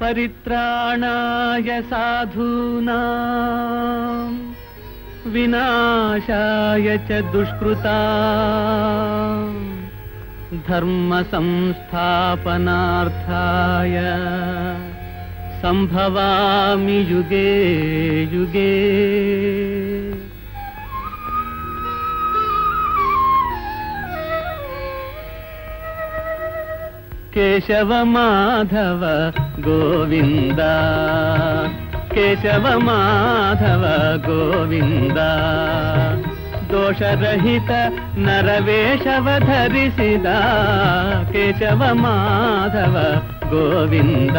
परित्राणाय साधूनाम् विनाशाय च दुष्कृता धर्मसंस्थापनार्थाय सम्भवामि युगे युगे ಕೇಶವ ಮಾಧವ ಗೋವಿಂದ ಕೇಶವ ಮಾಧವ ಗೋವಿಂದ ದೋಷರಹಿತ ನರವೇಶವ ಧರಿಸಿದ ಕೇಶವ ಮಾಧವ ಗೋವಿಂದ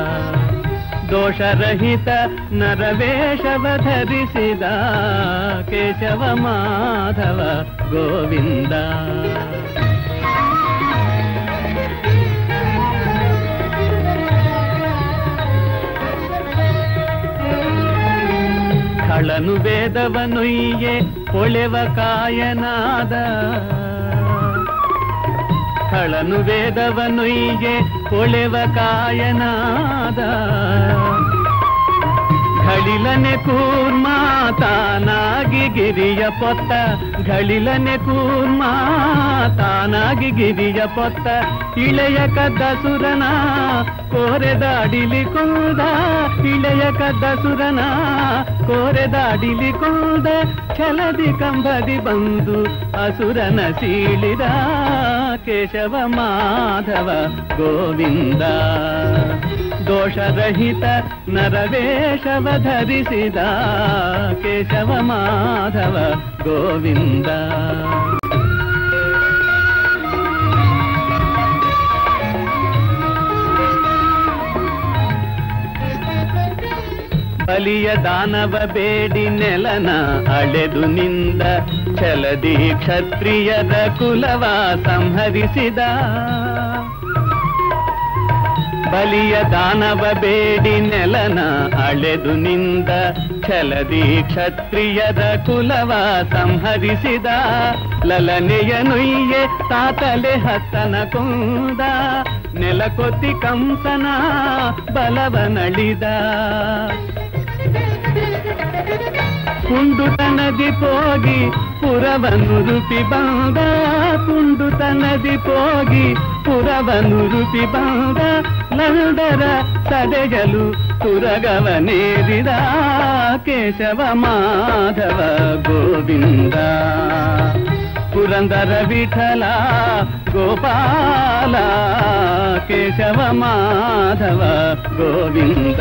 ದೋಷರಹಿತ ನರವೇಶವ ಧರಿಸಿದ ಕೇಶವ ಮಾಧವ ಗೋವಿಂದ ಖಳನು ವೇದವನುಯ್ಯೆ ಹೊಳೆವ ಕಾಯನಾದ ಖಳನು ವೇದವನುಯ್ಯೆ ಹೊಳೆವ ಕಾಯನಾದ ಘಳಿಲನೆ ಕೂರ್ಮ ತಾನಾಗಿ ಗಿರಿಯ ಪೊತ್ತ ಘಳಿಲನೆ ಕೂರ್ಮ ತಾನಾಗಿ ಗಿರಿಯ ಪೊತ್ತ ಇಳೆಯ ಕದ್ದ ಸುರನ ಕೋರೆದಾಡಿಲಿ ಕುಂದ ಇಳೆಯ ಕದ್ದ ಸುರನ ಕೋರೆದಾಡಿಲಿ ಕುಂದ ಛಲದಿ ಕಂಬದಿ ಬಂದು ಅಸುರನ ಸೀಳಿದ ಕೇಶವ ಮಾಧವ ಗೋವಿಂದ ದೋಷರಹಿತ ನರವೇಶವ ಧರಿಸಿದ ಕೇಶವ ಮಾಧವ ಗೋವಿಂದ ಬಲಿಯ ದಾನವ ಬೇಡಿ ನೆಲನ ಅಳೆದು ನಿಂದ ಛಲದಿ ಕ್ಷತ್ರಿಯರ ಕುಲವ ಸಂಹರಿಸಿದ ಬಲಿಯ ದಾನವ ಬೇಡಿ ನೆಲನ ಅಳೆದು ನಿಂದ ಛಲದಿ ಕ್ಷತ್ರಿಯರ ಕುಲವ ಸಂಹರಿಸಿದ ಲಲನೆಯ ನುಯ್ಯೆ ತಾತಲೆ ಹತ್ತನ ಕೊಂದ ನೆಲಕೊತ್ತಿ ಕಂಸನ ಬಲವನಳಿದ ಕುಂಡುತನದಿ ಪೋಗಿ ಪುರವನ್ನು ರೂಪಿ ಬಂದ ಕುಂಡುತನದಿ ಪೋಗಿ ಪುರವನ್ನು ರೂಪಿ ಬಂದ ನಂದರ ಸದೆಗಲು ತುರಗವನೇರಿದ ಕೇಶವ ಮಾಧವ ಗೋವಿಂದ ಪುರಂದರ ವಿಠಲ ಗೋಪಾಲ ಕೇಶವ ಮಾಧವ ಗೋವಿಂದ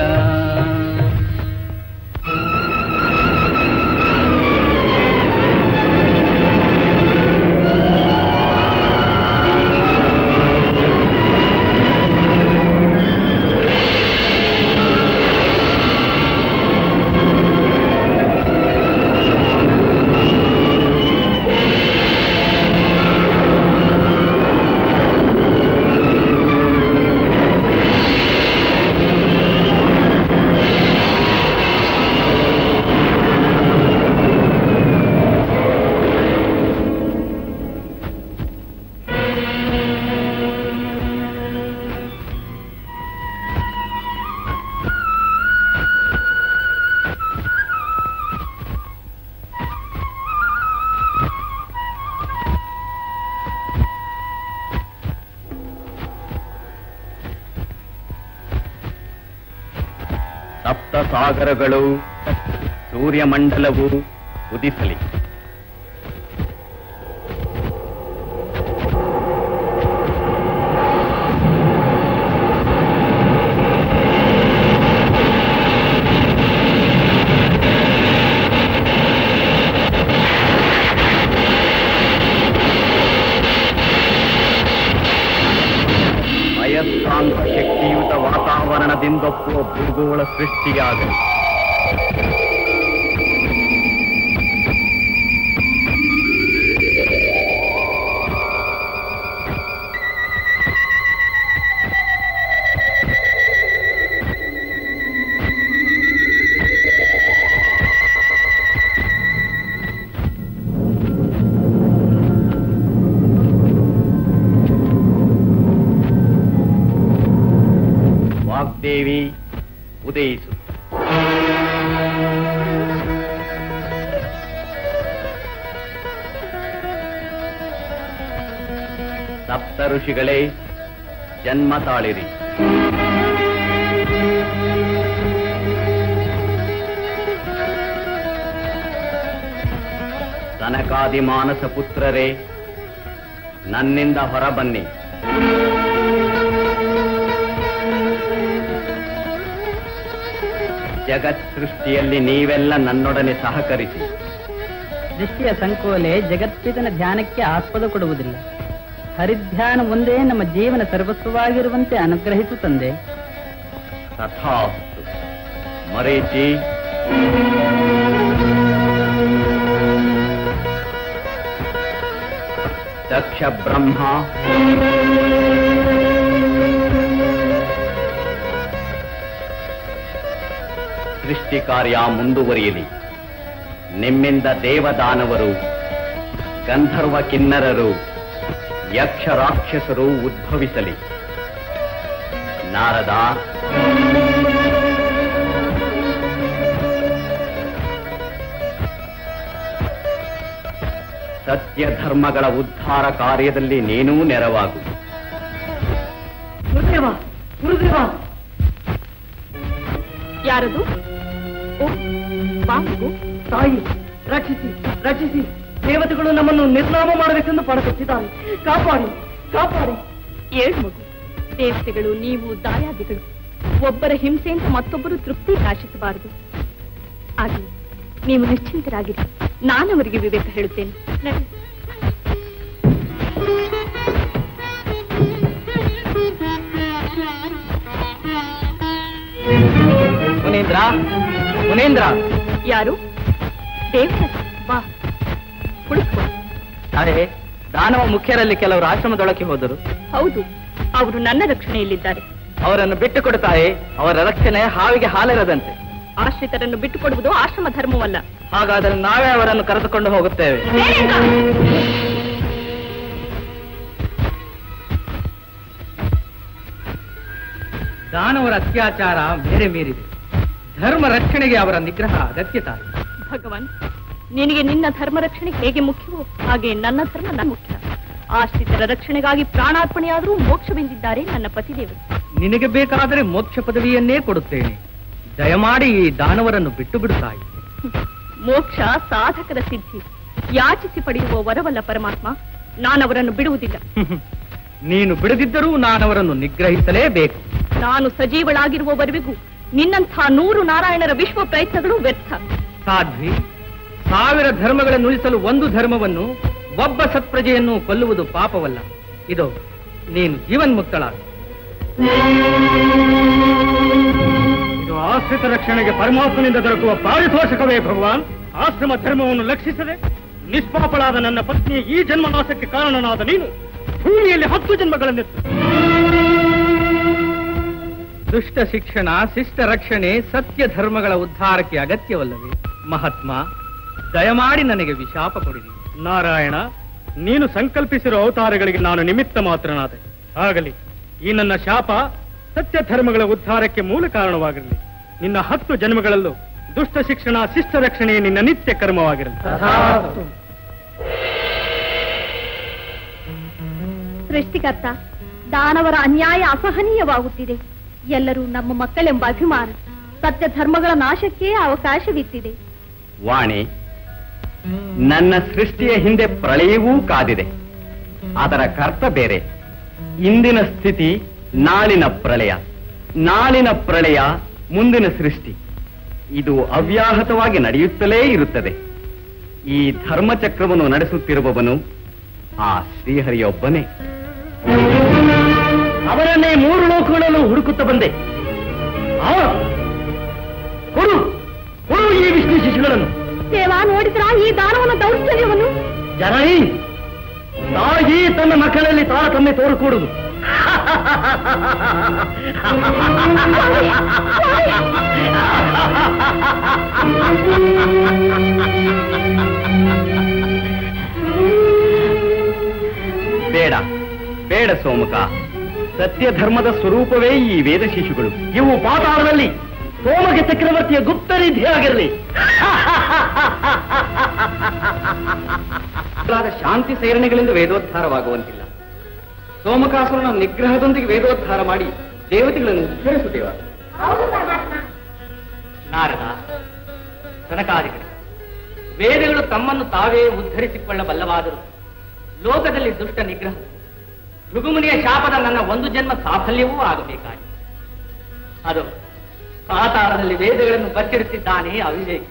ಸಪ್ತ ಸಾಗರಗಳು ಸೂರ್ಯಮಂಡಲವು ಉದಿಸಲಿ ಅಯಸ್ಕಾಂತ ಶಕ್ತಿಯುತ ವಾತಾವರಣದಿಂದೊಪ್ಪುವ ಭೂಗೋಳ ಸೃಷ್ಟಿಯಾಗಲಿ ವಾಕ್ ದೇವಿ ಉದಯಿಸು ಸಪ್ತ ಋಷಿಗಳೇ ಜನ್ಮ ತಾಳಿರಿ ಸನಕಾದಿ ಮಾನಸ ಪುತ್ರರೇ ನನ್ನಿಂದ ಹೊರಬನ್ನಿ ಜಗತ್ ಸೃಷ್ಟಿಯಲ್ಲಿ ನೀವೆಲ್ಲ ನನ್ನೊಡನೆ ಸಹಕರಿಸಿ ಸೃಷ್ಟಿಯ ಸಂಕೋಲೆ ಜಗತ್ತಿನ ಧ್ಯಾನಕ್ಕೆ ಆಸ್ಪದ ಕೊಡುವುದಿಲ್ಲ ಹರಿಧ್ಯಾನ ಒಂದೇ ನಮ್ಮ ಜೀವನ ಸರ್ವಸ್ವವಾಗಿರುವಂತೆ ಅನುಗ್ರಹಿಸು ತಂದೆ ತಥಾಸ್ತು ಮರೀಚಿ ದಕ್ಷ ಬ್ರಹ್ಮ ಸೃಷ್ಟಿ ಕಾರ್ಯ ಮುಂದುವರಿಯಲಿ ನಿಮ್ಮಿಂದ ದೇವದಾನವರು ಗಂಧರ್ವ ಕಿನ್ನರರು ಯಕ್ಷ ರಾಕ್ಷಸರು ಉದ್ಭವಿಸಲಿ ನಾರದ ಸತ್ಯ ಧರ್ಮಗಳ ಉದ್ಧಾರ ಕಾರ್ಯದಲ್ಲಿ ನೀನೂ ನೆರವಾಗು ಗುರುದೇವ ಗುರುದೇವ ಯಾರದು ಓ ಬಾಬು ತಾಯಿ ರಕ್ಷಿಸಿ ರಕ್ಷಿಸಿ ದೇವತೆಗಳು ನಮ್ಮನ್ನು ನಿರ್ನಾಮ ಮಾಡಬೇಕೆಂದು ಪಣತೊಟ್ಟಿದ್ದಾರೆ ಕಾಪಾಡಿ ಕಾಪಾಡಿ ಏಳು ಮಗು ದೇವತೆಗಳು ನೀವು ದಾಯಾದಿಗಳು ಒಬ್ಬರ ಹಿಂಸೆಯಿಂದ ಮತ್ತೊಬ್ಬರು ತೃಪ್ತಿ ಆಶಿಸಬಾರದು ಆಗಲಿ ನೀವು ನಿಶ್ಚಿಂತರಾಗಿರಿ ನಾನು ಅವರಿಗೆ ವಿವೇಕ ಹೇಳುತ್ತೇನೆ ನಡಿ. ಮುನೀಂದ್ರ ಮುನೀಂದ್ರ ಯಾರು ದೇವತೆ ಬಾ ಕುಳಿತುಕೋ ಅರೆ ದಾನವ ಮುಖ್ಯರಲ್ಲಿ ಕೆಲವರು ಆಶ್ರಮದೊಳಕ್ಕೆ ಹೋದರು ಹೌದು ಅವರು ನನ್ನ ರಕ್ಷಣೆಯಲ್ಲಿದ್ದಾರೆ ಅವರನ್ನು ಬಿಟ್ಟು ಕೊಡುತ್ತಾರೆ ಅವರ ರಕ್ಷಣೆ ಹಾವಿಗೆ ಹಾಲಿರದಂತೆ ಆಶ್ರಿತರನ್ನು ಬಿಟ್ಟುಕೊಡುವುದು ಆಶ್ರಮ ಧರ್ಮವಲ್ಲ ಹಾಗಾದರೆ ನಾವೇ ಅವರನ್ನು ಕರೆದುಕೊಂಡು ಹೋಗುತ್ತೇವೆ ದಾನವರ ಅತ್ಯಾಚಾರ ಮೇರೆ ಮೀರಿದೆ ಧರ್ಮ ರಕ್ಷಣೆಗೆ ಅವರ ನಿಗ್ರಹ ಅಗತ್ಯತೆ ಭಗವಾನ್ ನಿನಗೆ ನಿನ್ನ ಧರ್ಮ ರಕ್ಷಣೆ ಹೇಗೆ ಮುಖ್ಯವೋ ಹಾಗೆ ನನ್ನ ಧರ್ಮ ನನ್ನ ಮುಖ್ಯ ಆಶ್ರಿತರ ರಕ್ಷಣೆಗಾಗಿ ಪ್ರಾಣಾರ್ಪಣೆಯಾದರೂ ಮೋಕ್ಷವೆಂದಿದ್ದಾರೆ ನನ್ನ ಪತಿದೇವರು ನಿನಗೆ ಬೇಕಾದರೆ ಮೋಕ್ಷ ಪದವಿಯನ್ನೇ ಕೊಡುತ್ತೇನೆ ದಯಮಾಡಿ ಈ ದಾನವರನ್ನು ಬಿಟ್ಟು ಬಿಡುತ್ತಾಯಿ ಮೋಕ್ಷ ಸಾಧಕರ ಸಿದ್ಧಿ ಯಾಚಿಸಿ ಪಡೆಯುವ ವರವಲ್ಲ ಪರಮಾತ್ಮ ನಾನವರನ್ನು ಬಿಡುವುದಿಲ್ಲ ನೀನು ಬಿಡದಿದ್ದರೂ ನಾನವರನ್ನು ನಿಗ್ರಹಿಸಲೇಬೇಕು ನಾನು ಸಜೀವಳಾಗಿರುವವರೆಗೂ ನಿನ್ನಂಥ ನೂರು ನಾರಾಯಣರ ವಿಶ್ವ ಪ್ರಯತ್ನಗಳು ವ್ಯರ್ಥ ಸಾಧ್ವಿ ಸಾವಿರ ಧರ್ಮಗಳನ್ನು ಉಳಿಸಲು ಒಂದು ಧರ್ಮವನ್ನು ಒಬ್ಬ ಸತ್ಪ್ರಜೆಯನ್ನು ಕೊಲ್ಲುವುದು ಪಾಪವಲ್ಲ ಇದು ನೀನು ಜೀವನ್ಮುಕ್ತಳಾಗ ಇದು ಆಶ್ರಿತ ರಕ್ಷಣೆಗೆ ಪರಮಾತ್ಮನಿಂದ ದೊರಕುವ ಪಾರಿತೋಷಕವೇ ಭಗವಾನ್ ಆಶ್ರಮ ಧರ್ಮವನ್ನು ಲಕ್ಷಿಸದೆ ನಿಷ್ಪಾಪಳಾದ ನನ್ನ ಪತ್ನಿಯ ಈ ಜನ್ಮನಾಶಕ್ಕೆ ಕಾರಣನಾದ ನೀನು ಭೂಮಿಯಲ್ಲಿ ಹತ್ತು ಜನ್ಮಗಳನ್ನೆತ್ತು ದುಷ್ಟ ಶಿಕ್ಷಣ ಶಿಷ್ಟ ರಕ್ಷಣೆ ಸತ್ಯ ಧರ್ಮಗಳ ಉದ್ಧಾರಕ್ಕೆ ಅಗತ್ಯವಲ್ಲವೇ ಮಹಾತ್ಮ ದಯಮಾಡಿ ನನಗೆ ವಿಶಾಪ ಕೊಡಿರಿ ನಾರಾಯಣ ನೀನು ಸಂಕಲ್ಪಿಸಿರುವ ಅವತಾರಗಳಿಗೆ ನಾನು ನಿಮಿತ್ತ ಮಾತ್ರನಾದೆ ಆಗಲಿ ಈ ನನ್ನ ಶಾಪ ಸತ್ಯ ಧರ್ಮಗಳ ಉದ್ಧಾರಕ್ಕೆ ಮೂಲ ಕಾರಣವಾಗಿರಲಿ ನಿನ್ನ ಹತ್ತು ಜನ್ಮಗಳಲ್ಲೂ ದುಷ್ಟ ಶಿಕ್ಷಣ ಶಿಷ್ಟ ರಕ್ಷಣೆ ನಿನ್ನ ನಿತ್ಯ ಕರ್ಮವಾಗಿರಲಿ ಸೃಷ್ಟಿಕರ್ತ ದಾನವರ ಅನ್ಯಾಯ ಅಸಹನೀಯವಾಗುತ್ತಿದೆ ಎಲ್ಲರೂ ನಮ್ಮ ಮಕ್ಕಳೆಂಬ ಅಭಿಮಾನ ಸತ್ಯ ಧರ್ಮಗಳ ನಾಶಕ್ಕೆ ಅವಕಾಶವಿತ್ತಿದೆ ವಾಣಿ ನನ್ನ ಸೃಷ್ಟಿಯ ಹಿಂದೆ ಪ್ರಳಯವೂ ಕಾದಿದೆ ಅದರ ಕರ್ತ ಬೇರೆ ಇಂದಿನ ಸ್ಥಿತಿ ನಾಳಿನ ಪ್ರಳಯ ನಾಳಿನ ಪ್ರಳಯ ಮುಂದಿನ ಸೃಷ್ಟಿ ಇದು ಅವ್ಯಾಹತವಾಗಿ ನಡೆಯುತ್ತಲೇ ಇರುತ್ತದೆ ಈ ಧರ್ಮಚಕ್ರವನ್ನು ನಡೆಸುತ್ತಿರುವವನು ಆ ಶ್ರೀಹರಿಯೊಬ್ಬನೇ ಅವರನ್ನೇ ಮೂರು ಲೋಕಗಳಲ್ಲೂ ಹುಡುಕುತ್ತಾ ಬಂದೆ ಅವ ಕೊಡು ಕೊಡು ಈ ವಿಷ್ಣು ಶಿಶುಗಳನ್ನು ಸೇವಾ ನೋಡಿದ್ರ ಈ ದಾನವನ ದೌರ್ಜನ್ಯವನ್ನು ಜನೈ ತಾಯಿ ತನ್ನ ಮಕ್ಕಳಲ್ಲಿ ತಾರತಮ್ಯ ತೋರಿಕೊಡುದು ಬೇಡ ಬೇಡ ಸೋಮುಖ ಸತ್ಯ ಧರ್ಮದ ಸ್ವರೂಪವೇ ಈ ವೇದ ಶಿಶುಗಳು ಇವು ಪಾತಾಳದಲ್ಲಿ ಸೋಮಕ ಚಕ್ರವರ್ತಿಯ ಗುಪ್ತ ನಿಧಿಯಾಗಿರಲಿ ಶಾಂತಿ ಸೇರಣೆಗಳಿಂದ ವೇದೋದ್ಧಾರವಾಗುವಂತಿಲ್ಲ ಸೋಮಕಾಸುರನ ನಿಗ್ರಹದೊಂದಿಗೆ ವೇದೋದ್ಧಾರ ಮಾಡಿ ದೇವತೆಗಳನ್ನು ಉದ್ಧರಿಸುತ್ತೇವ ನಾರದ ಸನಕಾದಿಗಳು ವೇದಗಳು ತಮ್ಮನ್ನು ತಾವೇ ಉದ್ಧರಿಸಿಕೊಳ್ಳಬಲ್ಲವಾದರು ಲೋಕದಲ್ಲಿ ದುಷ್ಟ ನಿಗ್ರಹ ಭೃಗುಮುನಿಯ ಶಾಪದ ನನ್ನ ಒಂದು ಜನ್ಮ ಸಾಫಲ್ಯವೂ ಆಗಬೇಕಾಗಿ ಅದು ಪಾತಾಳದಲ್ಲಿ ವೇದಗಳನ್ನು ಬಚ್ಚಿಡುತ್ತಿದ್ದಾನೆ ಅವಿವೇಕಿ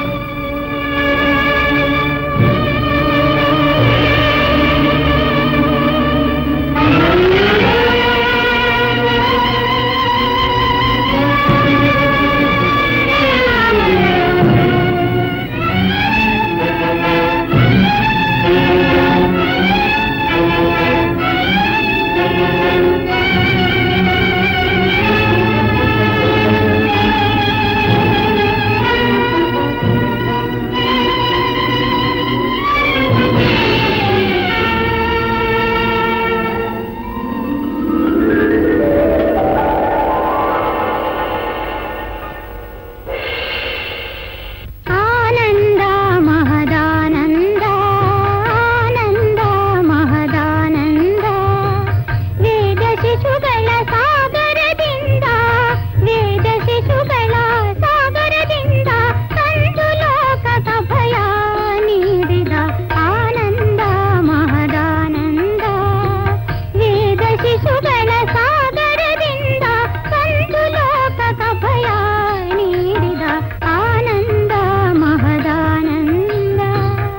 ಆನಂದ ಮಹದಾನಂದ ಆನಂದ ಮಹದಾನಂದ ವೇದ ಶಿಶುಗಳ ಸಾಗರದಿಂದ ವೇದ ಶಿಶುಗಳ ಸಾಗರದಿಂದ ತಂದು ಲೋಕದ ಭಯ ನೀಡಿದ ಆನಂದ ಮಹದಾನಂದ ವೇದ ಶಿಶುಗಳ ಸಾಗರದಿಂದ ತಂದು ಲೋಕದ ಭಯ ನೀಡಿದ ಆನಂದ ಮಹದಾನಂದ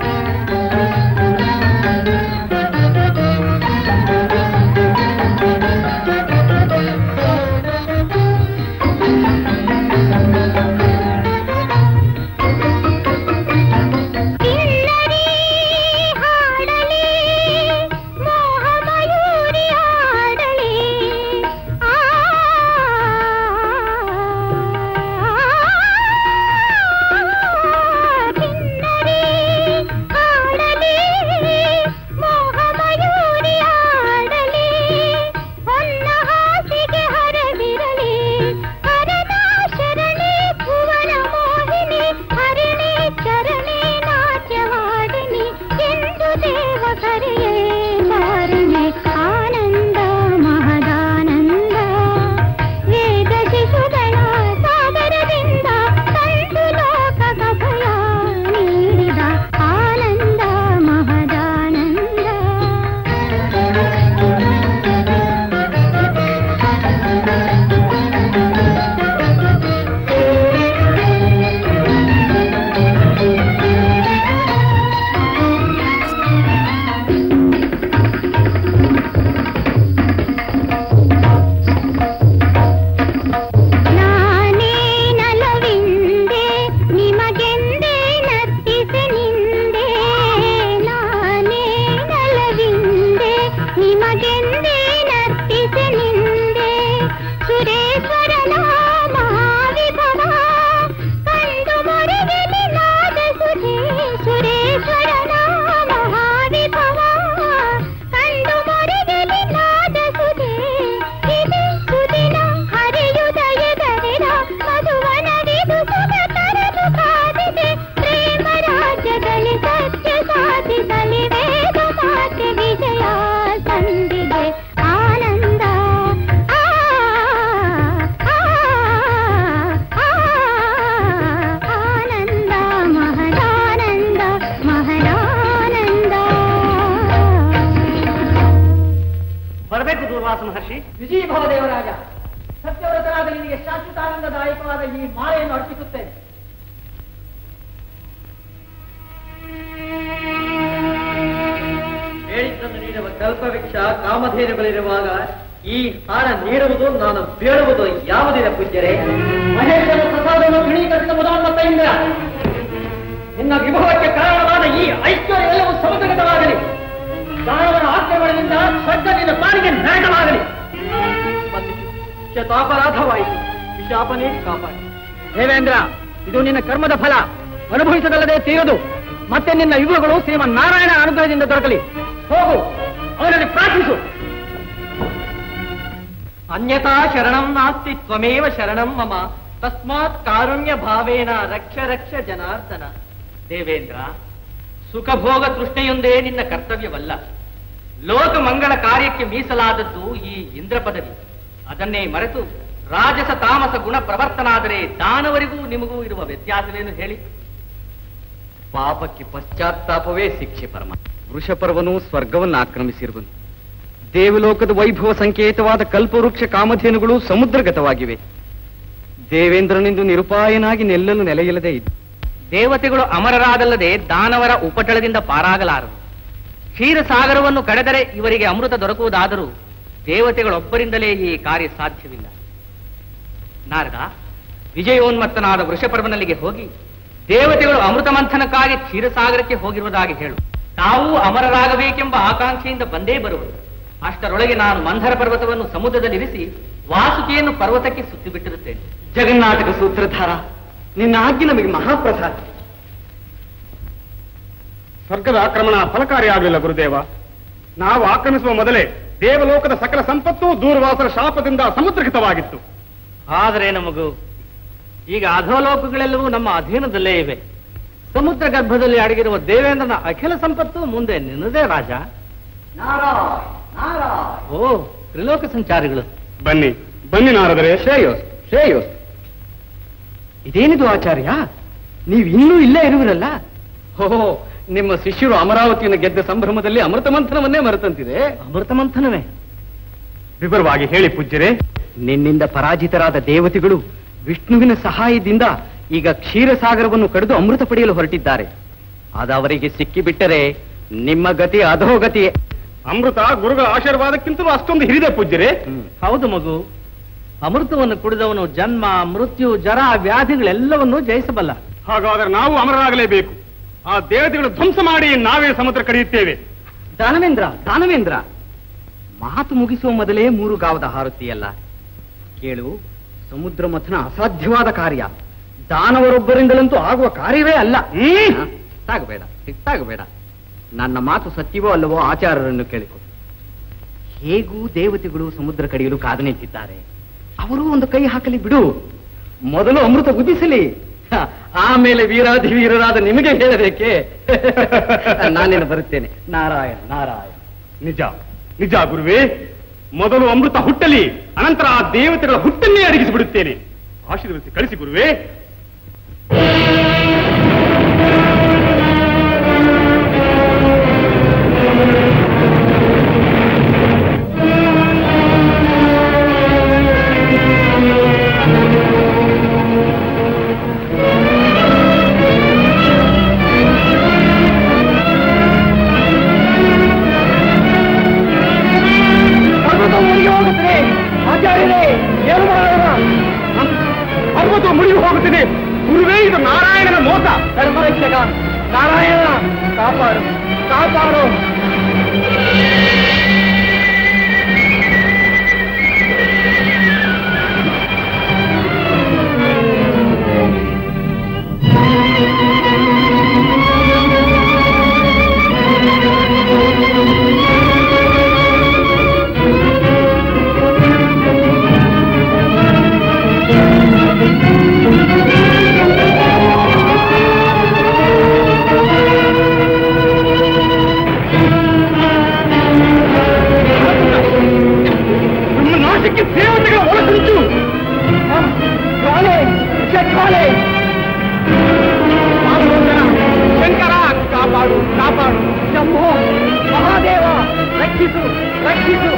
ಕಿನ್ನರಿ ಹಾಡಲಿ ಮೋಹ ಮಯೂರಿ ಹಾಡಲಿ ಆ ಕಿನ್ನರಿ ಹಾಡಲಿ ಮೋಹ ಮಯೂರಿ ಹಾಡಲಿ ಹೊನ್ನ ಹಾಸಿಗೆ ಹರದಿರಲಿ ಹರನ ಶರಣಿ ಭುವನ ಮೋಹಿನಿ ಹರಿಣಿ ಚರಣಿ ನಾಟ್ಯವಾಡಿನಿ ಎಂದು ದೇವ ಕರೆಯೇ ಮಾರನೆ ಆನಂದ ಮಹದಾನಂದ ವೇದ ಶಿಶುಗಳ ಸಾಗರದಿಂದ ತಂದು ಲೋಕದ ಭಯ ನೀಡಿದ ಆನಂದ ಮಹದಾನಂದ ನಾನೇ ನಲವಿಂದೆ ನಿಮಗೆಂದೇ ನರ್ತಿಸಿ ನಿಂದೆ ನಾನೇ ನಲವಿಂದೆ ನಿಮಗೆಂದೇ ನರ್ತಿಸಿ ನಿಂದೆ ಸುರೇಶ್ವರನ ಮಹಾವಿಭವ ಕಂಡು ಮೊರೆಗೆಲಿ ನಾದ ಸುಧೆ ಸುರೇಶ್ವರನ ಮಹಾವಿಭವ ಕಂಡು ಮೊರೆಗೆಲಿ ನಾದ ಸುಧೆ ಇದೆ ಸುದಿನ ಹರಿಯುದಯದರಿರ ಮಧುವನವಿದು ಸುಖ ತರಲು ಕಾದಿದೆ ಪ್ರೇಮ ರಾಜ್ಯದಲ್ಲಿ ಸತ್ಯ ಸಾಧಿಸಲಿ ವೇದ ಮಾತೆ ವಿಜಯ ಸಂದಿದೆ ಆನಂದ ಆ, ಆ, ಆ, ಆನಂದ ಮಹದಾನಂದ ಮಹದಾನಂದ ಬರಬೇಕು ದೂರ್ವಾಸ ಮಹರ್ಷಿ ವಿಜಯಭವ ದೇವರಾಜ ಸತ್ಯವ್ರತರಾದ ನಿನಗೆ ಶಾಶ್ವತಾನಂದದಾಯಕವಾದ ಈ ಮಾಲೆಯನ್ನು ಅರ್ಪಿಸುತ್ತೇನೆ ಹೇಳಿದ್ದನ್ನು ನೀಡುವ ಕಲ್ಪವೃಕ್ಷ ಕಾಮಧೇನುಗಳಿರುವಾಗ ಈ ಹಾರ ನೀಡುವುದು ನಾನು ಬೇಡುವುದು ಯಾವುದಿದೆ ಪೂಜ್ಯರೇ ಮಹೇಶ್ವರ ಪ್ರಸಾದವನ್ನು ದೃಢೀಕರಿಸಿದ ಮುದಾನ್ಮತೆಯಿಂದ ನಿನ್ನ ವಿಭವಕ್ಕೆ ಕಾರಣವಾದ ಈ ಐಶ್ವರ್ಯವೆಲ್ಲವೂ ಸಮತಗತವಾಗಲಿ ದಾನವನ ಆಕ್ರಮಣದಿಂದ ಸ್ವರ್ಗ ನಿನ್ನ ಪಾಲಿಗೆ ನರಕವಾಗಲಿ ಶತಾಪರಾಧವಾಯಿತು ವಿಶಾಪ ನೀಡಿ ಕಾಪಾಡಿ ದೇವೇಂದ್ರ ಇದು ನಿನ್ನ ಕರ್ಮದ ಫಲ ಅನುಭವಿಸದಲ್ಲದೆ ತೀರದು ಮತ್ತೆ ನಿನ್ನ ಯುಗಗಳು ಶ್ರೀಮನ್ ನಾರಾಯಣ ಅನುಗ್ರಹದಿಂದ ದೊರಕಲಿ ಹೋಗು ಅವನಲ್ಲಿ ಪ್ರಾರ್ಥಿಸು ಅನ್ಯತಾ ಶರಣಂ ನಾಸ್ತಿ ತ್ವಮೇವ ಶರಣಂ ಮಮ ತಸ್ಮಾತ್ ಕಾರುಣ್ಯ ಭಾವೇನ ರಕ್ಷ ರಕ್ಷ ಜನಾರ್ದನ ದೇವೇಂದ್ರ ಸುಖಭೋಗ ತೃಷ್ಣೆಯೊಂದೇ ನಿನ್ನ ಕರ್ತವ್ಯವಲ್ಲ ಲೋಕ ಮಂಗಳ ಕಾರ್ಯಕ್ಕೆ ಮೀಸಲಾದದ್ದು ಈ ಇಂದ್ರ ಪದವಿ ಅದನ್ನೇ ಮರೆತು ರಾಜಸ ತಾಮಸ ಗುಣ ಪ್ರವರ್ತನಾದರೆ ದಾನವರಿಗೂ ನಿಮಗೂ ಇರುವ ವ್ಯತ್ಯಾಸವೇನು ಹೇಳಿ ಪಾಪಕ್ಕೆ ಪಶ್ಚಾತ್ತಾಪವೇ ಶಿಕ್ಷೆ ಪರಮ ವೃಷಪರ್ವನು ಸ್ವರ್ಗವನ್ನು ಆಕ್ರಮಿಸಿರುವನು ದೇವಲೋಕದ ವೈಭವ ಸಂಕೇತವಾದ ಕಲ್ಪವೃಕ್ಷ ಕಾಮಧೇನುಗಳು ಸಮುದ್ರಗತವಾಗಿವೆ ದೇವೇಂದ್ರನಿಂದು ನಿರುಪಾಯನಾಗಿ ನೆಲ್ಲಲು ನೆಲೆಯಿಲ್ಲದೆ ಇದ್ದು ದೇವತೆಗಳು ಅಮರರಾದಲ್ಲದೆ ದಾನವರ ಉಪಟಳದಿಂದ ಪಾರಾಗಲಾರರು ಕ್ಷೀರಸಾಗರವನ್ನು ಕಡೆದರೆ ಇವರಿಗೆ ಅಮೃತ ದೊರಕುವುದಾದರೂ ದೇವತೆಗಳೊಬ್ಬರಿಂದಲೇ ಈ ಕಾರ್ಯ ಸಾಧ್ಯವಿಲ್ಲ ನಾರದ ವಿಜಯೋನ್ಮತ್ತನಾದ ವೃಷಪರ್ವನಲ್ಲಿಗೆ ಹೋಗಿ ದೇವತೆಗಳು ಅಮೃತ ಮಂಥನಕ್ಕಾಗಿ ಕ್ಷೀರಸಾಗರಕ್ಕೆ ಹೋಗಿರುವುದಾಗಿ ಹೇಳು ತಾವೂ ಅಮರರಾಗಬೇಕೆಂಬ ಆಕಾಂಕ್ಷೆಯಿಂದ ಬಂದೇ ಬರುವರು ಅಷ್ಟರೊಳಗೆ ನಾನು ಮಂಧರ ಪರ್ವತವನ್ನು ಸಮುದ್ರದಲ್ಲಿರಿಸಿ ವಾಸುಕಿಯನ್ನು ಪರ್ವತಕ್ಕೆ ಸುತ್ತಿ ಬಿಟ್ಟಿರುತ್ತೇನೆ ಜಗನ್ನಾಟಕ ಸೂತ್ರಧಾರ ನಿನ್ನ ಆಜ್ಞೆ ನಮಗೆ ಮಹಾಪ್ರಸಾದ ಸ್ವರ್ಗದ ಆಕ್ರಮಣ ಫಲಕಾರಿಯಾಗಲಿಲ್ಲ ಗುರುದೇವ ನಾವು ಆಕ್ರಮಿಸುವ ಮೊದಲೇ ದೇವಲೋಕದ ಸಕಲ ಸಂಪತ್ತು ದೂರ್ವಾಸರ ಶಾಪದಿಂದ ಸಮುದ್ರಗತವಾಗಿತ್ತು ಆದರೆ ನಮಗೂ ಈಗ ಅಧೋಲೋಕಗಳೆಲ್ಲವೂ ನಮ್ಮ ಅಧೀನದಲ್ಲೇ ಇವೆ ಸಮುದ್ರ ಗರ್ಭದಲ್ಲಿ ಅಡಗಿರುವ ದೇವೇಂದ್ರನ ಅಖಿಲ ಸಂಪತ್ತು ಮುಂದೆ ನಿನ್ನದೇ ರಾಜ ಓ ತ್ರಿಲೋಕ ಸಂಚಾರಿಗಳು ಬನ್ನಿ ಬನ್ನಿ ನಾರದರೆ ಶ್ರೇಯೋಸ್ ಶ್ರೇಯೋಸ್ ಇದೇನಿದು ಆಚಾರ್ಯ ನೀವು ಇನ್ನೂ ಇಲ್ಲೇ ಇರುವಿರಲ್ಲ ಓಹೋ ನಿಮ್ಮ ಶಿಷ್ಯರು ಅಮರಾವತಿಯನ್ನು ಗೆದ್ದ ಸಂಭ್ರಮದಲ್ಲಿ ಅಮೃತ ಮಂಥನವನ್ನೇ ಮರೆತಂತಿದೆ ಅಮೃತ ಮಂಥನವೇ ವಿವರವಾಗಿ ಹೇಳಿ ಪೂಜ್ಯರೇ ನಿನ್ನಿಂದ ಪರಾಜಿತರಾದ ದೇವತೆಗಳು ವಿಷ್ಣುವಿನ ಸಹಾಯದಿಂದ ಈಗ ಕ್ಷೀರಸಾಗರವನ್ನು ಕಡಿದು ಅಮೃತ ಪಡೆಯಲು ಹೊರಟಿದ್ದಾರೆ ಅದು ಅವರಿಗೆ ಸಿಕ್ಕಿಬಿಟ್ಟರೆ ನಿಮ್ಮ ಗತಿ ಅಧೋಗತಿಯೇ ಅಮೃತ ಗುರುಗಳ ಆಶೀರ್ವಾದಕ್ಕಿಂತಲೂ ಅಷ್ಟೊಂದು ಹಿರಿದೆ ಪೂಜ್ಯರೇ ಹೌದು ಮಗು ಅಮೃತವನ್ನು ಕುಡಿದವನು ಜನ್ಮ ಮೃತ್ಯು ಜರ ವ್ಯಾಧಿಗಳೆಲ್ಲವನ್ನೂ ಜಯಿಸಬಲ್ಲ ಹಾಗಾದರೆ ನಾವು ಅಮರರಾಗಲೇಬೇಕು ಆ ದೇವತೆಗಳು ಧ್ವಂಸ ಮಾಡಿ ನಾವೇ ಸಮುದ್ರ ಕಡಿಯುತ್ತೇವೆ ದಾನವೇಂದ್ರ ದಾನವೇಂದ್ರ ಮಾತು ಮುಗಿಸುವ ಮೊದಲೇ ಮೂರು ಗಾವದ ಹಾರುತ್ತೀಯಲ್ಲ ಕೇಳು ಸಮುದ್ರ ಮಥನ ಅಸಾಧ್ಯವಾದ ಕಾರ್ಯ ದಾನವರೊಬ್ಬರಿಂದಲಂತೂ ಆಗುವ ಕಾರ್ಯವೇ ಅಲ್ಲ ಹ್ಮ್. ಹ? ತಾಗಬೇಡ ಸಿಟ್ಟಾಗಬೇಡ ನನ್ನ ಮಾತು ಸತ್ಯವೋ ಅಲ್ಲವೋ ಆಚಾರ್ಯರನ್ನು ಕೇಳಿಕೊ ಹೇಗೂ ದೇವತೆಗಳು ಸಮುದ್ರ ಕಡಿಯಲು ಕಾದು ನಿಂತಿದ್ದಾರೆ ಅವರು ಒಂದು ಕೈ ಹಾಕಲಿ ಬಿಡು ಮೊದಲು ಅಮೃತ ಉದಿಸಲಿ ಹ, ಆಮೇಲೆ ವೀರಾಧಿ ವೀರರಾದ ನಿಮಗೆ ಹೇಳಬೇಕೆ ನಾನೇನು ಬರುತ್ತೇನೆ ನಾರಾಯಣ ನಾರಾಯಣ ನಿಜ ನಿಜ ಗುರುವೇ ಮೊದಲು ಅಮೃತ ಹುಟ್ಟಲಿ ಅನಂತರ ಆ ದೇವತೆಗಳ ಹುಟ್ಟನ್ನೇ ಅಡಗಿಸಿ ಬಿಡುತ್ತೇನೆ ಆಶೀರ್ವದಿಸಿ ಕಳಿಸಿ ಗುರುವೇ ಆಚಾರ್ಯರೇ ಏನು ಮಾಡೋಣ ಪರ್ವತ ಮುಳುಗಿ ಹೋಗುತ್ತಿದೆ ಗುರುವೇ ಇದು ನಾರಾಯಣನ ಮೋಸ ಧರ್ಮರಕ್ಷಕ ನಾರಾಯಣ ಕಾಪಾಡು ಕಾಪಾಡು ನಮ್ಮ ನಾಶಕ್ಕೆ ದೇವತೆಗಳ ಒಳಸಂಚು ಜ್ವಾಲೆ ಜ್ವಾಲೆ ಶಂಕರ ಕಾಪಾಡು ಕಾಪಾಡು ಶಂಭೋ ಮಹಾದೇವ ರಕ್ಷಿಸು ರಕ್ಷಿಸು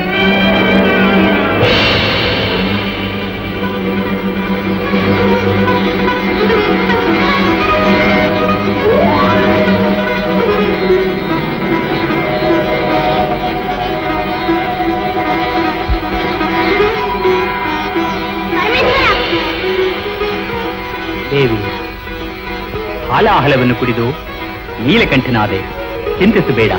ದೇವಿ ಹಾಲಾಹಲವನ್ನು ಕುಡಿದು ನೀಲಕಂಠನಾದೆ ಚಿಂತಿಸಬೇಡ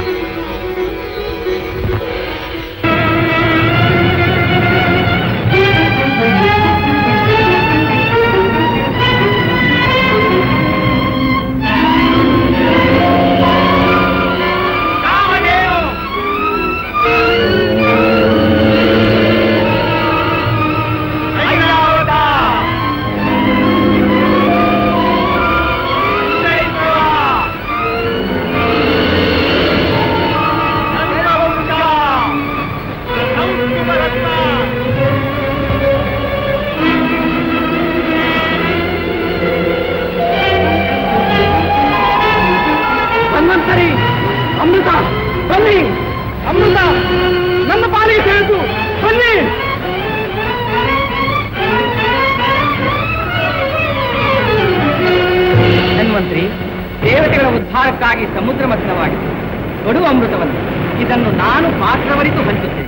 ದೇವಿ ಧನ್ವಂತ್ರಿ ದೇವತೆಗಳ ಉದ್ಧಾರಕ್ಕಾಗಿ ಸಮುದ್ರ ಮಥನವಾಗಿದೆ ಕೊಡು ಅಮೃತವನ್ನು ಇದನ್ನು ನಾನು ಪಾತ್ರವರಿತು ಹಂಚುತ್ತೇನೆ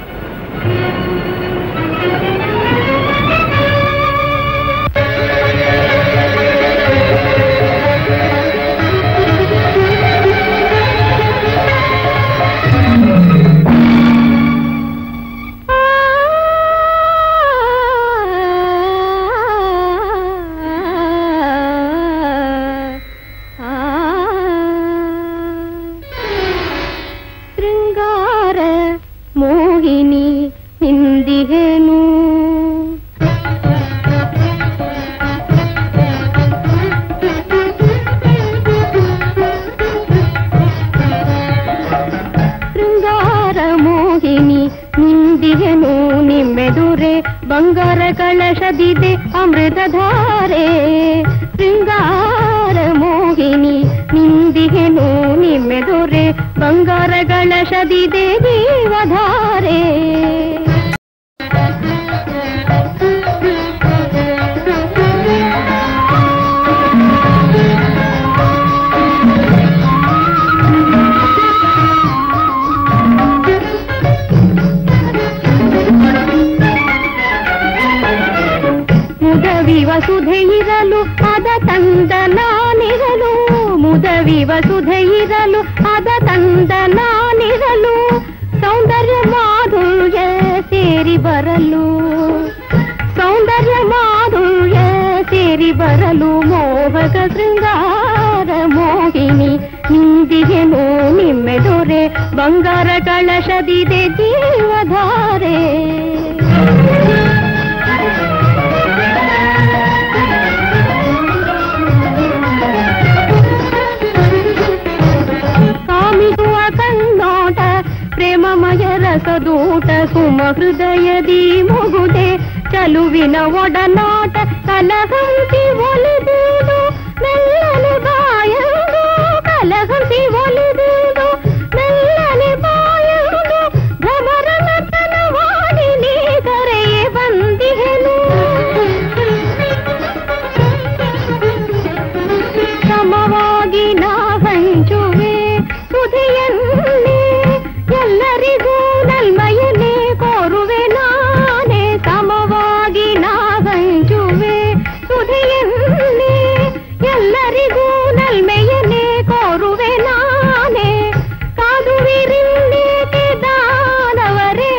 ಶೃಂಗಾರ ಮೋಹಿನಿ ಹಿಂದಿಹೇನು ಶೃಂಗಾರ ಮೋಹಿನಿ ನಿಂದಿಹೆನು ನಿಮ್ಮೆದುರೆ ಬಂಗಾರ ಕಳಶದಿದೆ ಅಮೃತಧಾರೆ ಶೃಂಗಾರ ಮೋಹಿನಿ ನಿಂದಿಹೆನು ನಿಮ್ಮೆದುರೆ ಬಂಗಾರ ಕಳಶದಿದೆ ಜೀವಧಾರೆ ಮುದವಿ ವಸುಧೆ ಇರಲು ಅದ ತಂದ ನಾನಿರಲು ಮುದವಿ ವಸುಧೆ ಇರಲು ಅದ ತಂದ ನಾನಿರಲು ಸೌಂದರ್ಯ ಮಾಧುರ್ಯ ಸೇರಿ ಬರಲು ಸೌಂದರ್ಯ ಮಾಧುರ್ಯ ಸೇರಿ ಬರಲು ಮೋಹಕ ಶೃಂಗಾರ ಮೋಹಿನಿ ನಿಂದಿಗೆನು ನಿಮ್ಮೆದುರೆ ಬಂಗಾರ ಕಳಶದಿದೆ ಜೀವಧಾರೆ ಕಾಮಿಸುವ ಕಣ್ಣೋಟ ಪ್ರೇಮಮಯ ರಸದೂಟ ಸುಮ ಹೃದಯದಿ ಮುಗುದೆ ಚಲುವಿನ ಒಡನಾಟ ಕಲಹಂಸಿ ಒಲಿದುದು ಮೆಲ್ಲನೆ ಬಾಯಂದು ಕಲಹಂಸಿ ಒಲಿದುದು ಮೆಲ್ಲನೆ ಬಾಯಂದು ಭ್ರಮರನ ತನವಾಡಿ ನೀ ಕರೆಯೇ ಬಂದಿಹೆನು ಸಮವಾಗಿ ನಾ ಹಂಚುವೆ ಸುಧಿಯನ್ನೇ ಎಲ್ಲರಿಗೂ ನಲ್ಮಯನೇ ಕೋರುವೆ ನಾನೇ ಸಮವಾಗಿ ನಾ ಹಂಚುವೆ ಸುಧಿಯನ್ನೇ ಎಲ್ಲರಿಗೂ ನಲ್ಮೆಯನೇ ಕೋರುವೆ ನಾನೇ ಕಾದುವಿರಿಂದೇಕೆ ದಾನವರೇ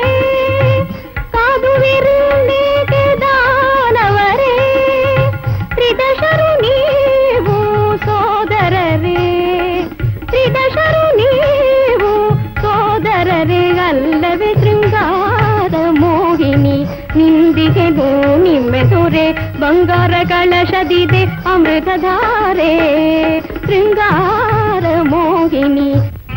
ಕಾದುವಿರಿಂದೇಕೆ ದಾನವರೇ ತ್ರಿದಶರು ನೀವು ಸೋದರರೇ ತ್ರಿದಶರು ನೀವು ಸೋದರರೇ ಅಲ್ಲವೇ ಶೃಂಗಾರ ಮೋಹಿನಿ ನಿಂದಿಗೆನು ನಿಮ್ಮೆದುರೆ ಬಂಗಾರ ಕಳಶದಿದೆ ಅಮೃತಧಾರೆ ಶೃಂಗಾರ ಮೋಹಿನಿ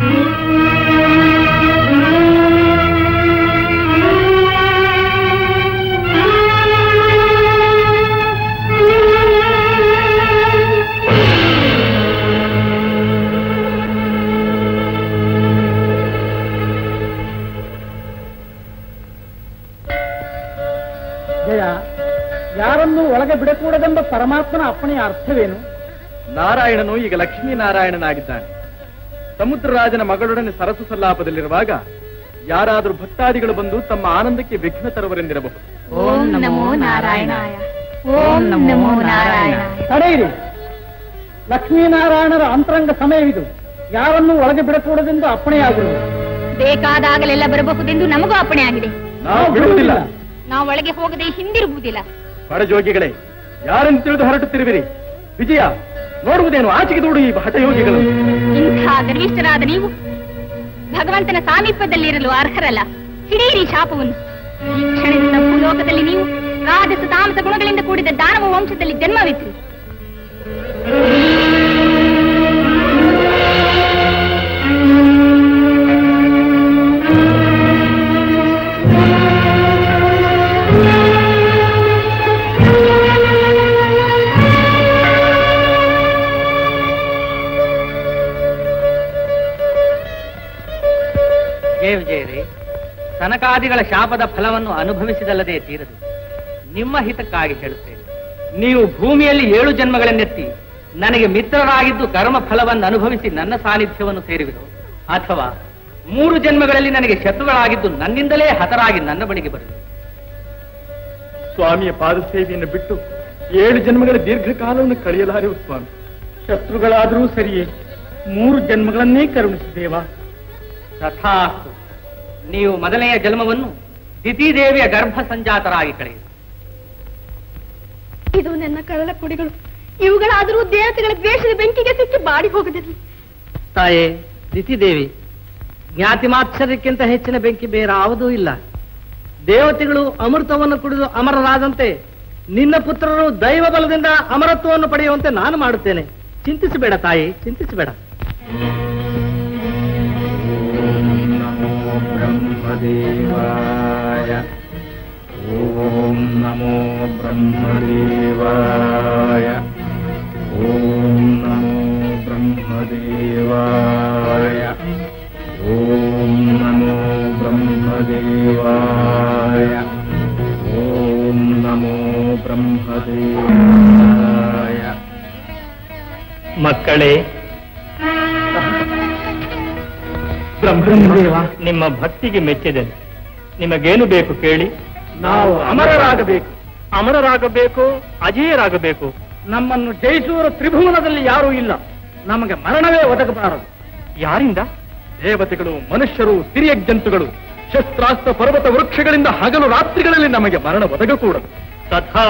ಜಯ ಯಾರನ್ನು ಒಳಗೆ ಬಿಡಕೂಡದೆಂಬ ಪರಮಾತ್ಮನ ಅಪ್ಪಣೆಯ ಅರ್ಥವೇನು ನಾರಾಯಣನು ಈಗ ಲಕ್ಷ್ಮೀನಾರಾಯಣನಾಗಿದ್ದಾನೆ ಸಮುದ್ರರಾಜನ ಮಗಳೊಡನೆ ಸರಸು ಸಲ್ಲಾಪದಲ್ಲಿರುವಾಗ ಯಾರಾದರೂ ಭಕ್ತಾದಿಗಳು ಬಂದು ತಮ್ಮ ಆನಂದಕ್ಕೆ ವಿಘ್ನ ತರುವರೆಂದಿರಬಹುದು ಓಂ ನಮೋ ನಾರಾಯಣಾಯ ಓಂ ನಮೋ ನಾರಾಯಣಾಯ ತಡೆಯಿರಿ ಲಕ್ಷ್ಮೀನಾರಾಯಣರ ಅಂತರಂಗ ಸಮಯವಿದು ಯಾರನ್ನು ಒಳಗೆ ಬಿಡಕೂಡದೆಂದು ಅಪ್ಪಣೆಯಾಗಿರುವುದು ಬೇಕಾದಾಗಲೆಲ್ಲ ಬರಬಹುದೆಂದು ನಮಗೂ ಅಪ್ಪಣೆ ಆಗಿದೆ ನಾವು ಬಿಡುವುದಿಲ್ಲ ನಾವು ಒಳಗೆ ಹೋಗದೆ ಹಿಂದಿರುಗುವುದಿಲ್ಲ ಬಡಜೋಗಿಗಳೇ ಯಾರನ್ನು ತಿಳಿದು ಹೊರಟುತ್ತಿರುವಿರಿ ವಿಜಯ ನೋಡುವುದೇನು ಆಚೆಗೆ ದೂಡು ಈ ಹಠಯೋಗಿಗಳು ಇಂಥ ಗರ್ವಿಷ್ಠರಾದ ನೀವು ಭಗವಂತನ ಸಾಮೀಪ್ಯದಲ್ಲಿರಲು ಅರ್ಹರಲ್ಲ ಹಿಡೀರಿ ಶಾಪವನ್ನು ಈ ಕ್ಷಣದಿಂದ ಭೂಲೋಕದಲ್ಲಿ ನೀವು ರಾಜಸ ತಾಮಸ ಗುಣಗಳಿಂದ ಕೂಡಿದ ದಾನವ ವಂಶದಲ್ಲಿ ಜನ್ಮವಿತ್ತು ಜಯ ವಿಜಯರೇ ಸನಕಾದಿಗಳ ಶಾಪದ ಫಲವನ್ನು ಅನುಭವಿಸಿದಲ್ಲದೆ ತೀರದು ನಿಮ್ಮ ಹಿತಕ್ಕಾಗಿ ಹೇಳುತ್ತೇನೆ ನೀವು ಭೂಮಿಯಲ್ಲಿ ಏಳು ಜನ್ಮಗಳನ್ನೆತ್ತಿ ನನಗೆ ಮಿತ್ರರಾಗಿದ್ದು ಕರ್ಮ ಫಲವನ್ನು ಅನುಭವಿಸಿ ನನ್ನ ಸಾನ್ನಿಧ್ಯವನ್ನು ಸೇರುವಿರೋ ಅಥವಾ ಮೂರು ಜನ್ಮಗಳಲ್ಲಿ ನನಗೆ ಶತ್ರುಗಳಾಗಿದ್ದು ನನ್ನಿಂದಲೇ ಹತರಾಗಿ ನನ್ನ ಬಳಿಗೆ ಬರುವುದು ಸ್ವಾಮಿಯ ಪಾದ ಸೇವೆಯನ್ನು ಬಿಟ್ಟು ಏಳು ಜನ್ಮಗಳ ದೀರ್ಘಕಾಲವನ್ನು ಕಳೆಯಲಾರೆವು ಸ್ವಾಮಿ ಶತ್ರುಗಳಾದರೂ ಸರಿಯೇ ಮೂರು ಜನ್ಮಗಳನ್ನೇ ಕರುಣಿಸಿದ್ದೇವಾ ತಥಾಸ್ತು ನೀವು ಮೊದಲನೆಯ ಜನ್ಮವನ್ನು ದಿತಿದೇವಿಯ ಗರ್ಭ ಸಂಜಾತರಾಗಿ ಕಳೆಯಿರಿ ಇದು ನನ್ನ ಕರಳ ಕುಡಿಗಳು ಇವುಗಳಾದರೂ ದೇವತೆಗಳ ದ್ವೇಷದ ಬೆಂಕಿಗೆ ಸಿಕ್ಕಿ ಬಾಡಿ ಹೋಗದಿರಲಿ ತಾಯೇ ದಿತಿದೇವಿ ಜ್ಞಾತಿ ಮಾತ್ಸರ್ಯಕ್ಕಿಂತ ಹೆಚ್ಚಿನ ಬೆಂಕಿ ಬೇರಾವುದೂ ಇಲ್ಲ ದೇವತೆಗಳು ಅಮೃತವನ್ನು ಕುಡಿದು ಅಮರರಾದಂತೆ ನಿನ್ನ ಪುತ್ರರು ದೈವ ಬಲದಿಂದ ಅಮರತ್ವವನ್ನು ಪಡೆಯುವಂತೆ ನಾನು ಮಾಡುತ್ತೇನೆ ಚಿಂತಿಸಬೇಡ ತಾಯಿ ಚಿಂತಿಸಬೇಡ ಬ್ರಹ್ಮದೇವಾಯ ಓಂ ನಮೋ ಬ್ರಹ್ಮದೇವಾಯ ಓಂ ನಮೋ ಬ್ರಹ್ಮದೇವಾಯ ಓಂ ನಮೋ ಬ್ರಹ್ಮದೇವಾಯ ಓಂ ನಮೋ ಬ್ರಹ್ಮದೇವಾಯ ಮಕ್ಕಳೇ ಬ್ರಹ್ಮದೇವ ನಿಮ್ಮ ಭಕ್ತಿಗೆ ಮೆಚ್ಚಿದೆ ನಿಮಗೇನು ಬೇಕು ಕೇಳಿ ನಾವು ಅಮರರಾಗಬೇಕು ಅಮರರಾಗಬೇಕು ಅಜೇಯರಾಗಬೇಕು ನಮ್ಮನ್ನು ಜಯಿಸುವ ತ್ರಿಭುವನದಲ್ಲಿ ಯಾರೂ ಇಲ್ಲ ನಮಗೆ ಮರಣವೇ ಒದಗಬಾರದು ಯಾರಿಂದ ದೇವತೆಗಳು ಮನುಷ್ಯರು ಸಿರಿಯ ಜಂತುಗಳು ಶಸ್ತ್ರಾಸ್ತ್ರ ಪರ್ವತ ವೃಕ್ಷಗಳಿಂದ ಹಗಲು ರಾತ್ರಿಗಳಲ್ಲಿ ನಮಗೆ ಮರಣ ಒದಗಕೂಡದು ತಥಾ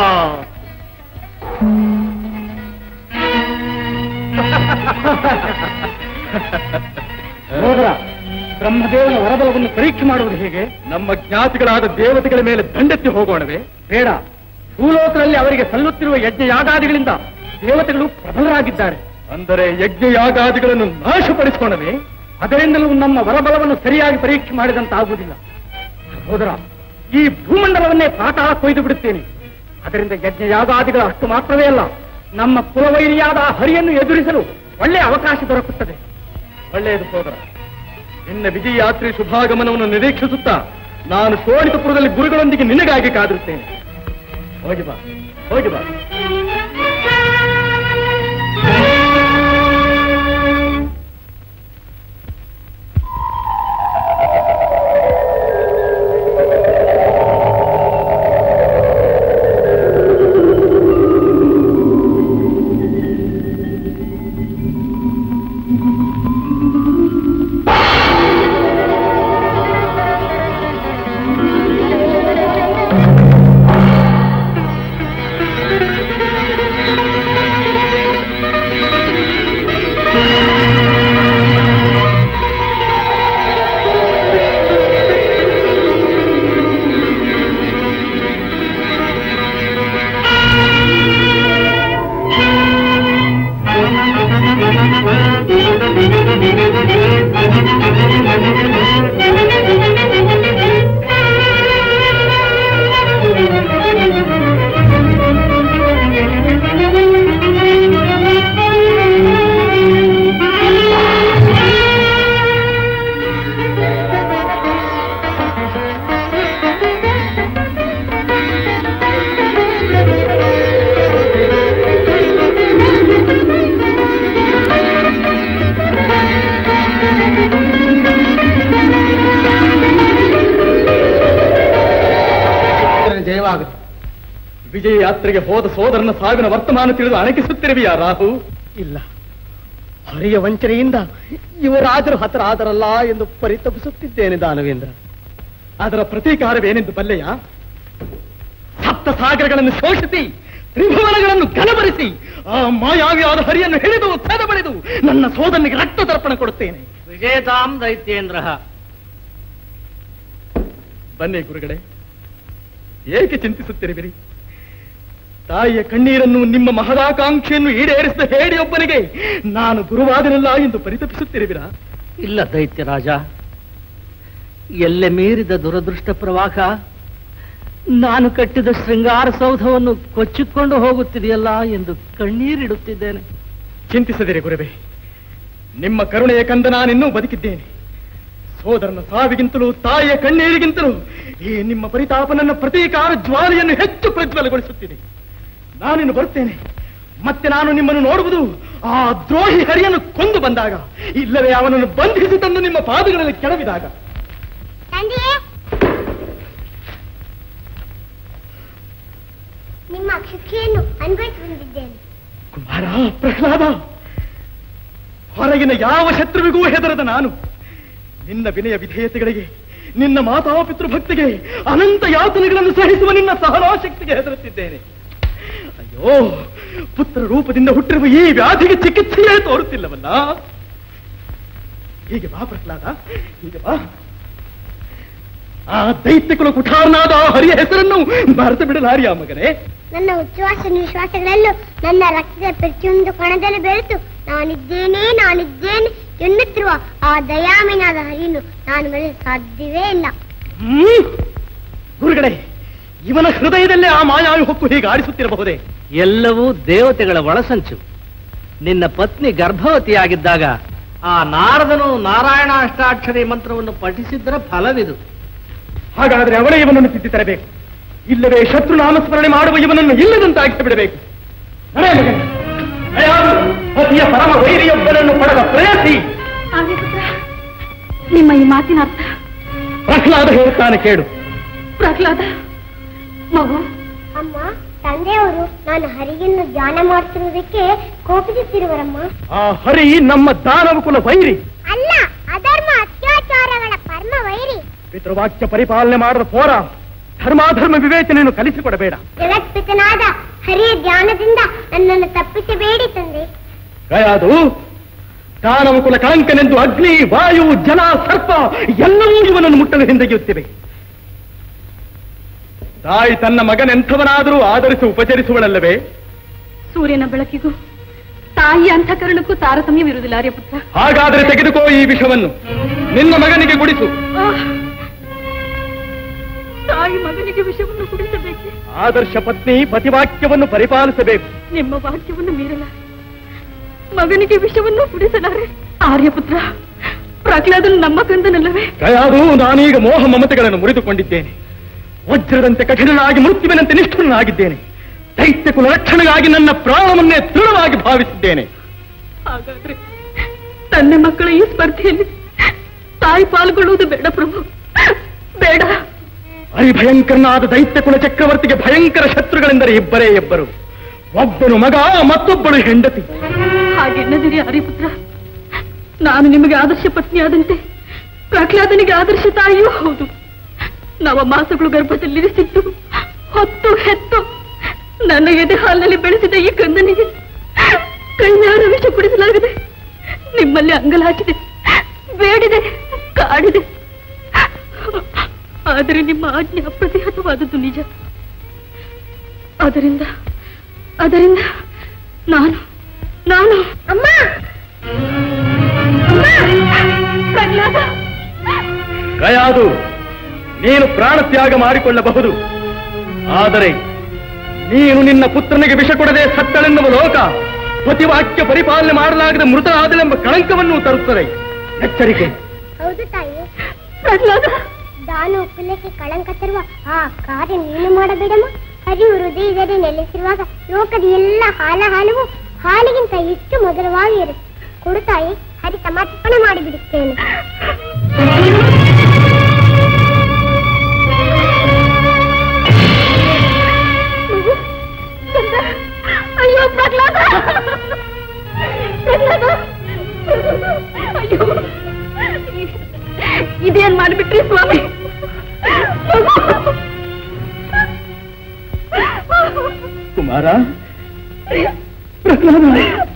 ಹೋದ್ರ ಬ್ರಹ್ಮದೇವನ ವರಬಲವನ್ನು ಪರೀಕ್ಷೆ ಮಾಡುವುದು ಹೇಗೆ ನಮ್ಮ ಜ್ಞಾತಿಗಳಾದ ದೇವತೆಗಳ ಮೇಲೆ ದಂಡೆತ್ತಿ ಹೋಗೋಣವೇ ಬೇಡ ಭೂಲೋಕದಲ್ಲಿ ಅವರಿಗೆ ಸಲ್ಲುತ್ತಿರುವ ಯಜ್ಞ ಯಾಗಾದಿಗಳಿಂದ ದೇವತೆಗಳು ಪ್ರಬಲರಾಗಿದ್ದಾರೆ ಅಂದರೆ ಯಜ್ಞ ಯಾಗಾದಿಗಳನ್ನು ನಾಶಪಡಿಸೋಣವೇ ಅದರಿಂದಲೂ ನಮ್ಮ ವರಬಲವನ್ನು ಸರಿಯಾಗಿ ಪರೀಕ್ಷೆ ಮಾಡಿದಂತಾಗುವುದಿಲ್ಲ ಸಹೋದರ ಈ ಭೂಮಂಡಲವನ್ನೇ ಪಾತಾಳ ಕೊಯ್ದು ಬಿಡುತ್ತೇನೆ ಅದರಿಂದ ಯಜ್ಞ ಯಾಗಾದಿಗಳ ಅಷ್ಟು ಮಾತ್ರವೇ ಅಲ್ಲ ನಮ್ಮ ಕುಲವೈರಿಯಾದ ಹರಿಯನ್ನು ಎದುರಿಸಲು ಒಳ್ಳೆಯ ಅವಕಾಶ ದೊರಕುತ್ತದೆ ಒಳ್ಳೆಯದು ಸೋದರ ನಿನ್ನ ವಿಜಯ ಯಾತ್ರೆ ಶುಭಾಗಮನವನ್ನು ನಿರೀಕ್ಷಿಸುತ್ತಾ ನಾನು ಶೋಣಿತಪುರದಲ್ಲಿ ಗುರುಗಳೊಂದಿಗೆ ನಿನಗಾಗಿ ಕಾದಿರುತ್ತೇನೆ ಹೋಗಿ ಬಾ ಹೋಗಿ ಬಾ ಜಯವಾಗುತ್ತೆ ವಿಜಯ ಯಾತ್ರೆಗೆ ಹೋದ ಸೋದರನ ಸಾವಿನ ವರ್ತಮಾನ ತಿಳಿದು ಅಣಕಿಸುತ್ತಿರುವಿಯಾ ರಾಹು ಇಲ್ಲ ಹರಿಯ ವಂಚನೆಯಿಂದ ಇವರಾದರೂ ಹತರಾದರಲ್ಲ ಎಂದು ಪರಿತಪಿಸುತ್ತಿದ್ದೇನೆ ದಾನವೇಂದ್ರ ಅದರ ಪ್ರತೀಕಾರವೇನೆಂದು ಬಲ್ಲೆಯ ಸಪ್ತ ಸಾಗರಗಳನ್ನು ಶೋಷಿಸಿ ತ್ರಿಭುವನಗಳನ್ನು ಘನಬರಿಸಿ ಆ ಮಾಯಾವಿಯಾದ ಹರಿಯನ್ನು ಹಿಡಿದು ಬಡಿದು ನನ್ನ ಸೋದರನಿಗೆ ರಕ್ತ ತರ್ಪಣ ಕೊಡುತ್ತೇನೆ ವಿಜೇತಾಂ ದೈತ್ಯೇಂದ್ರ ಬನ್ನಿ ಗುರುಗಳೇ ಏಕೆ ಚಿಂತಿಸುತ್ತಿರುವಿರಿ ತಾಯಿಯ ಕಣ್ಣೀರನ್ನು ನಿಮ್ಮ ಮಹದಾಕಾಂಕ್ಷೆಯನ್ನು ಈಡೇರಿಸಿದ ಹೇಡಿಯೊಬ್ಬನಿಗೆ ನಾನು ಗುರುವಾದನಲ್ಲ ಎಂದು ಪರಿತಪಿಸುತ್ತಿರುವಿರಾ ಇಲ್ಲ ದೈತ್ಯ ರಾಜ ಎಲ್ಲೆ ಮೀರಿದ ದುರದೃಷ್ಟ ಪ್ರವಾಹ ನಾನು ಕಟ್ಟಿದ ಶೃಂಗಾರ ಸೌಧವನ್ನು ಕೊಚ್ಚಿಕೊಂಡು ಹೋಗುತ್ತಿದೆಯಲ್ಲ ಎಂದು ಕಣ್ಣೀರಿಡುತ್ತಿದ್ದೇನೆ ಚಿಂತಿಸದಿರಿ ಗುರುವೇ ನಿಮ್ಮ ಕರುಣೆಯ ಕಂದ ನಾನಿನ್ನೂ ಬದುಕಿದ್ದೇನೆ ಸೋದರನ ಸಾವಿಗಿಂತಲೂ ತಾಯಿಯ ಕಣ್ಣೀರಿಗಿಂತಲೂ ಈ ನಿಮ್ಮ ಪರಿತಾಪ ನನ್ನ ಪ್ರತೀಕಾರ ಜ್ವಾಲೆಯನ್ನು ಹೆಚ್ಚು ಪ್ರಜ್ವಲಗೊಳಿಸುತ್ತಿದೆ ನಾನಿನ್ನು ಬರುತ್ತೇನೆ ಮತ್ತೆ ನಾನು ನಿಮ್ಮನ್ನು ನೋಡುವುದು ಆ ದ್ರೋಹಿ ಹರಿಯನ್ನು ಕೊಂದು ಬಂದಾಗ ಇಲ್ಲವೇ ಅವನನ್ನು ಬಂಧಿಸಿ ತಂದು ನಿಮ್ಮ ಪಾದಗಳಲ್ಲಿ ಕೆಳವಿದಾಗ ತಂದೆಯೇ ನಿಮ್ಮ ಶಿಕ್ಷೆಯನ್ನು ಅನ್ವಯಿಸಿ ಬಂದಿದ್ದೇನೆ ಕುಮಾರ ಪ್ರಹ್ಲಾದ ಹೊರಗಿನ ಯಾವ ಶತ್ರುವಿಗೂ ಹೆದರದ ನಾನು ನಿನ್ನ ವಿನಯ ವಿಧೇಯತೆಗಳಿಗೆ ನಿನ್ನ ಮಾತಾಪಿತೃ ಭಕ್ತಿಗೆ ಅನಂತ ಯಾತನೆಗಳನ್ನು ಸಹಿಸುವ ನಿನ್ನ ಸಹನಾಶಕ್ತಿಗೆ ಹೆದರುತ್ತಿದ್ದೇನೆ ಅಯ್ಯೋ ಪುತ್ರ ರೂಪದಿಂದ ಹುಟ್ಟಿರುವ ಈ ವ್ಯಾಧಿಗೆ ಚಿಕಿತ್ಸೆಯೇ ತೋರುತ್ತಿಲ್ಲವಲ್ಲ ಹೀಗೆ ಬಾ ಪ್ರಹ್ಲಾದ ಹೀಗೆ ಬಾ ಆ ದೈತ್ಯಕುಲ ಕುಠಾರನಾದ ಆ ಹರಿಯ ಹೆಸರನ್ನು ಮರೆತು ಬಿಡಲಾರಿಯ ಮಗನೇ ನನ್ನ ಉಚ್ಛ್ವಾಸ ನಿಶ್ವಾಸಗಳಲ್ಲೂ ನನ್ನ ರಕ್ತದ ಪ್ರತಿಯೊಂದು ಕಣದಲ್ಲಿ ಬೆರೆತು ನಾನಿದ್ದೇನೆ ನಾನಿದ್ದೇನೆ ಎನ್ನುತ್ತಿರುವ ಆ ದಯಾಮಿನಾದ ಹರಿಯನ್ನು ನಾನು ಬೆಳೆಯಲು ಸಾಧ್ಯವೇ ಇಲ್ಲ ಹ್ಮ್? ಗುರುಗಳೇ ಇವನ ಹೃದಯದಲ್ಲೇ ಆ ಮಾಯಾವಿ ಹೊಕ್ಕು ಹೀಗೆ ಆಡಿಸುತ್ತಿರಬಹುದೇ ಎಲ್ಲವೂ ದೇವತೆಗಳ ಒಳಸಂಚು ನಿನ್ನ ಪತ್ನಿ ಗರ್ಭವತಿಯಾಗಿದ್ದಾಗ ಆ ನಾರದನು ನಾರಾಯಣ ಅಷ್ಟಾಕ್ಷರಿ ಮಂತ್ರವನ್ನು ಪಠಿಸಿದ್ದರ ಫಲವಿದು ಹಾಗಾದ್ರೆ ಅವಳೇ ಇವನನ್ನು ತಿದ್ದಿ ತರಬೇಕು ಇಲ್ಲವೇ ಶತ್ರು ನಾಮಸ್ಮರಣೆ ಮಾಡುವ ಇವನನ್ನು ಇಲ್ಲದಂತಾಗಿ ಬಿಡಬೇಕು ನಡೆ ಮಗನೇ. ದಯಾಳು, ಪತಿಯ ಪರಮ ವೈರಿಯೊಬ್ಬನನ್ನು ಪಡೆದ ಪ್ರಯತ್ನಿ ಆರ್ಯಪುತ್ರ ನಿಮ್ಮ ಈ ಮಾತಿನ ಅರ್ಥ ಪ್ರಹ್ಲಾದ ಹೇಳುತ್ತಾನೆ ಕೇಳು ಪ್ರಹ್ಲಾದ ಮಗು ಅಮ್ಮ ತಂದೆಯವರು ನಾನು ಹರಿಯನ್ನು ಧ್ಯಾನ ಮಾಡುತ್ತಿರುವುದಕ್ಕೆ ಕೋಪಿಸುತ್ತಿರುವರಮ್ಮ ಆ ಹರಿ ನಮ್ಮ ದಾನವ ಕುಲ ವೈರಿ ಅಲ್ಲ ಅಧರ್ಮ ಅತ್ಯಾಚಾರಗಳ ಪರಮ ವೈರಿ ಪಿತೃವಾಕ್ಯ ಪರಿಪಾಲನೆ ಮಾಡದ ಪೋರ ಧರ್ಮಾಧರ್ಮ ವಿವೇಚನೆಯನ್ನು ಕಲಿಸಿಕೊಡಬೇಡ ಜಗತ್ಪಿತನಾದ ಹರಿಯ ಧ್ಯಾನದಿಂದ ನನ್ನನ್ನು ತಪ್ಪಿಸಬೇಡಿ ತಂದೆ ಗಯಾದು ದಾನವ ಕುಲ ಕಳಂಕನೆಂದು ಅಗ್ನಿ ವಾಯು ಜಲ ಸರ್ಪ ಎಲ್ಲವೂ ಇವನನ್ನು ಮುಟ್ಟಲು ಹಿಂದೆಗೆಯುತ್ತಿವೆ ತಾಯಿ ತನ್ನ ಮಗನೆಂಥವನಾದರೂ ಆಧರಿಸಿ ಉಪಚರಿಸುವಳಲ್ಲವೇ ಸೂರ್ಯನ ಬೆಳಕಿಗೂ ತಾಯಿಯ ಅಂತಃಕರಣಕ್ಕೂ ತಾರತಮ್ಯವಿರುವುದಿಲ್ಲ ಆರ್ಯಪುತ್ರ ಹಾಗಾದರೆ ತೆಗೆದುಕೋ ಈ ವಿಷವನ್ನು ನಿನ್ನ ಮಗನಿಗೆ ಗುಡಿಸು ಆಹ್! ತಾಯಿ ಮಗನಿಗೆ ವಿಷವನ್ನು ಕುಡಿಸಬೇಕೆ ಆದರ್ಶ ಪತ್ನಿ ಪತಿವಾಕ್ಯವನ್ನು ಪರಿಪಾಲಿಸಬೇಕು ನಿಮ್ಮ ವಾಕ್ಯವನ್ನು ಮೀರಲ ಮಗನಿಗೆ ವಿಷವನ್ನು ಕುಡಿಸಲಾರೆ ಆರ್ಯಪುತ್ರ ಪ್ರಹ್ಲಾದನು ನಮ್ಮ ಕಂದನಲ್ಲವೇ ಗಯಾದು ನಾನೀಗ ಮೋಹ ಮಮತೆಗಳನ್ನು ಮುರಿದುಕೊಂಡಿದ್ದೇನೆ ವಜ್ರದಂತೆ ಕಠಿಣನಾಗಿ ಮೃತ್ಯುವಿನಂತೆ ನಿಷ್ಠುರನಾಗಿದ್ದೇನೆ ದೈತ್ಯ ಕುಲ ರಕ್ಷಣೆಗಾಗಿ ನನ್ನ ಪ್ರಾಣವನ್ನೇ ದೃಢವಾಗಿ ಭಾವಿಸಿದ್ದೇನೆ ಹಾಗಾದ್ರೆ ತಂದೆ ಮಕ್ಕಳ ಈ ಸ್ಪರ್ಧೆಯಲ್ಲಿ ತಾಯಿ ಪಾಲ್ಗೊಳ್ಳುವುದು ಬೇಡ ಪ್ರಭು ಬೇಡ ಭಯಂಕರನಾದ ದೈತ್ಯ ಕುಲ ಚಕ್ರವರ್ತಿಗೆ ಭಯಂಕರ ಶತ್ರುಗಳೆಂದರೆ ಇಬ್ಬರೇ ಇಬ್ಬರು ಒಬ್ಬನು ಮಗ ಮತ್ತೊಬ್ಬಳು ಹೆಂಡತಿ ಹಾಗೆನ್ನದಿರಿ ಹರಿಪುತ್ರ ನಾನು ನಿಮಗೆ ಆದರ್ಶ ಪತ್ನಿಯಾದಂತೆ ಪ್ರಹ್ಲಾದನಿಗೆ ಆದರ್ಶ ತಾಯಿಯೂ ಹೌದು ನವ ಮಾಸಗಳು ಗರ್ಭದಲ್ಲಿರಿಸಿದ್ದು ಹೊತ್ತು ಹೆತ್ತು ನನ್ನ ಎದೆ ಹಾಲಿನಲ್ಲಿ ಬೆಳೆಸಿದ ಈ ಕಂದನಿಗೆ ಕೈಯಾರ ವಿಷ ಕುಡಿಸಲಾಗದೆ ನಿಮ್ಮಲ್ಲಿ ಅಂಗಲಾಚಿದೆ ಬೇಡಿದೆ ಕಾಡಿದೆ ಆದರೆ ನಿಮ್ಮ ಆಜ್ಞೆ ಅಪ್ರತಿಹತವಾದದ್ದು ನಿಜ ಅದರಿಂದ ಅದರಿಂದ ನಾನು ನಾನು ಅಮ್ಮ ಪ್ರಹ್ಲಾದ ಗಯಾದು ನೀನು ಪ್ರಾಣ ತ್ಯಾಗ ಮಾಡಿಕೊಳ್ಳಬಹುದು ಆದರೆ ನೀನು ನಿನ್ನ ಪುತ್ರನಿಗೆ ವಿಷ ಕೊಡದೆ ಸತ್ತಳೆನ್ನುವ ಲೋಕ ಪತಿವಾಕ್ಯ ಪರಿಪಾಲನೆ ಮಾಡಲಾಗದ ಮೃತ ಆದಳೆಂಬ ಕಳಂಕವನ್ನು ತರುತ್ತದೆ ಎಚ್ಚರಿಕೆ ಹೌದು ತಾಯಿ ಪ್ರಹ್ಲಾದ ದಾನು ಕುಲಕ್ಕೆ ಕಳಂಕ ತರುವ ಆ ಕಾರ್ಯ ನೀನು ಮಾಡಬೇಡಮ್ಮ ಹರಿವು ಹೃದಯದಲ್ಲಿ ನೆಲೆಸಿರುವಾಗ ಲೋಕದ ಎಲ್ಲ ಹಾಲ ಹಾಲವು ಹಾಲಿಗಿಂತ ಹೆಚ್ಚು ಮಧುರವಾಗಿ ಇರುತ್ತೆ ಕೊಡು ತಾಯಿ ಹರಿ ಸಮರ್ಪಣೆ ಮಾಡಿಬಿಡುತ್ತೇನೆ ಅಯ್ಯೋ ಪ್ರಹ್ಲಾದ ಪ್ರಹ್ಲಾದ ಅಯ್ಯೋ ಇದೇನ್ ಮಾಡಿಬಿಟ್ರಿ ಸ್ವಾಮಿ ಕುಮಾರ ಪ್ರಹ್ಲಾದ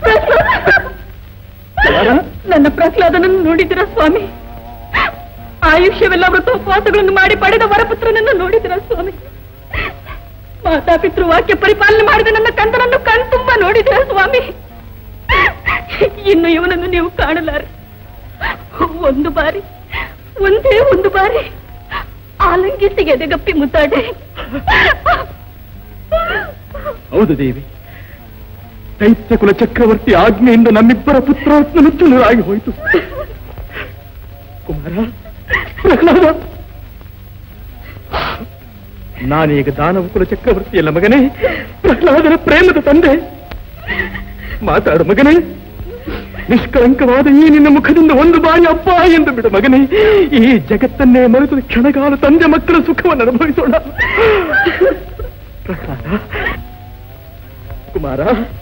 ಕುಮಾರ ನನ್ನ ಪ್ರಹ್ಲಾದನನ್ನು ನೋಡಿದಿರ ಸ್ವಾಮಿ ಆಯುಷ್ಯವೆಲ್ಲ ವ್ರತೋಪವಾಸಗಳನ್ನು ಮಾಡಿ ಪಡೆದ ವರಪುತ್ರನನ್ನು ನೋಡಿದಿರ ಸ್ವಾಮಿ ಮಾತಾಪಿತೃ ವಾಕ್ಯ ಪರಿಪಾಲನೆ ಮಾಡಿದ ನನ್ನ ಕಂದನನ್ನು ಕಣ್ತುಂಬ ನೋಡಿದಿರ ಸ್ವಾಮಿ ಇನ್ನು ಇವನನ್ನು ನೀವು ಕಾಣಲಾರೆ ಒಂದು ಬಾರಿ ಒಂದೇ ಒಂದು ಬಾರಿ ಆಲಂಗಿಸಿ ಎದೆಗಪ್ಪಿ ಮುದ್ದಾಡೆ ಹೌದು ದೇವಿ ದೈತ್ಯ ಕುಲ ಚಕ್ರವರ್ತಿ ಆಜ್ಞೆಯಿಂದ ನಮ್ಮಿಬ್ಬರ ಪುತ್ರಾತ್ಮ ನುಚ್ಚುನೂರಾಗಿ ಹೋಯಿತು ಕುಮಾರ ಪ್ರಹ್ಲಾದ ನಾನೀಗ ದಾನವ ಕುಲ ಚಕ್ರವರ್ತಿಯಲ್ಲ ಮಗನೇ ಪ್ರಹ್ಲಾದನ ಪ್ರೇಮದ ತಂದೆ ಮಾತಾಡು ಮಗನೇ ನಿಷ್ಕಳಂಕವಾದ ಈ ನಿನ್ನ ಮುಖದಿಂದ ಒಂದು ಬಾರಿ ಅಪ್ಪ ಎಂದು ಬಿಡು ಮಗನೇ ಈ ಜಗತ್ತನ್ನೇ ಮರೆತು ಕ್ಷಣಕಾಲ ತಂದೆ ಮಕ್ಕಳ ಸುಖವನ್ನು ಅನುಭವಿಸೋಣ ಪ್ರಹ್ಲಾದ ಕುಮಾರ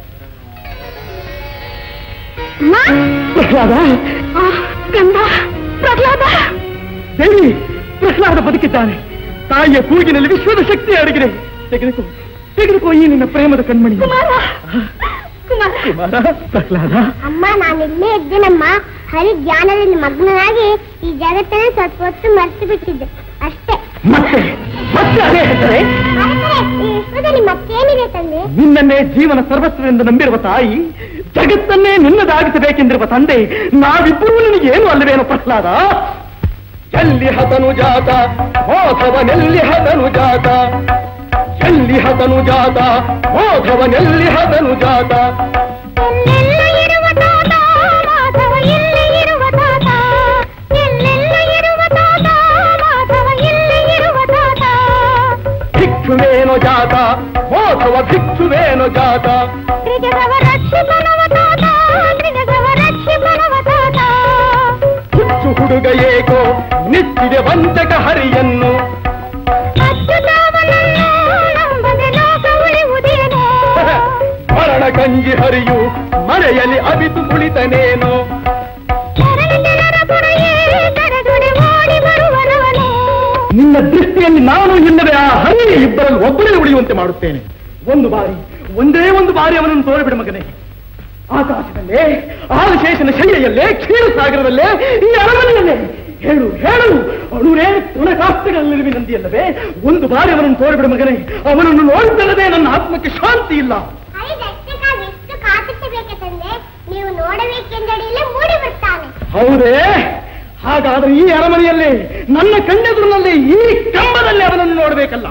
ಪ್ರಹ್ಲಾದ ಪ್ರಹ್ಲಾದ ದೇವಿ ಪ್ರಹ್ಲಾದ ಬದುಕಿದ್ದಾನೆ ತಾಯಿಯ ಕೂಗಿನಲ್ಲಿ ವಿಶ್ವದ ಶಕ್ತಿ ಅಡಗಿದೆ ತೆಗೆದುಕೋ ತೆಗೆದುಕೋ ಈ ನಿನ್ನ ಪ್ರೇಮದ ಕಣ್ಮಣಿ ಕುಮಾರ ಕುಮಾರ ಕುಮಾರ ಪ್ರಹ್ಲಾದ ಅಮ್ಮ ನಾನು ಇಲ್ಲೇ ಇದ್ದೇನಮ್ಮ ಹರಿ ಜ್ಞಾನದಲ್ಲಿ ಮಗ್ನನಾಗಿ ಈ ಜಗತ್ತನ್ನೇ ಸ್ವಲ್ಪ ಹೊತ್ತು ಮರೆತು ಬಿಟ್ಟಿದ್ದೆ ಅಷ್ಟೇ ಮತ್ತೆ ಮತ್ತೆ ಅದೇ ಹೆಸರೇ ಆದರೆ ಈ ವಿಶ್ವದಲ್ಲಿ ಮತ್ತೇನಿದೆ ತಂದೆ ನಿನ್ನನ್ನೇ ಜೀವನ ಸರ್ವಸ್ವವೆಂದು ನಂಬಿರುವ ತಾಯಿ ಜಗತ್ತನ್ನೇ ನಿನ್ನದಾಗಿಸಬೇಕೆಂದಿರುವ ತಂದೆ ನಾವಿಬ್ಬರೂ ನಿನಗೇನು ಅಲ್ಲವೇನು ಪ್ರಹ್ಲಾದ ಎಲ್ಲಿ ಹತನು ಜಾತ ಮೋಧವನೆಲ್ಲಿ ಹತನು ಜಾತ ಎಲ್ಲಿ ಹತನು ಜಾತ ಮೋಧವನೆಲ್ಲಿ ಹತನು ಜಾತ ಎಲ್ಲೆಲ್ಲ ಇರುವ ತಾತ ಮಾಧವ ಎಲ್ಲಿ ಇರುವ ತಾತ ಎಲ್ಲೆಲ್ಲ ಇರುವ ತಾತ ಮಾಧವ ಎಲ್ಲಿ ಇರುವ ತಾತ ಭಿಕ್ಷುವೇನು ಜಾತ ಮೋಧವ ಭಿಕ್ಷುವೇನು ಜಾತ ತ್ರಿಜಗವ ರಕ್ಷಿಪನವ ತಾತ ತ್ರಿಜಗವ ರಕ್ಷಿಪನವ ತಾತ ಹುಚ್ಚು ಹುಡುಗ ಏಕೋ ನಿತ್ತಿದೆ ವಂಚಕ ಹರಿಯನ್ನು ಅಚ್ಯುತಾವನನ್ನು ನಂಬದೆ ಲೋಕ ಉಳಿಯುವುದೇನೋ ಮರಣ ಕಂಜಿ ಹರಿಯು ಮರೆಯಲಿ ಅವಿತು ಕುಳಿತನೇನೋ ಶರಣ ಜನರ ಪುರೆಯೇ ಕರೆದೊಡೆ ಓಡಿ ಬರುವನವನು ನಿನ್ನ ದೃಷ್ಟಿಯಲ್ಲಿ ನಾನು ಇಲ್ಲವೇ ಆ ಹರಿ ಇಬ್ಬರಲ್ಲಿ ಒಬ್ಬರೇ ಉಳಿಯುವಂತೆ ಮಾಡುತ್ತೇನೆ ಒಂದು ಬಾರಿ ಒಂದೇ ಒಂದು ಬಾರಿ ಅವನನ್ನು ತೋರಿಬಿಡು ಮಗನೇ ಆಕಾಶದಲ್ಲೇ ಆದಿಶೇಷನ ಶೈಲಿಯಲ್ಲೇ ಕ್ಷೀರಸಾಗರದಲ್ಲೇ ಈ ಅರಮನೆಯಲ್ಲೇ ಹೇಳು ಹೇಳು ಅಣುರೇ ತುಣಕಾಸ್ತಿಗಳಲ್ಲಿ ನಂದಿಯಲ್ಲವೇ ಒಂದು ಬಾರಿ ಅವನನ್ನು ತೋರಿಬಿಡು ಮಗನೇ ಅವನನ್ನು ನೋಡಿದ್ದಲ್ಲದೆ ನನ್ನ ಆತ್ಮಕ್ಕೆ ಶಾಂತಿ ಇಲ್ಲ ಹರಿದಷ್ಟಕ್ಕಾಗಿ ಎಷ್ಟು ಕಾಪಿಸಬೇಕೆ ತಂದೆ ನೀವು ನೋಡಬೇಕೆಂದಡಿಯಲ್ಲೇ ಮೂಡಿ ಬರ್ತಾನೆ ಹೌದೇ ಹಾಗಾದ್ರೆ ಈ ಅರಮನೆಯಲ್ಲಿ ನನ್ನ ಕಣ್ಣೆದುರಿನಲ್ಲಿ ಈ ಕಂಬದಲ್ಲಿ ಅವನನ್ನು ನೋಡಬೇಕಲ್ಲ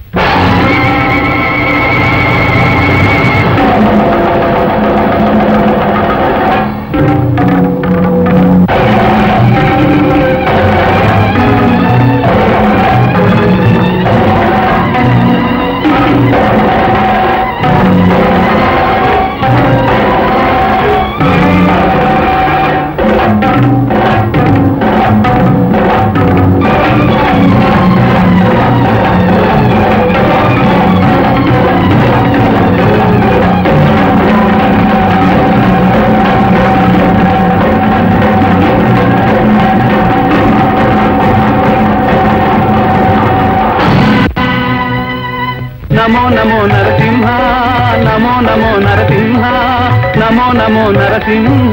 ನಮೋ ನಮೋ ನರಸಿಂಹ ನಮೋ ನಮೋ ನರಸಿಂಹ ನಮೋ ನಮೋ ನರಸಿಂಹ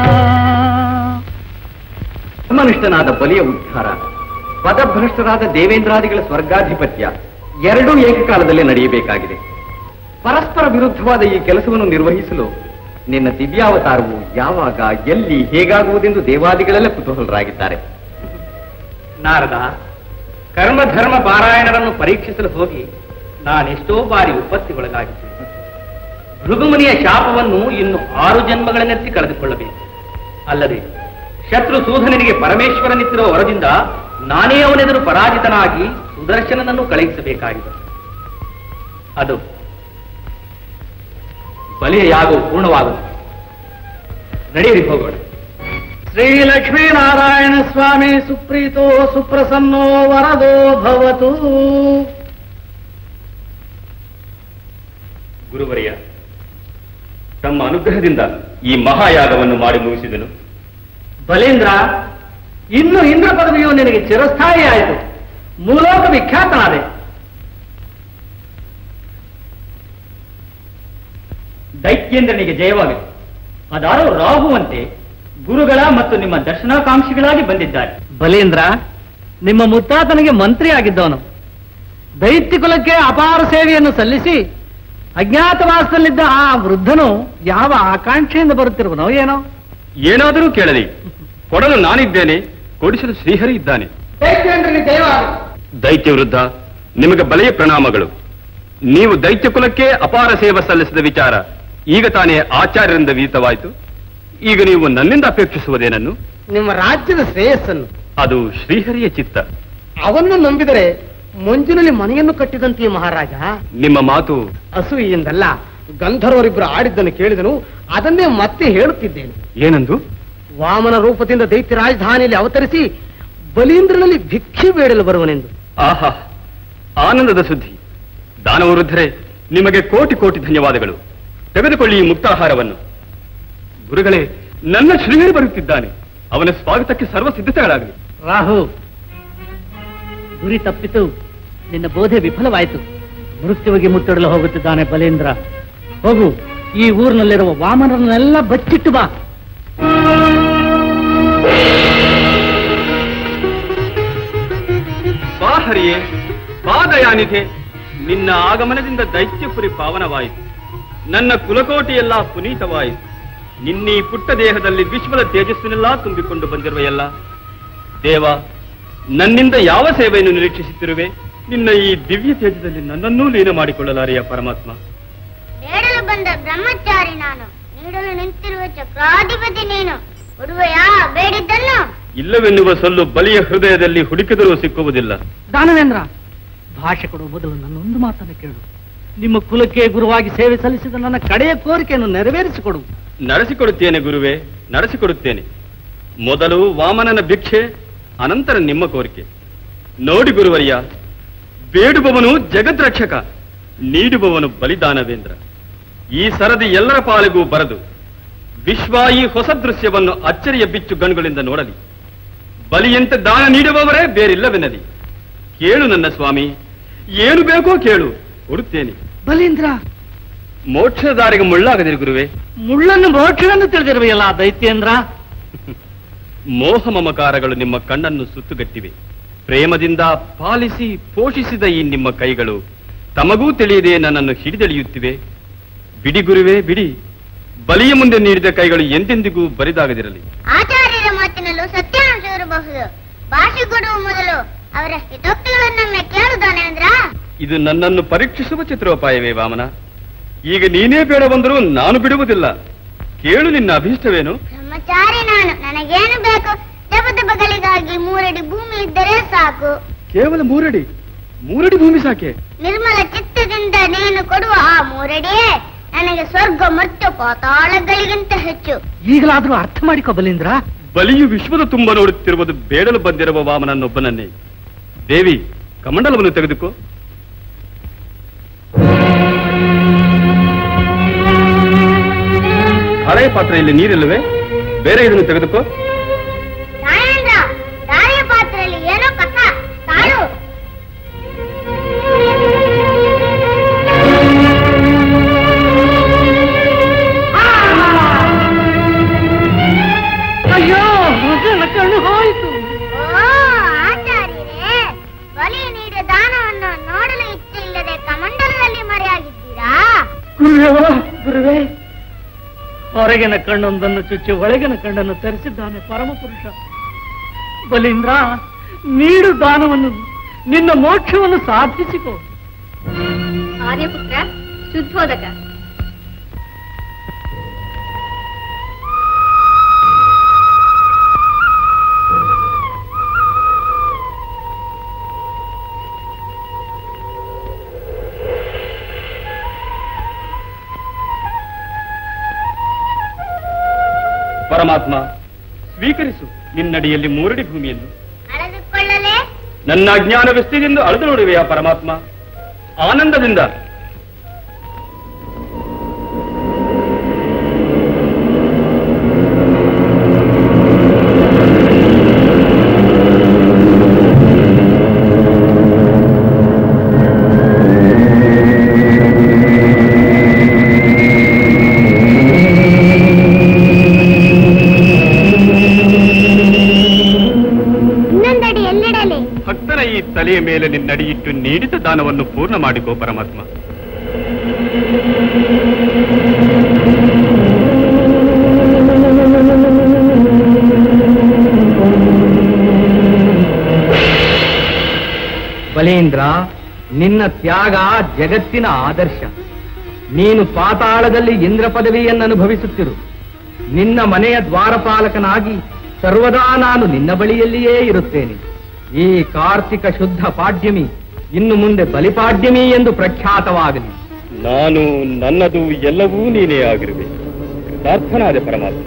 ಧರ್ಮನಿಷ್ಠನಾದ ಬಲಿಯ ಉದ್ಧಾರ ಪದಭ್ರಷ್ಟರಾದ ದೇವೇಂದ್ರಾದಿಗಳ ಸ್ವರ್ಗಾಧಿಪತ್ಯ ಎರಡೂ ಏಕಕಾಲದಲ್ಲೇ ನಡೆಯಬೇಕಾಗಿದೆ ಪರಸ್ಪರ ವಿರುದ್ಧವಾದ ಈ ಕೆಲಸವನ್ನು ನಿರ್ವಹಿಸಲು ನಿನ್ನ ದಿವ್ಯಾವತಾರವು ಯಾವಾಗ ಎಲ್ಲಿ ಹೇಗಾಗುವುದೆಂದು ದೇವಾದಿಗಳೆಲ್ಲ ಕುತೂಹಲರಾಗಿದ್ದಾರೆ ನಾರದ ಕರ್ಮ ಧರ್ಮ ಪಾರಾಯಣರನ್ನು ಪರೀಕ್ಷಿಸಲು ಹೋಗಿ ನಾನೆಷ್ಟೋ ಬಾರಿ ವಿಪತ್ತಿಗೊಳಗಾಗಿದ್ದೆ ಭೃಗುಮುನಿಯ ಶಾಪವನ್ನು ಇನ್ನು ಆರು ಜನ್ಮಗಳನ್ನೆತ್ತಿ ಕಳೆದುಕೊಳ್ಳಬೇಕು ಅಲ್ಲದೆ ಶತ್ರು ಸೂಧನಿಗೆ ಪರಮೇಶ್ವರನಿತ್ತಿರುವ ವರದಿಂದ ನಾನೇ ಅವನೆದುರು ಪರಾಜಿತನಾಗಿ ಸುದರ್ಶನನನ್ನು ಕಳುಹಿಸಬೇಕಾಗಿದೆ ಅದು ಬಲಿಯ ಯಾಗವು ಪೂರ್ಣವಾಗುವುದು ನಡೆಯಿರಿ ಹೋಗೋಣ ಶ್ರೀ ಲಕ್ಷ್ಮೀನಾರಾಯಣ ಸ್ವಾಮಿ ಸುಪ್ರೀತೋ ಸುಪ್ರಸನ್ನೋ ವರದೋ ಭವತು ಗುರುವರಿಯ ತಮ್ಮ ಅನುಗ್ರಹದಿಂದ ಈ ಮಹಾಯಾಗವನ್ನು ಮಾಡಿ ಮುಗಿಸಿದನು ಬಲೇಂದ್ರ ಇನ್ನು ಇಂದ್ರ ಪದವಿಯು ನಿನಗೆ ಚಿರಸ್ಥಾಯಿ ಆಯಿತು ಮೂಲೋಕ ವಿಖ್ಯಾತನಾದೆ ದೈತ್ಯೇಂದ್ರನಿಗೆ ಜಯವಾಗಲಿ ಅದಾರೋ ರಾಹುವಂತೆ ಗುರುಗಳ ಮತ್ತು ನಿಮ್ಮ ದರ್ಶನಾಕಾಂಕ್ಷಿಗಳಾಗಿ ಬಂದಿದ್ದಾರೆ ಬಲೇಂದ್ರ ನಿಮ್ಮ ಮುತ್ತಾತನಿಗೆ ಮಂತ್ರಿ ಆಗಿದ್ದವನು ದೈತ್ಯ ಕುಲಕ್ಕೆ ಅಪಾರ ಸೇವೆಯನ್ನು ಸಲ್ಲಿಸಿ ಅಜ್ಞಾತವಾಸದಲ್ಲಿದ್ದ ಆ ವೃದ್ಧನು ಯಾವ ಆಕಾಂಕ್ಷೆಯಿಂದ ಬರುತ್ತಿರುವನೋ ಏನೋ ಏನಾದರೂ ಕೇಳಲಿ ಕೊಡಲು ನಾನಿದ್ದೇನೆ ಕೊಡಿಸಲು ಶ್ರೀಹರಿ ಇದ್ದಾನೆ ದೈತ್ಯೇಂದ್ರನಿಗೆ ಜಯವಾಗಲಿ ದೈತ್ಯ ವಿರುದ್ಧ ನಿಮಗೆ ಬಲೆಯ ಪ್ರಣಾಮಗಳು ನೀವು ದೈತ್ಯ ಕುಲಕ್ಕೆ ಅಪಾರ ಸೇವೆ ಸಲ್ಲಿಸಿದ ವಿಚಾರ ಈಗ ತಾನೇ ಆಚಾರ್ಯರಿಂದ ವಿಹಿತವಾಯಿತು ಈಗ ನೀವು ನನ್ನಿಂದ ಅಪೇಕ್ಷಿಸುವುದೇನನ್ನು ನಿಮ್ಮ ರಾಜ್ಯದ ಶ್ರೇಯಸ್ಸನ್ನು ಅದು ಶ್ರೀಹರಿಯ ಚಿತ್ತ ಅವನ್ನು ನಂಬಿದರೆ ಮಂಜಿನಲ್ಲಿ ಮನೆಯನ್ನು ಕಟ್ಟಿದಂತೆಯೇ ಮಹಾರಾಜ ನಿಮ್ಮ ಮಾತು ಅಸೂಯೆಯಿಂದಲ್ಲ ಗಂಧರ್ವರಿಬ್ಬರು ಆಡಿದ್ದನ್ನು ಕೇಳಿದನು ಅದನ್ನೇ ಮತ್ತೆ ಹೇಳುತ್ತಿದ್ದೇನೆ ಏನಂದು ವಾಮನ ರೂಪದಿಂದ ದೈತ್ಯ ರಾಜಧಾನಿಯಲ್ಲಿ ಅವತರಿಸಿ ಬಲೀಂದ್ರನಲ್ಲಿ ಭಿಕ್ಷೆ ಬೇಡಲು ಬರುವನೆಂದು ಆಹಾ ಆನಂದದ ಸುದ್ದಿ ದಾನವರುದ್ಧರೆ ನಿಮಗೆ ಕೋಟಿ ಕೋಟಿ ಧನ್ಯವಾದಗಳು ತೆಗೆದುಕೊಳ್ಳಿ ಈ ಮುಕ್ತಾಹಾರವನ್ನು ಗುರುಗಳೇ ನನ್ನ ಶ್ರೀಹರಿ ಬರುತ್ತಿದ್ದಾನೆ ಅವನ ಸ್ವಾಗತಕ್ಕೆ ಸರ್ವ ಸಿದ್ಧತೆಗಳಾಗಲಿ ರಾಹು ಗುರಿ ತಪ್ಪಿತು ನಿನ್ನ ಬೋಧೆ ವಿಫಲವಾಯಿತು ಮೃತ್ಯುವಿಗೆ ಮುತ್ತಿಡಲು ಹೋಗುತ್ತಿದ್ದಾನೆ ಬಲೇಂದ್ರ ಹೋಗು ಈ ಊರಿನಲ್ಲಿರುವ ವಾಮನರನ್ನೆಲ್ಲ ಬಚ್ಚಿಟ್ಟು ಬಾ ಬಾ ಹರಿಯೇ ಬಾ ದಯಾನಿಧೆ ನಿನ್ನ ಆಗಮನದಿಂದ ದೈತ್ಯಪುರಿ ಪಾವನವಾಯಿತು ನನ್ನ ಕುಲಕೋಟಿಯೆಲ್ಲ ಪುನೀತವಾಯಿತು ನಿನ್ನೀ ಪುಟ್ಟ ದೇಹದಲ್ಲಿ ವಿಶ್ವದ ತೇಜಸ್ಸಿನೆಲ್ಲ ತುಂಬಿಕೊಂಡು ಬಂದಿರುವ ಎಲ್ಲ ದೇವ ನನ್ನಿಂದ ಯಾವ ಸೇವೆಯನ್ನು ನಿರೀಕ್ಷಿಸುತ್ತಿರುವೆ ನಿನ್ನ ಈ ದಿವ್ಯ ತೇಜದಲ್ಲಿ ನನ್ನನ್ನೂ ಲೀನ ಮಾಡಿಕೊಳ್ಳಲಾರೆಯ ಪರಮಾತ್ಮ ಬೇಡಲು ಬಂದ ಬ್ರಹ್ಮಚಾರಿ ನಾನು ನೀಡಲು ನಿಂತಿರುವ ಚಕ್ರಾಧಿಪತಿ ನೀನು ಕೊಡುವೆಯಾ ಬೇಡಿದ್ದನ್ನು ಇಲ್ಲವೆನ್ನುವ ಸೊಲ್ಲು ಬಲಿಯ ಹೃದಯದಲ್ಲಿ ಹುಡುಕಿದರೂ ಸಿಕ್ಕುವುದಿಲ್ಲ ದಾನವೇಂದ್ರ ಭಾಷೆ ಕೊಡುವ ಮೊದಲು ನನ್ನೊಂದು ಮಾತನ್ನು ಕೇಳು ನಿಮ್ಮ ಕುಲಕ್ಕೆ ಗುರುವಾಗಿ ಸೇವೆ ಸಲ್ಲಿಸಿದ ನನ್ನ ಕಡೆಯ ಕೋರಿಕೆಯನ್ನು ನೆರವೇರಿಸಿಕೊಡು ನಡೆಸಿಕೊಡುತ್ತೇನೆ ಗುರುವೇ ನಡೆಸಿಕೊಡುತ್ತೇನೆ ಮೊದಲು ವಾಮನನ ಭಿಕ್ಷೆ ಅನಂತರ ನಿಮ್ಮ ಕೋರಿಕೆ ನೋಡಿ ಗುರುವರ್ಯ ಬೇಡುವವನು ಜಗದ್ರಕ್ಷಕ ನೀಡುವವನು ಬಲಿದಾನವೇಂದ್ರ ಈ ಸರದಿ ಎಲ್ಲರ ಪಾಲಿಗೂ ಬರದು ವಿಶ್ವ ಈ ಹೊಸ ದೃಶ್ಯವನ್ನು ಅಚ್ಚರಿಯ ಬಿಚ್ಚು ಗಣ್ಗಳಿಂದ ನೋಡಲಿ ಬಲಿಯಂತೆ ದಾನ ನೀಡುವವರೇ ಬೇರಿಲ್ಲವೆನ್ನಲಿ ಕೇಳು ನನ್ನ ಸ್ವಾಮಿ ಏನು ಬೇಕೋ ಕೇಳು ಕೊಡುತ್ತೇನೆ ಬಲೀಂದ್ರ ಮೋಕ್ಷದ ದಾರಿಗೆ ಮುಳ್ಳಾಗದಿರಿ ಗುರುವೇ ಮುಳ್ಳನ್ನು ಮೋಕ್ಷವೆಂದು ತಿಳಿದಿರುವೆಯಲ್ಲ ದೈತ್ಯೇಂದ್ರ ಮೋಹ ಮಮಕಾರಗಳು ನಿಮ್ಮ ಕಣ್ಣನ್ನು ಸುತ್ತುಗಟ್ಟಿವೆ ಪ್ರೇಮದಿಂದ ಪಾಲಿಸಿ ಪೋಷಿಸಿದ ಈ ನಿಮ್ಮ ಕೈಗಳು ತಮಗೂ ತಿಳಿಯದೆ ನನ್ನನ್ನು ಹಿಡಿದೆಳೆಯುತ್ತಿವೆ ಬಿಡಿ ಗುರುವೇ ಬಿಡಿ ಬಲಿಯ ಮುಂದೆ ನೀಡಿದ ಕೈಗಳು ಎಂದೆಂದಿಗೂ ಬರಿದಾಗದಿರಲಿ ಆಚಾರ್ಯರ ಮಾತಿನಲ್ಲೂ ಸತ್ಯಾಂಶ ಇರಬಹುದು ಭಾಷೆ ಕೊಡುವ ಮೊದಲು ಅವರ ಹಿತೋಕ್ತಿಗಳನ್ನೊಮ್ಮೆ ಕೇಳುತ್ತಾನೆ ಅಂದ್ರ ಇದು ನನ್ನನ್ನು ಪರೀಕ್ಷಿಸುವ ಚಿತ್ರೋಪಾಯವೇ ವಾಮನ ಈಗ ನೀನೇ ಬೇಡ ಬಂದರೂ ನಾನು ಬಿಡುವುದಿಲ್ಲ ಕೇಳು ನಿನ್ನ ಅಭೀಷ್ಟವೇನು ಬ್ರಹ್ಮಚಾರಿ ನಾನು ನನಗೇನು ಬೇಕು ಜಪದ ಬಗಲಿಗಾಗಿ ಮೂರಡಿ ಭೂಮಿ ಇದ್ದರೆ ಸಾಕು ಕೇವಲ ಮೂರಡಿ ಮೂರಡಿ ಭೂಮಿ ಸಾಕೆ ನಿರ್ಮಲ ಚಿತ್ತದಿಂದ ನೀನು ಕೊಡುವ ಆ ಮೂರಡಿಯೇ ನನಗೆ ಸ್ವರ್ಗ ಮತ್ತು ಪಾತಾಳಗಳಿಗಿಂತ ಹೆಚ್ಚು ಈಗಲಾದ್ರೂ ಅರ್ಥ ಮಾಡಿಕೋ ಬಲೀಂದ್ರ ಬಲಿಯು ವಿಶ್ವದ ತುಂಬ ನೋಡುತ್ತಿರುವುದು ಬೇಡಲು ಬಂದಿರುವ ವಾಮನನ್ನೊಬ್ಬನನ್ನೇ ದೇವಿ ಕಮಂಡಲವನ್ನು ತೆಗೆದುಕೋ ಹಳೆಯ ಪಾತ್ರೆಯಲ್ಲಿ ನೀರಿಲ್ಲವೇ ಬೇರೆ ಇದನ್ನು ತೆಗೆದುಕೋ ನಾಯೇಂದ್ರ ದಾರಿಯ ಪಾತ್ರೆಯಲ್ಲಿ ಏನೋ ಕಸ ತಾಳು ಅಯ್ಯೋ ನನ್ನ ಕಣ್ಣು ಹೋಯಿತು ಓ ಆಚಾರ್ಯರೇ ಬಲಿ ನೀಡಿದ ದಾನವನ್ನು ನೋಡಲು ಇಚ್ಛೆ ಇಲ್ಲದೆ ಕಮಂಡಲದಲ್ಲಿ ಮರೆಯಾಗಿದ್ದೀರಾ ಗುರುವೇ ಗುರುವೇ ಹೊರಗಿನ ಕಣ್ಣೊಂದನ್ನು ಚುಚ್ಚಿ ಒಳಗಿನ ಕಣ್ಣನ್ನು ತರಿಸಿದ್ದಾನೆ ಪರಮಪುರುಷ ಬಲೀಂದ್ರ ನೀಡು ದಾನವನ್ನು ನಿನ್ನ ಮೋಕ್ಷವನ್ನು ಸಾಧಿಸಿಕೋ ಆರ್ಯಪುತ್ರ ಶುದ್ಧೋದಕ ಪರಮಾತ್ಮ ಸ್ವೀಕರಿಸು ನಿನ್ನಡಿಯಲ್ಲಿ ಮೂರಡಿ ಭೂಮಿಯನ್ನು ಅಳೆದುಕೊಳ್ಳಲೇ ನನ್ನ ಅಜ್ಞಾನ ವಿಸ್ತಿದಿಂದ ಅಳೆದು ನೋಡುವೆಯಾ ಪರಮಾತ್ಮ ಆನಂದದಿಂದ ಇನ್ನೊಂದಡಿ ಎಲ್ಲಿಡಲಿ ಭಕ್ತರ ಈ ತಲೆಯ ಮೇಲೆ ನಿನ್ನಡಿಯಿಟ್ಟು ನೀಡಿದ ದಾನವನ್ನು ಪೂರ್ಣ ಮಾಡಿಕೋ ಪರಮಾತ್ಮ ಬಲೇಂದ್ರ ನಿನ್ನ ತ್ಯಾಗ ಜಗತ್ತಿನ ಆದರ್ಶ ನೀನು ಪಾತಾಳದಲ್ಲಿ ಇಂದ್ರ ಪದವಿಯನ್ನು ಅನುಭವಿಸುತ್ತಿರು ನಿನ್ನ ಮನೆಯ ದ್ವಾರಪಾಲಕನಾಗಿ ಸರ್ವದಾ ನಾನು ನಿನ್ನ ಬಳಿಯಲ್ಲಿಯೇ ಇರುತ್ತೇನೆ ಈ ಕಾರ್ತಿಕ ಶುದ್ಧ ಪಾಡ್ಯಮಿ ಇನ್ನು ಮುಂದೆ ಬಲಿಪಾಡ್ಯಮಿ ಎಂದು ಪ್ರಖ್ಯಾತವಾಗಲಿ ನಾನು ನನ್ನದು ಎಲ್ಲವೂ ನೀನೇ ಆಗಿರುವೆ ಕೃತಾರ್ಥನಾದ ಪರಮಾತ್ಮ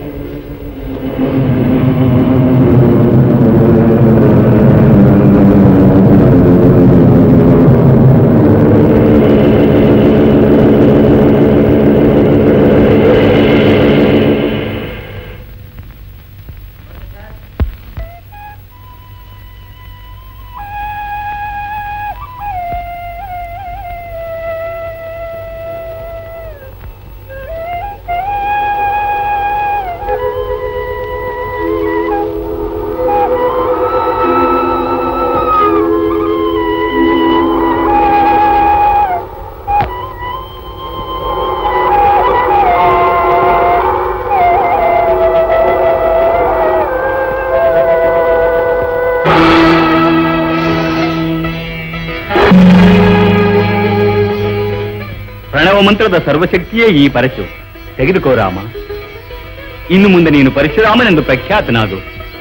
ಪ್ರಣವ ಮಂತ್ರದ ಸರ್ವಶಕ್ತಿಯೇ ಈ ಪರಶು ತೆಗೆದುಕೋ ರಾಮ ಇನ್ನು ಮುಂದೆ ನೀನು ಪರಶುರಾಮನೆಂದು ಪ್ರಖ್ಯಾತನಾಗು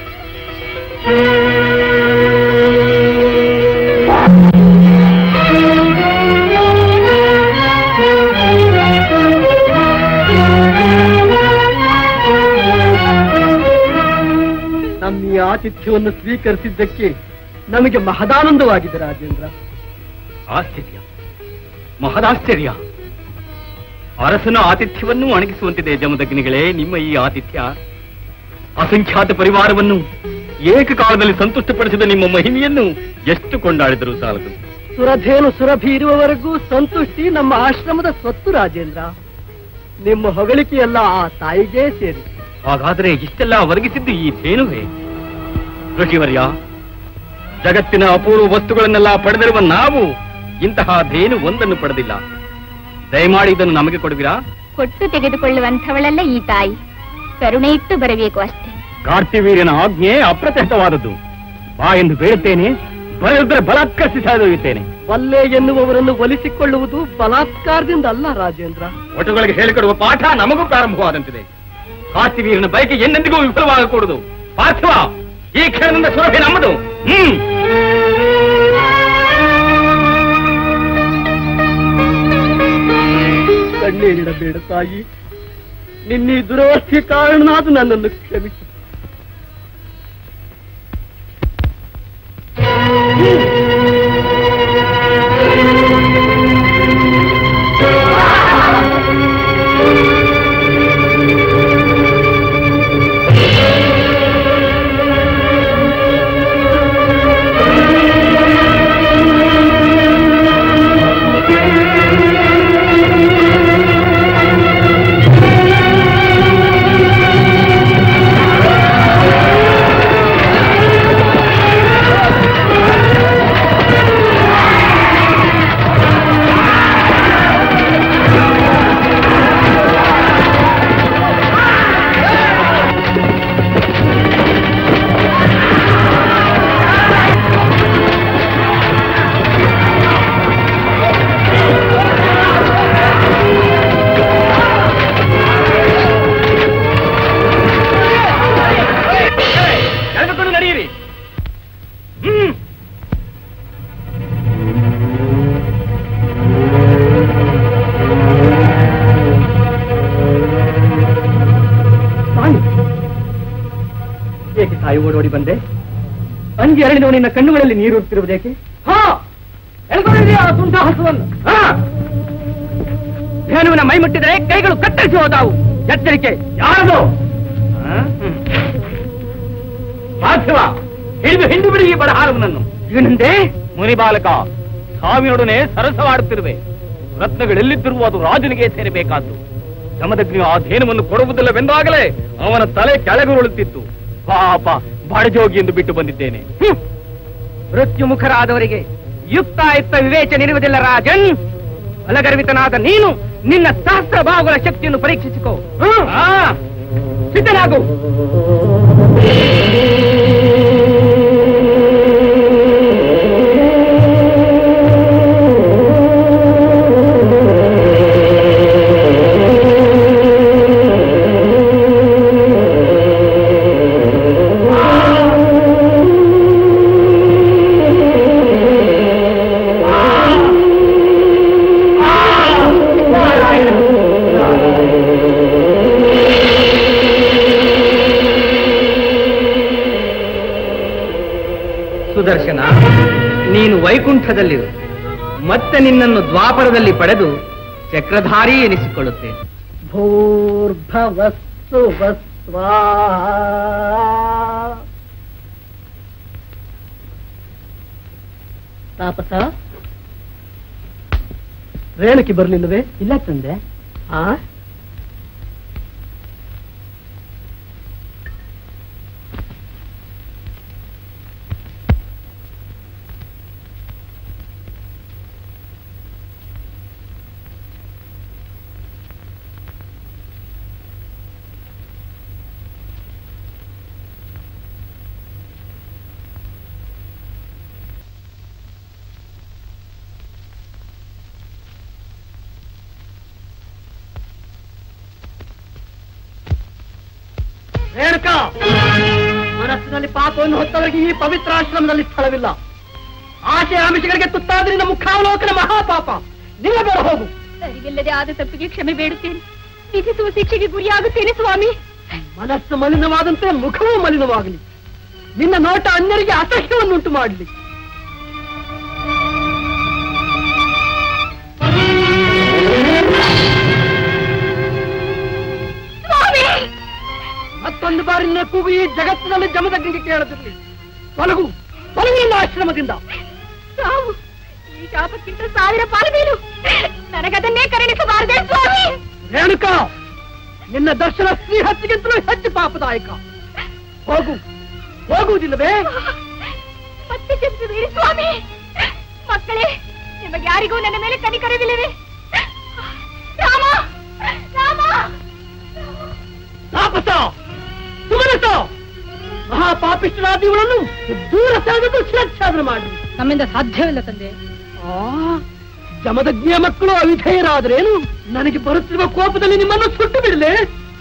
ನಮ್ಮ ಈ ಆತಿಥ್ಯವನ್ನು ಸ್ವೀಕರಿಸಿದ್ದಕ್ಕೆ ನಮಗೆ ಮಹದಾನಂದವಾಗಿದೆ ರಾಜೇಂದ್ರ ಆಶ್ಚರ್ಯ ಮಹದಾಶ್ಚರ್ಯ ಅರಸನ ಆತಿಥ್ಯವನ್ನು ಅಣಗಿಸುವಂತಿದೆ ಜಮದಗ್ನಿಗಳೇ ನಿಮ್ಮ ಈ ಆತಿಥ್ಯ ಅಸಂಖ್ಯಾತ ಪರಿವಾರವನ್ನು ಏಕಕಾಲದಲ್ಲಿ ಸಂತುಷ್ಟಪಡಿಸಿದ ನಿಮ್ಮ ಮಹಿಮೆಯನ್ನು ಎಷ್ಟು ಕೊಂಡಾಡಿದರೂ ಸಾಲದು ಸುರಧೇನು ಸುರಭಿ ಇರುವವರೆಗೂ ಸಂತುಷ್ಟಿ ನಮ್ಮ ಆಶ್ರಮದ ಸ್ವತ್ತು ರಾಜೇಂದ್ರ ನಿಮ್ಮ ಹೊಗಳಿಕೆಯಲ್ಲ ಆ ತಾಯಿಗೆ ಸೇರಿ ಹಾಗಾದರೆ ಇಷ್ಟೆಲ್ಲ ಒದಗಿಸಿದ್ದು ಈ ಧೇನುವೆ ಋಷಿವರ್ಯ ಜಗತ್ತಿನ ಅಪೂರ್ವ ವಸ್ತುಗಳನ್ನೆಲ್ಲ ಪಡೆದಿರುವ ನಾವು ಇಂತಹ ಧೇನು ಒಂದನ್ನು ಪಡೆದಿಲ್ಲ ದಯಮಾಡಿ ಇದನ್ನು ನಮಗೆ ಕೊಡುವಿರಾ ಕೊಟ್ಟು ತೆಗೆದುಕೊಳ್ಳುವಂಥವಳಲ್ಲ ಈ ತಾಯಿ ಕರುಣೆ ಇಟ್ಟು ಬರಬೇಕು ಅಷ್ಟೇ ಕಾರ್ತಿವೀರ್ಯನ ಆಜ್ಞೆ ಅಪ್ರತಿಹತವಾದದ್ದು ಬಾ ಎಂದು ಬೇಡುತ್ತೇನೆ ಬರೆದಿದ್ದರೆ ಬಲಾತ್ಕರಿಸಿ ಸಾಧೊಯ್ಯುತ್ತೇನೆ ವಲ್ಲೆ ಎನ್ನುವವರನ್ನು ಒಲಿಸಿಕೊಳ್ಳುವುದು ಬಲಾತ್ಕಾರದಿಂದ ಅಲ್ಲ ರಾಜೇಂದ್ರ ಒಟುಗಳಿಗೆ ಹೇಳಿಕೊಡುವ ಪಾಠ ನಮಗೂ ಪ್ರಾರಂಭವಾದಂತಿದೆ ಕಾರ್ತಿವೀರನ ಬಯಕೆ ಎಂದೆಂದಿಗೂ ವಿಫಲವಾಗಕೂಡದು ಪಾರ್ಥಿವ ಈ ಕ್ಷಣದಿಂದ ಸುರಭಿ ನಮ್ಮದು ಹ್ಮ್ ಕಣ್ಣೀರಿಡಬೇಡ ತಾಯಿ ನಿನ್ನೀ ದುರವಸ್ಥೆ ಕಾರಣನಾದ ನನ್ನನ್ನು ಕ್ಷಮಿಸು ಎಳೆದುಕೊಂಡು ನಡೆಯಿರಿ ಹ್ಮ್ ತಾಯಿ ಏಕೆ ತಾಯಿ ಓಡೋಡಿ ಬಂದೆ ಅಂಜಿ ಅರಳಿದವ ನಿನ್ನ ಕಣ್ಣುಗಳಲ್ಲಿ ನೀರುತ್ತಿರುವುದೇಕೆ ಹಾ ಎಳ್ಕೊಂಡಿದೆಯ ಆ ತುಂಟಾಹಸವನ್ನು ಹಾ ಧೇನುವಿನ ಮೈ ಮುಟ್ಟಿದರೆ ಕೈಗಳು ಕತ್ತರಿಸಿ ಹೋದಾವು ಎಚ್ಚರಿಕೆ ಯಾರದು ಪಾರ್ಥಿವ ಹಿಡಿದು ಹಿಂಡು ಬಿಡಿ ಈ ಬಡಹಾರವನನ್ನು ಇವನಂದೆ ಮುನಿಬಾಲಕ ಸಾವಿನೊಡನೆ ಸರಸವಾಡುತ್ತಿರುವೆ ರತ್ನಗಳೆಲ್ಲಿದ್ದರೂ ಅದು ರಾಜನಿಗೆ ಸೇರಬೇಕಾದ್ದು ಜಮದಗ್ನಿಯು ಆ ಧೇನುವನ್ನು ಕೊಡುವುದಿಲ್ಲವೆಂದಾಗಲೇ ಅವನ ತಲೆ ಕೆಳಗುರುಳುತ್ತಿತ್ತು ಪಾಪ ಬಡಜೋಗಿ ಎಂದು ಬಿಟ್ಟು ಬಂದಿದ್ದೇನೆ ಮೃತ್ಯು ಮುಖರಾದವರಿಗೆ ಯುಕ್ತಾಯುಕ್ತ ವಿವೇಚನೆ ಇರುವುದಿಲ್ಲ ರಾಜನ್ ಬಲಗರ್ವಿತನಾದ ನೀನು ನಿನ್ನ ಸಹಸ್ರ ಬಾಹುಗಳ ಶಕ್ತಿಯನ್ನು ಪರೀಕ್ಷಿಸಿಕೋ ಆ, ಸಿದ್ಧನಾಗು ವೈಕುಂಠದಲ್ಲಿರು ಮತ್ತೆ ನಿನ್ನನ್ನು ದ್ವಾಪರದಲ್ಲಿ ಪಡೆದು ಚಕ್ರಧಾರಿ ಎನಿಸಿಕೊಳ್ಳುತ್ತೇನೆ ಭೂರ್ಭವಸ್ಸು ವಸ್ವಾ ತಾಪಸ ರೇಣುಕಿ ಬರ್ಲಿಲ್ಲವೇ ಇಲ್ಲ ತಂದೆ ಆ ರೇಣುಕಾ ಮನಸ್ಸಿನಲ್ಲಿ ಪಾಪವನ್ನು ಹೊತ್ತವರಿಗೆ ಈ ಪವಿತ್ರ ಆಶ್ರಮದಲ್ಲಿ ಸ್ಥಳವಿಲ್ಲ ಆಶೆ ಆಮಿಷಗಳಿಗೆ ತುತ್ತಾದ್ರಿಂದ ಮುಖಾವಲೋಕನ ಮಹಾಪಾಪ ನಿಲ್ಲಬೇಡ ಹೋಗು ಸರಿಗಿಲ್ಲದೆ ಆದ ತಪ್ಪಿಗೆ ಕ್ಷಮೆ ಬೇಡುತ್ತೇನೆ ವಿಧಿಸುವ ಶಿಕ್ಷೆಗೆ ಗುರಿಯಾಗುತ್ತೇನೆ ಸ್ವಾಮಿ ಮನಸ್ಸು ಮಲಿನವಾದಂತೆ ಮುಖವೂ ಮಲಿನವಾಗಲಿ ನಿನ್ನ ನೋಟ ಅನ್ಯರಿಗೆ ಅಸಹ್ಯವನ್ನುಂಟು ಮಾಡಲಿ ಸ್ವಾಮಿ ಮತ್ತೊಂದು ಬಾರಿ ನಿನ್ನ ಕೂಗು ಈ ಜಗತ್ತಿನಲ್ಲಿ ಜಮದಗ್ನಿಗೆ ಕೇಳದಿರಲಿ ತೊಲಗು ತೊಲಗು ನಿನ್ನ ಆಶ್ರಮದಿಂದ ಸಾವು ಈ ಶಾಪಕ್ಕಿಂತ ಸಾವಿರ ಪಾಲು ಮೇಲು ನನಗದನ್ನೇ ಕರುಣಿಸಬಾರದೆ ಸ್ವಾಮಿ ರೇಣುಕಾ ನಿನ್ನ ದರ್ಶನ ಶ್ರೀಹತ್ತಿಗಿಂತಲೂ ಹೆಚ್ಚು ಪಾಪದಾಯಕ ಹೋಗು ಹೋಗುವುದಿಲ್ಲವೇ ಮತ್ತೆ ಚೆಪ್ಪಿಬೇಡಿ ಸ್ವಾಮಿ ಮಕ್ಕಳೇ ನಿಮಗೆ ಯಾರಿಗೂ ನನ್ನ ಮೇಲೆ ಕನಿಕರವಿಲ್ಲವೇ ರಾಮ ರಾಮ ತಾಪಸ ಸುಮನಸ ಮಹಾಪಾಪಿಷ್ಟರಾದ ಇವಳನ್ನು ದೂರ ಸೆಳೆದು ಶಿರಚ್ಛಾದನ ಮಾಡಿ ನಮ್ಮಿಂದ ಸಾಧ್ಯವಿಲ್ಲ ತಂದೆ ಆ ಜಮದಗ್ನಿಯ ಮಕ್ಕಳು ಅವಿಧೇಯರಾದ್ರೇನು ನನಗೆ ಬರುತ್ತಿರುವ ಕೋಪದಲ್ಲಿ ನಿಮ್ಮನ್ನು ಸುಟ್ಟು ಬಿಡಲೆ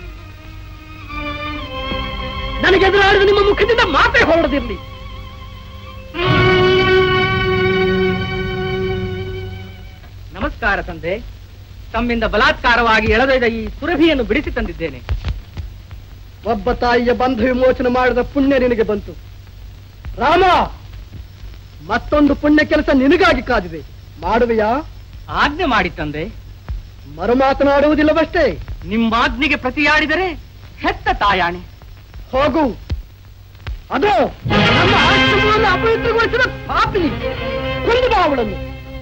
ನನಗೆ ಎದುರಾಡಿದ ನಿಮ್ಮ ಮುಖದಿಂದ ಮಾತೇ ಹೊರಡದಿರಲಿ ನಮಸ್ಕಾರ ತಂದೆ ತಮ್ಮಿಂದ ಬಲಾತ್ಕಾರವಾಗಿ ಎಳೆದೊಯ್ದ ಈ ಸುರಭಿಯನ್ನು ಬಿಡಿಸಿ ತಂದಿದ್ದೇನೆ ಒಬ್ಬ ತಾಯಿಯ ಬಂಧ ವಿಮೋಚನೆ ಮಾಡಿದ ಪುಣ್ಯ ನಿನಗೆ ಬಂತು ರಾಮ ಮತ್ತೊಂದು ಪುಣ್ಯ ಕೆಲಸ ನಿನಗಾಗಿ ಕಾದಿದೆ ಮಾಡುವೆಯಾ ಆಜ್ಞೆ ಮಾಡಿ ತಂದೆ ಮರು ಮಾತನಾಡುವುದಿಲ್ಲವಷ್ಟೇ ನಿಮ್ಮಾಜ್ಞೆಗೆ ಪ್ರತಿಯಾಡಿದರೆ ಹೆತ್ತ ತಾಯಾಣೆ ಹೋಗು ಅದು ನಮ್ಮ ಆಶ್ರಮವನ್ನು ಅಪವಿತ್ರಗೊಳಿಸಿದ ಪಾಪಿನಿ ಕೊಂದು ಬಾ ಅವಳನ್ನು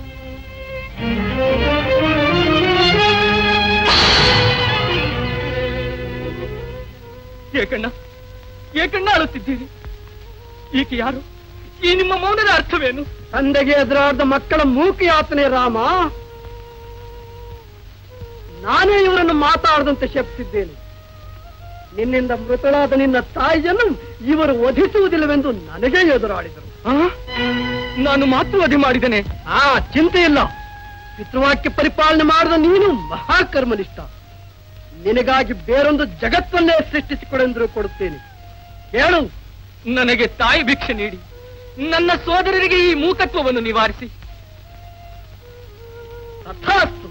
ಏಕಣ್ಣ ಏಕಣ್ಣ ಅಳುತ್ತಿದ್ದೀರಿ ಈಕೆ ಯಾರು ಈ ನಿಮ್ಮ ಮೌನದ ಅರ್ಥವೇನು ತಂದೆಗೆ ಎದುರಾದ ಮಕ್ಕಳ ಮೂಕಿ ಯಾತನೆ ರಾಮ ನಾನೇ ಇವರನ್ನು ಮಾತಾಡದಂತೆ ಶಪಿಸಿದ್ದೇನೆ ನಿನ್ನಿಂದ ಮೃತಳಾದ ನಿನ್ನ ತಾಯಿಯನ್ನು ಇವರು ವಧಿಸುವುದಿಲ್ಲವೆಂದು ನನಗೇ ಎದುರಾಡಿದರು ಆ? ನಾನು ಮಾತೃವಧಿ ಮಾಡಿದ್ದೇನೆ ಆ ಚಿಂತೆ ಇಲ್ಲ ಪಿತೃವಾಕ್ಯ ಪರಿಪಾಲನೆ ಮಾಡಿದ ನೀನು ಮಹಾಕರ್ಮನಿಷ್ಠ ನಿನಗಾಗಿ ಬೇರೊಂದು ಜಗತ್ತನ್ನೇ ಸೃಷ್ಟಿಸಿಕೊಡೆಂದರೂ ಕೊಡುತ್ತೇನೆ ಹೇಳು ನನಗೆ ತಾಯಿ ಭಿಕ್ಷೆ ನೀಡಿ ನನ್ನ ಸೋದರರಿಗೆ ಈ ಮೂಕತ್ವವನ್ನು ನಿವಾರಿಸಿ ತಥಾಸ್ತು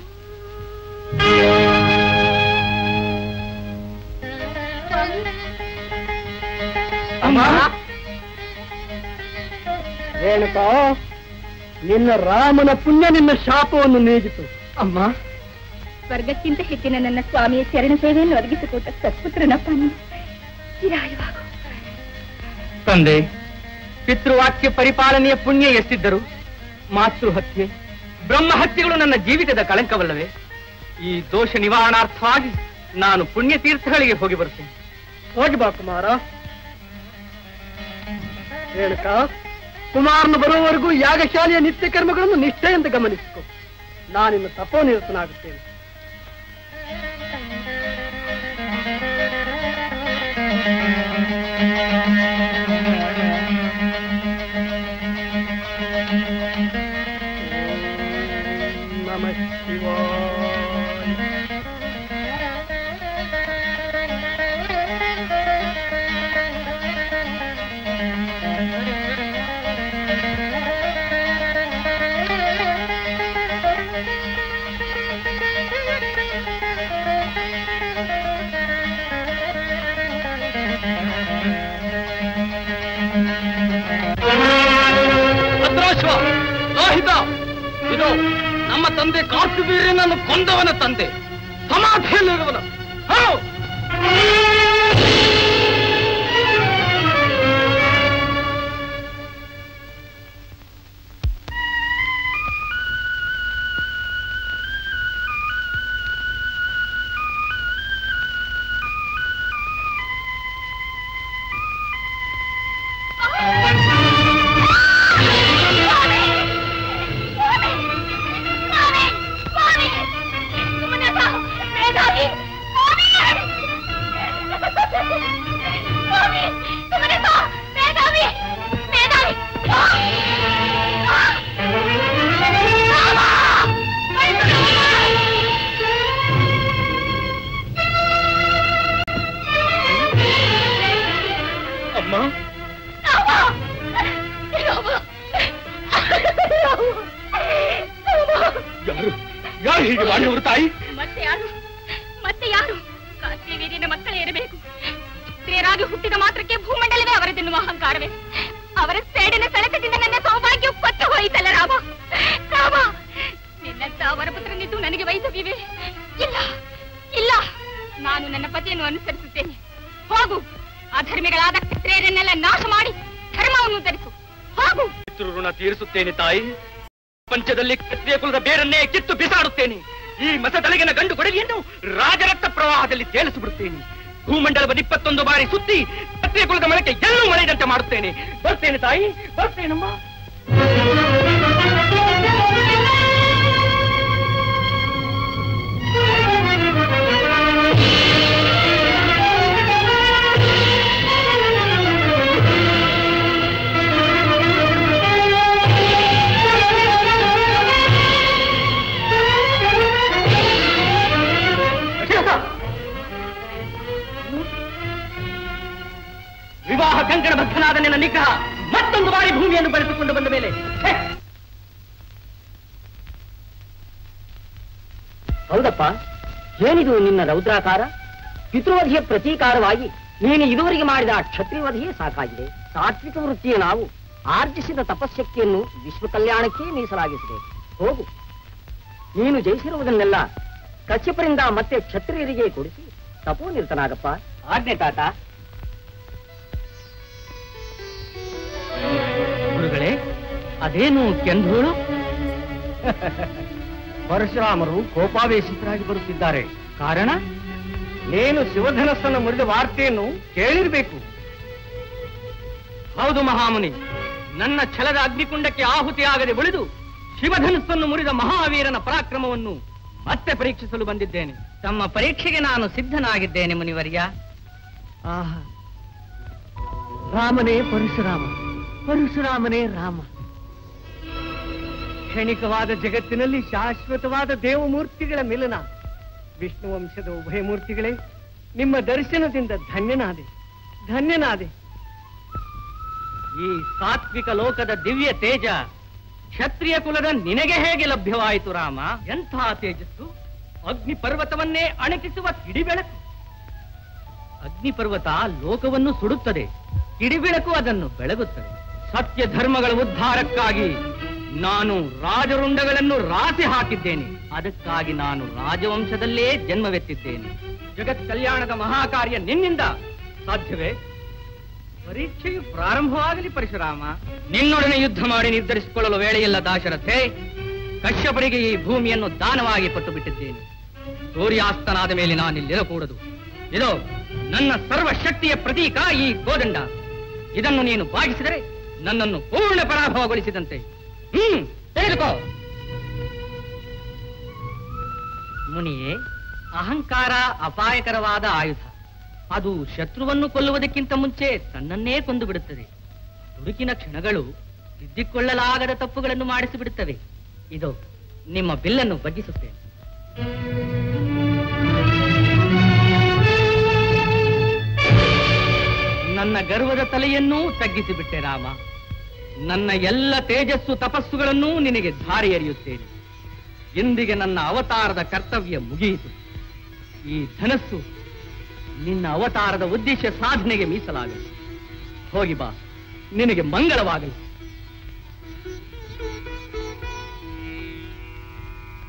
ಅಮ್ಮ ರೇಣುಕಾ ನಿನ್ನ ರಾಮನ ಪುಣ್ಯ ನಿನ್ನ ಶಾಪವನ್ನು ನೀಗಿತು ಅಮ್ಮ ಸ್ವರ್ಗಕ್ಕಿಂತ ಹೆಚ್ಚಿನ ನನ್ನ ಸ್ವಾಮಿಯ ಚರಣ ಸೇವೆಯನ್ನು ಒದಗಿಸಿಕೊಟ್ಟ ಸತ್ಪುತ್ರನಪ್ಪ ನೀನು ಚಿರಾಯವಾಗು ತಂದೆ ಪಿತೃವಾಕ್ಯ ಪರಿಪಾಲನೆಯ ಪುಣ್ಯ ಎಷ್ಟಿದ್ದರು ಮಾತೃ ಹತ್ಯೆ ಬ್ರಹ್ಮ ಹತ್ಯೆಗಳು ನನ್ನ ಜೀವಿತದ ಕಳಂಕವಲ್ಲವೇ ಈ ದೋಷ ನಿವಾರಣಾರ್ಥವಾಗಿ ನಾನು ಪುಣ್ಯ ತೀರ್ಥಗಳಿಗೆ ಹೋಗಿ ಬರುತ್ತೇನೆ ಹೋಗಿ ಬಾ ಕುಮಾರ ರೇಣುಕಾ ಕುಮಾರನು ಬರುವವರೆಗೂ ಯಾಗಶಾಲೆಯ ನಿತ್ಯ ಕರ್ಮಗಳನ್ನು ನಿಷ್ಠೆಯಿಂದ ಗಮನಿಸಿಕೊ ನಾನಿನ್ನು ತಪೋನಿರತನಾಗುತ್ತೇನೆ ನಮಃ ಶಿವಾಯ ಭದ್ರಾಶ್ವ ನಮ್ಮ ತಂದೆ ಕಾರ್ತಿವೀರ್ಯನನ್ನು ಕೊಂದವನ ತಂದೆ ಸಮಾಧಿಯಲ್ಲಿರುವನು ಹೋ! ಅಮ್ಮ ಯಾರು ಯಾರು ಹೀಗೆ ಮಾಡಿದವರು ತಾಯಿ ಮತ್ತೆ ಯಾರು ಮತ್ತೆ ಯಾರು ಕಾಶಿವೀರಿನ ಮಕ್ಕಳೇ ಇರಬೇಕು ಸ್ತ್ರೀಯರಾಗಿ ಹುಟ್ಟಿದ ಮಾತ್ರಕ್ಕೆ ಭೂಮಂಡಲವೇ ಅವರದೆನ್ನುವ ಅಹಂಕಾರವೇ ಅವರ ಸೇಡಿನ ಸೆಳೆತದಿಂದ ನನ್ನ ಸೌಭಾಗ್ಯ ಕೊಟ್ಟು ಹೋಯಿತಲ್ಲ ರಾಮ ರಾಮ ನಿನ್ನಂತ ಅವರ ಪುತ್ರನಿದ್ದು ನನಗೆ ವೈದ್ಯವಿವೆ ಇಲ್ಲ ಇಲ್ಲ ನಾನು ನನ್ನ ಪತಿಯನ್ನು ಅನುಸರಿಸುತ್ತೇನೆ ಹೋಗು ಅಧರ್ಮಿಗಳಾದ ಸ್ತ್ರೀಯರನ್ನೆಲ್ಲ ನಾಶ ಮಾಡಿ ಧರ್ಮವನ್ನು ಧರಿಸು ಹೋಗು ಪಿತೃ ಋಣ ತೀರಿಸುತ್ತೇನೆ ತಾಯಿ ಪ್ರಪಂಚದಲ್ಲಿ ಕ್ಷತ್ರಿಯ ಕುಲದ ಬೇರನ್ನೇ ಕಿತ್ತು ಬಿಸಾಡುತ್ತೇನೆ ಈ ಮಸದಳಗಿನ ಗಂಡು ಕೊಡಗಿಯನ್ನು ರಾಜರಕ್ತ ಪ್ರವಾಹದಲ್ಲಿ ತೇಲಿಸಿ ಬಿಡುತ್ತೇನೆ ಭೂಮಂಡಲದ ಇಪ್ಪತ್ತೊಂದು ಬಾರಿ ಸುತ್ತಿ ಕ್ಷತ್ರಿಯ ಕುಲದ ಮಳಕ್ಕೆ ಎಲ್ಲೂ ಮಳೆದಂತೆ ಮಾಡುತ್ತೇನೆ ಬರ್ತೇನೆ ತಾಯಿ ಬರ್ತೇನಮ್ಮ ವಿವಾಹ ಕಂಕಣ ಬದ್ಧನಾದ ನಿನ್ನ ನಿಗ್ರಹ ಮತ್ತೊಂದು ಬಾರಿ ಭೂಮಿಯನ್ನು ಬಳಸಿಕೊಂಡು ಬಂದ ಮೇಲೆ ಛೆ! ಹೌದಪ್ಪ ಏನಿದು ನಿನ್ನ ರೌದ್ರಾಕಾರ ಪಿತೃವಧಿಯ ಪ್ರತೀಕಾರವಾಗಿ ನೀನು ಇದುವರೆಗೆ ಮಾಡಿದ ಕ್ಷತ್ರಿಯವಧಿಯೇ ಸಾಕಾಗಿದೆ ಸಾತ್ವಿಕ ವೃತ್ತಿಯ ನಾವು ಆರ್ಜಿಸಿದ ತಪಶಕ್ತಿಯನ್ನು ವಿಶ್ವ ಕಲ್ಯಾಣಕ್ಕೆ ಮೀಸಲಾಗಿಸಬೇಕು ಹೋಗು ನೀನು ಜಯಿಸಿರುವುದನ್ನೆಲ್ಲ ಕಶ್ಯಪರಿಂದ ಮತ್ತೆ ಕ್ಷತ್ರಿಯರಿಗೆ ಕೊಡಿಸಿ ತಪೋನಿರ್ತನಾಗಪ್ಪ ಆಜ್ಞೆ ತಾತ ಗುರುಗಳೇ ಅದೇನು ಕೆಂಧೂಳು ಪರಶುರಾಮರು ಕೋಪಾವೇಶಿತರಾಗಿ ಬರುತ್ತಿದ್ದಾರೆ ಕಾರಣ ನೀನು ಶಿವಧನಸ್ಸನ್ನು ಮುರಿದ ವಾರ್ತೆಯನ್ನು ಕೇಳಿರ್ಬೇಕು ಹೌದು ಮಹಾಮುನಿ ನನ್ನ ಛಲದ ಅಗ್ನಿಕುಂಡಕ್ಕೆ ಆಹುತಿಯಾಗದೆ ಉಳಿದು ಶಿವಧನುಸ್ಸನ್ನು ಮುರಿದ ಮಹಾವೀರನ ಪರಾಕ್ರಮವನ್ನು ಮತ್ತೆ ಪರೀಕ್ಷಿಸಲು ಬಂದಿದ್ದೇನೆ ತಮ್ಮ ಪರೀಕ್ಷೆಗೆ ನಾನು ಸಿದ್ಧನಾಗಿದ್ದೇನೆ ಮುನಿವರ್ಯ ಆಹಾ ರಾಮನೇ ಪರಶುರಾಮ ಪರಶುರಾಮನೇ ರಾಮ ಕ್ಷಣಿಕವಾದ ಜಗತ್ತಿನಲ್ಲಿ ಶಾಶ್ವತವಾದ ದೇವಮೂರ್ತಿಗಳ ಮಿಲನ ವಿಷ್ಣು ವಂಶದ ಉಭಯ ಮೂರ್ತಿಗಳೇ ನಿಮ್ಮ ದರ್ಶನದಿಂದ ಧನ್ಯನಾದೆ ಧನ್ಯನಾದೆ ಈ ಸಾತ್ವಿಕ ಲೋಕದ ದಿವ್ಯ ತೇಜ ಕ್ಷತ್ರಿಯ ಕುಲದ ನಿನಗೆ ಹೇಗೆ ಲಭ್ಯವಾಯಿತು ರಾಮ ಎಂಥ ತೇಜಸ್ಸು ಅಗ್ನಿ ಪರ್ವತವನ್ನೇ ಅಣಕಿಸುವ ಕಿಡಿಬೆಳಕು ಅಗ್ನಿ ಪರ್ವತ ಲೋಕವನ್ನು ಸುಡುತ್ತದೆ ಕಿಡಿಬೆಳಕು ಅದನ್ನು ಬೆಳಗುತ್ತದೆ ಸತ್ಯ ಧರ್ಮಗಳ ಉದ್ಧಾರಕ್ಕಾಗಿ ನಾನು ರಾಜರುಂಡಗಳನ್ನು ರಾಸಿ ಹಾಕಿದ್ದೇನೆ ಅದಕ್ಕಾಗಿ ನಾನು ರಾಜವಂಶದಲ್ಲೇ ಜನ್ಮವೆತ್ತಿದ್ದೇನೆ ಜಗತ್ ಕಲ್ಯಾಣದ ಮಹಾಕಾರ್ಯ ನಿನ್ನಿಂದ ಸಾಧ್ಯವೇ ಪರೀಕ್ಷೆಯು ಪ್ರಾರಂಭವಾಗಲಿ ಪರಶುರಾಮ ನಿನ್ನೊಡನೆ ಯುದ್ಧ ಮಾಡಿ ನಿರ್ಧರಿಸಿಕೊಳ್ಳಲು ವೇಳೆಯಿಲ್ಲ ದಾಶರಥೆ ಕಶ್ಯಪರಿಗೆ ಈ ಭೂಮಿಯನ್ನು ದಾನವಾಗಿ ಕೊಟ್ಟು ಬಿಟ್ಟಿದ್ದೇನೆ ಸೂರ್ಯಾಸ್ತನಾದ ಮೇಲೆ ನಾನಿಲ್ಲಿರಕೂಡದು ಇದು ನನ್ನ ಸರ್ವ ಶಕ್ತಿಯ ಪ್ರತೀಕ ಈ ಗೋದಂಡ ಇದನ್ನು ನೀನು ಬಾಗಿಸಿದರೆ ನನ್ನನ್ನು ಪೂರ್ಣ ಪರಾಭವಗೊಳಿಸಿದಂತೆ ಹ್ಮ್ ತೆಗೆದುಕೋ ಮುನಿಯೇ ಅಹಂಕಾರ ಅಪಾಯಕರವಾದ ಆಯುಧ ಅದು ಶತ್ರುವನ್ನು ಕೊಲ್ಲುವುದಕ್ಕಿಂತ ಮುಂಚೆ ತನ್ನನ್ನೇ ಕೊಂದು ಬಿಡುತ್ತದೆ ದುಡುಕಿನ ಕ್ಷಣಗಳು ತಿದ್ದಿಕೊಳ್ಳಲಾಗದ ತಪ್ಪುಗಳನ್ನು ಮಾಡಿಸಿಬಿಡುತ್ತವೆ ಇದು ನಿಮ್ಮ ಬಿಲ್ಲನ್ನು ಬಗ್ಗಿಸುತ್ತೇನೆ ನನ್ನ ಗರ್ವದ ತಲೆಯನ್ನೂ ತಗ್ಗಿಸಿಬಿಟ್ಟೆ ರಾಮ ನನ್ನ ಎಲ್ಲ ತೇಜಸ್ಸು ತಪಸ್ಸುಗಳನ್ನೂ ನಿನಗೆ ಧಾರಿ ಎರೆಯುತ್ತೇನೆ ಇಂದಿಗೆ ನನ್ನ ಅವತಾರದ ಕರ್ತವ್ಯ ಮುಗಿಯಿತು ಈ ಧನಸ್ಸು ನಿನ್ನ ಅವತಾರದ ಉದ್ದೇಶ ಸಾಧನೆಗೆ ಮೀಸಲಾಗಲಿ ಹೋಗಿ ಬಾ ನಿನಗೆ ಮಂಗಳವಾಗಲಿ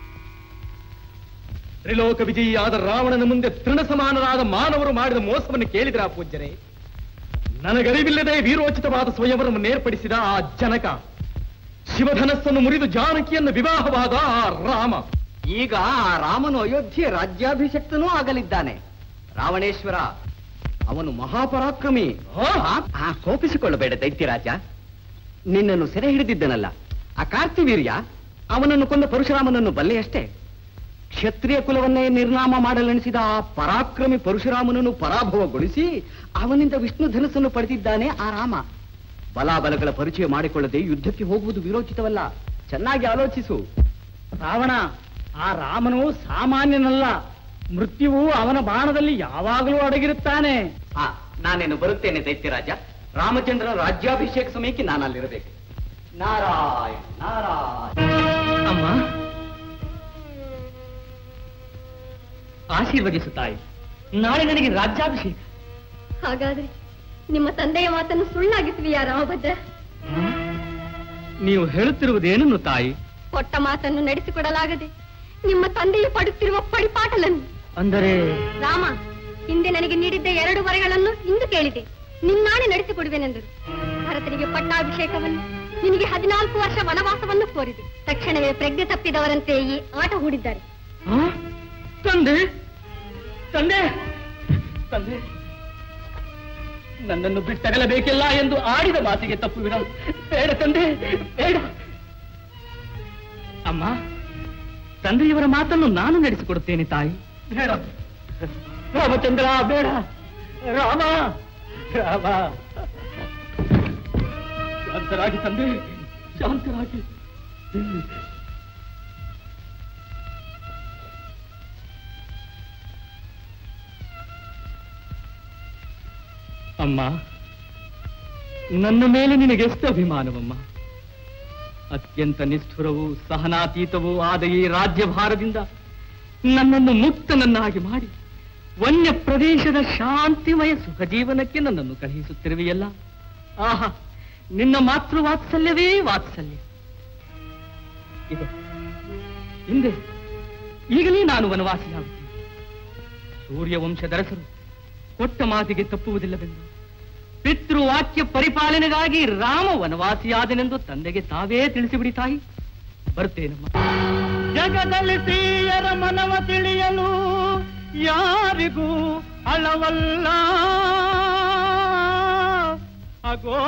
ತ್ರಿಲೋಕ ವಿಜಯಿಯಾದ ರಾವಣನ ಮುಂದೆ ತೃಣ ಸಮಾನರಾದ ಮಾನವರು ಮಾಡಿದ ಮೋಸವನ್ನು ಕೇಳಿದ್ರ ಪೂಜ್ಯರೇ ನನಗರಿವಿಲ್ಲದೆ ವೀರೋಚಿತವಾದ ಸ್ವಯಂವರವನ್ನು ಏರ್ಪಡಿಸಿದ ಆ ಜನಕ ಶಿವಧನಸ್ಸನ್ನು ಮುರಿದು ಜಾನಕಿಯನ್ನು ವಿವಾಹವಾದ ಆ ರಾಮ ಈಗ ಆ ರಾಮನು ಅಯೋಧ್ಯೆ ರಾಜ್ಯಾಭಿಷಕ್ತನೂ ಆಗಲಿದ್ದಾನೆ ರಾವಣೇಶ್ವರ ಅವನು ಮಹಾಪರಾಕ್ರಮಿ ಆ ಕೋಪಿಸಿಕೊಳ್ಳಬೇಡ ದೈತ್ಯರಾಜ ನಿನ್ನನ್ನು ಸೆರೆ ಹಿಡಿದಿದ್ದನಲ್ಲ ಆ ಕಾರ್ತಿವೀರ್ಯ ಅವನನ್ನು ಕೊಂದ ಪರಶುರಾಮನನ್ನು ಬಲ್ಲೆಯಷ್ಟೇ ಕ್ಷತ್ರಿಯ ಕುಲವನ್ನೇ ನಿರ್ನಾಮ ಮಾಡಲೆಣಿಸಿದ ಆ ಪರಾಕ್ರಮಿ ಪರಶುರಾಮನನ್ನು ಪರಾಭವಗೊಳಿಸಿ ಅವನಿಂದ ವಿಷ್ಣು ಧನಸ್ಸನ್ನು ಪಡೆದಿದ್ದಾನೆ ಆ ರಾಮ ಬಲಾಬಲಗಳ ಪರಿಚಯ ಮಾಡಿಕೊಳ್ಳದೆ ಯುದ್ಧಕ್ಕೆ ಹೋಗುವುದು ವಿರೋಚಿತವಲ್ಲ ಚೆನ್ನಾಗಿ ಆಲೋಚಿಸು ರಾವಣ ಆ ರಾಮನು ಸಾಮಾನ್ಯನಲ್ಲ ಮೃತ್ಯುವು ಅವನ ಬಾಣದಲ್ಲಿ ಯಾವಾಗಲೂ ಅಡಗಿರುತ್ತಾನೆ ಹಾ ನಾನೇನು ಬರುತ್ತೇನೆ ದೈತ್ಯರಾಜ ರಾಮಚಂದ್ರನ ರಾಜ್ಯಾಭಿಷೇಕ ಸಮಯಕ್ಕೆ ನಾನು ಅಲ್ಲಿರಬೇಕು ನಾರಾಯಣ ನಾರಾಯಣ ಅಮ್ಮ ಆಶೀರ್ವದಿಸು ತಾಯಿ ನಾಳೆ ನನಗೆ ರಾಜ್ಯಾಭಿಷೇಕ ಹಾಗಾದ್ರೆ ನಿಮ್ಮ ತಂದೆಯ ಮಾತನ್ನು ಸುಳ್ಳಾಗಿಸುವಿಯಾ ರಾಮಭದ್ರ ನೀವು ಹೇಳುತ್ತಿರುವುದೇನನ್ನು ತಾಯಿ ಕೊಟ್ಟ ಮಾತನ್ನು ನಡೆಸಿಕೊಡಲಾಗದೆ ನಿಮ್ಮ ತಂದೆಯು ಪಡುತ್ತಿರುವ ಪಡಿಪಾಟಲನ್ನು ಅಂದರೆ ರಾಮ ಹಿಂದೆ ನನಗೆ ನೀಡಿದ್ದ ಎರಡು ವರಗಳನ್ನು ಇಂದು ಕೇಳಿದೆ ನಿನ್ನಾಣೆ ನಡೆಸಿಕೊಡುವೆನೆಂದರು ಭರತನಿಗೆ ಪಟ್ಟಾಭಿಷೇಕವನ್ನು ನಿನಗೆ ಹದಿನಾಲ್ಕು ವರ್ಷ ವನವಾಸವನ್ನು ಕೋರಿದೆ ತಕ್ಷಣವೇ ಪ್ರಜ್ಞೆ ತಪ್ಪಿದವರಂತೆ ಈ ಆಟ ಹೂಡಿದ್ದಾರೆ ಆ? ತಂದೆ ತಂದೆ ತಂದೆ ನನ್ನನ್ನು ಬಿಟ್ಟಗಲಬೇಕಿಲ್ಲ ಎಂದು ಆಡಿದ ಮಾತಿಗೆ ತಪ್ಪು ವಿನ ಬೇಡ ತಂದೆ ಬೇಡ ಅಮ್ಮ ತಂದೆಯವರ ಮಾತನ್ನು ನಾನು ನಡೆಸಿಕೊಡುತ್ತೇನೆ ತಾಯಿ ಬೇಡ ರಾಮಚಂದ್ರ ಬೇಡ ರಾಮ ರಾಮ ಶಾಂತರಾಗಿ ತಂದೆ ಶಾಂತರಾಗಿ ಅಮ್ಮ ನನ್ನ ಮೇಲೆ ನಿನಗೆಷ್ಟು ಅಭಿಮಾನವಮ್ಮ ಅತ್ಯಂತ ನಿಷ್ಠುರವೂ ಸಹನಾತೀತವೂ ಆದ ಈ ರಾಜ್ಯಭಾರದಿಂದ ನನ್ನನ್ನು ಮುಕ್ತನನ್ನಾಗಿ ಮಾಡಿ ವನ್ಯ ಪ್ರದೇಶದ ಶಾಂತಿಮಯ ಸುಖ ಜೀವನಕ್ಕೆ ನನ್ನನ್ನು ಕಳುಹಿಸುತ್ತಿರುವೆಯಲ್ಲ ಆಹಾ ನಿನ್ನ ಮಾತೃವಾತ್ಸಲ್ಯವೇ ವಾತ್ಸಲ್ಯ ಇದು ಹಿಂದೆ ಈಗಲೇ ನಾನು ವನವಾಸಿಯಾಗುತ್ತೇನೆ ಸೂರ್ಯವಂಶದರಸರು ಕೊಟ್ಟ ಮಾತಿಗೆ ತಪ್ಪುವುದಿಲ್ಲವೆಂದು ಪಿತೃವಾಕ್ಯ ಪರಿಪಾಲನೆಗಾಗಿ ರಾಮ ವನವಾಸಿಯಾದನೆಂದು ತಂದೆಗೆ ತಾವೇ ತಿಳಿಸಿಬಿಡಿ ತಾಯಿ ಬರ್ತೇನಮ್ಮ ಜಗದಲ್ಲಿ ಸ್ತ್ರೀಯರ ಮನವ ತಿಳಿಯಲು ಯಾರಿಗೂ ಅಳವಲ್ಲ ಅಗೋ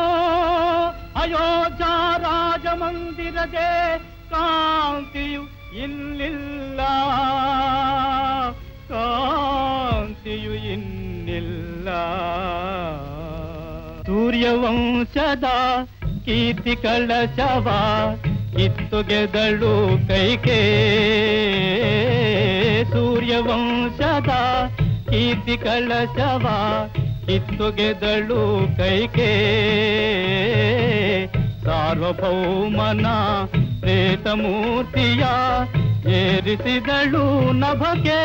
ಅಯೋಧ್ಯ ರಾಜ ಮಂದಿರದೆ ಕಾಂತಿಯು ಇಲ್ಲಿಲ್ಲ ಕಾಂತಿಯು ಇನ್ನಿಲ್ಲ ಸೂರ್ಯವಂಶದ ಕೀರ್ತಿ ಕಳಶವ ಕಿತ್ತುಗೆದಳು ಕೈಕೆ ಸೂರ್ಯವಂಶದ ಕೀರ್ತಿ ಕಳಶವ ಕಿತ್ತುಗೆದಳು ಕೈಕೆ ಸಾರ್ವಭೌಮನ ಪ್ರೇತ ಮೂರ್ತಿಯ ಏರಿಸಿದಳು ನಭಗೆ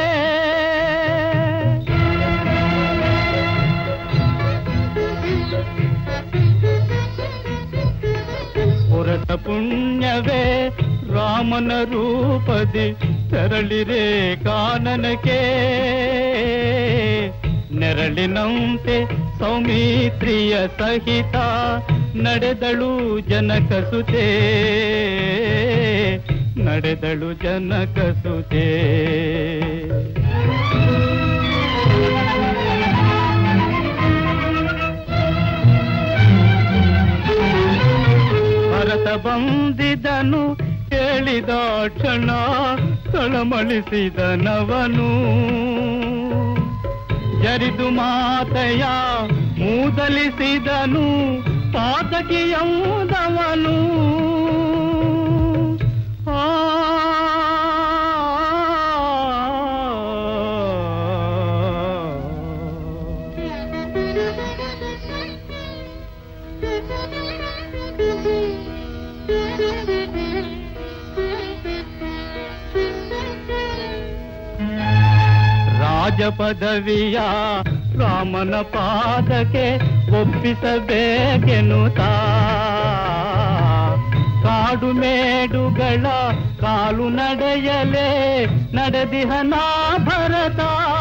ಪುರತ ಪುಣ್ಯವೇ ರಾಮನ ರೂಪದಿ ತೆರಳಿರೆ ಕಾನನಕ್ಕೆ ನೆರಳಿನಂತೆ ಸೌಮಿತ್ರಿಯ ಸಹಿತ ನಡೆದಳು ಜನಕಸುತೆ ನಡೆದಳು ಜನಕಸುತೆ ಭರತ ಬಂದಿದನು ಹೇಳಿದ ಕ್ಷಣ ತಳಮಳಿಸಿದನವನು ಜರಿದು ಮಾತೆಯ ಮೂದಲಿಸಿದನು ಪಾತಕಿಯಂದವನು ಆ ರಾಜ ಪದವಿಯ ರಾಮನ ಪಾದಕ್ಕೆ ಒಪ್ಪಿಸಬೇಕೆನ್ನುತ್ತಾ ಕಾಡು ಕಾಡು ಮೇಡುಗಳ ಕಾಲು ನಡೆಯಲೇ ನಡೆದಿಹನ ಭರತ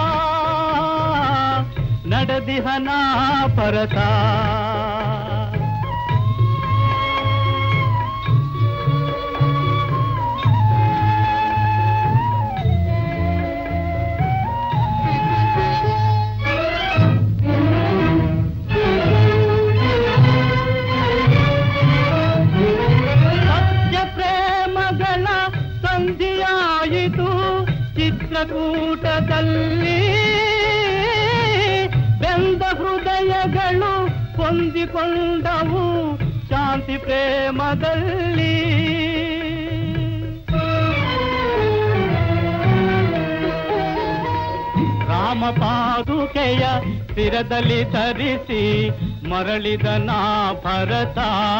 ನಡೆದಿಹನ ಭರತ ಸತ್ಯ ಪ್ರೇಮಗಳ ಸಂಧಿಯಾಯಿತು ಚಿತ್ರಕೂಟದಲ್ಲಿ ಬೆಂದ ಹೃದಯಗಳು ಹೊಂದಿಕೊಂಡವು ಶಾಂತಿ ಪ್ರೇಮದಲ್ಲಿ ರಾಮ ಪಾದುಕೆಯ ಸ್ಥಿರದಲ್ಲಿ ಧರಿಸಿ ಮರಳಿದ ನಾ ಭರತ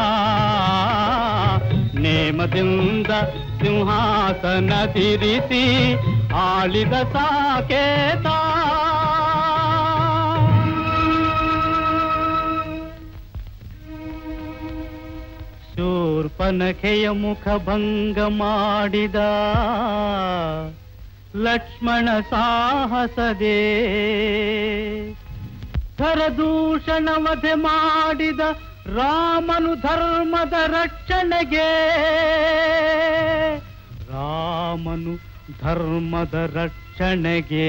ನೇಮದಿಂದ ಸಿಂಹಾಸನದಿರಿಸಿ ಆಳಿದ ಸಾಕೇತ ಶೂರ್ಪನಖೆಯ ಮುಖಭಂಗ ಮಾಡಿದ ಲಕ್ಷ್ಮಣ ಸಾಹಸದೇ ಧರದೂಷಣ ವಧೆ ಮಾಡಿದ ರಾಮನು ಧರ್ಮದ ರಕ್ಷಣೆಗೆ ರಾಮನು ಧರ್ಮದ ರಕ್ಷಣೆಗೆ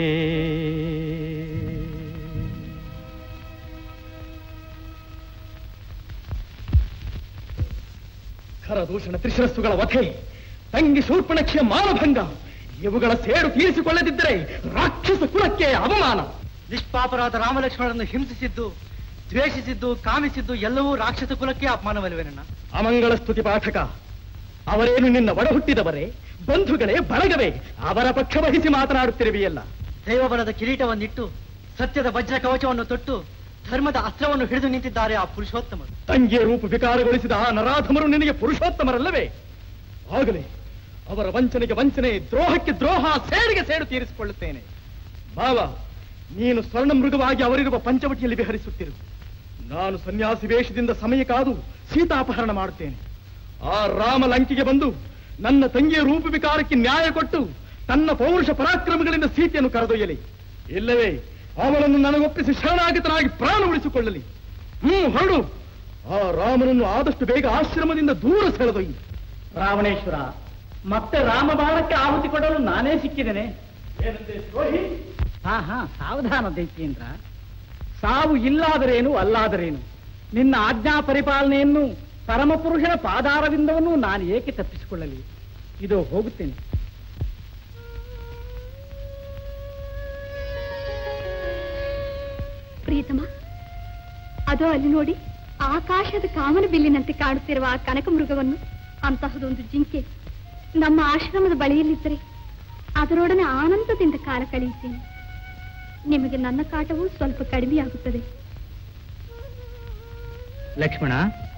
ಖರದೂಷಣ ತ್ರಿಶಿರಸ್ಸುಗಳ ವಧೆ ತಂಗಿ ಶೂರ್ಪಣಕ್ಷಿಯ ಮಾನಭಂಗ ಇವುಗಳ ಸೇಡು ತೀರಿಸಿಕೊಳ್ಳದಿದ್ದರೆ ರಾಕ್ಷಸ ಕುಲಕ್ಕೆ ಅವಮಾನ ನಿಷ್ಪಾಪರಾದ ರಾಮಲಕ್ಷ್ಮಣರನ್ನು ಹಿಂಸಿಸಿದ್ದು ದ್ವೇಷಿಸಿದ್ದು ಕಾಮಿಸಿದ್ದು ಎಲ್ಲವೂ ರಾಕ್ಷಸ ಕುಲಕ್ಕೆ ಅಪಮಾನವಲ್ಲವೇ ನನ್ನ ಅಮಂಗಳ ಸ್ತುತಿ ಪಾಠಕ ಅವರೇನು ನಿನ್ನ ಒಡ ಹುಟ್ಟಿದವರೇ ಬಂಧುಗಳೇ ಬಳಗವೇ ಅವರ ಪಕ್ಷ ವಹಿಸಿ ಮಾತನಾಡುತ್ತಿರುವೆಯಲ್ಲ ದೈವಬಲದ ಕಿರೀಟವನ್ನಿಟ್ಟು ಸತ್ಯದ ವಜ್ರ ಕವಚವನ್ನು ತೊಟ್ಟು ಧರ್ಮದ ಅಸ್ತ್ರವನ್ನು ಹಿಡಿದು ನಿಂತಿದ್ದಾರೆ ಆ ಪುರುಷೋತ್ತಮರು ತಂಗಿಯ ರೂಪ ವಿಕಾರಗೊಳಿಸಿದ ಆ ನರಾಧಮರು ನಿನಗೆ ಪುರುಷೋತ್ತಮರಲ್ಲವೇ ಆಗಲೇ ಅವರ ವಂಚನೆಗೆ ವಂಚನೆ ದ್ರೋಹಕ್ಕೆ ದ್ರೋಹ ಸೇಡಿಗೆ ಸೇಡು ತೀರಿಸಿಕೊಳ್ಳುತ್ತೇನೆ ಮಾವ ನೀನು ಸ್ವರ್ಣ ಮೃಗವಾಗಿ ಅವರಿರುವ ಪಂಚವಟಿಯಲ್ಲಿ ವಿಹರಿಸುತ್ತಿರು ನಾನು ಸನ್ಯಾಸಿ ವೇಷದಿಂದ ಸಮಯ ಕಾದು ಸೀತಾಪಹರಣ ಮಾಡುತ್ತೇನೆ ಆ ರಾಮ ಲಂಕಿಗೆ ಬಂದು ನನ್ನ ತಂಗಿಯ ರೂಪ ವಿಕಾರಕ್ಕೆ ನ್ಯಾಯ ಕೊಟ್ಟು ತನ್ನ ಪೌರುಷ ಪರಾಕ್ರಮಗಳಿಂದ ಸೀತೆಯನ್ನು ಕರೆದೊಯ್ಯಲಿ ಇಲ್ಲವೇ ಅವಳನ್ನು ನನಗೊಪ್ಪಿಸಿ ಶರಣಾಗತನಾಗಿ ಪ್ರಾಣ ಉಳಿಸಿಕೊಳ್ಳಲಿ ಹ್ಮ್ ಹೊರಡು ಆ ರಾಮನನ್ನು ಆದಷ್ಟು ಬೇಗ ಆಶ್ರಮದಿಂದ ದೂರ ಸೆಳೆದೊಯ್ಯಿ ರಾವಣೇಶ್ವರ ಮತ್ತೆ ರಾಮಬಾಣಕ್ಕೆ ಆಹುತಿ ಕೊಡಲು ನಾನೇ ಸಿಕ್ಕಿದ್ದೇನೆ ಹಾ ಹಾ ಸಾವಧಾನ ದೈತ್ಯೇಂದ್ರ ಸಾವು ಇಲ್ಲಾದರೇನು ಅಲ್ಲಾದರೇನು ನಿನ್ನ ಆಜ್ಞಾ ಪರಿಪಾಲನೆಯನ್ನು ಪರಮಪುರುಷನ ಪಾದಾರವಿಂದವನ್ನು ನಾನು ಏಕೆ ತಪ್ಪಿಸಿಕೊಳ್ಳಲಿ ಇದು ಹೋಗುತ್ತೇನೆ ಪ್ರಿಯತಮ ಅದೋ ಅಲ್ಲಿ ನೋಡಿ ಆಕಾಶದ ಕಾಮನ ಬಿಲ್ಲಿನಂತೆ ಕಾಣುತ್ತಿರುವ ಆ ಕನಕ ಮೃಗವನ್ನು ಅಂತಹದೊಂದು ಜಿಂಕೆ ನಮ್ಮ ಆಶ್ರಮದ ಬಳಿಯಲ್ಲಿದ್ದರೆ ಅದರೊಡನೆ ಆನಂದದಿಂದ ಕಾಲ ಕಳೆಯುತ್ತೇನೆ ನಿಮಗೆ ನನ್ನ ಕಾಟವು ಸ್ವಲ್ಪ ಕಡಿಮೆಯಾಗುತ್ತದೆ ಲಕ್ಷ್ಮಣ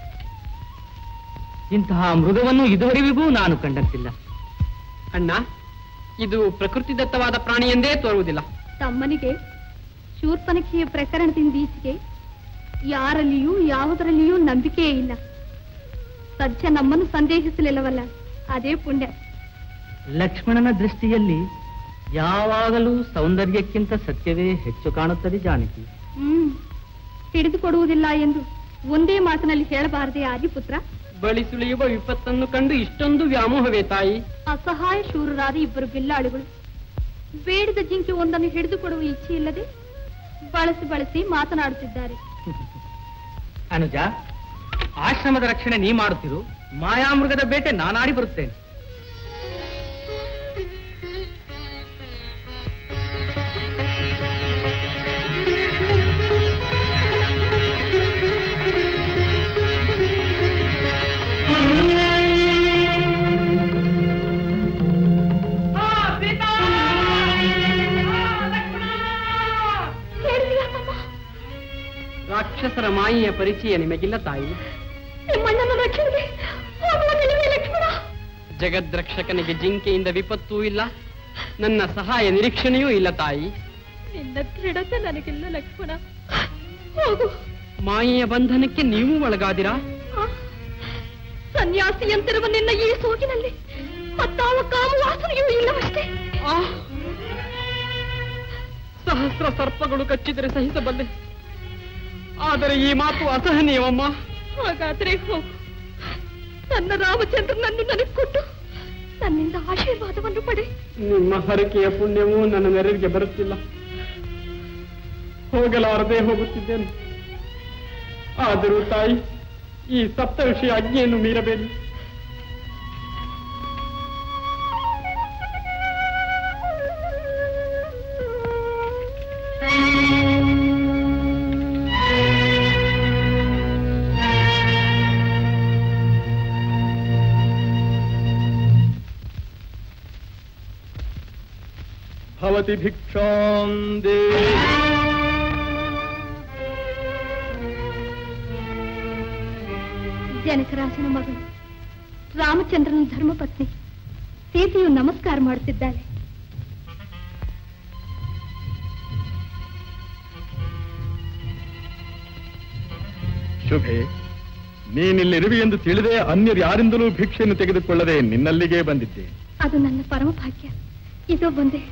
ಇಂತಹ ಮೃಗವನ್ನು ಇದುವರೆವಿಗೂ ನಾನು ಕಂಡಂತಿಲ್ಲ ಅಣ್ಣ ಇದು ಪ್ರಕೃತಿದತ್ತವಾದ ಪ್ರಾಣಿ ಎಂದೇ ತೋರುವುದಿಲ್ಲ ತಮ್ಮನಿಗೆ ಶೂರ್ಪನಖಿಯ ಪ್ರಕರಣದಿಂದ ಈಚೆಗೆ ಯಾರಲ್ಲಿಯೂ ಯಾವುದರಲ್ಲಿಯೂ ನಂಬಿಕೆಯೇ ಇಲ್ಲ ಸಜ್ಜ ನಮ್ಮನ್ನು ಸಂದೇಹಿಸಲಿಲ್ಲವಲ್ಲ ಅದೇ ಪುಣ್ಯ ಲಕ್ಷ್ಮಣನ ದೃಷ್ಟಿಯಲ್ಲಿ ಯಾವಾಗಲೂ ಸೌಂದರ್ಯಕ್ಕಿಂತ ಸತ್ಯವೇ ಹೆಚ್ಚು ಕಾಣುತ್ತದೆ ಜಾನಕಿ ಹ್ಮ್ ಹಿಡಿದುಕೊಡುವುದಿಲ್ಲ ಎಂದು ಒಂದೇ ಮಾತಿನಲ್ಲಿ ಹೇಳಬಾರದೆ ಆದಿಪುತ್ರ ಬಳಿ ಸುಳಿಯುವ ವಿಪತ್ತನ್ನು ಕಂಡು ಇಷ್ಟೊಂದು ವ್ಯಾಮೋಹವೇ ತಾಯಿ ಅಸಹಾಯ ಶೂರರಾದ ಇಬ್ಬರು ಬಿಲ್ಲಾಳುಗಳು ಬೇಡಿದ ಜಿಂಕೆ ಒಂದನ್ನು ಹಿಡಿದುಕೊಡುವ ಇಚ್ಛೆ ಇಲ್ಲದೆ ಬಳಸಿ ಬಳಸಿ ಮಾತನಾಡುತ್ತಿದ್ದಾರೆ ಅನುಜ ಆಶ್ರಮದ ರಕ್ಷಣೆ ನೀ ಮಾಡುತ್ತಿರು ಮಾಯಾಮೃಗದ ಬೇಟೆ ನಾನಾಡಿ ಬರುತ್ತೇನೆ ರಾಕ್ಷಸರ ಮಾಯೆಯ ಪರಿಚಯ ನಿಮಗಿಲ್ಲ ತಾಯಿ ನಿಮ್ಮಣ್ಣನ ರಕ್ಷಣೆಗೆ ಹೋಗುವುದಿಲ್ಲವೇ ಲಕ್ಷ್ಮಣ ಜಗದ್ರಕ್ಷಕನಿಗೆ ಜಿಂಕೆಯಿಂದ ವಿಪತ್ತೂ ಇಲ್ಲ ನನ್ನ ಸಹಾಯ ನಿರೀಕ್ಷಣೆಯೂ ಇಲ್ಲ ತಾಯಿ ನಿನ್ನ ದೃಢತೆ ನನಗಿಲ್ಲ ಲಕ್ಷ್ಮಣ ಹೋಗು ಮಾಯೆಯ ಬಂಧನಕ್ಕೆ ನೀವು ಒಳಗಾದಿರಾ ಆ, ಸನ್ಯಾಸಿಯಂತಿರುವ ನಿನ್ನ ಈ ಸೋಗಿನಲ್ಲಿ ಮತ್ತಾವ ಕಾಮ ವಾಸನೆಯೂ ಇಲ್ಲವಷ್ಟೇ ಆ ಸಹಸ್ರ ಸರ್ಪಗಳು ಕಚ್ಚಿದರೆ ಸಹಿಸಬಲ್ಲೆ ಆದರೆ ಈ ಮಾತು ಅಸಹನೀಯವಮ್ಮ ಹಾಗಾದ್ರೆ ಹೋಗು ನನ್ನ ರಾಮಚಂದ್ರನನ್ನು ನನಗೆ ಕೊಟ್ಟು ನನ್ನಿಂದ ಆಶೀರ್ವಾದವನ್ನು ಪಡೆ ನಿಮ್ಮ ಹರಕೆಯ ಪುಣ್ಯವೂ ನನ್ನ ನೆರವಿಗೆ ಬರುತ್ತಿಲ್ಲ ಹೋಗಲಾರದೆ ಹೋಗುತ್ತಿದ್ದೇನೆ ಆದರೂ ತಾಯಿ ಈ ಸಪ್ತಋಷಿ ಆಜ್ಞೆಯನ್ನು ಮೀರಬೇಡಿ ಭವತಿ ಭಿಕ್ಷಾಂ ದೇಹಿ ಜನಕರಾಜನ ಮಗಳು ರಾಮಚಂದ್ರನ ಧರ್ಮಪತ್ನಿ ಸೀತೆಯು ನಮಸ್ಕಾರ ಮಾಡುತ್ತಿದ್ದಾಳೆ ಶುಭೆ ನೀನಿಲ್ಲಿರುವಿ ಎಂದು ತಿಳಿದೇ ಅನ್ಯರು ಯಾರಿಂದಲೂ ಭಿಕ್ಷೆಯನ್ನು ತೆಗೆದುಕೊಳ್ಳದೆ ನಿನ್ನಲ್ಲಿಗೆ ಬಂದಿದ್ದೆ ಅದು ನನ್ನ ಪರಮ ಭಾಗ್ಯ ಇದು ಬಂದೆ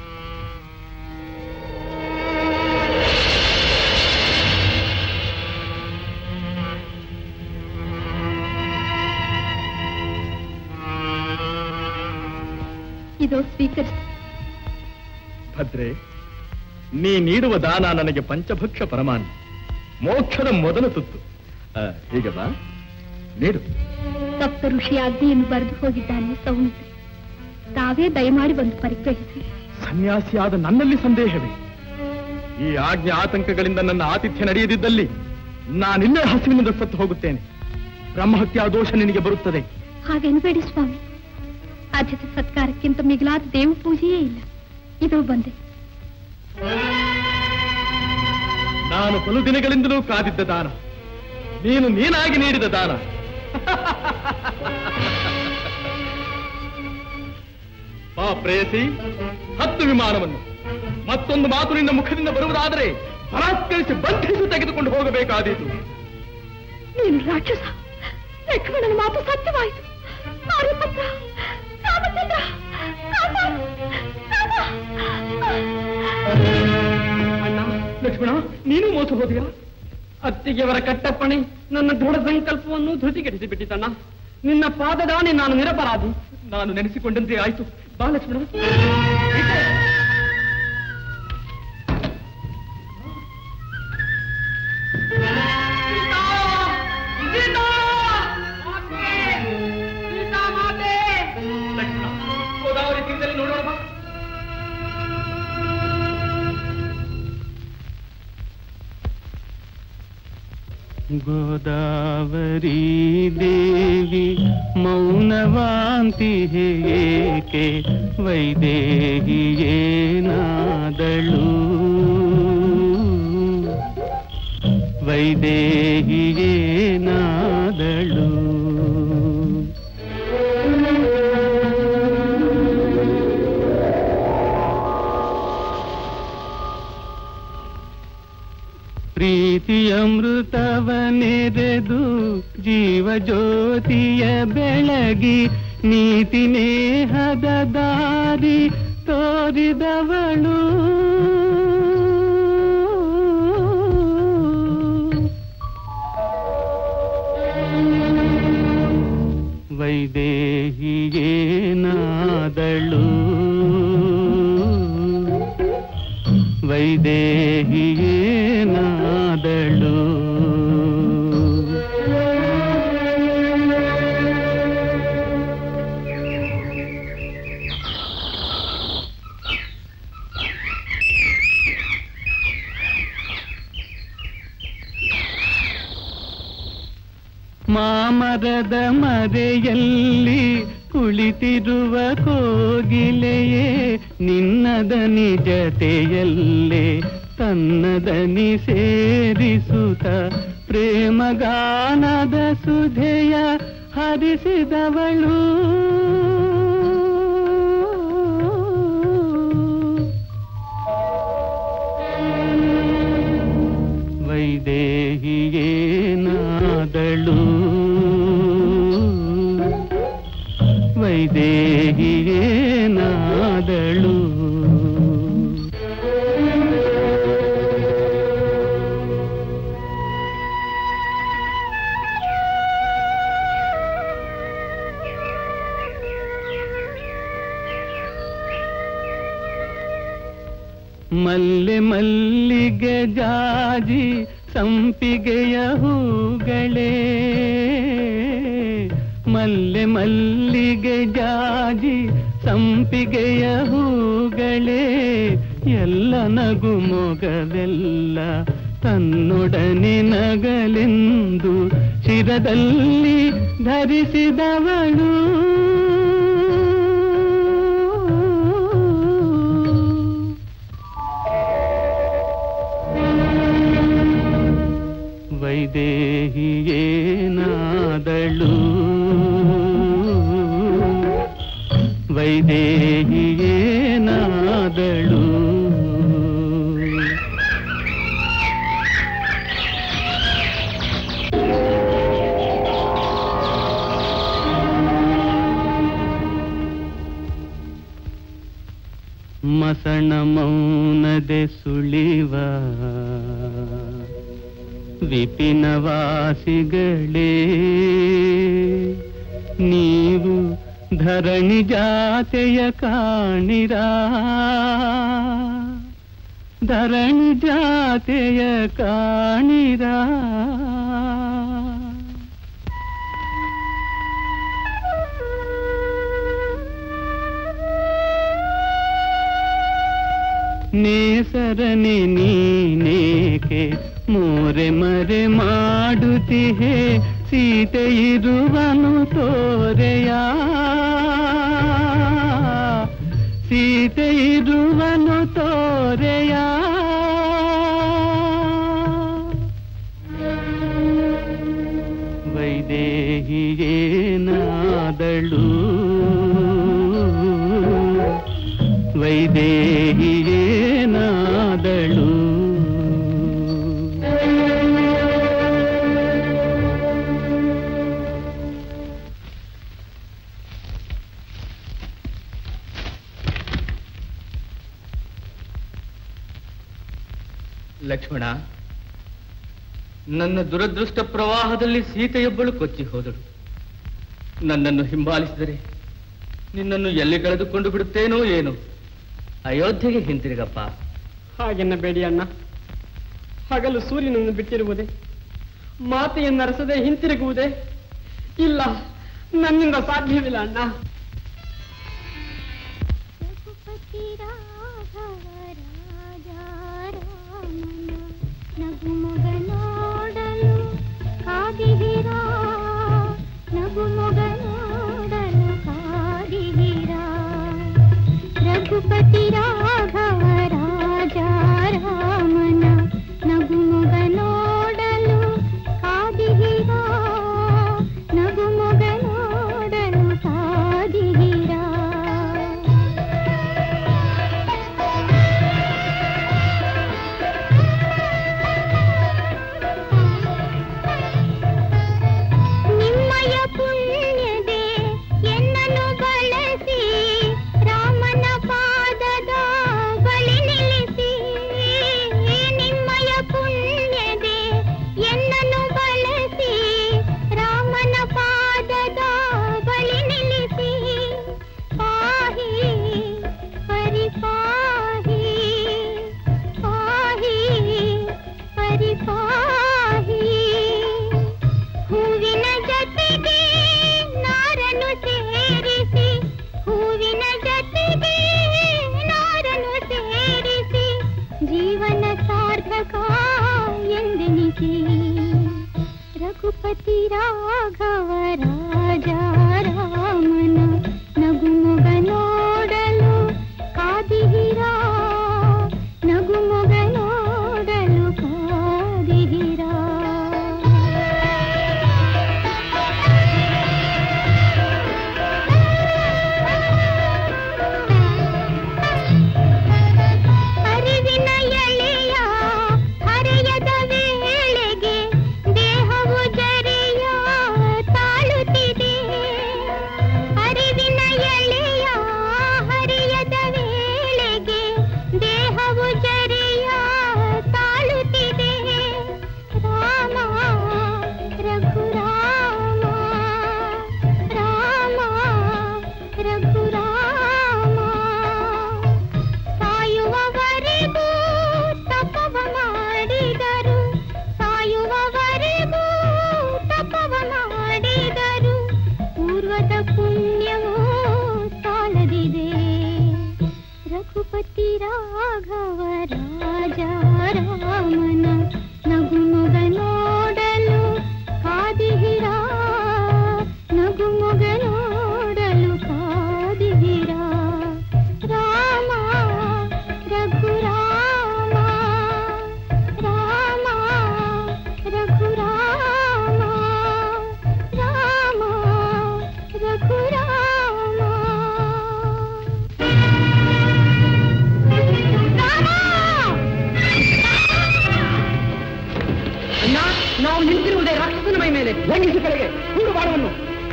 ಇದು ಸ್ವೀಕರಿಸಿ ಭದ್ರೆ ನೀ ನೀಡುವ ದಾನ ನನಗೆ ಪಂಚಭಕ್ಷ ಪರಮಾನ್ನ ಮೋಕ್ಷದ ಮೊದಲ ತುತ್ತು ಆ, ಹೀಗೆ ಬಾ ನೀಡು ಸಪ್ತ ಋಷಿ ಆಜ್ಞೆಯನ್ನು ಬರೆದು ಹೋಗಿದ್ದಾನೆ ಸೌಮಿತ್ರ ತಾವೇ ದಯಮಾಡಿ ಬಂದು ಪರಿಗ್ರಹಿಸಿ ಸನ್ಯಾಸಿಯಾದ ನನ್ನಲ್ಲಿ ಸಂದೇಹವೇ ಈ ಆಜ್ಞೆ ಆತಂಕಗಳಿಂದ ನನ್ನ ಆತಿಥ್ಯ ನಡೆಯದಿದ್ದಲ್ಲಿ ನಾನಿಲ್ಲೇ ಹಸಿವಿನಿಂದ ಸತ್ತು ಹೋಗುತ್ತೇನೆ ಬ್ರಹ್ಮಹತ್ಯಾ ದೋಷ ನಿನಗೆ ಬರುತ್ತದೆ ಹಾಗೆನ್ಬೇಡಿ ಸ್ವಾಮಿ ಆದ್ಯತೆ ಸತ್ಕಾರಕ್ಕಿಂತ ಮಿಗಿಲಾದ ದೇವ ಪೂಜೆಯೇ ಇಲ್ಲ ಇದು ಬಂದೆ ನಾನು ಪಲು ದಿನಗಳಿಂದಲೂ ಕಾದಿದ್ದ ದಾನ ನೀನು ನೀನಾಗಿ ನೀಡಿದ ದಾನ ಬಾ ಪ್ರೇಯಸಿ ಹತ್ತು ವಿಮಾನವನ್ನು ಮತ್ತೊಂದು ಮಾತು ನಿನ್ನ ಮುಖದಿಂದ ಬರುವುದಾದರೆ ಬಲಾತ್ಕರಿಸಿ ಬಂಧಿಸಿ ತೆಗೆದುಕೊಂಡು ಹೋಗಬೇಕಾದೀತು ನೀನು ರಾಕ್ಷಸ ಲಕ್ಷ್ಮಣನ ಮಾತು ಸತ್ಯವಾಯಿತು ಆರ್ಯಪುತ್ರ, ರಾಮಚಂದ್ರ, ಕಾಪಾಡು, ರಾಮ. ಅಣ್ಣ ಲಕ್ಷ್ಮಣ ನೀನು ಮೋಸ ಹೋದಿಯ ಅತ್ತಿಗೆಯವರ ಕಟ್ಟಪ್ಪಣೆ ನನ್ನ ದೃಢ ಸಂಕಲ್ಪವನ್ನು ಧೃತಿಗೆಡಿಸಿ ಬಿಟ್ಟಿತಣ್ಣ ನಿನ್ನ ಪಾದದಾನೆ ನಾನು ನಿರಪರಾಧಿ ನಾನು ನೆನೆಸಿಕೊಂಡಂತೆ ಆಯ್ತು ಬಾ ಲಕ್ಷ್ಮಣ ಗೋದಾವರಿ ತೀರದಲ್ಲಿ ನೋಡೋಣ ಬಾ. ಗೋದಾವರಿ ದೇವಿ ಮೌನವಾಂತಿ ಏಕೆ ವೈದೇಹಿಯೇನಾದಳು ವೈದೇಹಿಯೇನಾದಳು ಪ್ರೀತಿಯಮೃತವನೆರೆದು ಜೀವ ಜ್ಯೋತಿಯ ಬೆಳಗಿ ನೀತಿ ನೇಹದ ದಾರಿ ತೋರಿದವಳು ವೈದೇಹಿಯೇನಾದಳು ವೈದೇಹಿಯೇನಾದಳು ಮಾಮರದ ಮರೆಯಲ್ಲಿ ಕುಳಿತಿರುವ ಕೋಗಿಲೆಯೇ ನಿನ್ನದನಿ ಜತೆಯಲ್ಲೇ ತನ್ನದನಿ ಸೇರಿಸುತ್ತ ಪ್ರೇಮಗಾನದ ಸುಧೆಯ ಹರಿಸಿದವಳು ವೈದೇಹಿಯೇನಾದಳು ವೈದೇಹಿಯೇನಾದಳು ಮಲ್ಲೆ ಮಲ್ಲಿಗೆ ಜಾಜಿ ಸಂಪಿಗೆಯ ಹೂಗಳೇ ಮಲ್ಲೆ ಮಲ್ಲಿಗೆ ಜಾಜಿ ಸಂಪಿಗೆಯ ಹೂಗಳೇ ಎಲ್ಲ ನಗು ಮೊಗವೆಲ್ಲ ತನ್ನೊಡನೆ ನಗಲೆಂದು ಶಿರದಲ್ಲಿ ಧರಿಸಿದವಳು ವೈದೇಹಿಯೇನಾದಳು ವೈದೇಹಿಯೇನಾದಳು ಮಸಣ ಮೌನದೆ ಸುಳಿವ ವಿಪಿನವಾಸಿಗಳೇ ನೀವು ಧರಣಿ ಜಾತೆಯ ಕಾಣಿರ ಧರಣಿ ಜಾತೆಯ ಕಾಣಿರ ನೇಸರನೆ ನೀನೇಕೆ ಮೋರೆ ಮರೆ ಮಾಡುತ್ತಿಹೆ ಸೀತೆ ಇರುವನು ತೋರೆಯ ಸೀತೆ ಇರುವನು ತೋರೆಯ ವೈದೇಹಿಯೇನಾದಳು ವೈದೇಹಿಯೇನಾದಳು ಲಕ್ಷ್ಮಣ ನನ್ನ ದುರದೃಷ್ಟ ಪ್ರವಾಹದಲ್ಲಿ ಸೀತೆಯೊಬ್ಬಳು ಕೊಚ್ಚಿ ಹೋದಳು ನನ್ನನ್ನು ಹಿಂಬಾಲಿಸಿದರೆ ನಿನ್ನನ್ನು ಎಲ್ಲಿ ಕಳೆದುಕೊಂಡು ಬಿಡುತ್ತೇನೋ ಏನೋ ಅಯೋಧ್ಯೆಗೆ ಹಿಂತಿರುಗಪ್ಪ ಹಾಗೆನ್ನಬೇಡಿ ಅಣ್ಣ ಹಗಲು ಸೂರ್ಯನನ್ನು ಬಿಟ್ಟಿರುವುದೇ ಮಾತೆಯನ್ನರಸದೆ ಹಿಂತಿರುಗುವುದೇ ಇಲ್ಲ ನನ್ನಿಂದ ಸಾಧ್ಯವಿಲ್ಲ ಅಣ್ಣ ರಘುಪತಿ ರಾಘವ ರಾಜ ರಾಮನ ನಗುಮೊಗ ನೋಡಲು ಕಾದಿಹಿರಾ ನಗುಮೊಗ ನೋಡಲು ಕಾದಿಹಿರಾ ರಘುಪತಿ ರಾಘವ ರಾಜ ರಾಮನ ನಗುಮೊಗ ನೋಡಲು ಕಾದಿಹಿರಾ ನಗುಮೊಗ ನೋಡಲು ಕಾದಿಹಿರಾ ನಿಮ್ಮಯ ಪುಣ್ಯದೆ ಎನ್ನನ್ನು ಬಳಸಿ ರಾಮನ ಪಾದದ ಬಳಿ ನಿಲ್ಲಿಸಿ ನಿಮ್ಮಯ ಪುಣ್ಯದೆ ಎನ್ನನ್ನು ಬಳಸಿ ರಾಮನ ಪಾದದ ಬಳಿ ನಿಲ್ಲಿಸಿ ಪಾಹಿ ಪರಿಪಾಹಿ ಪಾಹಿ ಪರಿಪಾಹಿ ಹೂವಿನ ಜೊತೆಗೆ ನಾರನ್ನು ಸೇರಿಸಿ ಹೂವಿನ ಜೊತೆಗೆ ನಾರನ್ನು ಸೇರಿಸಿ ಜೀವನ ಸಾರ್ಥಕ ಎಂದೆನಿಸಿ ರಘುಪತಿ ರಾಘವ ರಾಜ ರಾಮನ ನಗುಮೊಗ ನೋಡಲು ಕಾದಿಹಿರಾ ನಗುಮೊಗ ನೋಡಲು ಕಾದಿಹಿರಾ ಅರಿವಿನ ಎಳೆಯ ಹರೆಯದ ವೇಳೆಗೆ ದೇಹವು ಜರಿಯ ತಾಳುತ್ತ ರಾಘವ ರಾಜ ರಾಮನ ನಗುಮೊಗ ನೋಡಲು ಕಾದಿಹಿರಾ ನಗುಮೊಗ ನೋಡಲು ಕಾದಿಹಿರಾ ರಾಮ ರಘುರಾಮ ರಾಮ ರಘುರಾಮ ರಾಮ ರಘುರಾಮ ಅಣ್ಣ ನಾವು ನಿಂತಿರುವುದೇ ರಾಕ್ಷಸನ ಮೈ ಮೇಲೆ ಲಂಘಿಸಿ ಕೆಳಗೆ ಹೂಡು ಬಾಣವನ್ನು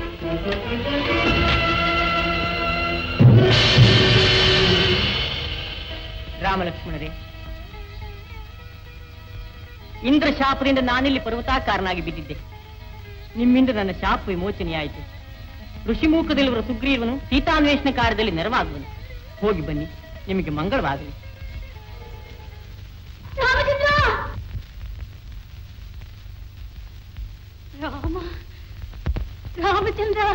ರಾಮಲಕ್ಷ್ಮಣರೇ ಇಂದ್ರ ಶಾಪದಿಂದ ನಾನಿಲ್ಲಿ ಪರ್ವತಾಕಾರನಾಗಿ ಬಿದ್ದಿದ್ದೆ ನಿಮ್ಮಿಂದ ನನ್ನ ಶಾಪ ವಿಮೋಚನೆಯಾಯಿತು ಋಷಿಮೂಕದಲ್ಲಿರುವ ಸುಗ್ರೀವನು ಸೀತಾನ್ವೇಷಣ ಕಾರ್ಯದಲ್ಲಿ ನೆರವಾಗುವನು ಹೋಗಿ ಬನ್ನಿ ನಿಮಗೆ ಮಂಗಳವಾಗಲಿ ರಾಮಚಂದ್ರ ರಾಮ ರಾಮಚಂದ್ರ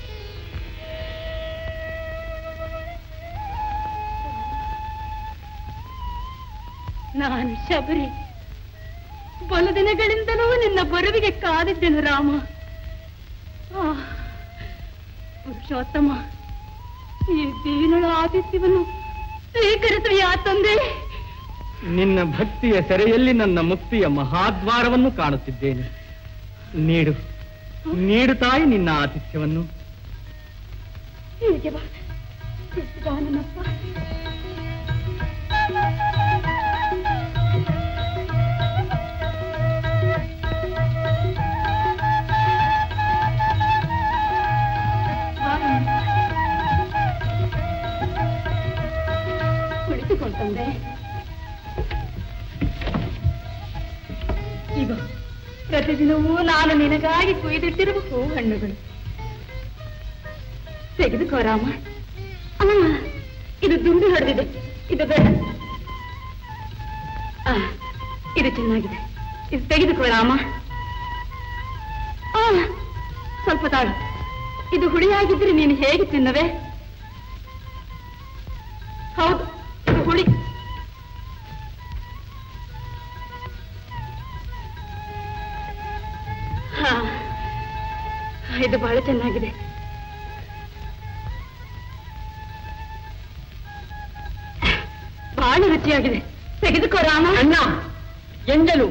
ನಾನು ಶಬರಿ ಬಲ ದಿನಗಳಿಂದಲೂ ನಿನ್ನ ಬರುವಿಗೆ ಕಾದಿದ್ದೆನು ರಾಮ ಆ, ಪುರುಷೋತ್ತಮ ಈ ದೀನಳ ಆತಿಥ್ಯವನ್ನು ಸ್ವೀಕರಿಸುವೆಯಾ ತಂದೆ ನಿನ್ನ ಭಕ್ತಿಯ ಸೆರೆಯಲ್ಲಿ ನನ್ನ ಮುಕ್ತಿಯ ಮಹಾದ್ವಾರವನ್ನು ಕಾಣುತ್ತಿದ್ದೇನೆ ನೀಡು ನೀಡು ತಾಯಿ ನಿನ್ನ ಆತಿಥ್ಯವನ್ನು ಹೀಗೆ ಬಾ ಬಾ ನನ್ನಪ್ಪ ಕುಳಿತುಕೊಂಡಂದೆ ಈಗ ಪ್ರತಿದಿನವೂ ನಾನು ನಿನಗಾಗಿ ಕುಯ್ದಿಟ್ಟಿರುವ ಹೂ ಹಣ್ಣುಗಳು ತೆಗೆದುಕೋ ರಾಮ ಆ, ಇದು ದುಂಡು ಹೊಡೆದಿದೆ ಇದು ಬೇಡ ಆ, ಇದು ಚೆನ್ನಾಗಿದೆ ಇದು ತೆಗೆದುಕೋ ರಾಮ ಆ, ಸ್ವಲ್ಪ ತಾಳು ಇದು ಹುಳಿಯಾಗಿದ್ರೆ ನೀನು ಹೇಗೆ ತಿನ್ನವೆ ಹೌದು ಇದು ಹುಳಿ ಹಾ ಇದು ಬಹಳ ಚೆನ್ನಾಗಿದೆ ಬಹಳ ರುಚಿಯಾಗಿದೆ ತೆಗೆದುಕೋ ರಾಮ ಅಣ್ಣ ಎಂಜಲು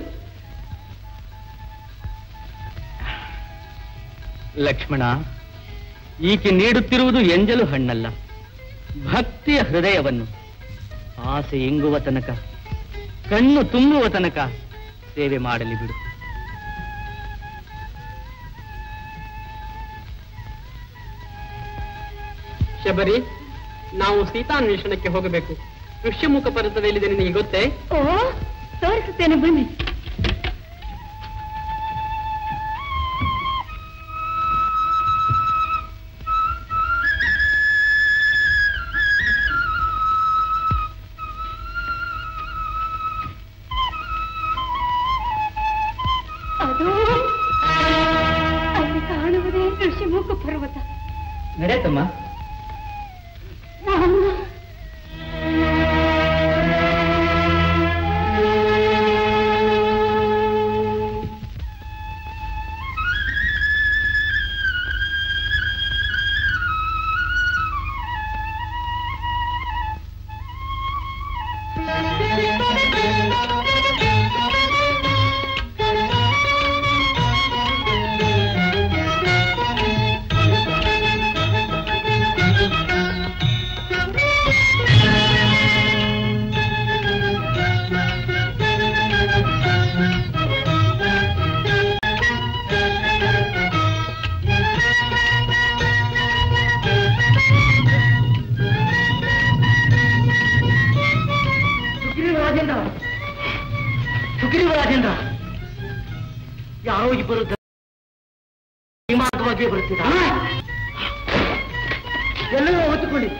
ಲಕ್ಷ್ಮಣ ಈಕೆ ನೀಡುತ್ತಿರುವುದು ಎಂಜಲು ಹಣ್ಣಲ್ಲ ಭಕ್ತಿಯ ಹೃದಯವನ್ನು ಆಸೆ ಎಂಗುವ ತನಕ ಕಣ್ಣು ತುಂಬುವ ತನಕ ಸೇವೆ ಮಾಡಲಿ ಬಿಡು ಶಬರಿ ನಾವು ಸೀತಾನ್ವೇಷಣಕ್ಕೆ ಹೋಗಬೇಕು ಋಷ್ಯಮುಖ ಪರ್ವತದಲ್ಲಿದೆ ನಿನಗೆ ಗೊತ್ತೇ ಓ ತೋರಿಸುತ್ತೇನೆ ಬನ್ನಿ ಅದು ಅಲ್ಲಿ ಕಾಣುವುದೇ ಋಷಿಮುಖ ಪರ್ವತ ನಡೆಯತ್ತಮ್ಮ ರಾಮ ಸುಗ್ರೀವ ರಾಜೇಂದ್ರ ಸುಗ್ರೀವ ರಾಜೇಂದ್ರ ಯಾರೋ ಇಬ್ಬರು ದ- ಈ ಮಾರ್ಗವಾಗಿ ಬರುತ್ತಿದ್ದ ಎಲ್ಲವೂ ಹೊತ್ತುಕೊಳ್ಳಿ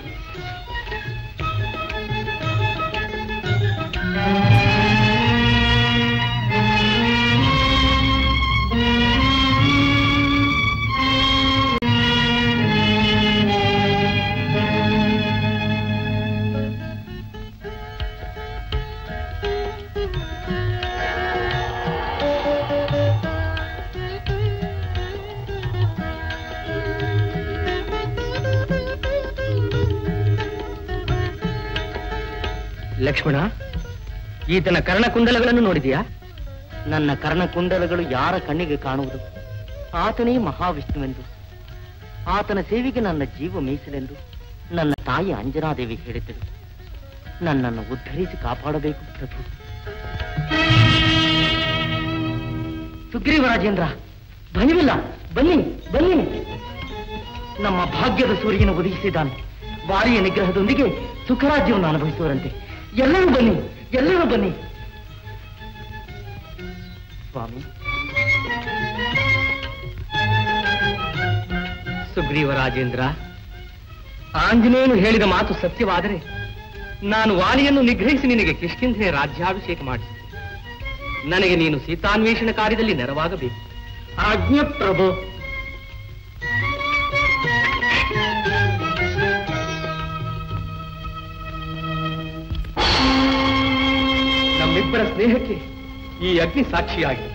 ಲಕ್ಷ್ಮಣ ಈತನ ಕರ್ಣಕುಂಡಲಗಳನ್ನು ನೋಡಿದೆಯಾ ನನ್ನ ಕರ್ಣಕುಂಡಲಗಳು ಯಾರ ಕಣ್ಣಿಗೆ ಕಾಣುವುದು ಆತನೇ ಮಹಾವಿಷ್ಣುವೆಂದು ಆತನ ಸೇವೆಗೆ ನನ್ನ ಜೀವ ಮೀಸಲೆಂದು ನನ್ನ ತಾಯಿ ಅಂಜನಾದೇವಿ ಹೇಳಿದ್ದಳು ನನ್ನನ್ನು ಉದ್ಧರಿಸಿ ಕಾಪಾಡಬೇಕು ಪ್ರಭು ಸುಗ್ರೀವರಾಜೇಂದ್ರ ಭಯವಿಲ್ಲ ಬನ್ನಿ ಬನ್ನಿ ನಮ್ಮ ಭಾಗ್ಯದ ಸೂರ್ಯನ ಒದಗಿಸಿದ್ದಾನೆ ವಾರಿಯ ನಿಗ್ರಹದೊಂದಿಗೆ ಸುಖರಾಜ್ಯವನ್ನು ಅನುಭವಿಸುವರಂತೆ ಎಲ್ಲರೂ ಬನ್ನಿ ಎಲ್ಲರೂ ಬನ್ನಿ ಸ್ವಾಮಿ ಸುಗ್ರೀವ ರಾಜೇಂದ್ರ ಆಂಜನೇಯನು ಹೇಳಿದ ಮಾತು ಸತ್ಯವಾದರೆ ನಾನು ವಾಲಿಯನ್ನು ನಿಗ್ರಹಿಸಿ ನಿನಗೆ ಕಿಷ್ಕಿಂಧೆಯ ರಾಜ್ಯಾಭಿಷೇಕ ಮಾಡಿಸಿ ನನಗೆ ನೀನು ಸೀತಾನ್ವೇಷಣ ಕಾರ್ಯದಲ್ಲಿ ನೆರವಾಗಬೇಕು ಆಜ್ಞೆ ಪ್ರಭು ನಮ್ಮಿಬ್ಬರ ಸ್ನೇಹಕ್ಕೆ ಈ ಅಗ್ನಿ ಸಾಕ್ಷಿಯಾಗಿದೆ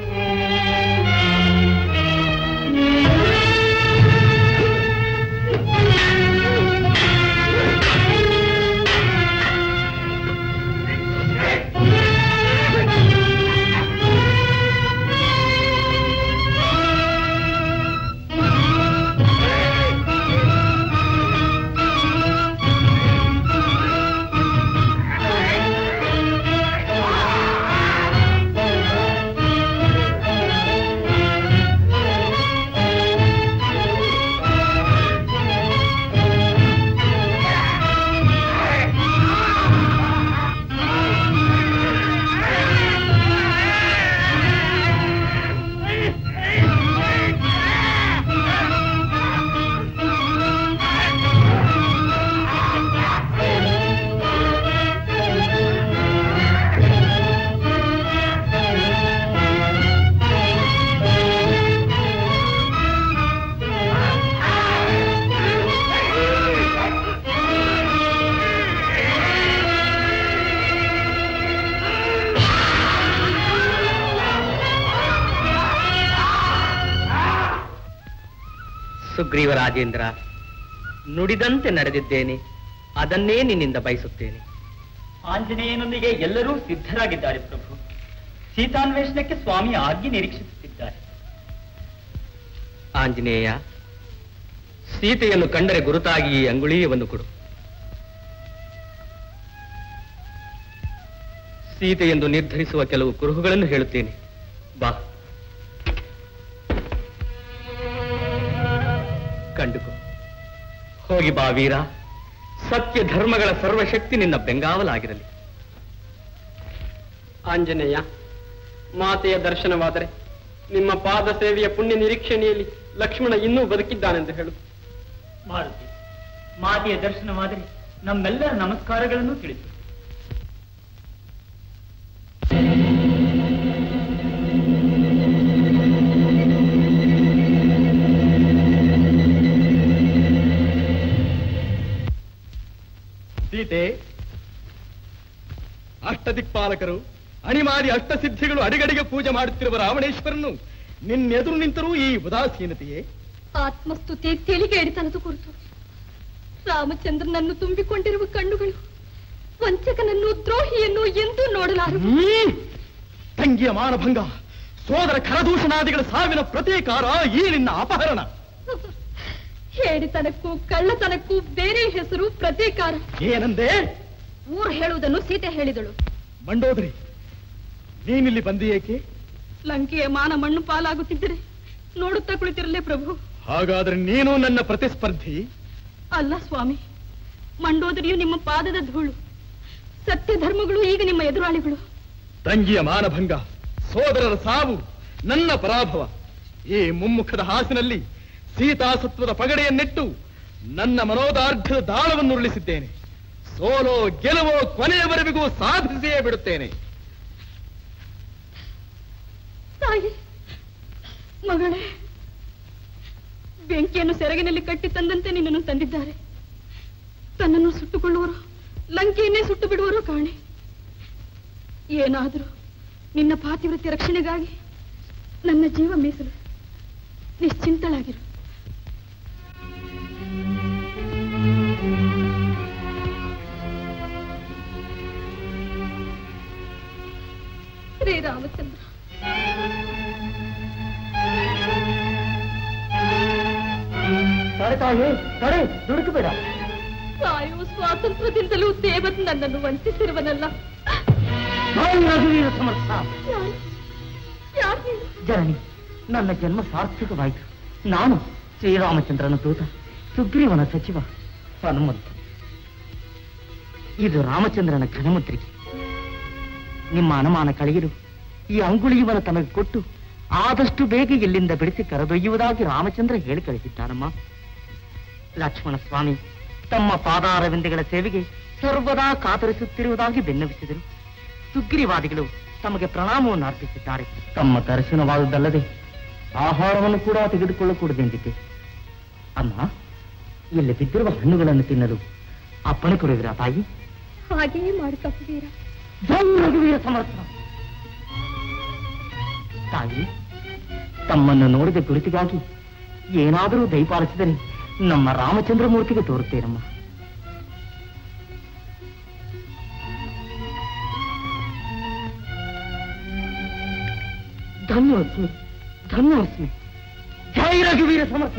ಸುಗ್ರೀವ ರಾಜೇಂದ್ರ ನುಡಿದಂತೆ ನಡೆದಿದ್ದೇನೆ ಅದನ್ನೇ ನಿನ್ನಿಂದ ಬಯಸುತ್ತೇನೆ ಆಂಜನೇಯನೊಂದಿಗೆ ಎಲ್ಲರೂ ಸಿದ್ಧರಾಗಿದ್ದಾರೆ ಪ್ರಭು ಸೀತಾನ್ವೇಷಣಕ್ಕೆ ಸ್ವಾಮಿ ಆಜ್ಞೆ ನಿರೀಕ್ಷಿಸುತ್ತಿದ್ದಾರೆ ಆಂಜನೇಯ ಸೀತೆಯನ್ನು ಕಂಡರೆ ಗುರುತಾಗಿ ಈ ಅಂಗುಳೀಯವನ್ನು ಕೊಡು ಸೀತೆಯೆಂದು ನಿರ್ಧರಿಸುವ ಕೆಲವು ಕುರುಹುಗಳನ್ನು ಹೇಳುತ್ತೇನೆ ಬಾ ಕಂಡುಕೋ ಹೋಗಿ ಬಾ ವೀರ ಸತ್ಯ ಧರ್ಮಗಳ ಸರ್ವಶಕ್ತಿ ನಿನ್ನ ಬೆಂಗಾವಲಾಗಿರಲಿ ಆಂಜನೇಯ ಮಾತೆಯ ದರ್ಶನವಾದರೆ ನಿಮ್ಮ ಪಾದ ಸೇವೆಯ ಪುಣ್ಯ ನಿರೀಕ್ಷಣೆಯಲ್ಲಿ ಲಕ್ಷ್ಮಣ ಇನ್ನೂ ಬದುಕಿದ್ದಾನೆಂದು ಹೇಳು ಮಾರುತಿ ಮಾತೆಯ ದರ್ಶನವಾದರೆ ನಮ್ಮೆಲ್ಲರ ನಮಸ್ಕಾರಗಳನ್ನು ತಿಳಿಸು ಸೀತೆ ಅಷ್ಟದಿಕ್ಪಾಲಕರು ಅಣಿಮಾದಿ ಅಷ್ಟಸಿದ್ಧಿಗಳು ಅಡಿಗಡಿಗೆ ಪೂಜೆ ಮಾಡುತ್ತಿರುವ ರಾವಣೇಶ್ವರನು ನಿನ್ನೆದುರು ನಿಂತರೂ ಈ ಉದಾಸೀನತೆಯೇ ಆತ್ಮಸ್ತುತಿ ತಿಳಿಗೇಡಿತನದ ಕುರಿತು ರಾಮಚಂದ್ರನನ್ನು ತುಂಬಿಕೊಂಡಿರುವ ಕಣ್ಣುಗಳು ವಂಚಕನನ್ನು ದ್ರೋಹಿಯನ್ನು ಎಂದೂ ನೋಡಲಾರವು ಹ್ಮ್. ತಂಗಿಯ ಮಾನಭಂಗ ಸೋದರ ಕರದೂಷಣಾದಿಗಳ ಸಾವಿನ ಪ್ರತೀಕಾರ ಈ ನಿನ್ನ ಅಪಹರಣ ಹೇಡಿತನಕ್ಕೂ ಕಳ್ಳತನಕ್ಕೂ ಬೇರೆ ಹೆಸರು ಪ್ರತೀಕಾರ ಏನಂದೆ ಊರು ಹೇಳುವುದನ್ನು ಸೀತೆ ಹೇಳಿದಳು ಮಂಡೋದರಿ ನೀನಿಲ್ಲಿ ಬಂದಿ ಏಕೆ ಲಂಕೆಯ ಮಾನ ಮಣ್ಣು ಪಾಲಾಗುತ್ತಿದ್ದರೆ ನೋಡುತ್ತಾ ಕುಳಿತಿರಲೇ ಪ್ರಭು ಹಾಗಾದ್ರೆ ನೀನು ನನ್ನ ಪ್ರತಿಸ್ಪರ್ಧಿ ಅಲ್ಲ ಸ್ವಾಮಿ ಮಂಡೋದರಿಯು ನಿಮ್ಮ ಪಾದದ ಧೂಳು ಸತ್ಯ ಧರ್ಮಗಳು ಈಗ ನಿಮ್ಮ ಎದುರಾಳಿಗಳು ತಂಗಿಯ ಮಾನಭಂಗ ಸೋದರರ ಸಾವು ನನ್ನ ಪರಾಭವ ಈ ಮುಮ್ಮುಖದ ಹಾಸಿನಲ್ಲಿ ಸೀತಾಸತ್ವದ ಪಗಡೆಯನ್ನಿಟ್ಟು ನನ್ನ ಮನೋದಾರ್ಢ್ಯದ ದಾಳವನ್ನು ಉರುಳಿಸಿದ್ದೇನೆ ಸೋಲೋ ಗೆಲುವೋ ಕೊನೆಯವರೆಗೂ ಸಾಧಿಸಿಯೇ ಬಿಡುತ್ತೇನೆ ತಾಯಿ ಮಗಳೇ ಬೆಂಕಿಯನ್ನು ಸೆರಗಿನಲ್ಲಿ ಕಟ್ಟಿ ತಂದಂತೆ ನಿನ್ನನ್ನು ತಂದಿದ್ದಾರೆ ತನ್ನನ್ನು ಸುಟ್ಟುಕೊಳ್ಳುವರು ಲಂಕೆಯನ್ನೇ ಸುಟ್ಟು ಬಿಡುವರು ಕಾಣೆ ಏನಾದರೂ ನಿನ್ನ ಪಾತಿವ್ರತ್ಯ ರಕ್ಷಣೆಗಾಗಿ ನನ್ನ ಜೀವ ಮೀಸಲು ನಿಶ್ಚಿಂತಳಾಗಿರು ರಾಮಚಂದ್ರ ತಡೆ ತಾಯಿ ತಡೆ ದುಡುಕಬೇಡ ಸಾಯುವ ಸ್ವಾತಂತ್ರ್ಯದಿಂದಲೂ ದೇವರು ನನ್ನನ್ನು ವಂಚಿಸಿರುವನಲ್ಲ ಜೈ ರಘುವೀರ ಸಮರ್ಥ ಯಾರು? ಯಾರು ನೀನು? ಜನನಿ ನನ್ನ ಜನ್ಮ ಸಾರ್ಥಕವಾಯಿತು ನಾನು ಶ್ರೀರಾಮಚಂದ್ರನ ದೂತ ಸುಗ್ರೀವನ ಸಚಿವ ಹನುಮಂತ ಇದು ರಾಮಚಂದ್ರನ ಘನಮುದ್ರಿಕೆ ನಿಮ್ಮ ಅನುಮಾನ ಕಳೆಯಲು ಈ ಅಂಗುಳಿಯುವನ ತನಗೆ ಕೊಟ್ಟು ಆದಷ್ಟು ಬೇಗ ಇಲ್ಲಿಂದ ಬಿಡಿಸಿ ಕರೆದೊಯ್ಯುವುದಾಗಿ ರಾಮಚಂದ್ರ ಹೇಳಿ ಕಳಿಸಿದ್ದಾನಮ್ಮ ಲಕ್ಷ್ಮಣ ಸ್ವಾಮಿ ತಮ್ಮ ಪಾದಾರವಿಂದಗಳ ಸೇವೆಗೆ ಸರ್ವದಾ ಕಾತರಿಸುತ್ತಿರುವುದಾಗಿ ಬೆನ್ನವಿಸಿದರು ಸುಗ್ರೀವಾದಿಗಳು ತಮಗೆ ಪ್ರಣಾಮವನ್ನು ಅರ್ಪಿಸಿದ್ದಾರೆ ತಮ್ಮ ದರ್ಶನವಾದುದಲ್ಲದೆ ಆಹಾರವನ್ನು ಕೂಡ ತೆಗೆದುಕೊಳ್ಳಕೂಡದೆಂದಿದ್ದೆ ಅಮ್ಮ ಇಲ್ಲಿ ಬಿದ್ದಿರುವ ಹಣ್ಣುಗಳನ್ನು ತಿನ್ನಲು ಅಪ್ಪಣೆ ಕೊಡುವಿರಾ ತಾಯಿ ಹಾಗೆಯೇ ಮಾಡು ಕಪಿವೀರ ಜೈ ರಘುವೀರ ಸಮರ್ಥ ತಾಯಿ ತಮ್ಮನ್ನು ನೋಡಿದ ಗುರುತಿಗಾಗಿ ಏನಾದರೂ ದಯಪಾಲಿಸಿದರೆ ನಮ್ಮ ರಾಮಚಂದ್ರ ಮೂರ್ತಿಗೆ ತೋರುತ್ತೇನಮ್ಮ ಧನ್ಯೋಸ್ಮಿ ಧನ್ಯೋಸ್ಮಿ ಜೈ ರಘುವೀರ ಸಮರ್ಥ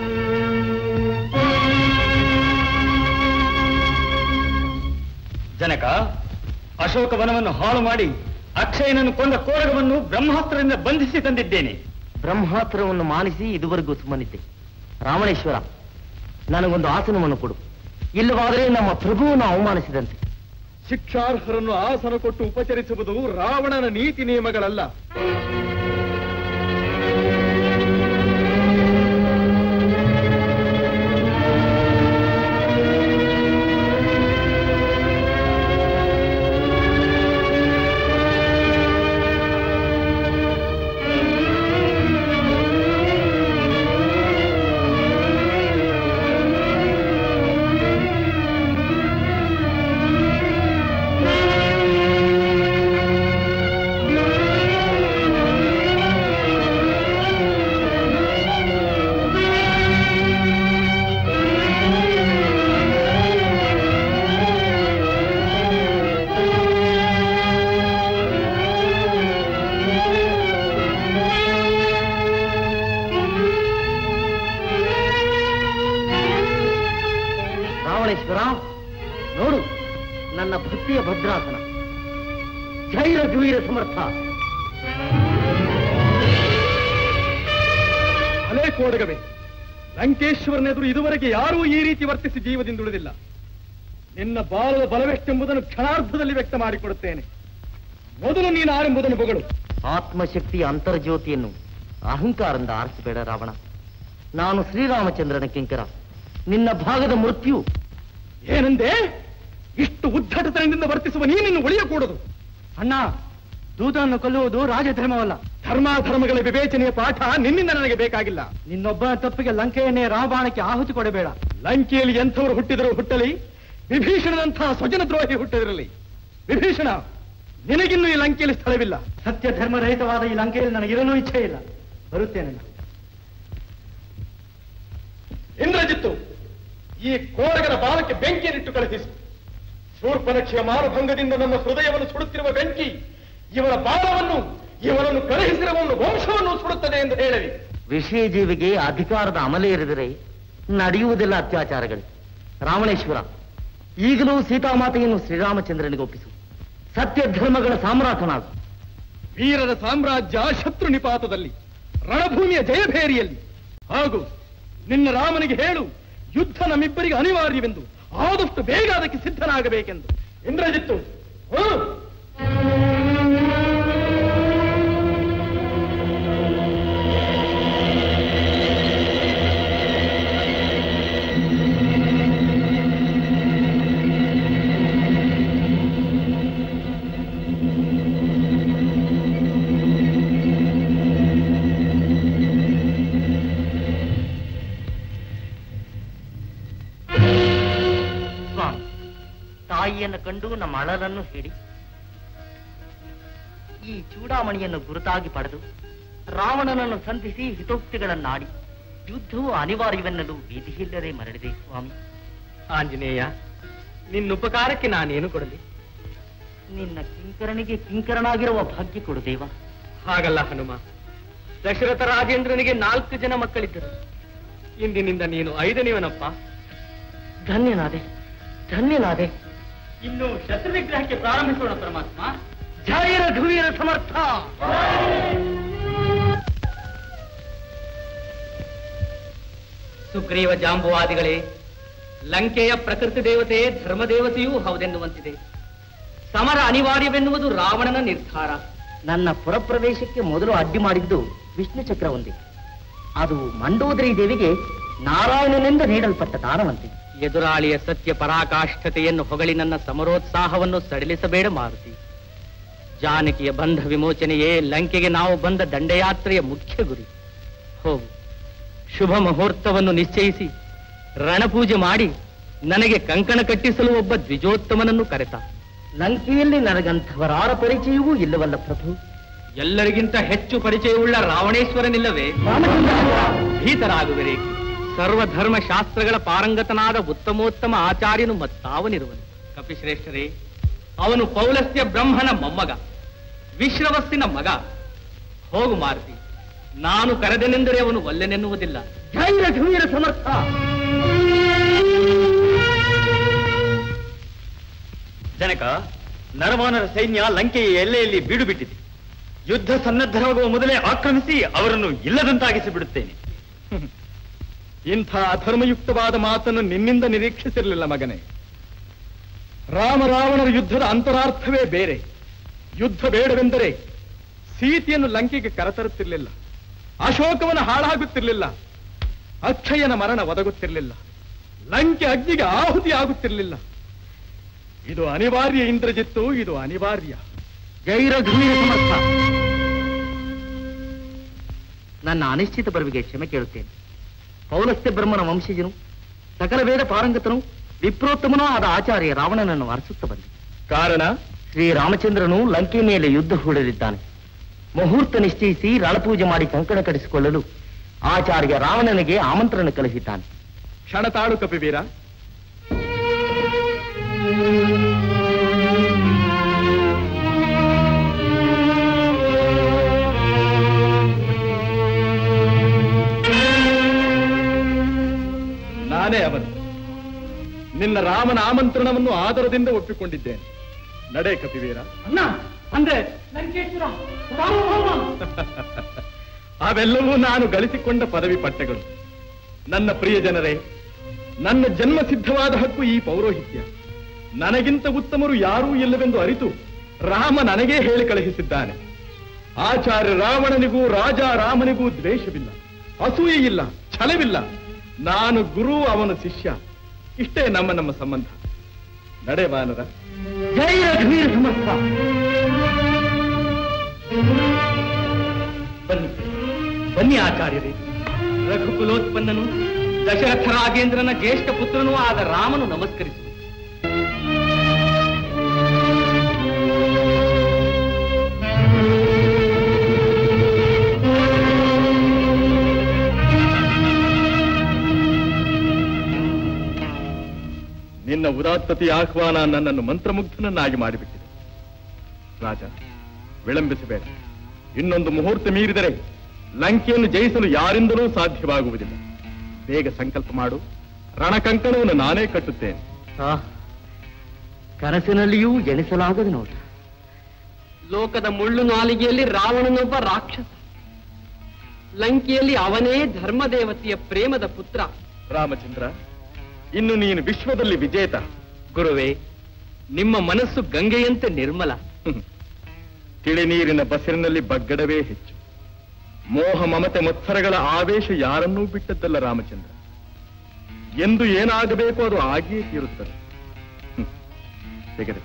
ಜನಕ ಅಶೋಕವನವನ್ನು ಹಾಳು ಮಾಡಿ ಅಕ್ಷಯನನ್ನು ಕೊಂದ ಕೋರಗವನ್ನು ಬ್ರಹ್ಮಾಸ್ತ್ರದಿಂದ ಬಂಧಿಸಿ ತಂದಿದ್ದೇನೆ ಬ್ರಹ್ಮಾಸ್ತ್ರವನ್ನು ಮಾನಿಸಿ ಇದುವರೆಗೂ ಸುಮ್ಮನಿದ್ದೆ ರಾಮಣೇಶ್ವರ ನನಗೊಂದು ಆಸನವನ್ನು ಕೊಡು ಇಲ್ಲವಾದರೆ ನಮ್ಮ ಪ್ರಭುವನ್ನು ಅವಮಾನಿಸಿದಂತೆ ಶಿಕ್ಷಾರ್ಹರನ್ನು ಆಸನ ಕೊಟ್ಟು ಉಪಚರಿಸುವುದು ರಾವಣನ ನೀತಿ ನಿಯಮಗಳಲ್ಲ ರಾವಣೇಶ್ವರ ನೋಡು ನನ್ನ ಭಕ್ತಿಯ ಭದ್ರಾಸನ ಜೈ ರಘುವೀರ ಸಮರ್ಥ ಅಲೇ ಕೋಡಗವೇ ಲಂಕೇಶ್ವರನೆದುರು ಇದುವರೆಗೆ ಯಾರೂ ಈ ರೀತಿ ವರ್ತಿಸಿ ಜೀವದಿಂದುಳಿದಿಲ್ಲ ನಿನ್ನ ಬಾಲದ ಬಲವೆಷ್ಟೆಂಬುದನ್ನು ಕ್ಷಣಾರ್ಧದಲ್ಲಿ ವ್ಯಕ್ತ ಮಾಡಿಕೊಡುತ್ತೇನೆ ಮೊದಲು ನೀನು ಆರೆಂಬುದನ್ನು ಬೊಗಳು ಆತ್ಮಶಕ್ತಿಯ ಅಂತರ್ಜ್ಯೋತಿಯನ್ನು ಅಹಂಕಾರದಿಂದ ಆರಿಸಬೇಡ ರಾವಣ ನಾನು ಶ್ರೀರಾಮಚಂದ್ರನ ಕಿಂಕರ ನಿನ್ನ ಭಾಗದ ಮೃತ್ಯು ಏನಂದೆ ಇಷ್ಟು ಉದ್ದಟತನದಿಂದ ವರ್ತಿಸುವ ನೀನಿನ್ನು ಉಳಿಯಕೂಡದು ಅಣ್ಣ ದೂತನನ್ನು ಕೊಲ್ಲುವುದು ರಾಜಧರ್ಮವಲ್ಲ ಧರ್ಮಾಧರ್ಮಗಳ ವಿವೇಚನೆಯ ಪಾಠ ನಿನ್ನಿಂದ ನನಗೆ ಬೇಕಾಗಿಲ್ಲ ನಿನ್ನೊಬ್ಬನ ತಪ್ಪಿಗೆ ಲಂಕೆಯನ್ನೇ ರಾಮಬಾಣಕ್ಕೆ ಆಹುತಿ ಕೊಡಬೇಡ ಲಂಕೆಯಲ್ಲಿ ಎಂಥವರು ಹುಟ್ಟಿದರೂ ಹುಟ್ಟಲಿ ವಿಭೀಷಣನಂತಹ ಸ್ವಜನ ದ್ರೋಹಿ ಹುಟ್ಟಿದಿರಲಿ ವಿಭೀಷಣ ನಿನಗಿನ್ನೂ ಈ ಲಂಕೆಯಲ್ಲಿ ಸ್ಥಳವಿಲ್ಲ ಸತ್ಯ ಧರ್ಮರಹಿತವಾದ ಈ ಲಂಕೆಯಲ್ಲಿ ನನಗಿರಲು ಇಚ್ಛೆ ಇಲ್ಲ ಬರುತ್ತೇನೆ ನಾನು. ಇಂದ್ರಜಿತ್ತು ಈ ಕೋರಗನ ಬಾಲಕ್ಕೆ ಬೆಂಕಿಯನ್ನಿಟ್ಟು ಕಳುಹಿಸು ಶೂರ್ಪನಕ್ಷೆಯ ಮಾನಭಂಗದಿಂದ ನಮ್ಮ ಹೃದಯವನ್ನು ಸುಡುತ್ತಿರುವ ಬೆಂಕಿ ಇವನ ಬಾಲವನ್ನು ಇವನನ್ನು ಕಳುಹಿಸಿರುವವನು ವಂಶವನ್ನು ಸುಡುತ್ತದೆ ಎಂದು ಹೇಳಲಿ ವಿಷಯ ಜೀವಿಗೆ ಅಧಿಕಾರದ ಅಮಲೆ ಇರಿದರೆ ನಡೆಯುವುದಿಲ್ಲ ಅತ್ಯಾಚಾರಗಳು ರಾವಣೇಶ್ವರ ಈಗಲೂ ಸೀತಾಮಾತೆಯನ್ನು ಶ್ರೀರಾಮಚಂದ್ರನಿಗೆ ಒಪ್ಪಿಸು ಸತ್ಯ ಧರ್ಮಗಳ ಸಾಮ್ರಾಟನಾಗು ವೀರರ ಸಾಮ್ರಾಜ್ಯ ಶತ್ರು ನಿಪಾತದಲ್ಲಿ ರಣಭೂಮಿಯ ಜಯಭೇರಿಯಲ್ಲಿ ಹಾಗೂ ನಿನ್ನ ರಾಮನಿಗೆ ಹೇಳು ಯುದ್ಧ ನಮ್ಮಿಬ್ಬರಿಗೆ ಅನಿವಾರ್ಯವೆಂದು ಆದಷ್ಟು ಬೇಗ ಅದಕ್ಕೆ ಸಿದ್ಧನಾಗಬೇಕೆಂದು ಇಂದ್ರಜಿತ್ತು ಹ್ಮ್ ಸ್ವಾಮಿ ತಾಯಿಯನ್ನು ಕಂಡು ನಮ್ಮ ಅಳಲನ್ನು ಹೇಳಿ ಈ ಚೂಡಾಮಣಿಯನ್ನು ಗುರುತಾಗಿ ಪಡೆದು ರಾವಣನನ್ನು ಸಂಧಿಸಿ ಹಿತೋಕ್ತಿಗಳನ್ನಾಡಿ ಯುದ್ಧವು ಅನಿವಾರ್ಯವೆನ್ನಲು ವಿಧಿಯಿಲ್ಲದೆ ಮರಳಿದೆ ಸ್ವಾಮಿ ಆಂಜನೇಯ ನಿನ್ನ ಉಪಕಾರಕ್ಕೆ ನಾನೇನು ಕೊಡಲಿ ನಿನ್ನ ಕಿಂಕರನಿಗೆ ಕಿಂಕರನಾಗಿರುವ ಭಾಗ್ಯ ಕೊಡು ದೇವ ಹಾಗಲ್ಲ ಹನುಮ ದಶರಥ ರಾಜೇಂದ್ರನಿಗೆ ನಾಲ್ಕು ಜನ ಮಕ್ಕಳಿದ್ದರು ಇಂದಿನಿಂದ ನೀನು ಐದನೇವನಪ್ಪ ಧನ್ಯನಾದೆ ಧನ್ಯನಾದೆ ಇನ್ನು ಶಸ್ತ್ರ ವಿಗ್ರಹಕ್ಕೆ ಪ್ರಾರಂಭಿಸೋಣ ಪರಮಾತ್ಮ ಜಯ ರಘುವೀರ ಸಮರ್ಥ ಸುಗ್ರೀವ ಜಾಂಬುವಾದಿಗಳೇ ಲಂಕೆಯ ಪ್ರಕೃತಿ ದೇವತೆ ಧರ್ಮದೇವತೆಯೂ ಹೌದೆನ್ನುವಂತಿದೆ ಸಮರ ಅನಿವಾರ್ಯವೆನ್ನುವುದು ರಾವಣನ ನಿರ್ಧಾರ ನನ್ನ ಪುರಪ್ರವೇಶಕ್ಕೆ ಮೊದಲು ಅಡ್ಡಿ ಮಾಡಿದ್ದು ವಿಷ್ಣು ಚಕ್ರವಂತಿ ಅದು ಮಂಡೋದರಿ ದೇವಿಗೆ ನಾರಾಯಣನಿಂದ ನೀಡಲ್ಪಟ್ಟ ದಾನವಂತೆ ಎದುರಾಳಿಯ ಸತ್ಯ ಪರಾಕಾಷ್ಠತೆಯನ್ನು ಹೊಗಳಿ ನನ್ನ ಸಮರೋತ್ಸಾಹವನ್ನು ಸಡಿಲಿಸಬೇಡ ಮಾರುತಿ ಜಾನಕಿಯ ಬಂಧ ವಿಮೋಚನೆಯೇ ಲಂಕೆಗೆ ನಾವು ಬಂದ ದಂಡಯಾತ್ರೆಯ ಮುಖ್ಯ ಗುರಿ ಹೋಗು ಶುಭ ಮುಹೂರ್ತವನ್ನು ನಿಶ್ಚಯಿಸಿ ರಣಪೂಜೆ ಮಾಡಿ ನನಗೆ ಕಂಕಣ ಕಟ್ಟಿಸಲು ಒಬ್ಬ ದ್ವಿಜೋತ್ತಮನನ್ನು ಕರೆತ ಲಂಕೆಯಲ್ಲಿ ನನಗಂಥವರಾರ ಪರಿಚಯವೂ ಇಲ್ಲವಲ್ಲ ಪ್ರಭು ಎಲ್ಲರಿಗಿಂತ ಹೆಚ್ಚು ಪರಿಚಯವುಳ್ಳ ರಾವಣೇಶ್ವರನಿಲ್ಲವೇ ಭೀತರಾಗುವರೆ ಸರ್ವಧರ್ಮ ಶಾಸ್ತ್ರಗಳ ಪಾರಂಗತನಾದ ಉತ್ತಮೋತ್ತಮ ಆಚಾರ್ಯನು ಮತ್ತಾವನಿರುವನು ಕಪಿಶ್ರೇಷ್ಠರೇ ಅವನು ಪೌಲಸ್ತ್ಯ ಬ್ರಹ್ಮನ ಮೊಮ್ಮಗ ವಿಶ್ರವಸ್ಸಿನ ಮಗ ಹೋಗು ಮಾರುತಿ ನಾನು ಕರೆದೆನೆಂದರೆ ಅವನು ಒಲ್ಲೆನೆನ್ನುವುದಿಲ್ಲ ಜೈ ರಘುವೀರ ಸಮರ್ಥ ಜನಕ ನರವಾನರ ಸೈನ್ಯ ಲಂಕೆಯ ಎಲ್ಲೆಯಲ್ಲಿ ಬೀಡು ಬಿಟ್ಟಿದೆ ಯುದ್ಧ ಸನ್ನದ್ಧರಾಗುವ ಮೊದಲೇ ಆಕ್ರಮಿಸಿ ಅವರನ್ನು ಇಲ್ಲದಂತಾಗಿಸಿ ಬಿಡುತ್ತೇನೆ ಇಂಥ ಅಧರ್ಮಯುಕ್ತವಾದ ಮಾತನ್ನು ನಿನ್ನಿಂದ ನಿರೀಕ್ಷಿಸಿರಲಿಲ್ಲ ಮಗನೇ ರಾಮ ರಾವಣರ ಯುದ್ಧದ ಅಂತರಾರ್ಥವೇ ಬೇರೆ ಯುದ್ಧ ಬೇಡವೆಂದರೆ ಸೀತೆಯನ್ನು ಲಂಕೆಗೆ ಕರೆತರುತ್ತಿರಲಿಲ್ಲ ಅಶೋಕವನ ಹಾಳಾಗುತ್ತಿರಲಿಲ್ಲ ಅಕ್ಷಯನ ಮರಣ ಒದಗುತ್ತಿರಲಿಲ್ಲ ಲಂಕೆ ಅಗ್ನಿಗೆ ಆಹುತಿ ಆಗುತ್ತಿರಲಿಲ್ಲ ಇದು ಅನಿವಾರ್ಯ ಇಂದ್ರಜಿತ್ತು ಇದು ಅನಿವಾರ್ಯ ಜೈ ರಘುವೀರ ಸಮರ್ಥ ನನ್ನ ಅನಿಶ್ಚಿತ ಬರುವಿಗೆ ಕ್ಷಮೆ ಕೇಳುತ್ತೇನೆ ಪೌಲಸ್ತ್ಯ ಬ್ರಹ್ಮನ ವಂಶಜನು ಸಕಲ ವೇದ ಪಾರಂಗತನು ವಿಪ್ರೋತ್ತಮನೂ ಆದ ಆಚಾರ್ಯ ರಾವಣನನ್ನು ಅರಸುತ್ತ ಬಂದೆ ಕಾರಣ ಶ್ರೀರಾಮಚಂದ್ರನು ಲಂಕೆ ಮೇಲೆ ಯುದ್ಧ ಹೂಡಲಿದ್ದಾನೆ ಮುಹೂರ್ತ ನಿಶ್ಚಯಿಸಿ ರಣಪೂಜೆ ಮಾಡಿ ಕಂಕಣ ಕಟ್ಟಿಸಿಕೊಳ್ಳಲು ಆಚಾರ್ಯ ರಾವಣನಿಗೆ ಆಮಂತ್ರಣ ಕಳಿಸಿದ್ದಾನೆ ಕ್ಷಣ ತಾಳು ಕಪಿವೀರ ನಾನೇ ಅವನು ನಿನ್ನ ರಾಮನ ಆಮಂತ್ರಣವನ್ನು ಆದರದಿಂದ ಒಪ್ಪಿಕೊಂಡಿದ್ದೇನೆ ನಡೆ ಕಪಿವೀರ ಅಣ್ಣ ಅಂದ್ರೆ ಲಂಕೇಶ್ವರ ಅವೆಲ್ಲವೂ ನಾನು ಗಳಿಸಿಕೊಂಡ ಪದವಿ ಪಟ್ಟಗಳು ನನ್ನ ಪ್ರಿಯ ಜನರೇ ನನ್ನ ಜನ್ಮ ಸಿದ್ಧವಾದ ಹಕ್ಕು ಈ ಪೌರೋಹಿತ್ಯ ನನಗಿಂತ ಉತ್ತಮರು ಯಾರೂ ಇಲ್ಲವೆಂದು ಅರಿತು ರಾಮ ನನಗೇ ಹೇಳಿ ಕಳುಹಿಸಿದ್ದಾನೆ ಆಚಾರ್ಯ ರಾವಣನಿಗೂ ರಾಜ ರಾಮನಿಗೂ ದ್ವೇಷವಿಲ್ಲ ಅಸೂಯೆ ಇಲ್ಲ ಛಲವಿಲ್ಲ ನಾನು ಗುರು ಅವನು ಶಿಷ್ಯ ಇಷ್ಟೇ ನಮ್ಮ ನಮ್ಮ ಸಂಬಂಧ ನಡೆ ವಾನರ ಜೈ ರಘುವೀರ ಸಮರ್ಥ ಬನ್ನಿ ಬನ್ನಿ ಆಚಾರ್ಯರೇ ರಘುಕುಲೋತ್ಪನ್ನನು ದಶರಥ ರಾಜೇಂದ್ರನ ಜ್ಯೇಷ್ಠ ಪುತ್ರನೂ ಆದ ರಾಮನು ನಮಸ್ಕರಿಸು ನಿನ್ನ ಉದಾತ್ತತೆಯ ಆಹ್ವಾನ ನನ್ನನ್ನು ಮಂತ್ರಮುಗ್ಧನನ್ನಾಗಿ ಮಾಡಿಬಿಟ್ಟಿದೆ ರಾಜ ವಿಳಂಬಿಸಬೇಡ ಇನ್ನೊಂದು ಮುಹೂರ್ತ ಮೀರಿದರೆ ಲಂಕೆಯನ್ನು ಜಯಿಸಲು ಯಾರಿಂದಲೂ ಸಾಧ್ಯವಾಗುವುದಿಲ್ಲ ಬೇಗ ಸಂಕಲ್ಪ ಮಾಡು ರಣಕಂಕಣವನ್ನು ನಾನೇ ಕಟ್ಟುತ್ತೇನೆ ಆ, ಕನಸಿನಲ್ಲಿಯೂ ಎಣಿಸಲಾಗದು ನೋಡ ಲೋಕದ ಮುಳ್ಳು ನಾಲಿಗೆಯಲ್ಲಿ ರಾವಣನೊಬ್ಬ ರಾಕ್ಷಸ ಲಂಕೆಯಲ್ಲಿ ಅವನೇ ಧರ್ಮದೇವತೆಯ ಪ್ರೇಮದ ಪುತ್ರ ರಾಮಚಂದ್ರ ಇನ್ನು ನೀನು ವಿಶ್ವದಲ್ಲಿ ವಿಜೇತ ಗುರುವೇ ನಿಮ್ಮ ಮನಸ್ಸು ಗಂಗೆಯಂತೆ ನಿರ್ಮಲ ತಿಳಿ ನೀರಿನ ಬಸಿರಿನಲ್ಲಿ ಬಗ್ಗಡವೇ ಹೆಚ್ಚು ಮೋಹ ಮಮತೆ ಮತ್ಸರಗಳ ಆವೇಶ ಯಾರನ್ನೂ ಬಿಟ್ಟದ್ದಲ್ಲ ರಾಮಚಂದ್ರ ಎಂದು ಏನಾಗಬೇಕು ಅದು ಆಗಿಯೇ ತೀರುತ್ತದೆ ಹ್ಮ್. ತೆಗೆದು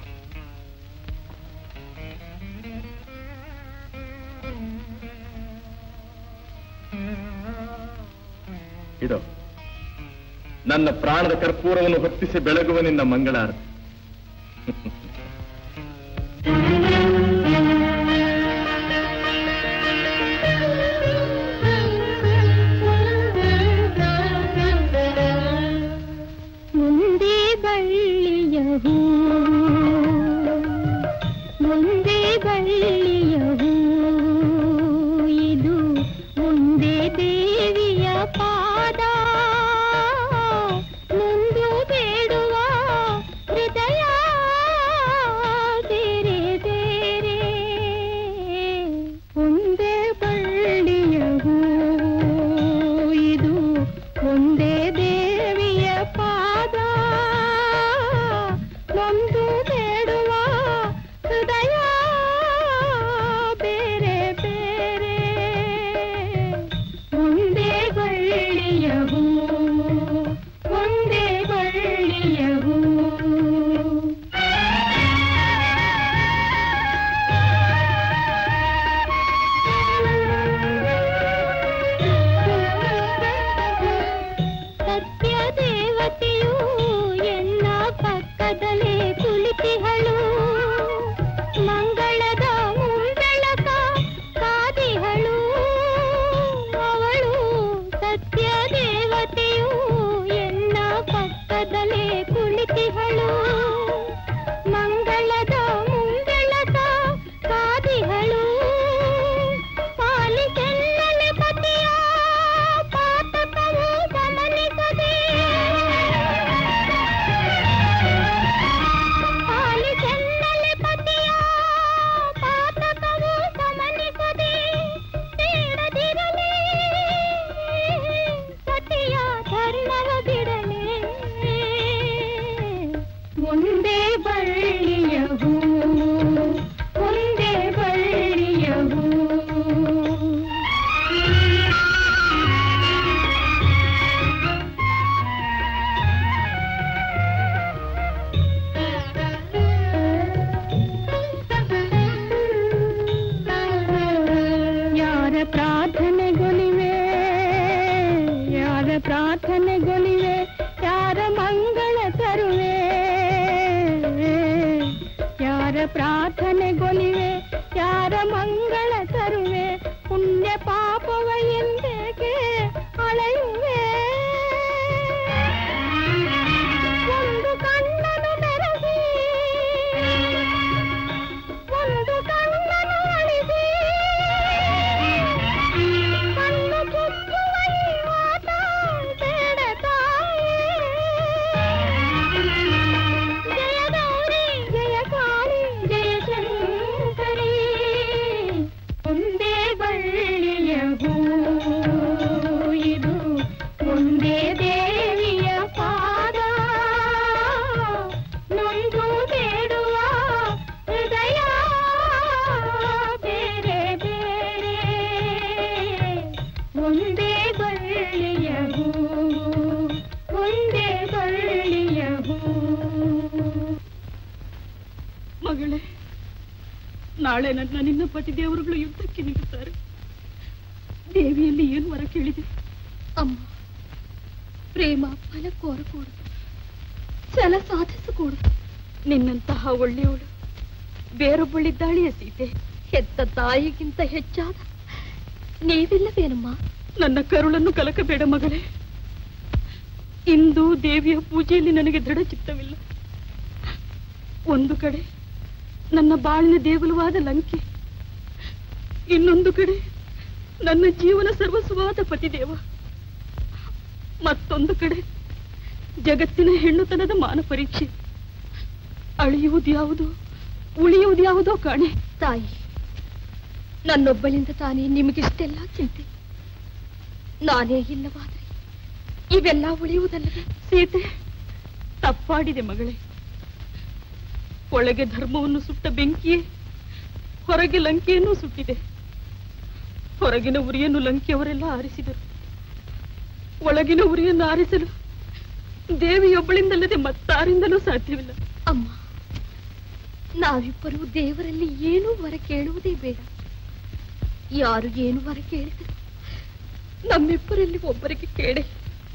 ಇದು ನನ್ನ ಪ್ರಾಣದ ಕರ್ಪೂರವನ್ನು ಹೊತ್ತಿಸಿ ಬೆಳಗುವ ನಿನ್ನ ಮಂಗಳಾರತಿ ಮುಂದೆ ಬಳ್ಳಿಯ ಹೂ ಪಕ್ಕದಲ್ಲೇ ಕುಳಿತಿಹಳು ಮಂಗಳದ ಮುಂಬೆಳಕ ಕಾದಿಹಳು ಅವಳು ಸತ್ಯ ದೇವತೆಯು ಎನ್ನ ಪಕ್ಕದಲ್ಲೇ ಕುಳಿತಿಹಳು ಮಂಗಳದ ಮುಂಬೆಳಕ ಕಾದಿಹಳು ಪಾಲಿಸೆನ್ನಲೆ ಪತಿಯ ಪಾತಕವು ಗಮನಿಸದೆ ಪಾಲಿಸೆನ್ನಲೆ ಪತಿಯ ಪಾತಕವು ಗಮನಿಸದೆ ಬೇಡದಿರಲಿ ಸತಿಯ ಧರ್ಮವ ಬಿಡಲಿ ಒಂದೇ ಬಳ್ಳಿಯ ಹೂ ಒಂದೇ ಬಳ್ಳಿಯ ಹೂ ಯಾರ ಪ್ರಾರ್ಥನೆಗೊಲಿವೆ ಯಾರ ಪ್ರಾರ್ಥನೆಗೊಲಿವೆ ಯಾರ ಮಂಗಳ ತರುವೆ ಯಾರ ಪ್ರಾರ್ಥನೆಗೊಲಿವೆ ಯಾರ ಮಂಗಳ ತರುವೆ ಪುಣ್ಯ ಪಾಪವ ಎಂದೇಕೆ ಅಳೆಯುವೆ ಒಂದು ಕಣ್ಣನು ಮೆರಸಿ ಒಂದು ಕಣ್ಣನು ಅಳಿಸಿ ಕಣ್ಣು ಚುಚ್ಚುವ ಈ ಆಟ ಬೇಡ ತಾಯಿ ಜಯ ಗೌರಿ ಜಯ ಕಾಳಿ ಜಯ ಶಂಕರಿ ಒಂದೇ ಬಳ್ಳಿಯ ಹೂ ಇದು ಒಂದೇ ದೇವಿಯ ಪಾದ ನೊಂದು ಬೇಡುವ ಹೃದಯ ಬೇರೆ ಬೇರೆ ಒಂದೇ ಬಳ್ಳಿಯ ಹೂ ಒಂದೇ ಬಳ್ಳಿಯ ಹೂ ಮಗಳೇ ನಾಳೆ ನನ್ನ ನಿನ್ನ ಪತಿ ದೇವರುಗಳು ಯುದ್ಧಕ್ಕೆ ನಿಲ್ಲುತ್ತಾರೆ ದೇವಿಯಲ್ಲಿ ಏನು ವರ ಕೇಳಿದೆ ಅಮ್ಮ ಪ್ರೇಮ ಫಲ ಕೋರಕೂಡದು ಛಲ ಸಾಧಿಸಕೂಡದು ನಿನ್ನಂತಹ ಒಳ್ಳೆಯವಳು ಬೇರೊಬ್ಬಳಿದ್ದಾಳೆಯ ಸೀತೆ ಹೆತ್ತ ತಾಯಿಗಿಂತ ಹೆಚ್ಚಾದ ನೀವಿಲ್ಲವೇನಮ್ಮ ನನ್ನ ಕರುಳನ್ನು ಕಲಕಬೇಡ ಮಗಳೇ ಇಂದು ದೇವಿಯ ಪೂಜೆಯಲ್ಲಿ ನನಗೆ ದೃಢ ಚಿತ್ತವಿಲ್ಲ ಒಂದು ಕಡೆ ನನ್ನ ಬಾಳಿನ ದೇಗುಲವಾದ ಲಂಕೆ ಇನ್ನೊಂದು ಕಡೆ ನನ್ನ ಜೀವನ ಸರ್ವಸ್ವಾದ ಪತಿದೇವ ಮತ್ತೊಂದು ಕಡೆ ಜಗತ್ತಿನ ಹೆಣ್ಣುತನದ ಮಾನ ಪರೀಕ್ಷೆ ಅಳಿಯುವುದ್ಯಾವುದು ಉಳಿಯುವುದ್ಯಾವುದೋ ಕಾಣೆ ತಾಯಿ ನನ್ನೊಬ್ಬಳಿಂದ ತಾನೇ ನಿಮಗಿಷ್ಟೆಲ್ಲ ಚಿಂತೆ ನಾನೇ ಇಲ್ಲವಾದರೆ ಇವೆಲ್ಲ ಉಳಿಯುವುದಲ್ಲವೇ ಸೀತೆ ತಪ್ಪಾಡಿದೆ ಮಗಳೇ ಒಳಗೆ ಧರ್ಮವನ್ನು ಸುಟ್ಟ ಬೆಂಕಿಯೇ ಹೊರಗೆ ಲಂಕೆಯನ್ನು ಸುಟ್ಟಿದೆ ಹೊರಗಿನ ಉರಿಯನ್ನು ಲಂಕೆಯವರೆಲ್ಲ ಆರಿಸಿದರು ಒಳಗಿನ ಉರಿಯನ್ನು ಆರಿಸಲು ದೇವಿಯೊಬ್ಬಳಿಂದಲ್ಲದೆ ಮತ್ತಾರಿಂದಲೂ ಸಾಧ್ಯವಿಲ್ಲ ಅಮ್ಮ ನಾವಿಬ್ಬರು ದೇವರಲ್ಲಿ ಏನೂ ವರ ಕೇಳುವುದೇ ಬೇಡ ಯಾರು ಏನು ವರ ಕೇಳಿದರು ನಮ್ಮಿಬ್ಬರಲ್ಲಿ ಒಬ್ಬರಿಗೆ ಕೇಳೆ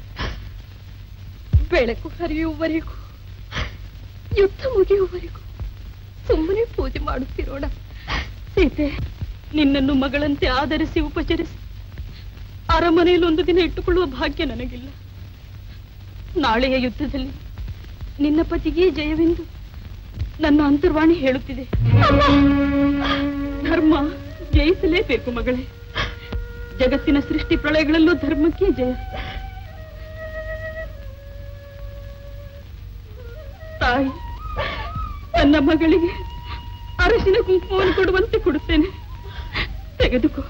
ಬೆಳಕು ಹರಿಯುವವರೆಗೂ ಯುದ್ಧ ಮುಗಿಯುವವರೆಗೂ ಸುಮ್ಮನೆ ಪೂಜೆ ಮಾಡುತ್ತಿರೋಣ ಸೀತೆ ನಿನ್ನನ್ನು ಮಗಳಂತೆ ಆಧರಿಸಿ ಉಪಚರಿಸಿ ಅರಮನೆಯಲ್ಲಿ ಒಂದು ದಿನ ಇಟ್ಟುಕೊಳ್ಳುವ ಭಾಗ್ಯ ನನಗಿಲ್ಲ ನಾಳೆಯ ಯುದ್ಧದಲ್ಲಿ ನಿನ್ನ ಪತಿಗೆ ಜಯವೆಂದು ನನ್ನ ಅಂತರ್ವಾಣಿ ಹೇಳುತ್ತಿದೆ ಧರ್ಮ ಜಯಿಸಲೇಬೇಕು ಮಗಳೇ ಜಗತ್ತಿನ ಸೃಷ್ಟಿ ಪ್ರಳಯಗಳಲ್ಲೂ ಧರ್ಮಕ್ಕೆ ಜಯ ತಾಯಿ ನನ್ನ ಮಗಳಿಗೆ ಅರಶಿನ ಕುಂಕುಮವನ್ನು ಕೊಡುವಂತೆ ಕೊಡುತ್ತೇನೆ ತೆಗೆದುಕೋ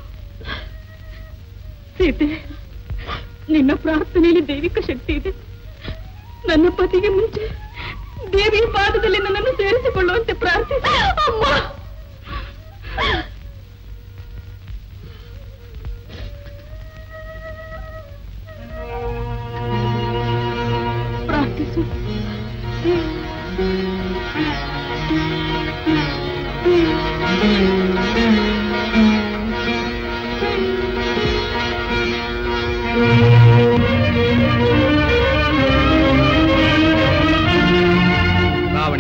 ಸೀತೆ ನಿನ್ನ ಪ್ರಾರ್ಥನೆಯಲ್ಲಿ ದೈವಿಕ ಶಕ್ತಿ ಇದೆ ನನ್ನ ಪತಿಗೆ ಮುಂಚೆ ದೇವಿಯ ಪಾದದಲ್ಲಿ ನನ್ನನ್ನು ಸೇರಿಸಿಕೊಳ್ಳುವಂತೆ ಪ್ರಾರ್ಥಿಸಿ ಅಮ್ಮ ಪ್ರಾರ್ಥಿಸು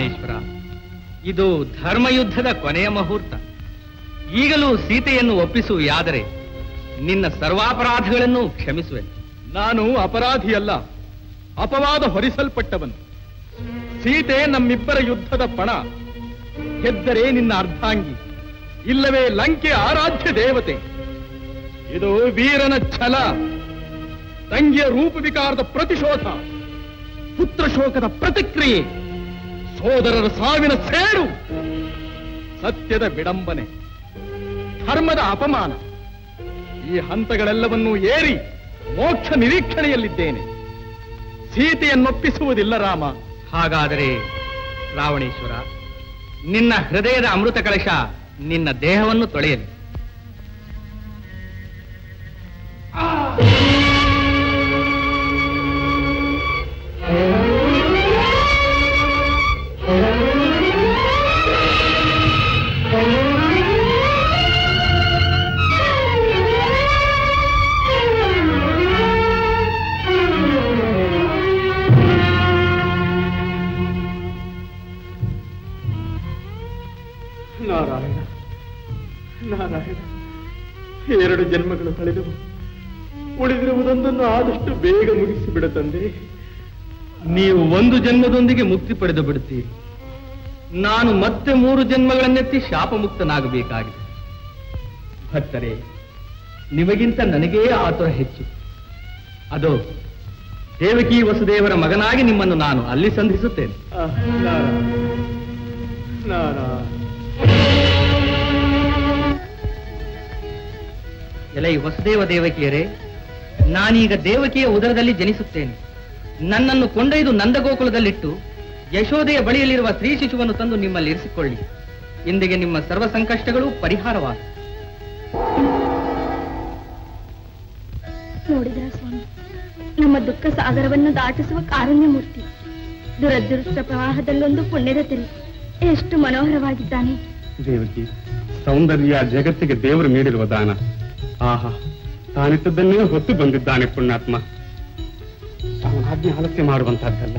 ರಾವಣೇಶ್ವರ ಇದು ಧರ್ಮಯುದ್ಧದ ಕೊನೆಯ ಮುಹೂರ್ತ ಈಗಲೂ ಸೀತೆಯನ್ನು ಒಪ್ಪಿಸುವುದಾದರೆ ನಿನ್ನ ಸರ್ವಾಪರಾಧಗಳನ್ನು ಕ್ಷಮಿಸುವೆ ನಾನು ಅಪರಾಧಿಯಲ್ಲ ಅಪವಾದ ಹೊರಿಸಲ್ಪಟ್ಟವನು ಸೀತೆ ನಮ್ಮಿಬ್ಬರ ಯುದ್ಧದ ಪಣ ಗೆದ್ದರೆ ನಿನ್ನ ಅರ್ಧಾಂಗಿ ಇಲ್ಲವೇ ಲಂಕೆ ಆರಾಧ್ಯ ದೇವತೆ ಇದು ವೀರನ ಛಲ ತಂಗಿಯ ರೂಪ ವಿಕಾರದ ಪ್ರತಿಶೋಧ ಪುತ್ರ ಶೋಕದ ಪ್ರತಿಕ್ರಿಯೆ ಸೋದರರ ಸಾವಿನ ಸೇಡು ಸತ್ಯದ ವಿಡಂಬನೆ ಧರ್ಮದ ಅಪಮಾನ ಈ ಹಂತಗಳೆಲ್ಲವನ್ನೂ ಏರಿ ಮೋಕ್ಷ ನಿರೀಕ್ಷಣೆಯಲ್ಲಿದ್ದೇನೆ ಸೀತೆಯನ್ನೊಪ್ಪಿಸುವುದಿಲ್ಲ ರಾಮ ಹಾಗಾದರೆ ರಾವಣೇಶ್ವರ ನಿನ್ನ ಹೃದಯದ ಅಮೃತ ಕಳಶ ನಿನ್ನ ದೇಹವನ್ನು ತೊಳೆಯಲಿ ನಾರಾಯಣ ನಾರಾಯಣ ಎರಡು ಜನ್ಮಗಳು ಕಳೆದವು ಉಳಿದಿರುವುದೊಂದನ್ನು ಆದಷ್ಟು ಬೇಗ ಮುಗಿಸಿಬಿಡ ತಂದೆ ನೀವು ಒಂದು ಜನ್ಮದೊಂದಿಗೆ ಮುಕ್ತಿ ಪಡೆದು ಬಿಡುತ್ತೀರಿ ನಾನು ಮತ್ತೆ ಮೂರು ಜನ್ಮಗಳನ್ನೆತ್ತಿ ಶಾಪ ಮುಕ್ತನಾಗಬೇಕಾಗಿದೆ ಭಕ್ತರೇ ನಿಮಗಿಂತ ನನಗೇ ಆತುರ ಹೆಚ್ಚು ಅದು ದೇವಕಿ ವಸುದೇವರ ಮಗನಾಗಿ ನಿಮ್ಮನ್ನು ನಾನು ಅಲ್ಲಿ ಸಂಧಿಸುತ್ತೇನೆ ಆಹ್, ನಾರಾಯಣ ನಾರಾಯಣ ಎಲೈ ವಸುದೇವ ದೇವಕಿಯರೇ ನಾನೀಗ ದೇವಕಿಯ ಉದರದಲ್ಲಿ ಜನಿಸುತ್ತೇನೆ ನನ್ನನ್ನು ಕೊಂಡೊಯ್ದು ನಂದಗೋಕುಲದಲ್ಲಿಟ್ಟು ಯಶೋದೆಯ ಬಳಿಯಲ್ಲಿರುವ ಸ್ತ್ರೀ ಶಿಶುವನ್ನು ತಂದು ನಿಮ್ಮಲ್ಲಿ ಇರಿಸಿಕೊಳ್ಳಿ ಇಂದಿಗೆ ನಿಮ್ಮ ಸರ್ವ ಸಂಕಷ್ಟಗಳು ಪರಿಹಾರವಾದ ನೋಡಿದ್ರ ಸ್ವಾಮಿ ನಮ್ಮ ದುಃಖ ಸಾಗರವನ್ನು ದಾಟಿಸುವ ಕಾರುಣ್ಯ ಮೂರ್ತಿ ದುರದೃಷ್ಟ ಪ್ರವಾಹದಲ್ಲೊಂದು ಪುಣ್ಯದ ತೆರೆ ಎಷ್ಟು ಮನೋಹರವಾಗಿದ್ದಾನೆ ದೇವಕಿ ಸೌಂದರ್ಯ ಜಗತ್ತಿಗೆ ದೇವರು ನೀಡಿರುವ ದಾನ ಆಹಾ ತಾನಿದ್ದದ್ದನ್ನೇ ಹೊತ್ತು ಬಂದಿದ್ದಾನೆ ಪುಣ್ಯಾತ್ಮ ಅವನ ಆಜ್ಞೆ ಆಲಸ್ಯ ಮಾಡುವಂತಹದ್ದಲ್ಲ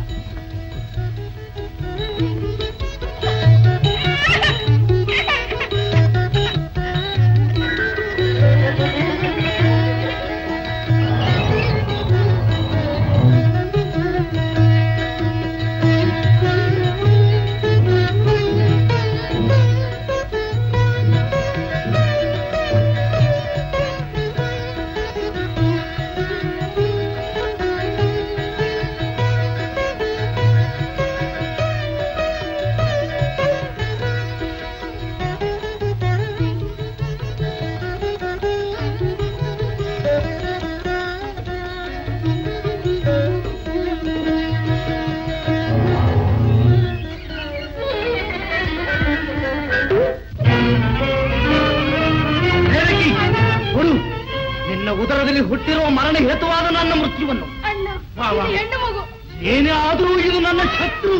ದೇವಕಿ ಕೊಡು ನಿನ್ನ ಉದರದಲ್ಲಿ ಹುಟ್ಟಿರುವ ಮರಣ ಹೇತುವಾದ ನನ್ನ ಮೃತ್ಯುವನ್ನು ಅಣ್ಣ ವಾ, ವಾ. ಇದು ಹೆಣ್ಣು ಮಗು ಏನೇ ಆದರೂ ಇದು ನನ್ನ ಶತ್ರು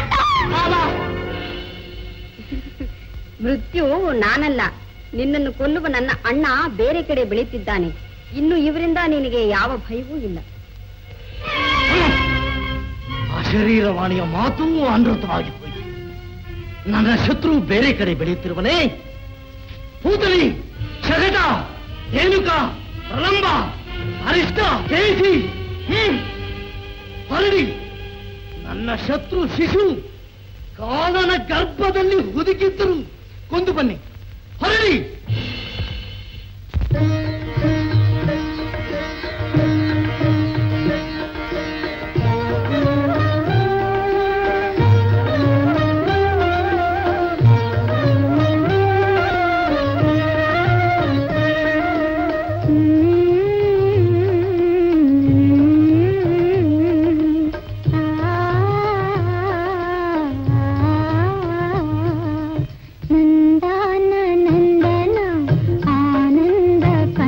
ಮೃತ್ಯು ನಾನಲ್ಲ ನಿನ್ನನ್ನು ಕೊಲ್ಲುವ ನನ್ನ ಅಣ್ಣ ಬೇರೆ ಕಡೆ ಬೆಳೀತಿದ್ದಾನೆ ಇನ್ನು ಇವರಿಂದ ನಿನಗೆ ಯಾವ ಭಯವೂ ಇಲ್ಲ ಆ ಶರೀರವಾಣಿಯ ಮಾತು ಅನೃತವಾಗಿ ಹೋಯಿತು ನನ್ನ ಶತ್ರು ಬೇರೆ ಕಡೆ ಬೆಳೆಯುತ್ತಿರುವನೇ ಪೂತಲಿ ಶಗಟ ರೇಣುಕ ಪ್ರಲಂಬ ಅರಿಷ್ಟ ಕೇಸಿ ಹ್ಮ್ ಹೊರಡಿ ನನ್ನ ಶತ್ರು ಶಿಶು ಕಾಲನ ಗರ್ಭದಲ್ಲಿ ಹುದುಕಿದ್ದರು ಕೊಂದು ಬನ್ನಿ ಹೊರಡಿ ನಂದನ ನಂದನ ಆನಂದ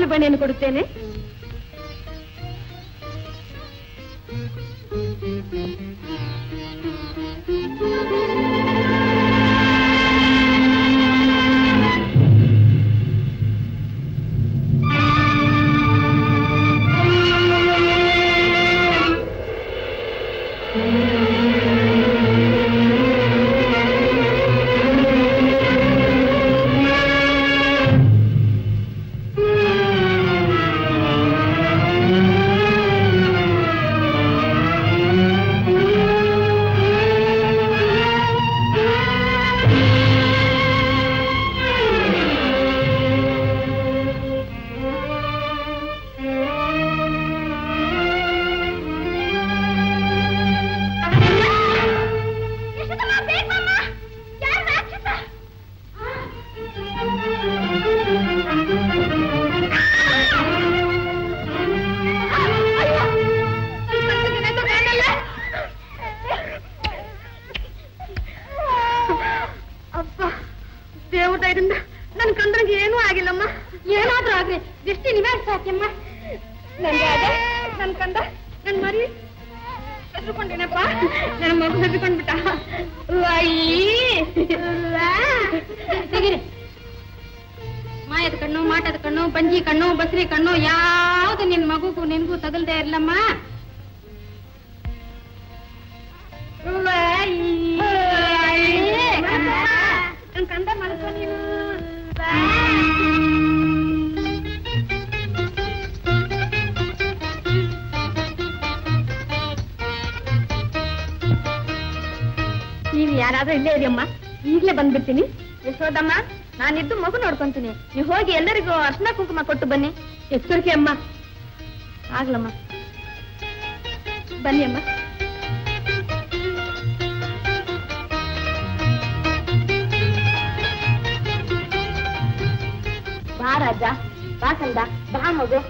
ಆಭರಣೆಯನ್ನು ಕೊಡುತ್ತೇನೆ ಅಪ್ಪ ದೇವದಯದಿಂದ ನನ್ ಕಂದ್ರಂಗೆ ಏನೂ ಆಗಿಲ್ಲಮ್ಮ ಏನಾದ್ರೂ ಆಗ್ಲಿ ದೃಷ್ಟಿ ನಿವಾರಿಸ ಸಾಕ್ಯಮ್ಮ ನನ್ಗೆ ಅದೇ ನನ್ ಕಂದ ನನ್ ಮರಿ ಹೆದ್ರುಕೊಂಡೇನಪ್ಪ ನನ್ನ ಮಗು ಹೆದ್ರುಕೊಂಡ್ಬಿಟ್ಟ ತೆಗಿರಿ ಮಾಯದ ಕಣ್ಣು ಮಾಟದ ಕಣ್ಣು ಪಂಜಿ ಕಣ್ಣು ಬಸ್ರಿ ಕಣ್ಣು ಯಾವ್ದು ನಿನ್ ಮಗುಗೂ ನಿನ್ಗೂ ತಗಲ್ದೇ ಇರ್ಲಮ್ಮ ನನ್ ಕಂದ ಮಲ್ಕೊ ನೀನು ನೀವು ಯಾರಾದ್ರೂ ಇಲ್ಲೇ ಇರಿಯಮ್ಮ ಈಗ್ಲೇ ಬಂದ್ಬಿಡ್ತೀನಿ ಯಶೋದಮ್ಮ ನಾನಿದ್ದು ಮಗು ನೋಡ್ಕೊಂತೀನಿ ನೀವು ಹೋಗಿ ಎಲ್ಲರಿಗೂ ಅರ್ಶನ ಕುಂಕುಮ ಕೊಟ್ಟು ಬನ್ನಿ ಎಚ್ಚರಿಕೆ ಅಮ್ಮ ಆಗ್ಲಮ್ಮ ಬನ್ನಿ ಅಮ್ಮ ಬಾ ರಾಜ ಬಾ ಕಂದ ಬಾ ಮಗು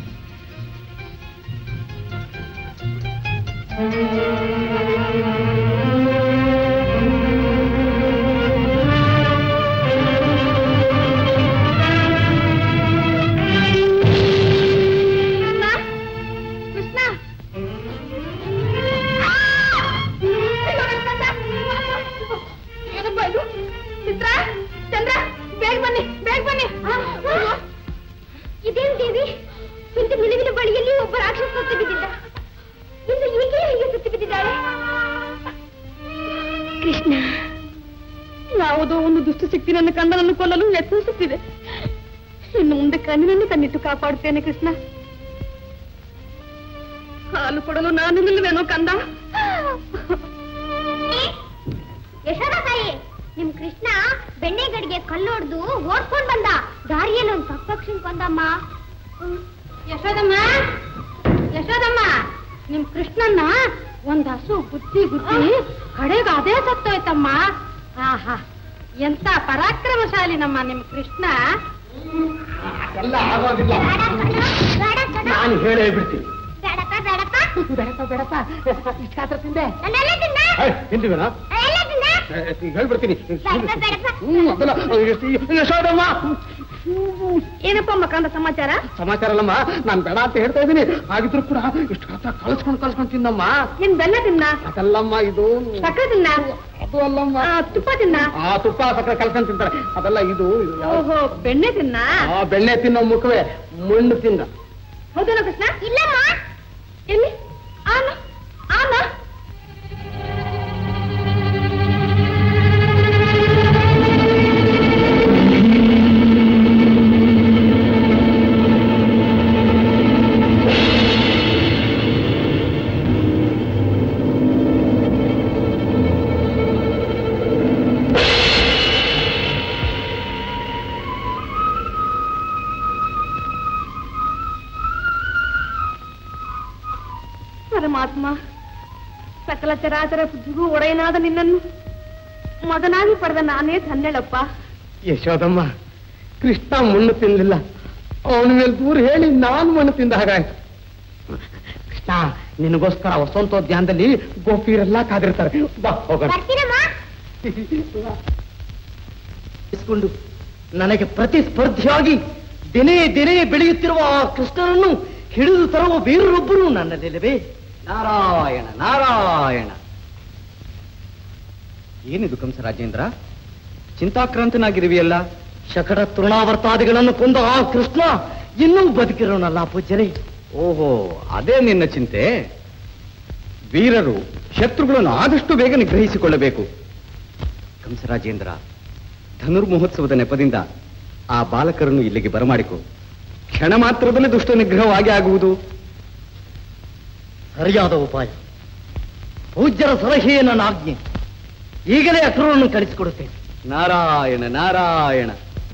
ಕೃಷ್ಣ ಏನಪ್ಪ ಇದು ಚಿತ್ರ ಚಂದ್ರ ಬೇಗ ಬನ್ನಿ ಬೇಗ ಬನ್ನಿ ಇದೇನು ದೇವಿ ಇಂದು ನಿಲುವಿನ ಬಳಿಯಲ್ಲಿ ಒಬ್ಬ ರಾಕ್ಷಸ ಸತ್ತು ಬಿದ್ದಿದ್ದ ಇಂದು ಈಕೆ ಹೀಗೆ ಸತ್ತು ಬಿದ್ದಿದ್ದಾಳೆ ಕೃಷ್ಣ ಯಾವುದೋ ಒಂದು ದುಷ್ಟ ಶಕ್ತಿ ನನ್ನ ಕಂದನನ್ನು ಕೊಲ್ಲಲು ಯತ್ನಿಸುತ್ತಿದೆ ಇನ್ನು ಮುಂದೆ ಕಣ್ಣಿನಲ್ಲಿ ಕಣ್ಣಿಟ್ಟು ಕಾಪಾಡುತ್ತೇನೆ ಕೃಷ್ಣ ಹಾಲು ಕೊಡಲು ನಾನು ನಿಲ್ಲುವೆನೋ ಕಂದ ಯಶೋದ ತಾಯಿ ನಿಮ್ ಕೃಷ್ಣ ಬೆಣ್ಣೆಗಡಿಗೆ ಕಲ್ಲೊಡ್ದು ಓಡ್ಕೊಂಡ್ ಬಂದ ದಾರಿಯಲ್ಲಿ ಒಂದ್ ಪಕ್ಷಿ ಕೊಂದಮ್ಮ ಯಶೋದಮ್ಮ ಯಶೋದಮ್ಮ ನಿಮ್ ಕೃಷ್ಣನ್ನ ಒಂದ್ ಹಸು ಗುದ್ದಿ ಗುದ್ದಿ ಕಡೆಗೆ ಅದೇ ಸತ್ತೋಯ್ತಮ್ಮ ಆಹಾ ಎಂತ ಪರಾಕ್ರಮಶಾಲಿ ನಮ್ಮ ನಿಮ್ ಕೃಷ್ಣ ಎಲ್ಲ ಆಗೋದಿಲ್ಲ ನಾನು ಹೇಳೇ ಬಿಡ್ತೀನಿ ಬೇಡಪ್ಪ ಬೇಡಪ್ಪ ಬೇಡಪ್ಪ ಬೇಡಪ್ಪ ಇಷ್ಟ ಆತ್ರ ತಿಂದೆ ನಾನೆಲ್ಲ ತಿಂದ ತಿಂತೀವನಾ ಎಲ್ಲ ತಿಂದ ಹೇಳ್ಬಿಡ್ತೀನಿ ಬೇಡಪ್ಪ ಬೇಡಪ್ಪ ಹ್ಮ್ ಅದಲ್ಲ ಯಶೋದಮ್ಮ ಏನಪ್ಪ ಮಕ್ಕಂದ ಸಮಾಚಾರ ಸಮಾಚಾರ ಅಲ್ಲಮ್ಮ ನಾನ್ ಬೇಡ ಅಂತ ಹೇಳ್ತಾ ಇದ್ದೀನಿ ಹಾಗಿದ್ರು ಕೂಡ ಇಷ್ಟು ಹತ್ರ ಕಳ್ಸ್ಕೊಂಡ್ ಕಳ್ಸ್ಕೊಂಡ್ ತಿನ್ನಮ್ಮ ಏನ್ ಬೆಲ್ಲ ತಿನ್ನ ಅದಲ್ಲಮ್ಮ ಇದು ಸಕ್ಕರೆ ತಿನ್ನ ಅದು ಅಲ್ಲಮ್ಮ ಆ, ತುಪ್ಪ ತಿನ್ನ ಆ ತುಪ್ಪ ಸಕ್ಕರೆ ಕಳ್ಸ್ಕೊಂಡ್ ತಿಂತಾರೆ ಅದಲ್ಲ ಇದು ಇದು ಯಾವ್ದು? ಓಹೋ ಬೆಣ್ಣೆ ತಿನ್ನ ಆ ಬೆಣ್ಣೆ ತಿನ್ನೋ ಮುಖವೇ ಮಣ್ಣು ತಿಂದ ಹೌದೇನೋ ಕೃಷ್ಣ ಇಲ್ಲಮ್ಮ ಎಲ್ಲಿ ಆನ ಆನ ಪರಮಾತ್ಮ ಸಕಲ ಚರಾಚರ ಬುದ್ಧಿಗೂ ಒಡೆಯನಾದ ನಿನ್ನನ್ನು ಮಗನಾಗಿ ಪಡೆದ ನಾನೇ ಧನ್ಯಳಪ್ಪ ಯಶೋದಮ್ಮ ಕೃಷ್ಣ ಮಣ್ಣು ತಿನ್ಲಿಲ್ಲ ಅವನ ಮೇಲೆ ದೂರ ಹೇಳಿ ನಾನು ಮಣ್ಣು ತಿಂದ ಹಾಗಾಯ್ತು ಕೃಷ್ಣ ನಿನಗೋಸ್ಕರ ವಸಂತೋದ್ಯಾನದಲ್ಲಿ ಗೋಪಿಯರೆಲ್ಲ ಕಾದಿರ್ತಾರೆ ಬಾ ಹೋಗೋಣ ಬರ್ತೀನಮ್ಮ ಇಸ್ಕೊಂಡು ನನಗೆ ಪ್ರತಿಸ್ಪರ್ಧಿಯಾಗಿ ದಿನೇ ದಿನೇ ಬೆಳೆಯುತ್ತಿರುವ ಆ ಕೃಷ್ಣನನ್ನು ಹಿಡಿದು ತರುವ ಬೇರೊಬ್ಬರು ನನ್ನದಿಲ್ಲವೇ ನಾರಾಯಣ ನಾರಾಯಣ ಏನಿದು ಕಂಸರಾಜೇಂದ್ರ ಚಿಂತಾಕ್ರಾಂತನಾಗಿರುವಿಯಲ್ಲ ಶಕಟ ತೃಣಾವರ್ತಾದಿಗಳನ್ನು ಕೊಂದ ಆ ಕೃಷ್ಣ ಇನ್ನೂ ಬದುಕಿರೋನಲ್ಲ ಪೂಜ್ಯರೇ ಓಹೋ ಅದೇ ನಿನ್ನ ಚಿಂತೆ ವೀರರು ಶತ್ರುಗಳನ್ನು ಆದಷ್ಟು ಬೇಗ ನಿಗ್ರಹಿಸಿಕೊಳ್ಳಬೇಕು ಕಂಸರಾಜೇಂದ್ರ ಧನುರ್ಮಹೋತ್ಸವದ ನೆಪದಿಂದ ಆ ಬಾಲಕರನ್ನು ಇಲ್ಲಿಗೆ ಬರಮಾಡಿಕೊ ಕ್ಷಣ ಮಾತ್ರದಲ್ಲಿ ದುಷ್ಟ ನಿಗ್ರಹವಾಗಿ ಆಗುವುದು ಸರಿಯಾದ ಉಪಾಯ ಪೂಜ್ಯರ ಸಲಹೆಯೇ ನನ್ನ ಆಜ್ಞೆ ಈಗಲೇ ಅಕ್ರೂರನ್ನು ಕಳಿಸಿಕೊಡುತ್ತೇನೆ ನಾರಾಯಣ ನಾರಾಯಣ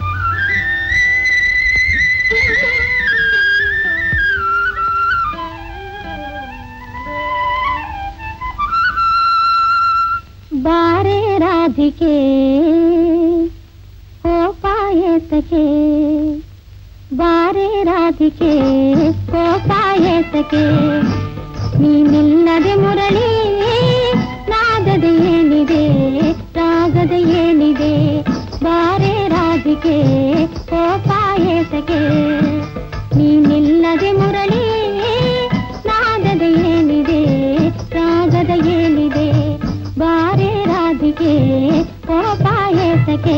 ಬಾರೆ ರಾಧಿಕೆ ಕೋಪಾಯತಕೆ ಬಾರೆ ರಾಧಿಕೆ ಕೋಪಾಯತಕೆ ನೀನಿಲ್ಲದೆ ಮುರಳಿ ನಾದದ ಏನಿದೆ ರಾಗದ ಏನಿದೆ ಬಾರೆ ರಾಧಿಕೆ ಕೋಪಾಯತಕೆ ನೀನಿಲ್ಲದೆ ಮುರಳಿ ನಾದದ ಏನಿದೆ ರಾಗದ ಏನಿದೆ ಬಾರೆ ರಾಧಿಕೆ ಕೋಪಾಯತಕೆ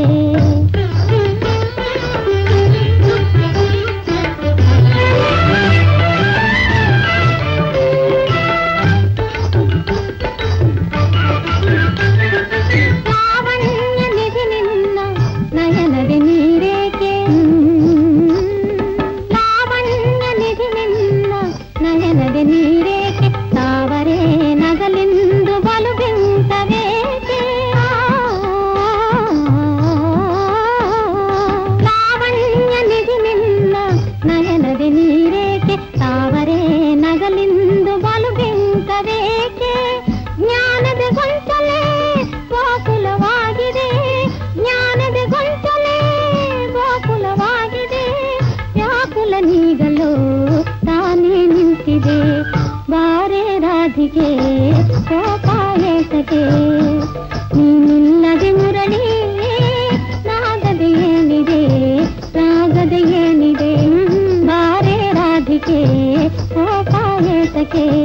ಲಾವಣ್ಯ ನಿಧಿ ನಿನ್ನ ನಯನದೆ ನೀರೇಕೆ ಲಾವಣ್ಯ ನಿಧಿ ನಿನ್ನ ನಯನದೆ ನೀರೇಕೆ ತಾವರೇ ನಗಲಿಂದು ಬಲು ಬಿಂಕವೇಕೆ ಲಾವಣ್ಯ ನಿಧಿ ನಿನ್ನ ನಯನದೆ ನೀರೇಕೆ ತಾವರೇ ನಗಲಿಂದು ಬಲು ಬಿಂಕವೇಕೆ ಜ್ಞಾನದ ಗೊಂಚಲೇ ಗೋಕುಲವಾಗಿದೆ ಜ್ಞಾನದ ಗೊಂಚಲೇ ಗೋಕುಲವಾಗಿದೆ ವ್ಯಾಕುಲ ನೀಗಲು ತಾನೇ ನಿಂತಿದೆ ಬಾರೆ ರಾಧಿಗೆ ಕೋಪಾಯತಗೆ ನೀನಿಲ್ಲದೆ ಮುರಳಿ ನಾಗದ ಏನಿದೆ ರಾಗದ ಏನಿದೆ ಬಾರೆ ರಾಧಿಕೆ ಕೋಪಾಯತಗೆ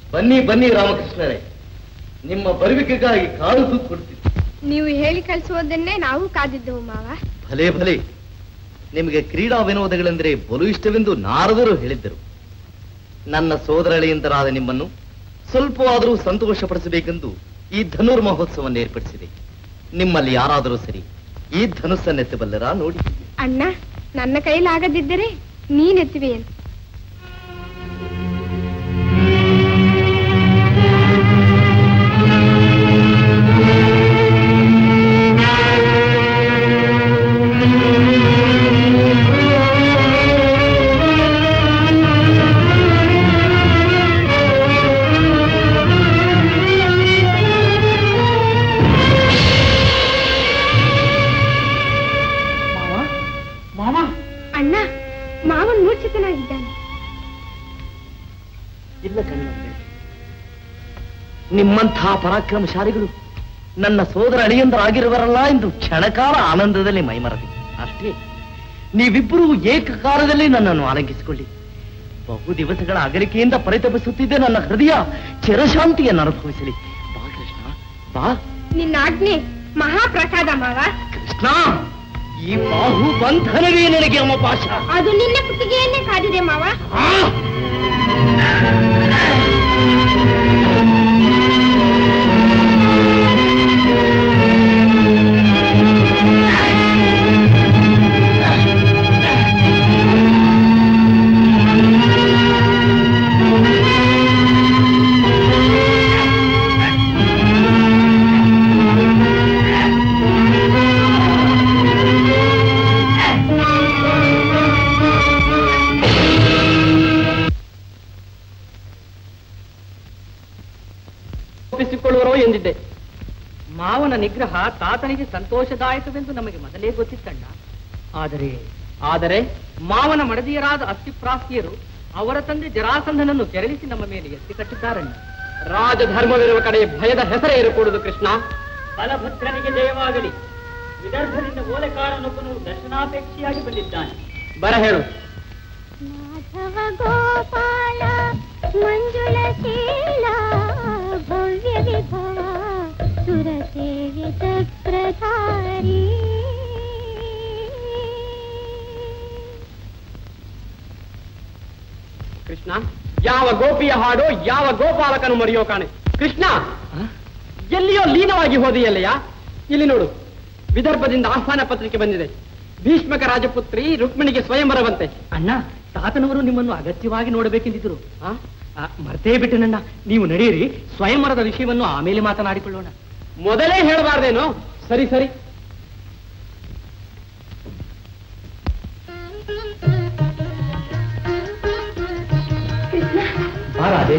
ಬನ್ನಿ ಬನ್ನಿ ರಾಮಕೃಷ್ಣರೇ ನಿಮ್ಮ ಬರುವಿಕೆಗಾಗಿ ಕಾದು ಕೊಡ್ತೀನಿ ನೀವು ಹೇಳಿ ಕಳಿಸುವುದನ್ನೇ ನಾವು ಕಾದಿದ್ದೆವು ಮಾವ ಭಲೆ ಭಲೆ ನಿಮಗೆ ಕ್ರೀಡಾ ವಿನೋದಗಳೆಂದರೆ ಬಲು ಇಷ್ಟವೆಂದು ನಾರದರು ಹೇಳಿದ್ದರು ನನ್ನ ಸೋದರಳಿಯಂತರಾದ ನಿಮ್ಮನ್ನು ಸ್ವಲ್ಪವಾದರೂ ಸಂತೋಷಪಡಿಸಬೇಕೆಂದು ಈ ಧನುರ್ ಮಹೋತ್ಸವವನ್ನು ಏರ್ಪಡಿಸಿದೆ ನಿಮ್ಮಲ್ಲಿ ಯಾರಾದರೂ ಸರಿ ಈ ಧನುಸ್ಸನ್ನೆತ್ತಬಲ್ಲರಾ ನೋಡಿ ಅಣ್ಣ ನನ್ನ ಕೈಲಾಗದಿದ್ದರೆ ನೀನೆತ್ತಿವೆ ಅಂತ ಮಾವ ಅಣ್ಣ ಮಾವನ್ ಮೂರ್ಛಿತನಾಗಿದ್ದಾನೆ ಇಲ್ಲ ಕಣ್ಣಂತೆ ನಿಮ್ಮಂಥ ಪರಾಕ್ರಮಶಾಲಿಗಳು ನನ್ನ ಸೋದರ ಅಳಿಯಂದರಾಗಿರುವರಲ್ಲ ಎಂದು ಕ್ಷಣಕಾಲ ಆನಂದದಲ್ಲಿ ಮೈಮರದಿ ಅಷ್ಟೇ ನೀವಿಬ್ಬರೂ ಏಕಕಾಲದಲ್ಲಿ ನನ್ನನ್ನು ಆಲಂಗಿಸಿಕೊಳ್ಳಿ ಬಹು ದಿವಸಗಳ ಅಗಲಿಕೆಯಿಂದ ಪರಿತಪಿಸುತ್ತಿದ್ದ ನನ್ನ ಹೃದಯ ಚಿರಶಾಂತಿಯನ್ನು ಅನುಭವಿಸಲಿ ಬಾ ಕೃಷ್ಣ ಬಾ ನಿನ್ನ ಆಜ್ಞೆ ಮಹಾಪ್ರಸಾದ ಮಾವ ಕೃಷ್ಣ ಈ ಬಾಹು ಬಂಧನವೇ ನನಗೆ ಅಮಪಾಶ ಅದು ನಿನ್ನ ಕುತ್ತಿಗೆಯನ್ನೇ ಕಾದಿದೆ ಮಾವ ಒಪ್ಪಿಸಿಕೊಳ್ಳುವರೋ ಎಂದಿದ್ದೆ ಮಾವನ ನಿಗ್ರಹ ತಾತನಿಗೆ ಸಂತೋಷದಾಯಕವೆಂದು ನಮಗೆ ಮೊದಲೇ ಗೊತ್ತಿತ್ತಣ್ಣ ಆದರೆ ಆದರೆ ಮಾವನ ಮಡದಿಯರಾದ ಅಸ್ಥಿಪ್ರಾಸ್ತಿಯರು ಅವರ ತಂದೆ ಜರಾಸಂಧನನ್ನು ಕೆರಳಿಸಿ ನಮ್ಮ ಮೇಲೆ ಎತ್ತಿ ಕಟ್ಟಿದ್ದಾರಣ್ಣ ರಾಜಧರ್ಮವಿರುವ ಕಡೆ ಭಯದ ಹೆಸರೇ ಇರಕೂಡದು ಕೃಷ್ಣ ಬಲಭದ್ರನಿಗೆ ಜಯವಾಗಲಿ ವಿದರ್ಭದಿಂದ ಓಲೆಕಾರನೊಬ್ಬನು ದರ್ಶನಾಪೇಕ್ಷಿಯಾಗಿ ಬಂದಿದ್ದಾನೆ ಬರ ಹೇಳು ಮಾಧವ ಗೋಪಾಲ ಮಂಜುಳ ಶೀಲ ಭವ್ಯ ವಿಭವ ಸುರ ಸೇವಿತ ಪ್ರಧಾರಿ ಕೃಷ್ಣ ಯಾವ ಗೋಪಿಯ ಹಾಡು ಯಾವ ಗೋಪಾಲಕನು ಮರೆಯೋ ಕಾಣೆ ಕೃಷ್ಣ ಎಲ್ಲಿಯೋ ಲೀನವಾಗಿ ಹೋದೆಯಲ್ಲಯ್ಯ ಇಲ್ಲಿ ನೋಡು ವಿದರ್ಭದಿಂದ ಆಹ್ವಾನ ಪತ್ರಿಕೆ ಬಂದಿದೆ ಭೀಷ್ಮಕ ರಾಜಪುತ್ರಿ ರುಕ್ಮಿಣಿಗೆ ಸ್ವಯಂವರವಂತೆ ಅಣ್ಣ ತಾತನವರು ನಿಮ್ಮನ್ನು ಅಗತ್ಯವಾಗಿ ನೋಡಬೇಕೆಂದಿದ್ರು ಆ? ಆ, ಮರ್ತೇ ಬಿಟ್ಟನಣ್ಣ ನೀವು ನಡೆಯಿರಿ ಸ್ವಯಂವರದ ವಿಷಯವನ್ನು ಆಮೇಲೆ ಮಾತನಾಡಿಕೊಳ್ಳೋಣ ಮೊದಲೇ ಹೇಳಬಾರ್ದೇನೋ ಸರಿ ಸರಿ ರಾಧೆ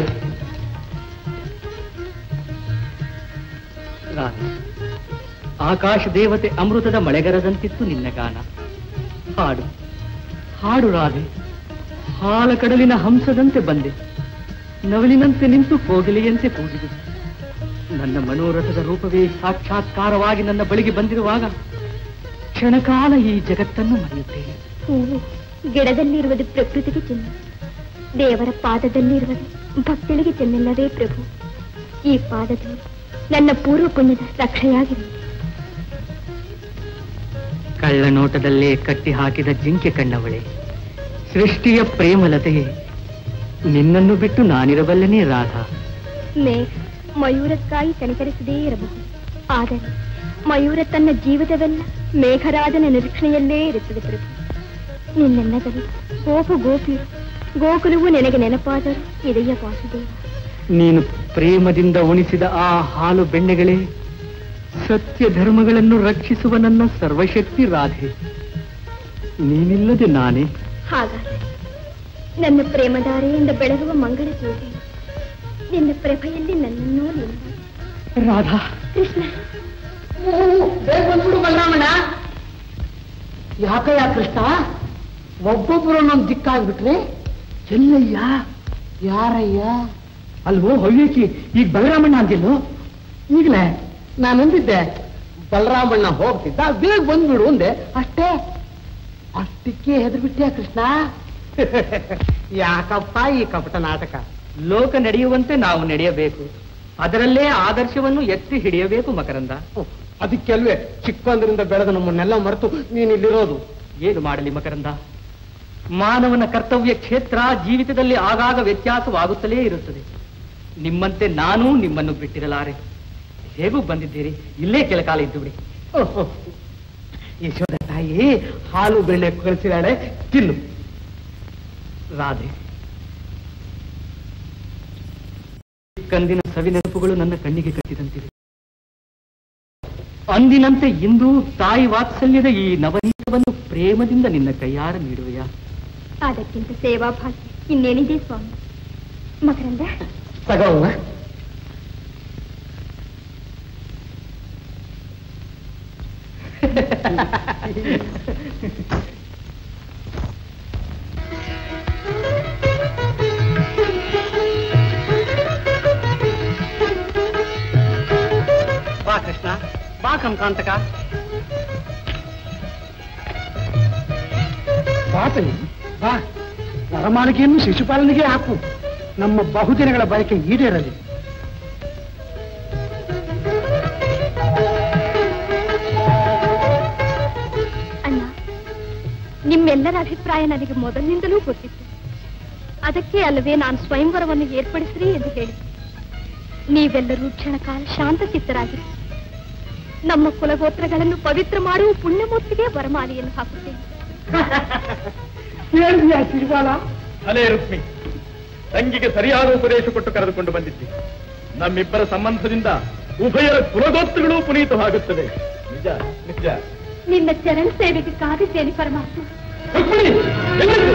ರಾಧೆ ಆಕಾಶ ದೇವತೆ ಅಮೃತದ ಮಳೆಗರದಂತಿತ್ತು ನಿನ್ನ ಗಾನ ಹಾಡು ಹಾಡು ರಾಧೆ ಹಾಲ ಕಡಲಿನ ಹಂಸದಂತೆ ಬಂದೆ ನವಲಿನಂತೆ ನಿಂತು ಕೋಗಿಲೆಯಂತೆ ಕೂಗಿದು ನನ್ನ ಮನೋರಥದ ರೂಪವೇ ಸಾಕ್ಷಾತ್ಕಾರವಾಗಿ ನನ್ನ ಬಳಿಗೆ ಬಂದಿರುವಾಗ ಕ್ಷಣಕಾಲ ಈ ಜಗತ್ತನ್ನು ಮರೆಯುತ್ತೇನೆ ಹೂವು ಗಿಡದಲ್ಲಿರುವುದು ಪ್ರಕೃತಿಗೆ ಚೆನ್ನ ದೇವರ ಪಾದದಲ್ಲಿರುವುದು ಭಕ್ತಳಿಗೆ ಚೆನ್ನಲ್ಲವೇ ಪ್ರಭು ಈ ಪಾದದಲ್ಲಿ ನನ್ನ ಪೂರ್ವ ಪುಣ್ಯದ ರಕ್ಷೆಯಾಗಿರಲಿ ಕಳ್ಳ ನೋಟದಲ್ಲೇ ಕಟ್ಟಿ ಹಾಕಿದ ಜಿಂಕೆ ಕಣ್ಣವಳೆ ಸೃಷ್ಟಿಯ ಪ್ರೇಮಲತೆಯೇ ನಿನ್ನನ್ನು ಬಿಟ್ಟು ನಾನಿರಬಲ್ಲನೇ ರಾಧಾ ಮೇಘ ಮಯೂರಕ್ಕಾಗಿ ಕನಿಕರಿಸದೇ ಇರಬಹುದು ಆದರೆ ಮಯೂರ ತನ್ನ ಜೀವಿತವೆಲ್ಲ ಮೇಘರಾಜನ ನಿರೀಕ್ಷಣೆಯಲ್ಲೇ ಇರುತ್ತದೆ ಪ್ರಭು ನಿನ್ನೆನ್ನಗಲಿ ಗೋಪು ಗೋಪಿಯರು ಗೋಕುಲವು ನನಗೆ ನೆನಪಾದರು ಇದೆಯ ವಾಸುದೇವ ನೀನು ಪ್ರೇಮದಿಂದ ಉಣಿಸಿದ ಆ ಹಾಲು ಬೆಣ್ಣೆಗಳೇ ಸತ್ಯ ಧರ್ಮಗಳನ್ನು ರಕ್ಷಿಸುವ ನನ್ನ ಸರ್ವಶಕ್ತಿ ರಾಧೆ ನೀನಿಲ್ಲದೆ ನಾನೇ ಹಾಗಾದರೆ ನನ್ನ ಪ್ರೇಮಧಾರೆಯಿಂದ ಬೆಳಗುವ ಮಂಗಳ ಜ್ಯೋತಿ ನಿನ್ನ ಪ್ರಭೆಯಲ್ಲಿ ನನ್ನನ್ನೂ ನಿನ್ನ ರಾಧಾ ಕೃಷ್ಣ ಬೇಗ ಬಂದ್ಬಿಡು ಬಲರಾಮಣ್ಣ ಯಾಕಯ್ಯ ಕೃಷ್ಣ ಒಬ್ಬೊಬ್ಬರು ಒಂದೊಂದು ದಿಕ್ಕಾಗ್ಬಿಟ್ರೆ ಎಲ್ಲಯ್ಯ ಯಾರಯ್ಯ ಅಲ್ವೋ ಹವ್ಯಕಿ ಈಗ ಬಲರಾಮಣ್ಣ ಅಂದಿಲ್ಲು ಈಗಲೇ ನಾನು ಅಂದಿದ್ದೆ ಬಲರಾಮಣ್ಣ ಹೋಗ್ತಿದ್ದ ಬೇಗ ಬಂದ್ಬಿಡು ಅಂದೆ ಅಷ್ಟೇ ಅಷ್ಟಕ್ಕೆ ಹೆದರ್ಬಿಟ್ಟೆ ಕೃಷ್ಣ ಯಾಕಪ್ಪ ಈ ಕಪಟ ನಾಟಕ ಲೋಕ ನಡೆಯುವಂತೆ ನಾವು ನಡೆಯಬೇಕು ಅದರಲ್ಲೇ ಆದರ್ಶವನ್ನು ಎತ್ತಿ ಹಿಡಿಯಬೇಕು ಮಕರಂದ ಅದಕ್ಕೆ ಅಲ್ವೇ ಚಿಕ್ಕಂದ್ರಿಂದ ಬೆಳೆದ ನಮ್ಮನ್ನೆಲ್ಲ ಮರೆತು ನೀನು ಇಲ್ಲಿರೋದು ಏನು ಮಾಡಲಿ ಮಕರಂದ ಮಾನವನ ಕರ್ತವ್ಯ ಕ್ಷೇತ್ರ ಜೀವಿತದಲ್ಲಿ ಆಗಾಗ ವ್ಯತ್ಯಾಸವಾಗುತ್ತಲೇ ಇರುತ್ತದೆ ನಿಮ್ಮಂತೆ ನಾನೂ ನಿಮ್ಮನ್ನು ಬಿಟ್ಟಿರಲಾರೆ ಹೇಗೂ ಬಂದಿದ್ದೀರಿ ಇಲ್ಲೇ ಕೆಲ ಕಾಲ ಇದ್ದು ಬಿಡಿ ಓಹೋ. ಯಶೋಧ ತಾಯಿ ಹಾಲು ಬೆಣ್ಣೆ ಕಳಿಸಿದಾಳೆ ತಿನ್ನು ರಾಧೆ ಕಂದಿನ ಸವಿ ನೆನಪುಗಳು ನನ್ನ ಕಣ್ಣಿಗೆ ಕಟ್ಟಿದಂತಿವೆ ಅಂದಿನಂತೆ ಇಂದು ತಾಯಿ ವಾತ್ಸಲ್ಯದ ಈ ನವನೀತವನ್ನು ಪ್ರೇಮದಿಂದ ನಿನ್ನ ಕೈಯಾರ ನೀಡುವೆಯಾ ಅದಕ್ಕಿಂತ ಸೇವಾ ಭಾಗ್ಯ ಇನ್ನೇನಿದೆ ಸ್ವಾಮಿ ಮಕರಂದ ತಗೋಮ್ಮ ಬಾ ಕೃಷ್ಣ ಬಾ ಕಂಕಾಂತಕ ಬಾತನಿ ಬಾ ವರಮಾಳಿಕೆಯನ್ನು ಶಿಶುಪಾಲನೆಗೆ ಹಾಕು ನಮ್ಮ ಬಹುದಿನಗಳ ಬಯಕೆ ಈಡೇರಲಿ ಅಣ್ಣ ನಿಮ್ಮೆಲ್ಲರ ಅಭಿಪ್ರಾಯ ನನಗೆ ಮೊದಲಿನಿಂದಲೂ ಗೊತ್ತಿತ್ತು ಅದಕ್ಕೆ ಅಲ್ಲವೇ ನಾನು ಸ್ವಯಂವರವನ್ನು ಏರ್ಪಡಿಸ್ರಿ ಎಂದು ಹೇಳಿ ನೀವೆಲ್ಲರೂ ಕ್ಷಣಕಾಲ ಶಾಂತ ಚಿತ್ತರಾಗಿರಿ ನಮ್ಮ ಕುಲಗೋತ್ರಗಳನ್ನು ಪವಿತ್ರ ಮಾಡುವ ಪುಣ್ಯಮೂರ್ತಿಗೆ ವರಮಾಲೆಯನ್ನು ಹಾಕುತ್ತೇನೆ ಹೇಳಿದ್ಯಾ ಶಿಶುಪಾಲ ಅಲೇ ರುಕ್ಮಿ ತಂಗಿಗೆ ಸರಿಯಾದ ಉಪದೇಶ ಕೊಟ್ಟು ಕರೆದುಕೊಂಡು ಬಂದಿದ್ದಿ ನಮ್ಮಿಬ್ಬರ ಸಂಬಂಧದಿಂದ ಉಭಯರ ಕುಲಗೋತ್ರಗಳೂ ಪುನೀತವಾಗುತ್ತದೆ ನಿಜ ನಿಜ ನಿನ್ನ ಚರಣ ಸೇವೆಗೆ ಕಾದಿದ್ದೇನೆ ಪರಮಾತ್ಮ ರುಕ್ಮಿಣಿ ಎಲ್ಲಿದ್ದು?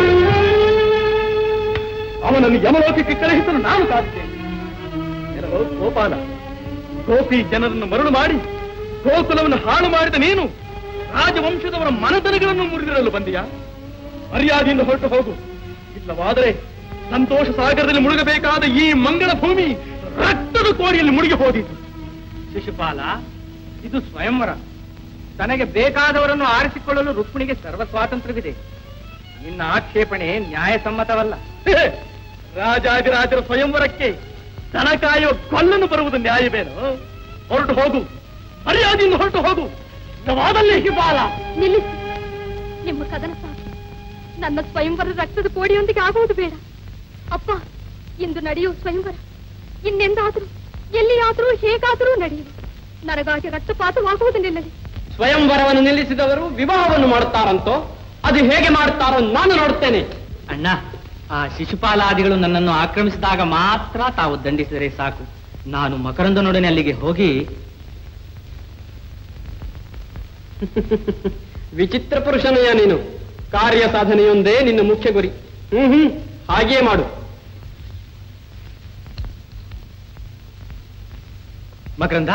ಅವನನ್ನು ಯಮಲೋಕಕ್ಕೆ ಕಳುಹಿಸಲು ನಾನು ಕಾದಿದ್ದೇನೆ ಏನೋ ಗೋಪಾಲ ಗೋಪಿ ಜನರನ್ನು ಮರಳು ಮಾಡಿ ಗೋಕುಲವನ್ನು ಹಾಳು ಮಾಡಿದ ನೀನು ರಾಜವಂಶದವರ ಮನತನಗಳನ್ನು ಮುರಿದಿರಲು ಬಂದಿಯಾ ಮರ್ಯಾದೆಯಿಂದ ಹೊರಟು ಹೋಗು ಇಲ್ಲವಾದರೆ ಸಂತೋಷ ಸಾಗರದಲ್ಲಿ ಮುಳುಗಬೇಕಾದ ಈ ಮಂಗಳ ಭೂಮಿ ರಕ್ತದ ಕೋಡಿಯಲ್ಲಿ ಮುಳುಗಿ ಹೋದಿತು ಶಿಶುಪಾಲ ಇದು ಸ್ವಯಂವರ ತನಗೆ ಬೇಕಾದವರನ್ನು ಆರಿಸಿಕೊಳ್ಳಲು ರುಕ್ಮಿಣಿಗೆ ಸರ್ವ ಸ್ವಾತಂತ್ರ್ಯವಿದೆ ನಿನ್ನ ಆಕ್ಷೇಪಣೆ ನ್ಯಾಯಸಮ್ಮತವಲ್ಲ ರಾಜಾದಿರಾಜರ ಸ್ವಯಂವರಕ್ಕೆ ದನ ಕಾಯೋ ಕೊಲ್ಲನು ಬರುವುದು ನ್ಯಾಯವೇನು ಹೊರಟು ಹೋಗು ಮರ್ಯಾದೆಯಿಂದ ಹೊರಟು ಹೋಗು ಇಲ್ಲವಾದಲ್ಲಿ ಹಿಬಾಲ ನಿಲ್ಲಿಸಿ ನಿಮ್ಮ ಕದನ ಸಾಕು ನನ್ನ ಸ್ವಯಂವರ ರಕ್ತದ ಕೋಡಿಯೊಂದಿಗೆ ಆಗುವುದು ಬೇಡ ಅಪ್ಪ ಇಂದು ನಡೆಯುವ ಸ್ವಯಂವರ ಇನ್ನೆಂದಾದರೂ ಎಲ್ಲಿಯಾದರೂ ಹೇಗಾದರೂ ನಡೆಯುವ ನನಗಾಗಿ ರಕ್ತಪಾತವಾಗುವುದು ನಿಲ್ಲಲಿ ಸ್ವಯಂವರವನ್ನು ನಿಲ್ಲಿಸಿದವರು ವಿವಾಹವನ್ನು ಮಾಡುತ್ತಾರಂತೋ ಅದು ಹೇಗೆ ಮಾಡುತ್ತಾರೋ ನಾನು ನೋಡುತ್ತೇನೆ ಅಣ್ಣ ಆ ಶಿಶುಪಾಲಾದಿಗಳು ನನ್ನನ್ನು ಆಕ್ರಮಿಸಿದಾಗ ಮಾತ್ರ ತಾವು ದಂಡಿಸಿದರೆ ಸಾಕು ನಾನು ಮಕರಂದನೊಡನೆ ಅಲ್ಲಿಗೆ ಹೋಗಿ ವಿಚಿತ್ರ ಪುರುಷನಯ್ಯ ನೀನು ಕಾರ್ಯ ಸಾಧನೆಯೊಂದೇ ನಿನ್ನ ಮುಖ್ಯ ಗುರಿ ಹ್ಮ್ ಹ್ಮ್ ಹಾಗೆಯೇ ಮಾಡು ಮಕರಂದ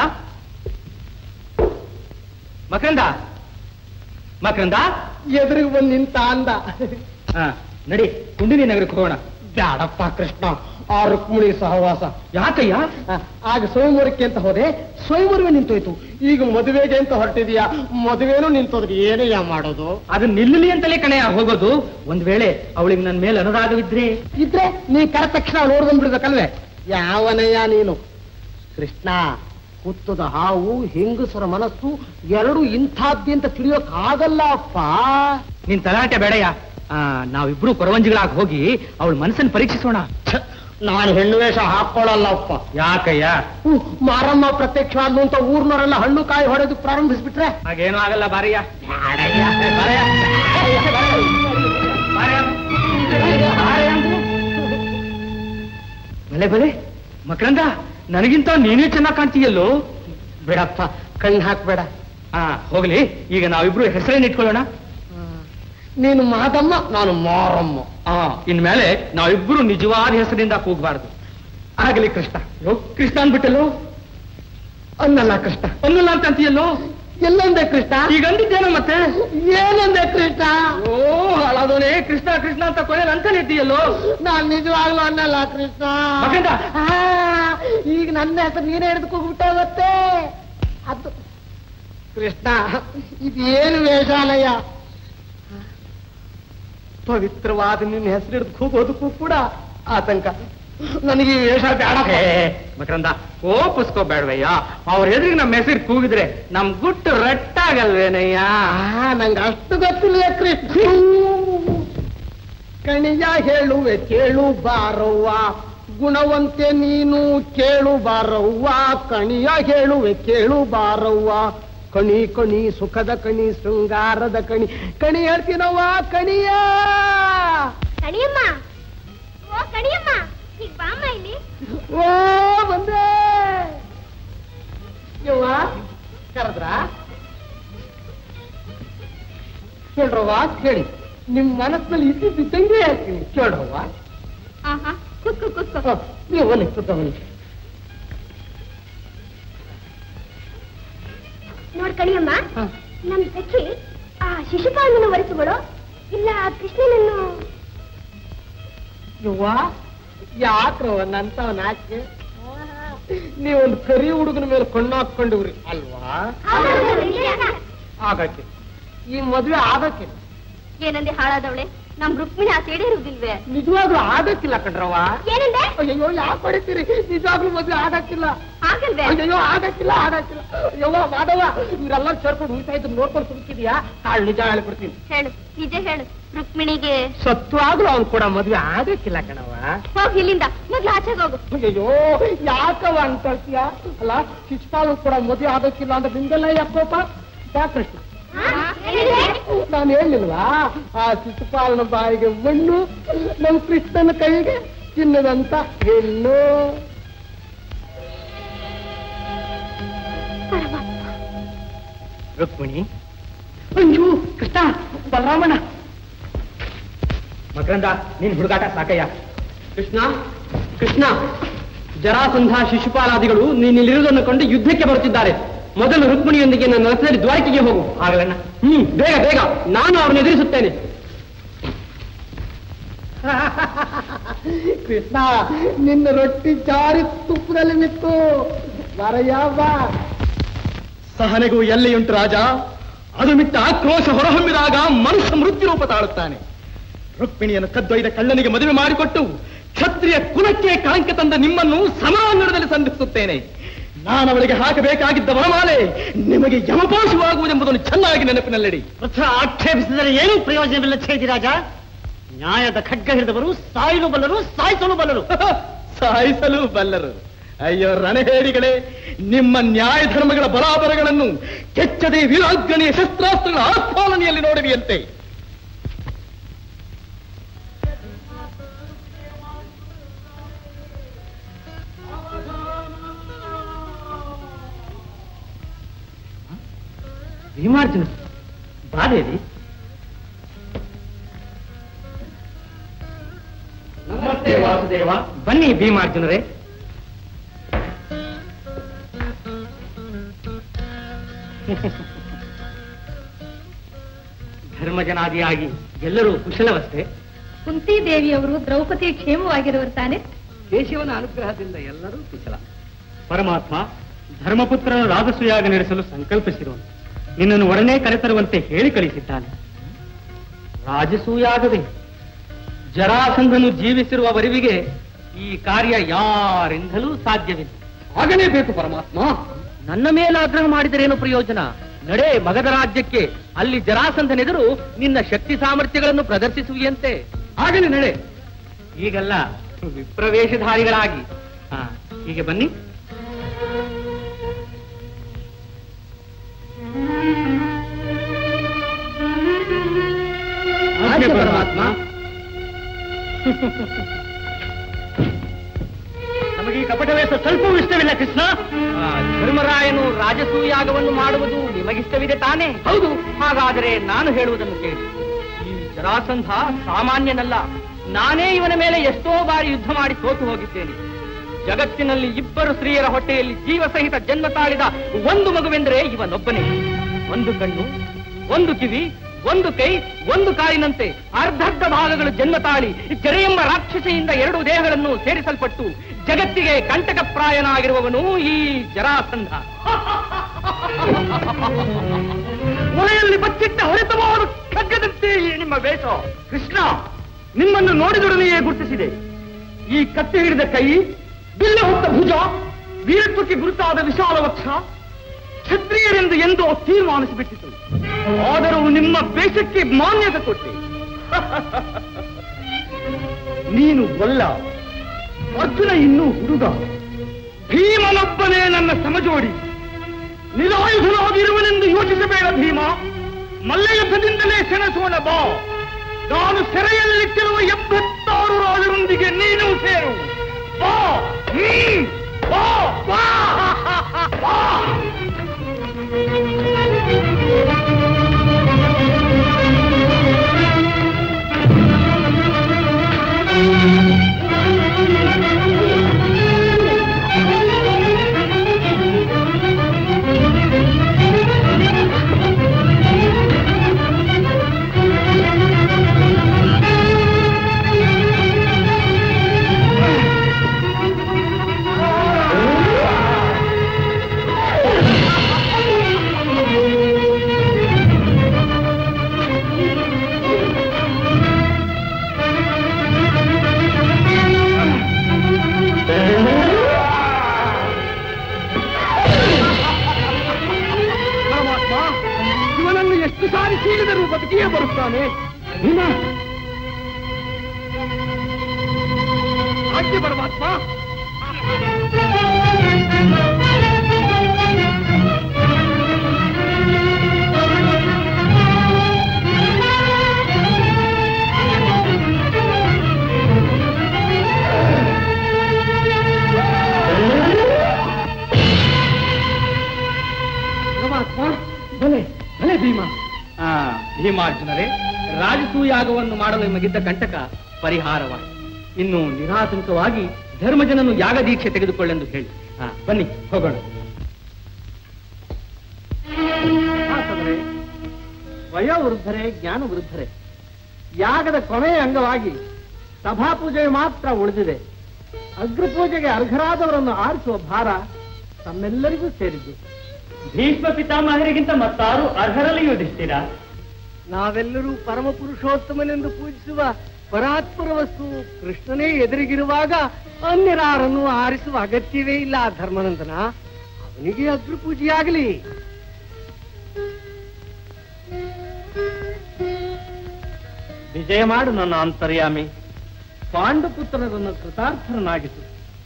ಮಕರಂದ ಮಕರಂದ ಎದುರಿಗೆ ಬಂದು ನಿಂತ ಅಂದ ಹಾ ನಡಿ ಕುಂಡಿನಿ ನಗರಕ್ಕೆ ಹೋಗೋಣ ಬ್ಯಾಡಪ್ಪ ಕೃಷ್ಣ ಆ ರುಕ್ಮಿಣಿ ಸಹವಾಸ ಯಾಕಯ್ಯ ಆ, ಆಗ ಸ್ವಯಂವರಕ್ಕೆ ಅಂತ ಹೋದೆ ಸ್ವಯಂವರವೇ ನಿಂತೋಯ್ತು ಈಗ ಮದುವೆಗೆ ಅಂತ ಹೊರಟಿದೀಯಾ ಮದುವೆನೂ ನಿಂತೋದ್ರೆ ಏನಯ್ಯ ಮಾಡೋದು ಅದು ನಿಲ್ಲಲಿ ಅಂತಲೇ ಕಣಯ್ಯ ಹೋಗೋದು ಒಂದ್ ವೇಳೆ ಅವಳಿಗೆ ನನ್ನ ಮೇಲೆ ಅನುರಾಗವಿದ್ರೆ ಇದ್ರೆ ನೀ ಕರೆದ ತಕ್ಷಣ ನೋಡ್ ಬಂದ್ಬಿಡ್ಬೇಕಲ್ವೇ ಯಾವನಯ್ಯ ನೀನು ಕೃಷ್ಣ ಹುತ್ತದ ಹಾವು ಹೆಂಗಸರ ಮನಸ್ಸು ಎರಡು ಇಂಥದ್ದೇ ಅಂತ ತಿಳಿಯೋಕ್ಕಾಗಲ್ಲ ಅಪ್ಪ ನಿನ್ ತಲಾಟೆ ಬೇಡಯ್ಯ ಆ, ನಾವಿಬ್ರು ಕೊರವಂಜಿಗಳಾಗಿ ಹೋಗಿ ಅವಳ ಮನಸ್ಸನ್ನು ಪರೀಕ್ಷಿಸೋಣ ನಾನು ಹೆಣ್ಣು ವೇಷ ಹಾಕೊಳ್ಳಲ್ಲ ಅಪ್ಪ ಯಾಕಯ್ಯ ಹ್ಮ್, ಮಾರಮ್ಮ ಪ್ರತ್ಯಕ್ಷ ಆದ್ಲು ಅಂತ ಊರ್ನವರೆಲ್ಲ ಹಣ್ಣು ಕಾಯಿ ಹೊಡೆದು ಪ್ರಾರಂಭಿಸ್ಬಿಟ್ರೆ ಹಾಗೇನು ಆಗಲ್ಲ ಬಾರಯ್ಯ ಬಲೆ ಬಲೆ ಮಕರಂದ ನನಗಿಂತ ನೀನೇ ಚೆನ್ನಾಗಿ ಕಾಣ್ತೀಯಲ್ಲೋ ಬಿಡಪ್ಪ ಕಣ್ಣು ಹಾಕ್ಬೇಡ ಹಾ ಹೋಗ್ಲಿ ಈಗ ನಾವಿಬ್ರು ಹೆಸರೇನು ಇಟ್ಕೊಳ್ಳೋಣ ನೀನು ಮಾದಮ್ಮ ನಾನು ಮಾರಮ್ಮ ಆ ಇನ್ಮೇಲೆ ನಾವಿಬ್ರು ನಿಜವಾದ ಹೆಸರಿಂದ ಕೂಗಬಾರ್ದು ಆಗಲಿ ಕೃಷ್ಣ ಯೋ, ಕೃಷ್ಣ ಅನ್ಬಿಟ್ಟಲ್ಲೋ ಅನ್ನಲ್ಲ ಕೃಷ್ಣ ಅನ್ನಲ್ಲ ಅಂತ ಅಂತೀಯಲ್ಲೋ ಎಲ್ಲೊಂದೇ ಕೃಷ್ಣ ಈಗ ಅಂದಿದ್ದೇನೋ ಮತ್ತೆ ಏನಂದೆ ಕೃಷ್ಣ ಓ ಹಾಳಾದೋನೆ ಕೃಷ್ಣ ಕೃಷ್ಣ ಅಂತ ಕೊನೆಯಲ್ಲಿ ಅಂತಾನೆ ಇದ್ದೀಯಲ್ಲೋ ನಾನ್ ನಿಜವಾಗ್ಲೂ ಅನ್ನಲ್ಲ ಕೃಷ್ಣ ಮಗಂದ. ಆ, ಈಗ ನನ್ನ ಹೆಸರು ನೀನೇ ಹಿಡಿದುಕೊಂಡ್ಬಿಟ್ಟೆ ಮತ್ತೆ ಅದು ಕೃಷ್ಣ ಇದೇನು ವೇಷಾಲಯ ಪವಿತ್ರವಾದ ನಿನ್ನ ಹೆಸರು ಹಿಡಿದು ಕೂಗೋದಕ್ಕೂ ಕೂಡ ಆತಂಕ ನನಗೆ ಈ ವೇಷ ಬೇಡ ಮಕರಂದ ಕೋಪಿಸ್ಕೋಬೇಡವಯ್ಯ ಅವ್ರ ಎದುರಿಗೆ ನಮ್ಮ ಹೆಸರು ಕೂಗಿದ್ರೆ ನಮ್ ಗುಟ್ಟು ರಟ್ಟಾಗಲ್ವೇನಯ್ಯ ನಂಗೆ ಅಷ್ಟು ಗೊತ್ತಿಲ್ಲ ಕೃಷ್ಣ ಕಣಿಯ ಹೇಳುವೆ ಕೇಳು ಬಾರವ್ವ ಗುಣವಂತೆ ನೀನು ಕೇಳು ಬಾರವ್ವ ಕಣಿಯ ಹೇಳುವೆ ಕೇಳು ಬಾರವ್ವ ಕಣಿ ಕಣಿ ಸುಖದ ಕಣಿ ಶೃಂಗಾರದ ಕಣಿ ಕಣಿ ಹೇಳ್ತೀನವ್ವ ಕಣಿಯ ಕಣಿಯಮ್ಮ ಓ ಕಣಿಯಮ್ಮ ಈಗ ಬಾಮ್ಮ ಇಲ್ಲಿ ಓ ಬಂದೆ ಯವ್ವ ಕರೆದ್ರ ಕೇಳ್ರವ್ವ ಕೇಳಿ ನಿಮ್ ಮನಸ್ಸಿನಲ್ಲಿ ಇದ್ದಿದ್ದಂಗೆ ಹೇಳ್ತೀನಿ ಕೇಳ್ರವ್ವ ಆಹಾ ಕುತ್ಕೋ ಕುತ್ಕೋ ನೀವು ಬನ್ನಿ ಕೂತ ಬನ್ನಿ ನೋಡ್ ಕಣಿಯಮ್ಮ ನಮ್ ಸಖಿ ಆ ಶಿಶುಪಾಲನನ್ನು ವರಿಸುಗಳು ಇಲ್ಲ ಕೃಷ್ಣನನ್ನು ಯವ್ವ ಯಾಕ್ರವ ನಂತವನ್ ಯಾಕೆ ನೀವೊಂದು ಕರಿ ಹುಡುಗನ ಮೇಲೆ ಕಣ್ಣು ಹಾಕೊಂಡಿವ್ರಿ ಅಲ್ವಾ ಆಗಕ್ಕೆ ಈ ಮದ್ವೆ ಆಗಕ್ಕೆ ಏನಂದೆ ಹಾಳಾದವಳೆ ನಮ್ ರುಕ್ಮಿಣಿ ಆ ಸೇಡೆ ಇರುವುದಿಲ್ವೇ ನಿಜವಾಗ್ಲೂ ಆಗಕ್ಕಿಲ್ಲ ಕಣ್ರವ್ವ ಏನಂದೆ ಅಯ್ಯೋ ಯಾಕೆ ಹೊಡಿತೀರಿ ನಿಜವಾಗ್ಲೂ ಮದ್ವೆ ಆಗಕ್ಕಿಲ್ಲ ಆಗಲ್ವೇ ಅಯ್ಯೋ ಆಗಕ್ಕಿಲ್ಲ ಆಗಕ್ಕಿಲ್ಲ ಯವ್ವ ಮಾಧವ ಇವರೆಲ್ಲರೂ ಸೇರ್ಕೊಂಡು ಉಳಿತಾ ಇದ್ರು ನೋಡ್ಕೊಂಡು ಸುಮ್ಕಿದ್ಯಾ ತಾಳು ನಿಜ ಹೇಳ್ಬಿಡ್ತೀನಿ ಹೇಳು ನಿಜ ಹೇಳು ರುಕ್ಮಿಣಿಗೆ ಸತ್ವಾಗ್ಲೂ ಅವ್ನು ಕೂಡ ಮದ್ವೆ ಆಗಕ್ಕಿಲ್ಲ ಕಣವ ಹೋಗ್ ಇಲ್ಲಿಂದ ಮೊದ್ಲು ಆಚೆಗೆ ಹೋಗು ಅಯ್ಯೋ ಯಾಕವ ಅನ್ಕೊಳ್ತೀಯ ಅಲ್ಲ ಶಿಕ್ಷಪಾಲು ಕೂಡ ಮದುವೆ ಆಗಕ್ಕಿಲ್ಲ ಅಂದ್ರೆ ನಿಮ್ಗೆಲ್ಲ ಯಾಕೋಪ ಯಾಕೃಷ್ಣ ನಾನು ಹೇಳಿಲ್ವಾ ಆ ಶಿಶುಪಾಲನ ಬಾಯಿಗೆ ಮಣ್ಣು ನಮ್ಮ ಕೃಷ್ಣನ ಕೈಗೆ ಚಿನ್ನದಂತ ಹೆಣ್ಣು ರುಕ್ಮಿಣಿ ಅಯ್ಯೋ ಕೃಷ್ಣ ಬಲರಾಮಣ್ಣ ಮಕರಂದ ನೀನ್ ಹುಡುಗಾಟ ಸಾಕಯ್ಯ ಕೃಷ್ಣ ಕೃಷ್ಣ ಜರಾಸಂಧ ಶಿಶುಪಾಲಾದಿಗಳು ನೀನಿಲ್ಲಿರುವುದನ್ನು ಕಂಡು ಯುದ್ಧಕ್ಕೆ ಬರುತ್ತಿದ್ದಾರೆ ಮೊದಲು ರುಕ್ಮಿಣಿಯೊಂದಿಗೆ ನನ್ನ ರಥದಲ್ಲಿ ದ್ವಾರಕೆಗೆ ಹೋಗು ಆಗಲಣ್ಣ ಹ್ಮ್ ಬೇಗ ಬೇಗ ನಾನು ಅವ್ರನ್ನ ಎದುರಿಸುತ್ತೇನೆ ಕೃಷ್ಣ ನಿನ್ನ ರೊಟ್ಟಿ ಜಾರಿ ತುಪ್ಪದಲ್ಲಿ ಬಿತ್ತು ಬರಯ್ಯ ಬಾ ಸಹನೆಗೂ ಎಲ್ಲಿಯುಂಟು ರಾಜ ಅದು ಮಿಟ್ಟ ಆಕ್ರೋಶ ಹೊರಹೊಮ್ಮಿದಾಗ ಮನುಷ್ಯ ಮೃತ್ಯು ರೂಪ ತಾಳುತ್ತಾನೆ ರುಕ್ಮಿಣಿಯನ್ನು ಕದ್ದೊಯ್ದ ಕಳ್ಳನಿಗೆ ಮದುವೆ ಮಾಡಿಕೊಟ್ಟು ಕ್ಷತ್ರಿಯ ಕುಲಕ್ಕೆ ಕಳಂಕ ತಂದ ನಿಮ್ಮನ್ನು ಸಮಾಂಗಣದಲ್ಲಿ ಸಂಧಿಸುತ್ತೇನೆ ನಾನು ಅವಳಿಗೆ ಹಾಕಬೇಕಾಗಿದ್ದ ವರಮಾಲೆ ನಿಮಗೆ ಯಮಪಾಶವಾಗುವುದೆಂಬುದನ್ನು ಚೆನ್ನಾಗಿ ನೆನಪಿನಲ್ಲಿಡಿ ಆಕ್ಷೇಪಿಸಿದರೆ ಏನೂ ಪ್ರಯೋಜನವಿಲ್ಲ ಛೇದಿ ರಾಜ ನ್ಯಾಯದ ಖಡ್ಗ ಹಿಡಿದವರು ಸಾಯಲು ಬಲ್ಲರು ಸಾಯಿಸಲು ಬಲ್ಲರು ಸಾಯಿಸಲು ಬಲ್ಲರು ಅಯ್ಯೋ ರಣಹೇರಿಗಳೇ ನಿಮ್ಮ ನ್ಯಾಯ ಧರ್ಮಗಳ ಬಲಾಬರಗಳನ್ನು ಕೆಚ್ಚದೆ ವೀರಾಗ್ರಣಿಯ ಶಸ್ತ್ರಾಸ್ತ್ರಗಳ ಆಸ್ಫಾಲನೆಯಲ್ಲಿ ನೋಡುವಿಯಂತೆ ಭೀಮಾರ್ಜುನ ಬಾದೇವಿ ನಮಸ್ತೆ ವಾಸುದೇವ ಬನ್ನಿ ಭೀಮಾರ್ಜುನರೇ ಧರ್ಮಜನಾದಿಯಾಗಿ ಎಲ್ಲರೂ ಕುಶಲವಷ್ಟೇ ಕುಂತಿ ದೇವಿಯವರು ದ್ರೌಪದಿ ಕ್ಷೇಮವಾಗಿರುವರು ತಾನೆ ಕೇಶವನ ಅನುಗ್ರಹದಿಂದ ಎಲ್ಲರೂ ಕುಶಲ ಪರಮಾತ್ಮ ಧರ್ಮಪುತ್ರನ ರಾಜಸುಯಾಗ ನಡೆಸಲು ಸಂಕಲ್ಪಿಸಿರುವನು ನಿನ್ನನ್ನು ಒಡನೆ ಕರೆತರುವಂತೆ ಹೇಳಿ ಕಳಿಸಿದ್ದಾನೆ ರಾಜಸೂಯಾಗದೆ ಜರಾಸಂಧನು ಜೀವಿಸಿರುವವರೆವಿಗೆ ಈ ಕಾರ್ಯ ಯಾರಿಂದಲೂ ಸಾಧ್ಯವಿಲ್ಲ ಆಗಲೇಬೇಕು ಪರಮಾತ್ಮ ನನ್ನ ಮೇಲೆ ಆಗ್ರಹ ಮಾಡಿದರೇನು ಪ್ರಯೋಜನ ನಡೆ ಮಗಧ ರಾಜ್ಯಕ್ಕೆ ಅಲ್ಲಿ ಜರಾಸಂಧನೆದುರು ನಿನ್ನ ಶಕ್ತಿ ಸಾಮರ್ಥ್ಯಗಳನ್ನು ಪ್ರದರ್ಶಿಸುವಿಯಂತೆ ಆಗಲೇ ನಡೆ ಈಗೆಲ್ಲ ವಿಪ್ರವೇಶಧಾರಿಗಳಾಗಿ ಹಾ ಹೀಗೆ ಬನ್ನಿ ಆಜ್ಞೆ ಪರಮಾತ್ಮ ನಮಗೆ ಈ ಕಪಟವೇಶ ಸ್ವಲ್ಪವೂ ಇಷ್ಟವಿಲ್ಲ ಕೃಷ್ಣ ಆ, ಧರ್ಮರಾಯನು ರಾಜಸೂಯಾಗವನ್ನು ಮಾಡುವುದು ನಿಮಗಿಷ್ಟವಿದೆ ತಾನೇ ಹೌದು ಹಾಗಾದರೆ ನಾನು ಹೇಳುವುದನ್ನು ಕೇಳಿ ಈ ಜರಾಸಂಧ ಸಾಮಾನ್ಯನಲ್ಲ ನಾನೇ ಇವನ ಮೇಲೆ ಎಷ್ಟೋ ಬಾರಿ ಯುದ್ಧ ಮಾಡಿ ಸೋತು ಹೋಗಿದ್ದೇನೆ ಜಗತ್ತಿನಲ್ಲಿ ಇಬ್ಬರು ಸ್ತ್ರೀಯರ ಹೊಟ್ಟೆಯಲ್ಲಿ ಜೀವ ಸಹಿತ ಜನ್ಮ ತಾಳಿದ ಒಂದು ಮಗುವೆಂದರೆ ಇವನೊಬ್ಬನೇ ಒಂದು ಕಣ್ಣು ಒಂದು ಕಿವಿ ಒಂದು ಕೈ ಒಂದು ಕಾಲಿನಂತೆ ಅರ್ಧರ್ಧ ಭಾಗಗಳು ಜನ್ಮ ತಾಳಿ ಜರೆಯೆಂಬ ರಾಕ್ಷಸಿಯಿಂದ ಎರಡು ದೇಹಗಳನ್ನು ಸೇರಿಸಲ್ಪಟ್ಟು ಜಗತ್ತಿಗೆ ಕಂಟಕಪ್ರಾಯನಾಗಿರುವವನು ಈ ಜರಾಸಂಧ ಒಲೆಯಲ್ಲಿ ಬಚ್ಚಿಟ್ಟ ಹೊಡೆತಬಹುದು ಖಡ್ಗದಂತೆ ಈ ನಿಮ್ಮ ವೇಷ ಕೃಷ್ಣ ನಿಮ್ಮನ್ನು ನೋಡಿದೊಡನೆಯೇ ಗುರುತಿಸಿದೆ ಈ ಕತ್ತಿ ಹಿಡಿದ ಕೈ ಬಿಲ್ಲ ಹೊತ್ತ ಭುಜ ವೀರತ್ವಕ್ಕೆ ಗುರುತಾದ ವಿಶಾಲ ವಕ್ಷ ಕ್ಷತ್ರಿಯರೆಂದು ಎಂದೋ ತೀರ್ಮಾನಿಸಿಬಿಟ್ಟಿತು ಆದರೂ ನಿಮ್ಮ ವೇಷಕ್ಕೆ ಮಾನ್ಯತೆ ಕೊಟ್ಟೆ ನೀನು ಒಲ್ಲ ಅರ್ಜುನ ಇನ್ನೂ ಹುಡುಗ ಭೀಮನೊಬ್ಬನೇ ನನ್ನ ಸಮಜೋಡಿ ನಿರಾಯುಧನಾಗಿರುವನೆಂದು ಯೋಚಿಸಬೇಡ ಭೀಮ ಮಲ್ಲಯುದ್ಧದಿಂದಲೇ ಸೆಣಸೋಣ ಬಾ ನಾನು ಸೆರೆಯಲ್ಲಿಟ್ಟಿರುವ ಎಂಬತ್ತಾರು ರಾಜರೊಂದಿಗೆ ನೀನು ಸೇರು ಬಾ ಹ್ಮ್, ಬಾ, ಬಾ, ಬಾ. ಪರಮಾತ್ಮ ಇವನನ್ನು ಎಷ್ಟು ಸಾರಿ ಸೀಳಿದರೂ ಬದುಕಿಯೇ ಬರುತ್ತಾನೆ ಭೀಮ ಆಜ್ಞೆ ಪರಮಾತ್ಮ ಪರಮಾತ್ಮ ಭಲೆ ಭಲೆ ಭೀಮ ಆ ಭೀಮಾರ್ಜುನರೇ ರಾಜಸೂಯಾಗವನ್ನು ಮಾಡಲು ನಿಮಗಿದ್ದ ಕಂಟಕ ಪರಿಹಾರವಾಯಿತು ಇನ್ನು ನಿರಾತಂಕವಾಗಿ ಧರ್ಮಜನನ್ನು ಯಾಗ ದೀಕ್ಷೆ ತೆಗೆದುಕೊಳ್ಳೆಂದು ಹೇಳಿ ಆ, ಬನ್ನಿ ಹೋಗೋಣ ಶಾಸಕರೇ ವಯೋವೃದ್ಧರೇ ಜ್ಞಾನ ವೃದ್ಧರೇ ಯಾಗದ ಕೊನೆಯ ಅಂಗವಾಗಿ ಸಭಾಪೂಜೆ ಮಾತ್ರ ಉಳಿದಿದೆ ಅಗ್ರಪೂಜೆಗೆ ಅರ್ಹರಾದವರನ್ನು ಆರಿಸುವ ಭಾರ ತಮ್ಮೆಲ್ಲರಿಗೂ ಸೇರಿದ್ದು ಭೀಷ್ಮ ಪಿತಾಮಹರಿಗಿಂತ ಮತ್ತಾರು ಅರ್ಹರಲ್ಲಿ ಯುಧಿಷ್ಠಿರ ನಾವೆಲ್ಲರೂ ಪರಮ ಪುರುಷೋತ್ತಮನೆಂದು ಪೂಜಿಸುವ ಪರಾತ್ಪರ ವಸ್ತು ಕೃಷ್ಣನೇ ಎದುರಿಗಿರುವಾಗ ಅನ್ಯರಾರನ್ನು ಆರಿಸುವ ಅಗತ್ಯವೇ ಇಲ್ಲ ಧರ್ಮನಂದನ ಅವನಿಗೆ ಅಗ್ರ ಪೂಜೆಯಾಗಲಿ ವಿಜಯ ಮಾಡು ನನ್ನ ಅಂತರ್ಯಾಮಿ ಪಾಂಡುಪುತ್ರರನ್ನು ಕೃತಾರ್ಥರನ್ನಾಗಿಸು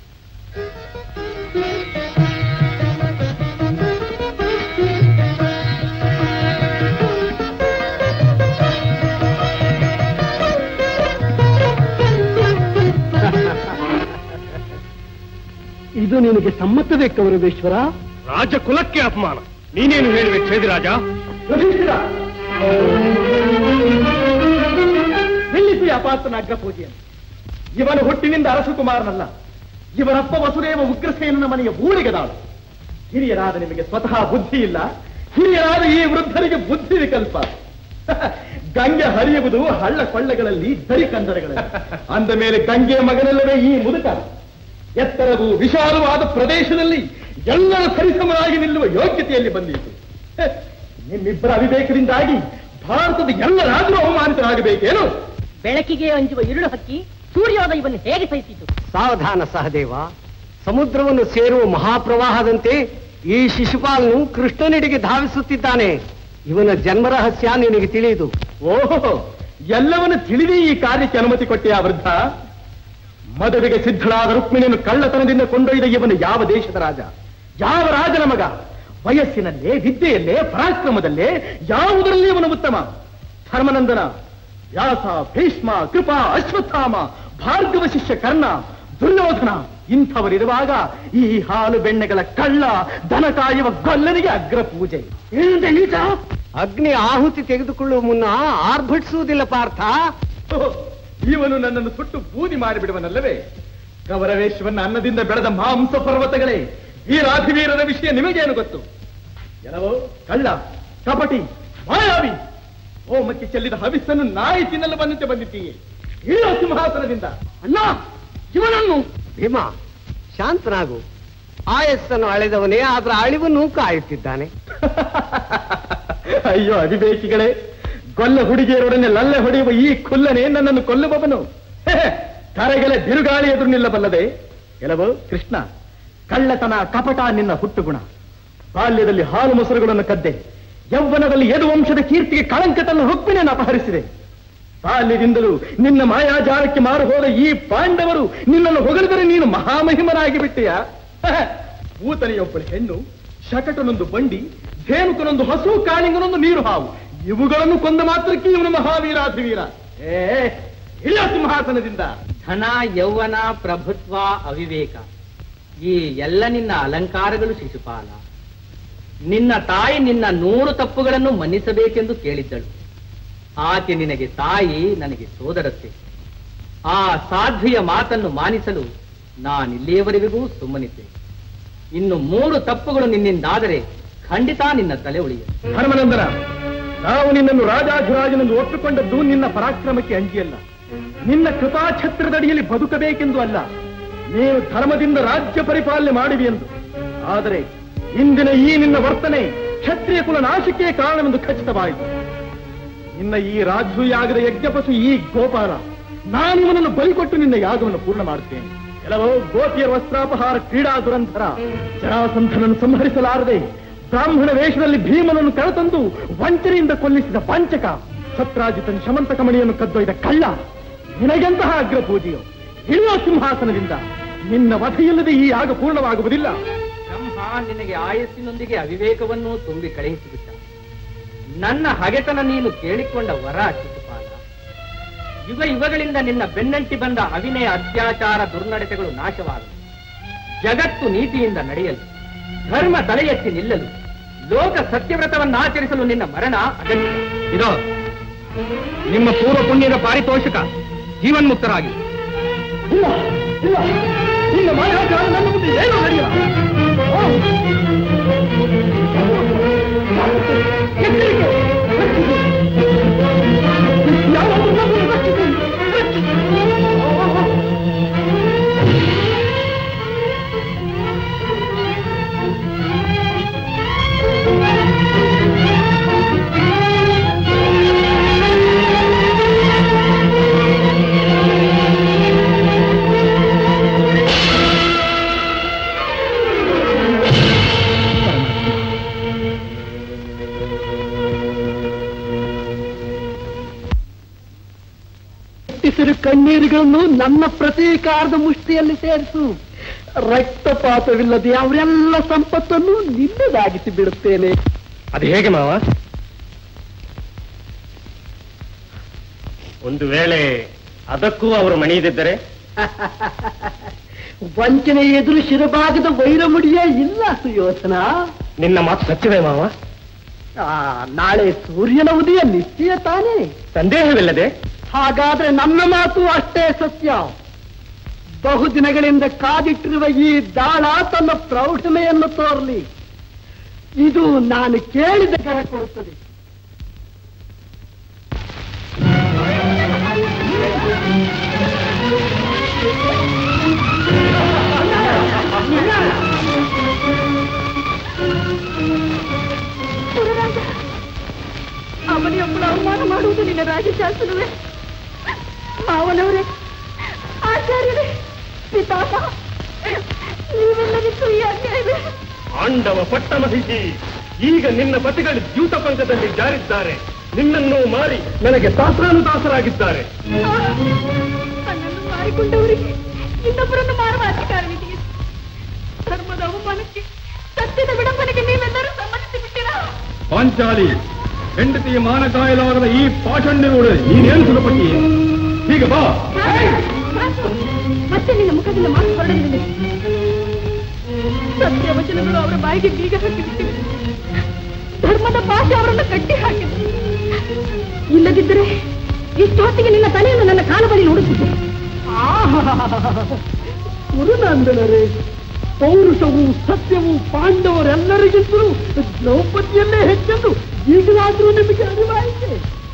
ಇದು ನಿನಗೆ ಸಮ್ಮತವೇ ಕೌರವೇಶ್ವರ ರಾಜಕುಲಕ್ಕೆ ಅಪಮಾನ ನೀನೇನು ಹೇಳುವೆ ಛೇದಿರಾಜ ನಿಲ್ಲಿಸಿ ಅಪಾತನ ಅಗ್ರಪೂಜೆಯನ್ನು ಇವನು ಹುಟ್ಟಿನಿಂದ ಅರಸುಕುಮಾರನಲ್ಲ ಇವನಪ್ಪ ವಸುದೇವ ಉಗ್ರಸೇನನ ಮನೆಯ ಊಳಿಗದಾಳು ಹಿರಿಯರಾದ ನಿಮಗೆ ಸ್ವತಃ ಬುದ್ಧಿ ಇಲ್ಲ ಹಿರಿಯರಾದ ಈ ವೃದ್ಧರಿಗೆ ಬುದ್ಧಿ ವಿಕಲ್ಪ ಗಂಗೆ ಹರಿಯುವುದು ಹಳ್ಳ ಕೊಳ್ಳಗಳಲ್ಲಿ ದರಿ ಕಂದರಗಳಲ್ಲಿ ಅಂದ ಮೇಲೆ ಗಂಗೆಯ ಮಗನಲ್ಲವೇ ಈ ಮುದುಕ ಎತ್ತರವು ವಿಶಾಲವಾದ ಪ್ರದೇಶದಲ್ಲಿ ಎಲ್ಲರ ಸರಿಸಮನಾಗಿ ನಿಲ್ಲುವ ಯೋಗ್ಯತೆಯಲ್ಲಿ ಬಂದಿತು ಹೆ, ನಿಮ್ಮಿಬ್ಬರ ಅವಿವೇಕದಿಂದಾಗಿ ಭಾರತದ ಎಲ್ಲ ರಾಜರು ಅವಮಾನಿತರಾಗಬೇಕೇನು ಬೆಳಕಿಗೆ ಅಂಜುವ ಇರುಳು ಹಕ್ಕಿ ಸೂರ್ಯೋದಯವನ್ನು ಹೇಗೆ ಸಹಿಸಿತು ಸಾವಧಾನ ಸಹದೇವ ಸಮುದ್ರವನ್ನು ಸೇರುವ ಮಹಾಪ್ರವಾಹದಂತೆ ಈ ಶಿಶುಪಾಲನು ಕೃಷ್ಣನೆಡೆಗೆ ಧಾವಿಸುತ್ತಿದ್ದಾನೆ ಇವನ ಜನ್ಮ ರಹಸ್ಯ ನಿನಗೆ ತಿಳಿಯುದು ಓಹೋ ಎಲ್ಲವನ್ನು ತಿಳಿದೇ ಈ ಕಾರ್ಯಕ್ಕೆ ಅನುಮತಿ ಕೊಟ್ಟೆಯ ವೃದ್ಧ ಮದುವೆಗೆ ಸಿದ್ಧಳಾದ ರುಕ್ಮಿಣಿಯನ್ನು ಕಳ್ಳತನದಿಂದ ಕೊಂಡೊಯ್ದ ಇವನು ಯಾವ ದೇಶದ ರಾಜ ಯಾವ ರಾಜನ ಮಗ ವಯಸ್ಸಿನಲ್ಲೇ ವಿದ್ಯೆಯಲ್ಲೇ ಪರಾಕ್ರಮದಲ್ಲೇ ಯಾವುದರಲ್ಲಿ ಇವನು ಉತ್ತಮ ಧರ್ಮನಂದನ ವ್ಯಾಸ ಭೀಷ್ಮ ಕೃಪಾ ಅಶ್ವತ್ಥಾಮ ಭಾರ್ಗವ ಶಿಷ್ಯ ಕರ್ಣ ದುರ್ಯೋಧನ ಇಂಥವರಿರುವಾಗ ಈ ಹಾಲು ಬೆಣ್ಣೆಗಳ ಕಳ್ಳ ದನ ಕಾಯುವ ಗೊಲ್ಲನಿಗೆ ಅಗ್ರ ಪೂಜೆ ಏನಂತ ನೀಚ ಅಗ್ನಿ ಆಹುತಿ ತೆಗೆದುಕೊಳ್ಳುವ ಮುನ್ನ ಆರ್ಭಟಿಸುವುದಿಲ್ಲ ಪಾರ್ಥ ಓಹ್, ಇವನು ನನ್ನನ್ನು ಸುಟ್ಟು ಬೂದಿ ಮಾಡಿಬಿಡುವನಲ್ಲವೇ ಕವರವೇಶ್ವರನ ಅನ್ನದಿಂದ ಬೆಳೆದ ಮಾಂಸ ಪರ್ವತಗಳೇ ವೀರಾಧಿವೀರರ ವಿಷಯ ನಿಮಗೇನು ಗೊತ್ತು ಎಲ್ಲವೋ ಕಳ್ಳ ಕಪಟಿ ಮಾಯಾವಿ ಹೋಮಕ್ಕೆ ಚೆಲ್ಲಿದ ಹವಿಸ್ಸನ್ನು ನಾಯಿ ತಿನ್ನಲು ಬಂದಂತೆ ಬಂದಿದ್ದೀಯೆ ಇಳಿಯೋ ಸಿಂಹಾಸನದಿಂದ ಅಣ್ಣ ಇವನನ್ನು ಭೀಮ ಶಾಂತನಾಗು ಆಯಸ್ಸನ್ನು ಅಳೆದವನೇ ಅದರ ಅಳಿವನ್ನು ಕಾಯುತ್ತಿದ್ದಾನೆ ಅಯ್ಯೋ ಅವಿವೇಕಿಗಳೇ ಗೊಲ್ಲ ಹುಡುಗಿಯರೊಡನೆ ಲಲ್ಲೆ ಹೊಡೆಯುವ ಈ ಕುಲ್ಲನೆ ನನ್ನನ್ನು ಕೊಲ್ಲುವವನು ಹೇ, ಧರೆಗೆಲೆ ಬಿರುಗಾಳಿ ಎದುರು ನಿಲ್ಲಬಲ್ಲದೆ ಕೆಲವು ಕೃಷ್ಣ ಕಳ್ಳತನ ಕಪಟ ನಿನ್ನ ಹುಟ್ಟುಗುಣ ಬಾಲ್ಯದಲ್ಲಿ ಹಾಲು ಮೊಸರುಗಳನ್ನು ಕದ್ದೆ ಯೌವನದಲ್ಲಿ ಯದುವಂಶದ ಕೀರ್ತಿಗೆ ಕಳಂಕ ತನ್ನ ರುಕ್ಮಿಣಿಯನ್ನು ಅಪಹರಿಸಿದೆ ಬಾಲ್ಯದಿಂದಲೂ ನಿನ್ನ ಮಾಯಾಜಾಲಕ್ಕೆ ಮಾರು ಹೋದ ಈ ಪಾಂಡವರು ನಿನ್ನನ್ನು ಹೊಗಳಿದರೆ ನೀನು ಮಹಾಮಹಿಮನಾಗಿ ಬಿಟ್ಟೆಯ ಭೂತನೆಯೊಬ್ಬಳ ಹೆಣ್ಣು ಶಕಟನೊಂದು ಬಂಡಿ ಧೇನುಕನೊಂದು ಹಸು ಕಾಳಿಂಗನೊಂದು ನೀರು ಹಾವು ಇವುಗಳನ್ನು ಕೊಂದ ಮಾತ್ರಕ್ಕೆ ಇವನು ಮಹಾವೀರಾಧಿವೀರ ಏ ಇಲ್ಲ ಸಿಂಹಾಸನದಿಂದ ಧನ ಯೌವನ ಪ್ರಭುತ್ವ ಅವಿವೇಕ ಈ ಎಲ್ಲ ನಿನ್ನ ಅಲಂಕಾರಗಳು ಶಿಶುಪಾಲ ನಿನ್ನ ತಾಯಿ ನಿನ್ನ ನೂರು ತಪ್ಪುಗಳನ್ನು ಮನ್ನಿಸಬೇಕೆಂದು ಕೇಳಿದ್ದಳು ಆಕೆ ನಿನಗೆ ತಾಯಿ ನನಗೆ ಸೋದರತ್ತೆ ಆ ಸಾಧ್ವಿಯ ಮಾತನ್ನು ಮಾನಿಸಲು ನಾನಿಲ್ಲಿಯವರೆಗೂ ಸುಮ್ಮನಿದ್ದೆ ಇನ್ನು ಮೂರು ತಪ್ಪುಗಳು ನಿನ್ನಿಂದಾದರೆ ಖಂಡಿತ ನಿನ್ನ ತಲೆ ಉಳಿಯ ಧರ್ಮನಂದನ ನಾವು ನಿನ್ನನ್ನು ರಾಜಾಧಿರಾಜನೆಂದು ಒಪ್ಪಿಕೊಂಡದ್ದು ನಿನ್ನ ಪರಾಕ್ರಮಕ್ಕೆ ಅಂಜಿಯಲ್ಲ ನಿನ್ನ ಕೃಪಾಛತ್ರದಡಿಯಲ್ಲಿ ಬದುಕಬೇಕೆಂದು ಅಲ್ಲ ನೀನು ಧರ್ಮದಿಂದ ರಾಜ್ಯ ಪರಿಪಾಲನೆ ಮಾಡುವಿ ಎಂದು ಆದರೆ ಇಂದಿನ ಈ ನಿನ್ನ ವರ್ತನೆ ಕ್ಷತ್ರಿಯ ಕುಲ ನಾಶಕ್ಕೆ ಕಾರಣವೆಂದು ಖಚಿತವಾಯಿತು ನಿನ್ನ ಈ ರಾಜಸೂಯಾಗದ ಯಜ್ಞಪಶು ಈ ಗೋಪಾಲ ನಾನು ಇವನನ್ನು ಬಲಿಕೊಟ್ಟು ನಿನ್ನ ಯಾಗವನ್ನು ಪೂರ್ಣ ಮಾಡುತ್ತೇನೆ ಕೆಲವು ಗೋಪಿಯರ ವಸ್ತ್ರಾಪಹಾರ ಕ್ರೀಡಾ ದುರಂಧರ ಜರಾಸಂಧನನ್ನು ಸಂಹರಿಸಲಾರದೆ ಬ್ರಾಹ್ಮಣ ವೇಷದಲ್ಲಿ ಭೀಮನನ್ನು ಕರೆತಂದು ವಂಚನೆಯಿಂದ ಕೊಲ್ಲಿಸಿದ ಪಂಚಕ ಸತ್ರಾಜಿತನ ಶಮಂತಕ ಮಣಿಯನ್ನು ಕದ್ದೊಯ್ದ ಕಳ್ಳ ನಿನಗೆಂತಹ ಅಗ್ರ ಪೂಜೆಯು ಇಳಿಯೋ ಸಿಂಹಾಸನದಿಂದ ನಿನ್ನ ವಧೆಯಿಲ್ಲದೆ ಈ ಯಾಗ ಪೂರ್ಣವಾಗುವುದಿಲ್ಲ ಬ್ರಹ್ಮ ನಿನಗೆ ಆಯಸ್ಸಿನೊಂದಿಗೆ ಅವಿವೇಕವನ್ನು ತುಂಬಿ ಕಳುಹಿಸಿಬಿಟ್ಟ ನನ್ನ ಹಗೆತನ ನೀನು ಕೇಳಿಕೊಂಡ ವರ ಶಿಶುಪಾಲ ಯುಗ ಯುಗಗಳಿಂದ ನಿನ್ನ ಬೆನ್ನಂಟಿ ಬಂದ ಅವಿನಯ ಅತ್ಯಾಚಾರ ದುರ್ನಡತೆಗಳು ನಾಶವಾಗಲು ಜಗತ್ತು ನೀತಿಯಿಂದ ನಡೆಯಲು ಧರ್ಮ ತಲೆ ಎತ್ತಿ ನಿಲ್ಲಲು ಲೋಕ ಸತ್ಯವ್ರತವನ್ನು ಆಚರಿಸಲು ನಿನ್ನ ಮರಣ ಅಗತ್ಯ ಇದೋ ನಿಮ್ಮ ಪೂರ್ವ ಪುಣ್ಯದ ಪಾರಿತೋಷಕ ಜೀವನ್ಮುಕ್ತರಾಗಿ ಇಲ್ಲ ಇಲ್ಲ ನಿನ್ನ ಮಾಯಾಜಾಲ ನನ್ನ ಮುಂದೆ ಏನು ನಡೆಯಲ್ಲ ಓ! ಎಚ್ಚರಿಕೆ! ಯಾರಾದರೂ ನನ್ನನ್ನು ರಕ್ಷಿಸಿ! ಹುಟ್ಟಿಸಿರು ಕಣ್ಣೀರುಗಳನ್ನು ನನ್ನ ಪ್ರತೀಕಾರದ ಮುಷ್ಟಿಯಲ್ಲಿ ಸೇರಿಸು ರಕ್ತಪಾತವಿಲ್ಲದೆ ಅವರೆಲ್ಲ ಸಂಪತ್ತನ್ನು ನಿನ್ನದಾಗಿಸಿ ಬಿಡುತ್ತೇನೆ ಅದು ಹೇಗೆ ಮಾವ ಒಂದು ವೇಳೆ ಅದಕ್ಕೂ ಅವರು ಮಣಿಯದಿದ್ದರೆ ವಂಚನೆ ಎದುರು ಶಿರಭಾಗದ ವೈರಮುಡಿಯೇ ಇಲ್ಲ ಸುಯೋಧನ ನಿನ್ನ ಮಾತು ಸತ್ಯವೇ ಮಾವ ಆ, ನಾಳೆ ಸೂರ್ಯನ ಉದಯ ನಿಶ್ಚಯ ತಾನೇ ಸಂದೇಹವಿಲ್ಲದೆ ಹಾಗಾದ್ರೆ ನನ್ನ ಮಾತು ಅಷ್ಟೇ ಸತ್ಯ ಬಹುದಿನಗಳಿಂದ ಕಾದಿಟ್ಟಿರುವ ಈ ದಾಳ ತನ್ನ ಪ್ರೌಢಮೆಯನ್ನು ತೋರಲಿ ಇದು ನಾನು ಕೇಳಿದ ಕರ ಕೊಡುತ್ತದೆ ಗುರುರಾಜ ಅವನಿಯೊಬ್ಬಳು ಅವಮಾನ ಮಾಡುವುದು ನಿನ್ನ ರಾಜಶಾಸನವೇ ಮಾವನವರೇ ಆಚಾರ್ಯರೇ ಪಿತಾಪ ನೀವೆಲ್ಲರಿಗೂ ಈ ಅನ್ಯಾಯವೇ ಆಂಡವ ಪಟ್ಟ ಮಹಿಷಿ ಈಗ ನಿನ್ನ ಪತಿಗಳು ದ್ಯೂತ ಪಂಕದಲ್ಲಿ ಜಾರಿದ್ದಾರೆ ನಿನ್ನನ್ನು ಮಾರಿ ನನಗೆ ದಾಸರಾನುದಾಸರಾಗಿದ್ದಾರೆ ತನ್ನನ್ನು ಮಾರಿಕೊಂಡವರಿಗೆ ಇನ್ನೊಬ್ಬರನ್ನು ಮಾರುವ ಅಧಿಕಾರವಿದೆಯೇ ಧರ್ಮದ ಅವಮಾನಕ್ಕೆ ಸತ್ಯದ ವಿಡಂಬನೆಗೆ ನೀವೆಲ್ಲರೂ ಸಮ್ಮತಿಸಿ ಬಿಟ್ಟಿರಾ ಪಾಂಚಾಲಿ ಹೆಂಡತಿಯ ಮಾನ ಕಾಯಲಾಗದ ಈ ಪಾಷಂಡಿಗಳು ನೀನೇನು ಸುಲಪಟ್ಟಿ ಈಗ ಬಾ ಮತ್ತೆ ನಿನ್ನ ಮುಖದಿಂದ ಮಾತು ಹೊರಡಲಿಲ್ಲ ಸತ್ಯ ವಚನಗಳು ಅವರ ಬಾಯಿಗೆ ಬೀಗ ಹಾಕಿಬಿಟ್ಟಿವೆ ಧರ್ಮದ ಭಾಷೆ ಅವರನ್ನು ಕಟ್ಟಿ ಹಾಕಿದೆ ಇಲ್ಲದಿದ್ದರೆ ಇಷ್ಟೊತ್ತಿಗೆ ನಿನ್ನ ತಲೆಯನ್ನು ನನ್ನ ಕಾಲ ಬಳಿ ನೋಡುತ್ತಿದ್ದೆ ಗುರುನಂದನರೇ ಪೌರುಷವು ಸತ್ಯವು ಪಾಂಡವರೆಲ್ಲರಿಗಿಂತಲೂ ದ್ರೌಪದಿಯಲ್ಲೇ ಹೆಚ್ಚೆಂದು ಈಗಲಾದರೂ ನಿಮಗೆ ಅರಿವಾಯಿತೆ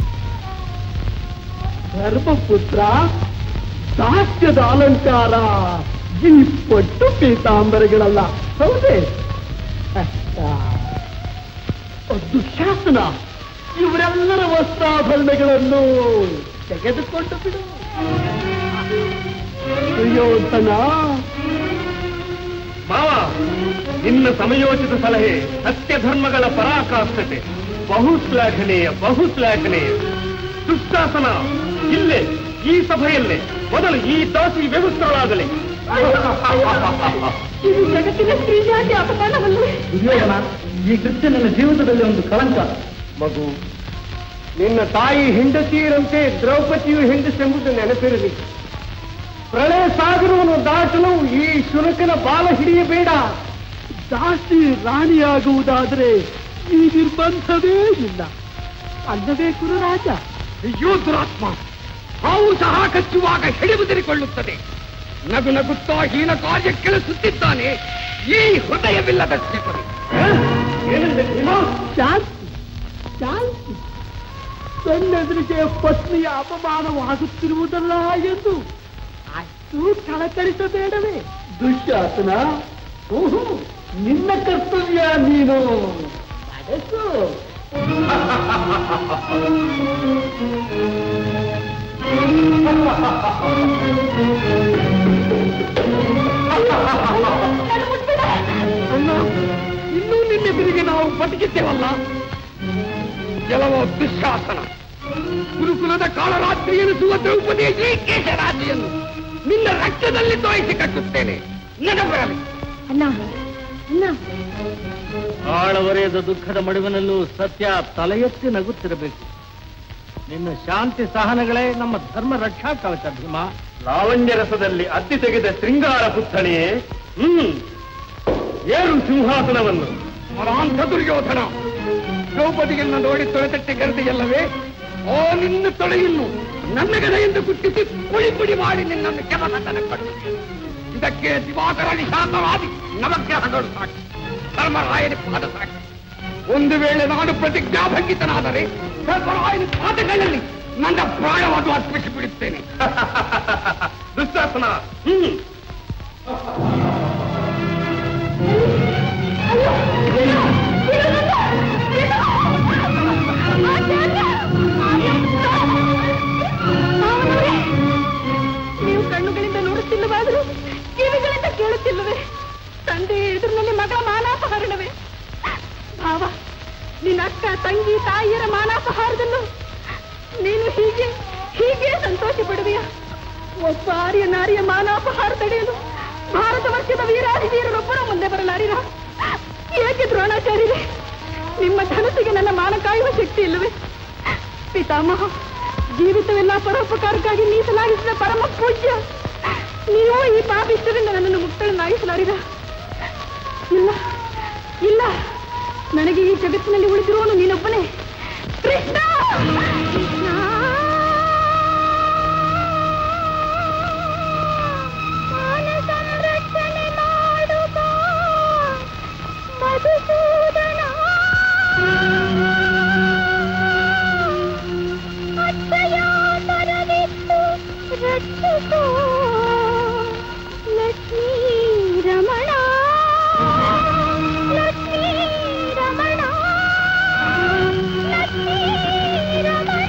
ಧರ್ಮಪುತ್ರ ದಾಸ್ಯದ ಅಲಂಕಾರ ಈ ಪಟ್ಟು ಪೀತಾಂಬರಗಳಲ್ಲ ಹೌದೇ ದುಶಾಸನ ಇವರೆಲ್ಲರ ವಸ್ತ್ರಾಭರಣಗಳನ್ನು ತೆಗೆದುಕೊಂಡು ಬಿಡು ದುರ್ಯೋಧನ ಮಾವ ನಿನ್ನ ಸಮಯೋಚಿತ ಸಲಹೆ ಸತ್ಯ ಧರ್ಮಗಳ ಪರಾಕಾಷ್ಠತೆ ಬಹು ಶ್ಲಾಘನೀಯ ಬಹು ಶ್ಲಾಘನೀಯ ದುಷ್ಟಾಸನ ಇಲ್ಲೇ ಈ ಸಭೆಯಲ್ಲೇ ಮೊದಲು ಈ ದಾಸಿ ವ್ಯವಸ್ಥೆಗಳಾಗಲಿ ಇದು ಜಗತ್ತಿನ ಸ್ತ್ರೀ ಜಾತಿ ಅಪಮಾನವಲ್ಲವೇ ದುರ್ಯೋಧನ ಈ ಕೃತ್ಯ ನನ್ನ ಜೀವಿತದಲ್ಲಿ ಒಂದು ಕಳಂಕ ಮಗು ನಿನ್ನ ತಾಯಿ ಹೆಂಡತಿಯರಂತೆ ದ್ರೌಪದಿಯು ಹೆಂಡಸೆಂಬುದು ನೆನಪಿರಲಿ ಪ್ರಳಯ ಸಾಗರವನ್ನು ದಾಟಲು ಈ ಶುನಕನ ಬಾಲ ಹಿಡಿಯಬೇಡ ದಾಸಿ ರಾಣಿಯಾಗುವುದಾದರೆ ಈ ನಿರ್ಬಂಧವೇ ಇಲ್ಲ ಅಲ್ಲವೇ ಗುರುರಾಜ ಅಯ್ಯೋ ದುರಾತ್ಮ ಹಾವು ಸಹ ಕಚ್ಚುವಾಗ ಹಿಡಿದುದಿರಿಕೊಳ್ಳುತ್ತದೆ ನಗು ನಗುತ್ತಾ ಹೀನ ಕಾರ್ಯ ಕೆಲಸುತ್ತಿದ್ದಾನೆ ಈ ಹೃದಯವಿಲ್ಲದ ಶ್ರೀಪತಿ ಶಾಂತಿ ಶಾಂತಿ ತನ್ನೆದುರಿಗೆ ಪತ್ನಿಯ ಅಪಮಾನವಾಗುತ್ತಿರುವುದಲ್ಲ ಎಂದು ಅಷ್ಟು ಕಳಕಳಿಸಬೇಡವೇ ದುಶ್ಯಾಸನ ಓಹೋ ನಿನ್ನ ಕರ್ತವ್ಯ ನೀನು ನಡೆಸು ಅಣ್ಣ ಇನ್ನೂ ನಿನ್ನೆದುರಿಗೆ ನಾವು ಬದುಕಿದ್ದೇವಲ್ಲ ಕೆಲವು ದುಶ್ಯಾಸನ ಗುರುಕುಲದ ಕಾಳರಾತ್ರಿ ಎನಿಸುವ ದ್ರೌಪದಿಯ ಶ್ರೀಕೇಶ ರಾಶಿಯನ್ನು ನಿನ್ನ ರಕ್ತದಲ್ಲಿ ತೋಯಿಸಿ ಕಟ್ಟುತ್ತೇನೆ ನೆನಪಿರಲಿ ಅಣ್ಣ ಅಣ್ಣ ಆಳವರೆಯದ ದುಃಖದ ಮಡುವಿನಲ್ಲೂ ಸತ್ಯ ತಲೆ ಎತ್ತಿ ನಗುತ್ತಿರಬೇಕು ನಿನ್ನ ಶಾಂತಿ ಸಹನಗಳೇ ನಮ್ಮ ಧರ್ಮ ರಕ್ಷಾ ಕವಚ ಭೀಮ ಲಾವಣ್ಯ ರಸದಲ್ಲಿ ಅತ್ತಿ ತೆಗೆದ ಶೃಂಗಾರ ಪುತ್ಥಳಿಯೇ ಹ್ಮ್ ಏರು ಸಿಂಹಾಸನವನ್ನು ಮರಾಂತ ದುರ್ಯೋಧನ ದ್ರೌಪದಿಯನ್ನು ನೋಡಿ ತೊಳೆತಟ್ಟೆ ಕರೆದೆಯಲ್ಲವೇ ಓ ನಿನ್ನ ತೊಳೆಯನ್ನು ನನ್ನ ಗದೆಯಿಂದ ಗುಟ್ಟಿಸಿ ಪುಡಿ ಪುಡಿ ಮಾಡಿ ನಿನ್ನನ್ನು ಕೆಲಸತನ ಕೊಟ್ಟು ಇದಕ್ಕೆ ದಿವಾಕರ ನಿಶಾಂತವಾದಿ ನವಗ್ರಹಗಳು ಸಾಕ್ಷಿ ಧರ್ಮರಾಯನ ಪಾದ ಸಾಕ್ಷಿ ಒಂದು ವೇಳೆ ನಾನು ಪ್ರತಿಜ್ಞಾಭಂಗಿತನಾದರೆ ಧರ್ಮರಾಯನ ಪಾದಗಳಲ್ಲಿ ನನ್ನ ಪ್ರಾಣವನ್ನು ಅರ್ಪಿಸಿ ಬಿಡುತ್ತೇನೆ ದುಶ್ಯಾಸನ ಹ್ಮ್ ನೀವು ಕಣ್ಣುಗಳಿಂದ ನೋಡುತ್ತಿಲ್ಲವಾದರೂ ಕಿವಿಗಳಿಂದ ಕೇಳುತ್ತಿಲ್ಲವೇ ತಂದೆ ಎದುರಿನಲ್ಲಿ ಮಗಳ ಮಾನಾಪಹರಣವೇ ಭಾವ ನಿನ್ನ ಅಕ್ಕ ತಂಗಿ ತಾಯಿಯರ ಮಾನಾಪಹಾರದಲ್ಲೂ ನೀನು ಹೀಗೆ ಹೀಗೆ ಸಂತೋಷ ಪಡುವೆಯ ಒಬ್ಬ ಆರ್ಯ ನಾರಿಯ ಮಾನಾಪಹಾರ ತಡೆಯಲು ಭಾರತ ವರ್ಷದ ವೀರಾಧಿ ವೀರರೊಬ್ಬರ ಮುಂದೆ ಬರಲಾರಿರ ಏಕೆ ದ್ರೋಣಾಚಾರ್ಯರೇ ನಿಮ್ಮ ಧನಸ್ಸಿಗೆ ನನ್ನ ಮಾನ ಕಾಯುವ ಶಕ್ತಿ ಇಲ್ಲವೇ ಪಿತಾಮಹ ಜೀವಿತವೆಲ್ಲ ಪರೋಪಕಾರಕ್ಕಾಗಿ ಮೀಸಲಾಗಿಸಿದ ಪರಮ ಪೂಜ್ಯ ನೀವು ಈ ಪಾಪಿಷ್ಟರಿಂದ ನನ್ನನ್ನು ಮುಕ್ತಳನ್ನಾಗಿಸಲಾರಿದ ಇಲ್ಲ ಇಲ್ಲ ನನಗೆ ಈ ಜಗತ್ತಿನಲ್ಲಿ ಉಳಿದಿರುವನು ನೀನೊಬ್ಬನೇ ಕೃಷ್ಣ ಕೃಷ್ಣ ಸಂರಕ್ಷಣೆ ಮಾಡುವ ಮಧುಸೂದನ ಅಕ್ಷಯ ಕರವಿತ್ತು ರಕ್ಷಿಸೋ ಲಕ್ಷ್ಮೀ ರಮಣ ಲಕ್ಷ್ಮೀ ರಮಣ ಲಕ್ಷ್ಮೀ ರಮಣ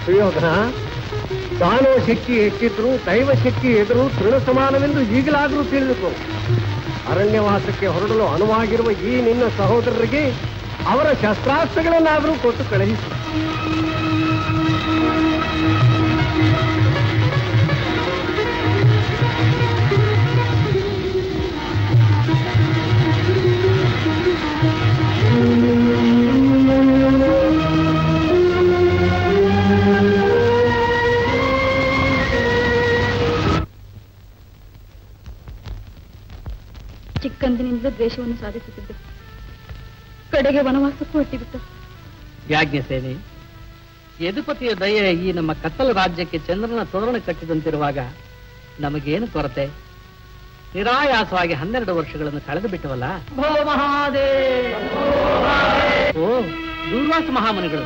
ಸುಯೋಧನ ದಾನವ ಶಕ್ತಿ ಹೆಚ್ಚಿದ್ರು ದೈವ ಶಕ್ತಿ ಎದುರು ತೃಣ ಸಮಾನವೆಂದು ಈಗಲಾದರೂ ತಿಳಿದುಕೋ ಅರಣ್ಯವಾಸಕ್ಕೆ ಹೊರಡಲು ಅನುವಾಗಿರುವ ಈ ನಿನ್ನ ಸಹೋದರರಿಗೆ ಅವರ ಶಸ್ತ್ರಾಸ್ತ್ರಗಳನ್ನಾದರೂ ಕೊಟ್ಟು ಕಳುಹಿಸು ಚಿಕ್ಕಂದಿನಿಂದ ದ್ವೇಷವನ್ನು ಸಾಧಿಸುತ್ತಿದ್ದೆ ಕಡೆಗೆ ವನವಾಸಕ್ಕೂ ಹೊಟ್ಟಿಬಿಟ್ಟು ಯಾಜ್ಞ ಸೇನೆ ಯದುಪತಿಯ ದಯೆ ಈ ನಮ್ಮ ಕತ್ತಲ ರಾಜ್ಯಕ್ಕೆ ಚಂದ್ರನ ತೋರಣ ಕಟ್ಟಿದಂತಿರುವಾಗ ನಮಗೇನು ಕೊರತೆ ನಿರಾಯಾಸವಾಗಿ ಹನ್ನೆರಡು ವರ್ಷಗಳನ್ನು ಕಳೆದು ಬಿಟ್ಟವಲ್ಲ ಭೋ ಮಹಾದೇವ ಓ ದೂರ್ವಾಸ ಮಹಾಮನಿಗಳು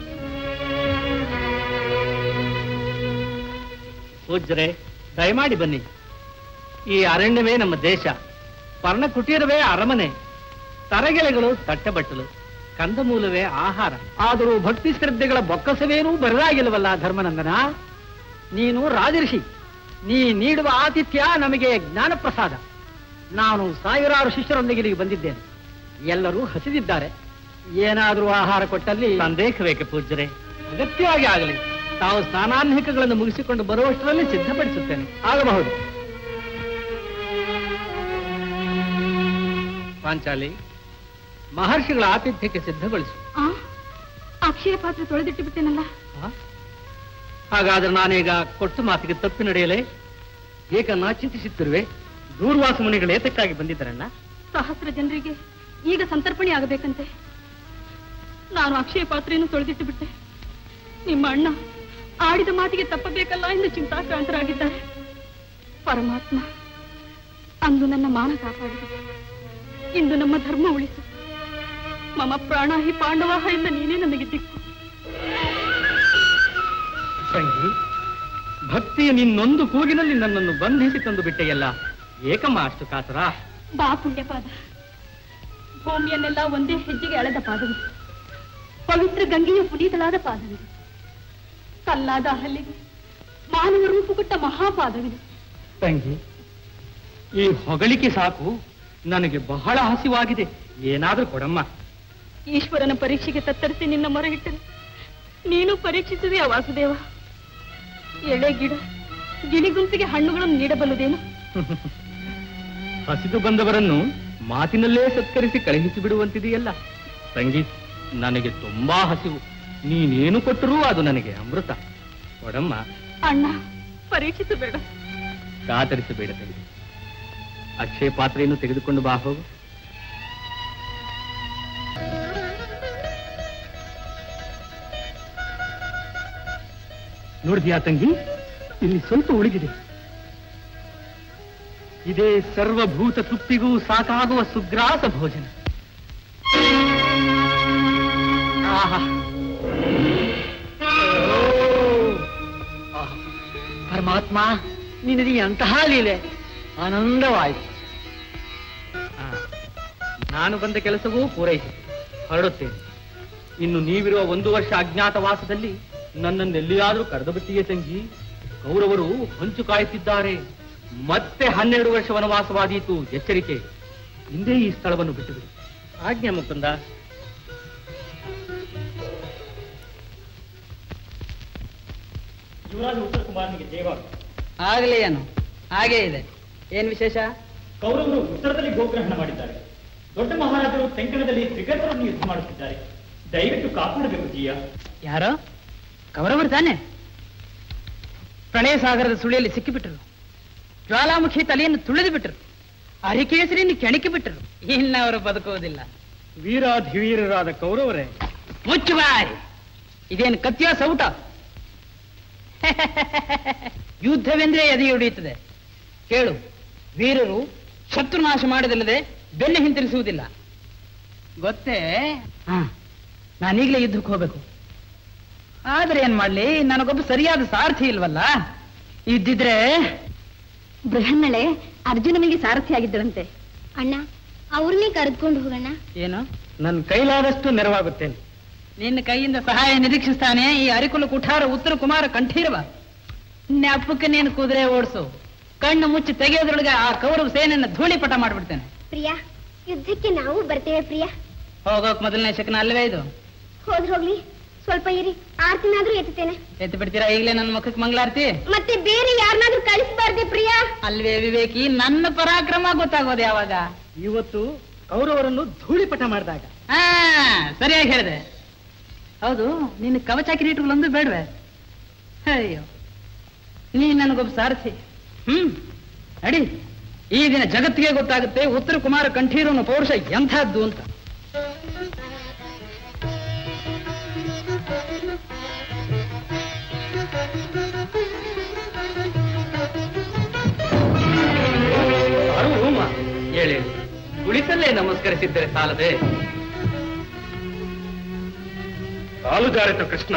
ಪೂಜ್ಯರೇ ದಯಮಾಡಿ ಬನ್ನಿ ಈ ಅರಣ್ಯವೇ ನಮ್ಮ ದೇಶ ಪರ್ಣ ಕುಟೀರವೇ ಅರಮನೆ ತರಗೆಲೆಗಳು ತಟ್ಟೆಬಟ್ಟಲು ಕಂದಮೂಲವೇ ಆಹಾರ ಆದರೂ ಭಕ್ತಿ ಶ್ರದ್ಧೆಗಳ ಬೊಕ್ಕಸವೇನೂ ಬರದಾಗಿಲ್ಲವಲ್ಲ ಧರ್ಮನಂದನ ನೀನು ರಾಜರ್ಷಿ ನೀ ನೀಡುವ ಆತಿಥ್ಯ ನಮಗೆ ಜ್ಞಾನ ಪ್ರಸಾದ ನಾನು ಸಾವಿರಾರು ಶಿಷ್ಯರೊಂದಿಗೆ ಇಲ್ಲಿಗೆ ಬಂದಿದ್ದೇನೆ ಎಲ್ಲರೂ ಹಸಿದಿದ್ದಾರೆ ಏನಾದರೂ ಆಹಾರ ಕೊಟ್ಟಲ್ಲಿ ಸಂದೇಹವೇಕೆ ಪೂಜ್ಯರೇ ಅಗತ್ಯವಾಗಿ ಆಗಲಿ ತಾವು ಸ್ನಾನಾನ್ಹಿಕಗಳನ್ನು ಮುಗಿಸಿಕೊಂಡು ಬರುವಷ್ಟರಲ್ಲಿ ಸಿದ್ಧಪಡಿಸುತ್ತೇನೆ ಆಗಬಹುದು ಪಾಂಚಾಲಿ ಮಹರ್ಷಿಗಳ ಆತಿಥ್ಯಕ್ಕೆ ಸಿದ್ಧಗೊಳಿಸು ಆ ಅಕ್ಷಯ ಪಾತ್ರೆ ತೊಳೆದಿಟ್ಟು ಬಿಟ್ಟೇನಲ್ಲ ಹಾಗಾದ್ರೆ ನಾನೀಗ ಕೊಟ್ಟು ಮಾತಿಗೆ ತಪ್ಪಿ ನಡೆಯಲೇ ಏಕನ್ನ ಚಿಂತಿಸುತ್ತಿರುವೆ ದೂರ್ವಾಸ ಮುನಿಗಳು ಏತಕ್ಕಾಗಿ ಬಂದಿದ್ದಾರಣ್ಣ ಸಹಸ್ರ ಜನರಿಗೆ ಈಗ ಸಂತರ್ಪಣೆ ಆಗಬೇಕಂತೆ ನಾನು ಅಕ್ಷಯ ಪಾತ್ರೆಯನ್ನು ತೊಳೆದಿಟ್ಟು ಬಿಟ್ಟೆ ನಿಮ್ಮ ಅಣ್ಣ ಆಡಿದ ಮಾತಿಗೆ ತಪ್ಪಬೇಕಲ್ಲ ಎಂದು ಚಿಂತಾಕ್ರಾಂತರಾಗಿದ್ದಾರೆ ಪರಮಾತ್ಮ ಅಂದು ನನ್ನ ಮಾನ ಕಾಪಾಡಿದೆ ಇಂದು ನಮ್ಮ ಧರ್ಮ ಉಳಿಸು ಮಮ ಪ್ರಾಣ ಹಿ ಪಾಂಡವಾಹ ಎಂದ ನೀನೇ ನನಗೆ ದಿಕ್ಕು ತಂಗಿ ಭಕ್ತಿಯ ನಿನ್ನೊಂದು ಕೂಗಿನಲ್ಲಿ ನನ್ನನ್ನು ಬಂಧಿಸಿ ತಂದು ಬಿಟ್ಟೆಯಲ್ಲ ಏಕಮ್ಮ ಅಷ್ಟು ಕಾತರ ಬಾ ಪುಣ್ಯಪಾದ ಭೂಮಿಯನ್ನೆಲ್ಲ ಒಂದೇ ಹೆಜ್ಜೆಗೆ ಎಳೆದ ಪಾದವಿದು ಪವಿತ್ರ ಗಂಗೆಯ ಪುನೀತಳಾದ ಪಾದವಿದು ಕಲ್ಲಾದ ಹಲ್ಲಿಗೆ ಮಾನವ ರೂಪು ಕೊಟ್ಟ ಮಹಾಪಾದವಿದು ತಂಗಿ ಈ ಹೊಗಳಿಕೆ ಸಾಕು ನನಗೆ ಬಹಳ ಹಸಿವಾಗಿದೆ ಏನಾದ್ರೂ ಕೊಡಮ್ಮ ಈಶ್ವರನ ಪರೀಕ್ಷೆಗೆ ತತ್ತರಿಸಿ ನಿನ್ನ ಮೊರೆ ಇಟ್ಟರೆ ನೀನು ಪರೀಕ್ಷಿಸುವೆಯ ವಾಸುದೇವ ಎಳೆ ಗಿಡ ಗಿಳಿಗುಂಪಿಗೆ ಹಣ್ಣುಗಳನ್ನು ನೀಡಬಲ್ಲುದೇನು ಹಸಿದು ಬಂದವರನ್ನು ಮಾತಿನಲ್ಲೇ ಸತ್ಕರಿಸಿ ಕಳುಹಿಸಿ ಬಿಡುವಂತಿದೆಯಲ್ಲ ತಂಗಿ ನನಗೆ ತುಂಬಾ ಹಸಿವು ನೀನೇನು ಕೊಟ್ಟರೂ ಅದು ನನಗೆ ಅಮೃತ ಕೊಡಮ್ಮ ಅಣ್ಣ ಪರೀಕ್ಷಿಸಬೇಡ ಕಾತರಿಸಬೇಡ ತಂಗಿ ಅಕ್ಷಯ ಪಾತ್ರೆಯನ್ನು ತೆಗೆದುಕೊಂಡು ಬಾ ಹೋಗು ನೋಡಿದ್ಯಾ ತಂಗಿ ಇಲ್ಲಿ ಸ್ವಲ್ಪ ಉಳಿದಿದೆ ಇದೇ ಸರ್ವಭೂತ ತೃಪ್ತಿಗೂ ಸಾಕಾಗುವ ಸುಗ್ರಾಸ ಭೋಜನ ಆಹಾ ಆಹಾ. ಪರಮಾತ್ಮ ನಿನಗೆ ಅಂತಹ ಲೀಲೆ ಆನಂದವಾಯಿತು ಆ, ನಾನು ಬಂದ ಕೆಲಸವೂ ಪೂರೈಸಿ ಹೊರಡುತ್ತೇನೆ ಇನ್ನು ನೀವಿರುವ ಒಂದು ವರ್ಷ ಅಜ್ಞಾತವಾಸದಲ್ಲಿ ನನ್ನನ್ನೆಲ್ಲಿಯಾದ್ರೂ ಕರೆದು ಬಿಟ್ಟಿಯೇ ತಂಗಿ ಕೌರವರು ಹೊಂಚು ಕಾಯುತ್ತಿದ್ದಾರೆ ಮತ್ತೆ ಹನ್ನೆರಡು ವರ್ಷ ವನವಾಸವಾದೀತು ಎಚ್ಚರಿಕೆ ಹಿಂದೆ ಈ ಸ್ಥಳವನ್ನು ಬಿಟ್ಟುಬಿಡಿ ಆಜ್ಞೆ ಮುಕುಂದ ಯುವರಾಜ ಉತ್ತರ ಕುಮಾರನಿಗೆ ಜಯವಾಗ ಆಗಲಿ ಏನು ಹಾಗೇ ಇದೆ ಏನ್ ವಿಶೇಷ ಕೌರವರು ಉತ್ತರದಲ್ಲಿ ಗೋಗ್ರಹಣ ಮಾಡಿದ್ದಾರೆ ದೊಡ್ಡ ಮಹಾರಾಜರು ತೆಂಕಣದಲ್ಲಿ ತ್ರಿಗರ್ವರನ್ನು ಯುದ್ಧ ಮಾಡುತ್ತಿದ್ದಾರೆ ದಯವಿಟ್ಟು ಕಾಪಾಡಬೇಕು ಜೀಯ ಯಾರೋ ಕೌರವರು ತಾನೆ ಪ್ರಣಯ ಸಾಗರದ ಸುಳಿಯಲ್ಲಿ ಸಿಕ್ಕಿಬಿಟ್ರು ಜ್ವಾಲಾಮುಖಿ ತಲೆಯನ್ನು ತುಳಿದು ಬಿಟ್ರು ಅರಿಕೇಸರಿಯನ್ನು ಕೆಣಕಿ ಬಿಟ್ರು ಇನ್ನವರು ಬದುಕುವುದಿಲ್ಲ ವೀರಾಧಿವೀರರಾದ ಕೌರವರೇ ಮುಚ್ಚು ಬಾಯ್ ಇದೇನು ಕತ್ತಿಯ ಸೌಟ ಯುದ್ಧವೆಂದ್ರೆ ಎದೆಯೊಡೆಯುತ್ತದೆ ಕೇಳು ವೀರರು ಶತ್ರುನಾಶ ಮಾಡಿದಲ್ಲದೆ ಬೆನ್ನು ಹಿಂತಿರಿಸುವುದಿಲ್ಲ ಗೊತ್ತೇ ಹಾ ನಾನೀಗಲೇ ಯುದ್ಧಕ್ಕೆ ಹೋಗ್ಬೇಕು ಆದ್ರೆ ಏನ್ ಮಾಡ್ಲಿ ನನಗೊಬ್ಬ ಸರಿಯಾದ ಸಾರಥಿ ಇಲ್ವಲ್ಲ ಇದ್ದಿದ್ರೆ ಬೃಹನ್ನಳೆ ಅರ್ಜುನನಿಗೆ ಸಾರಥಿ ಆಗಿದ್ದಳಂತೆ ಅಣ್ಣ ಅವ್ರನ್ನೇ ಕರೆದುಕೊಂಡು ಹೋಗೋಣ ಏನು ನನ್ನ ಕೈಲಾದಷ್ಟು ನೆರವಾಗುತ್ತೇನೆ ನಿನ್ನ ಕೈಯಿಂದ ಸಹಾಯ ನಿರೀಕ್ಷಿಸ್ತಾನೆ ಈ ಅರಿಕುಲ ಕುಠಾರ ಉತ್ತರ ಕುಮಾರ ಕಂಠೀರವ ನೆಪಕ್ಕೆ ನೀನು ಕುದುರೆ ಓಡಿಸು ಕಣ್ಣು ಮುಚ್ಚಿ ತೆಗೆಯೋದ್ರೊಳಗೆ ಆ ಕೌರವ ಸೇನೆಯನ್ನ ಧೂಳಿಪಟ ಮಾಡ್ಬಿಡ್ತೇನೆ ಪ್ರಿಯ ಯುದ್ಧಕ್ಕೆ ನಾವು ಬರ್ತೇವೆ ಪ್ರಿಯ ಹೋಗೋಕ್ ಮೊದಲನೇ ಶಕನ ಅಲ್ವೇ ಇದು ಹೋದ್ ಹೋಗ್ಲಿ ಸ್ವಲ್ಪ ಇರಿ ಆರ್ತಿನಾದ್ರೂ ಎತ್ತುತ್ತೇನೆ ಎತ್ತು ಬಿಡ್ತೀರಾ ಈಗಲೇ ನನ್ನ ಮುಖಕ್ಕೆ ಮಂಗಳಾರತಿ ಮತ್ತೆ ಬೇರೆ ಯಾರನ್ನಾದ್ರೂ ಕಳಿಸ್ಬಾರ್ದೆ ಪ್ರಿಯ ಅಲ್ವೇ ವಿವೇಕಿ ನನ್ನ ಪರಾಕ್ರಮ ಗೊತ್ತಾಗೋದು ಯಾವಾಗ ಇವತ್ತು ಕೌರವರನ್ನು ಧೂಳಿಪಟ ಮಾಡಿದಾಗ ಹಾ ಸರಿಯಾಗಿ ಹೇಳಿದೆ ಹೌದು ನಿನ್ನ ಕವಚ ಕಿರೀಟಗಳೊಂದು ಬೇಡವೆ ಅಯ್ಯೋ ನೀ ನನಗೊಬ್ಬ ಸಾರಥಿ ಹ್ಮ್ ನಡಿ ಈ ದಿನ ಜಗತ್ತಿಗೆ ಗೊತ್ತಾಗುತ್ತೆ ಉತ್ತರ ಕುಮಾರ ಕಂಠೀರವನ ಪೌರುಷ ಎಂಥದ್ದು ಅಂತ ಅರುಮ ಹೇಳಿ ಕುಳಿತಲ್ಲೇ ನಮಸ್ಕರಿಸಿದ್ದರೆ ಸಾಲದೆ ಕಾಲು ಜಾರಿತು ಕೃಷ್ಣ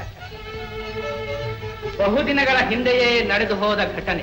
ಬಹುದಿನಗಳ ಹಿಂದೆಯೇ ನಡೆದು ಹೋದ ಘಟನೆ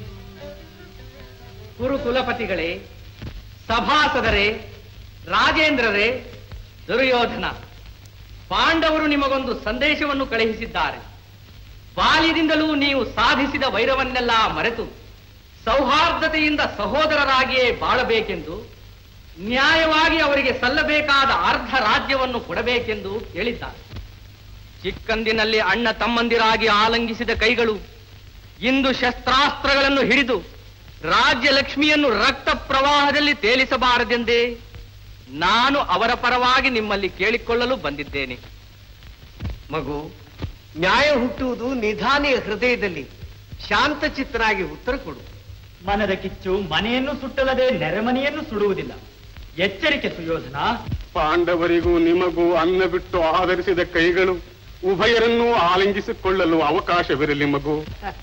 ಕುರು ಕುಲಪತಿಗಳೇ ಸಭಾಸದರೇ ರಾಜೇಂದ್ರರೇ ದುರ್ಯೋಧನ ಪಾಂಡವರು ನಿಮಗೊಂದು ಸಂದೇಶವನ್ನು ಕಳುಹಿಸಿದ್ದಾರೆ ಬಾಲ್ಯದಿಂದಲೂ ನೀವು ಸಾಧಿಸಿದ ವೈರವನ್ನೆಲ್ಲ ಮರೆತು ಸೌಹಾರ್ದತೆಯಿಂದ ಸಹೋದರರಾಗಿಯೇ ಬಾಳಬೇಕೆಂದು ನ್ಯಾಯವಾಗಿ ಅವರಿಗೆ ಸಲ್ಲಬೇಕಾದ ಅರ್ಧ ರಾಜ್ಯವನ್ನು ಕೊಡಬೇಕೆಂದು ಹೇಳಿದ್ದಾರೆ ಚಿಕ್ಕಂದಿನಲ್ಲಿ ಅಣ್ಣ ತಮ್ಮಂದಿರಾಗಿ ಆಲಂಗಿಸಿದ ಕೈಗಳು ಇಂದು ಶಸ್ತ್ರಾಸ್ತ್ರಗಳನ್ನು ಹಿಡಿದು ರಾಜ್ಯ ಲಕ್ಷ್ಮಿಯನ್ನು ರಕ್ತ ಪ್ರವಾಹದಲ್ಲಿ ತೇಲಿಸಬಾರದೆಂದೇ ನಾನು ಅವರ ಪರವಾಗಿ ನಿಮ್ಮಲ್ಲಿ ಕೇಳಿಕೊಳ್ಳಲು ಬಂದಿದ್ದೇನೆ ಮಗು ನ್ಯಾಯ ಹುಟ್ಟುವುದು ನಿಧಾನಿಯ ಹೃದಯದಲ್ಲಿ ಶಾಂತಚಿತ್ತನಾಗಿ ಉತ್ತರ ಕೊಡು ಮನದ ಕಿಚ್ಚು ಮನೆಯನ್ನು ಸುಟ್ಟಲ್ಲದೆ ನೆರೆಮನೆಯನ್ನು ಸುಡುವುದಿಲ್ಲ ಎಚ್ಚರಿಕೆ ಸುಯೋಧನ ಪಾಂಡವರಿಗೂ ನಿಮಗೂ ಅನ್ನ ಬಿಟ್ಟು ಆಧರಿಸಿದ ಕೈಗಳು ಉಭಯರನ್ನೂ ಆಲಿಂಗಿಸಿಕೊಳ್ಳಲು ಅವಕಾಶವಿರಲಿ ಮಗು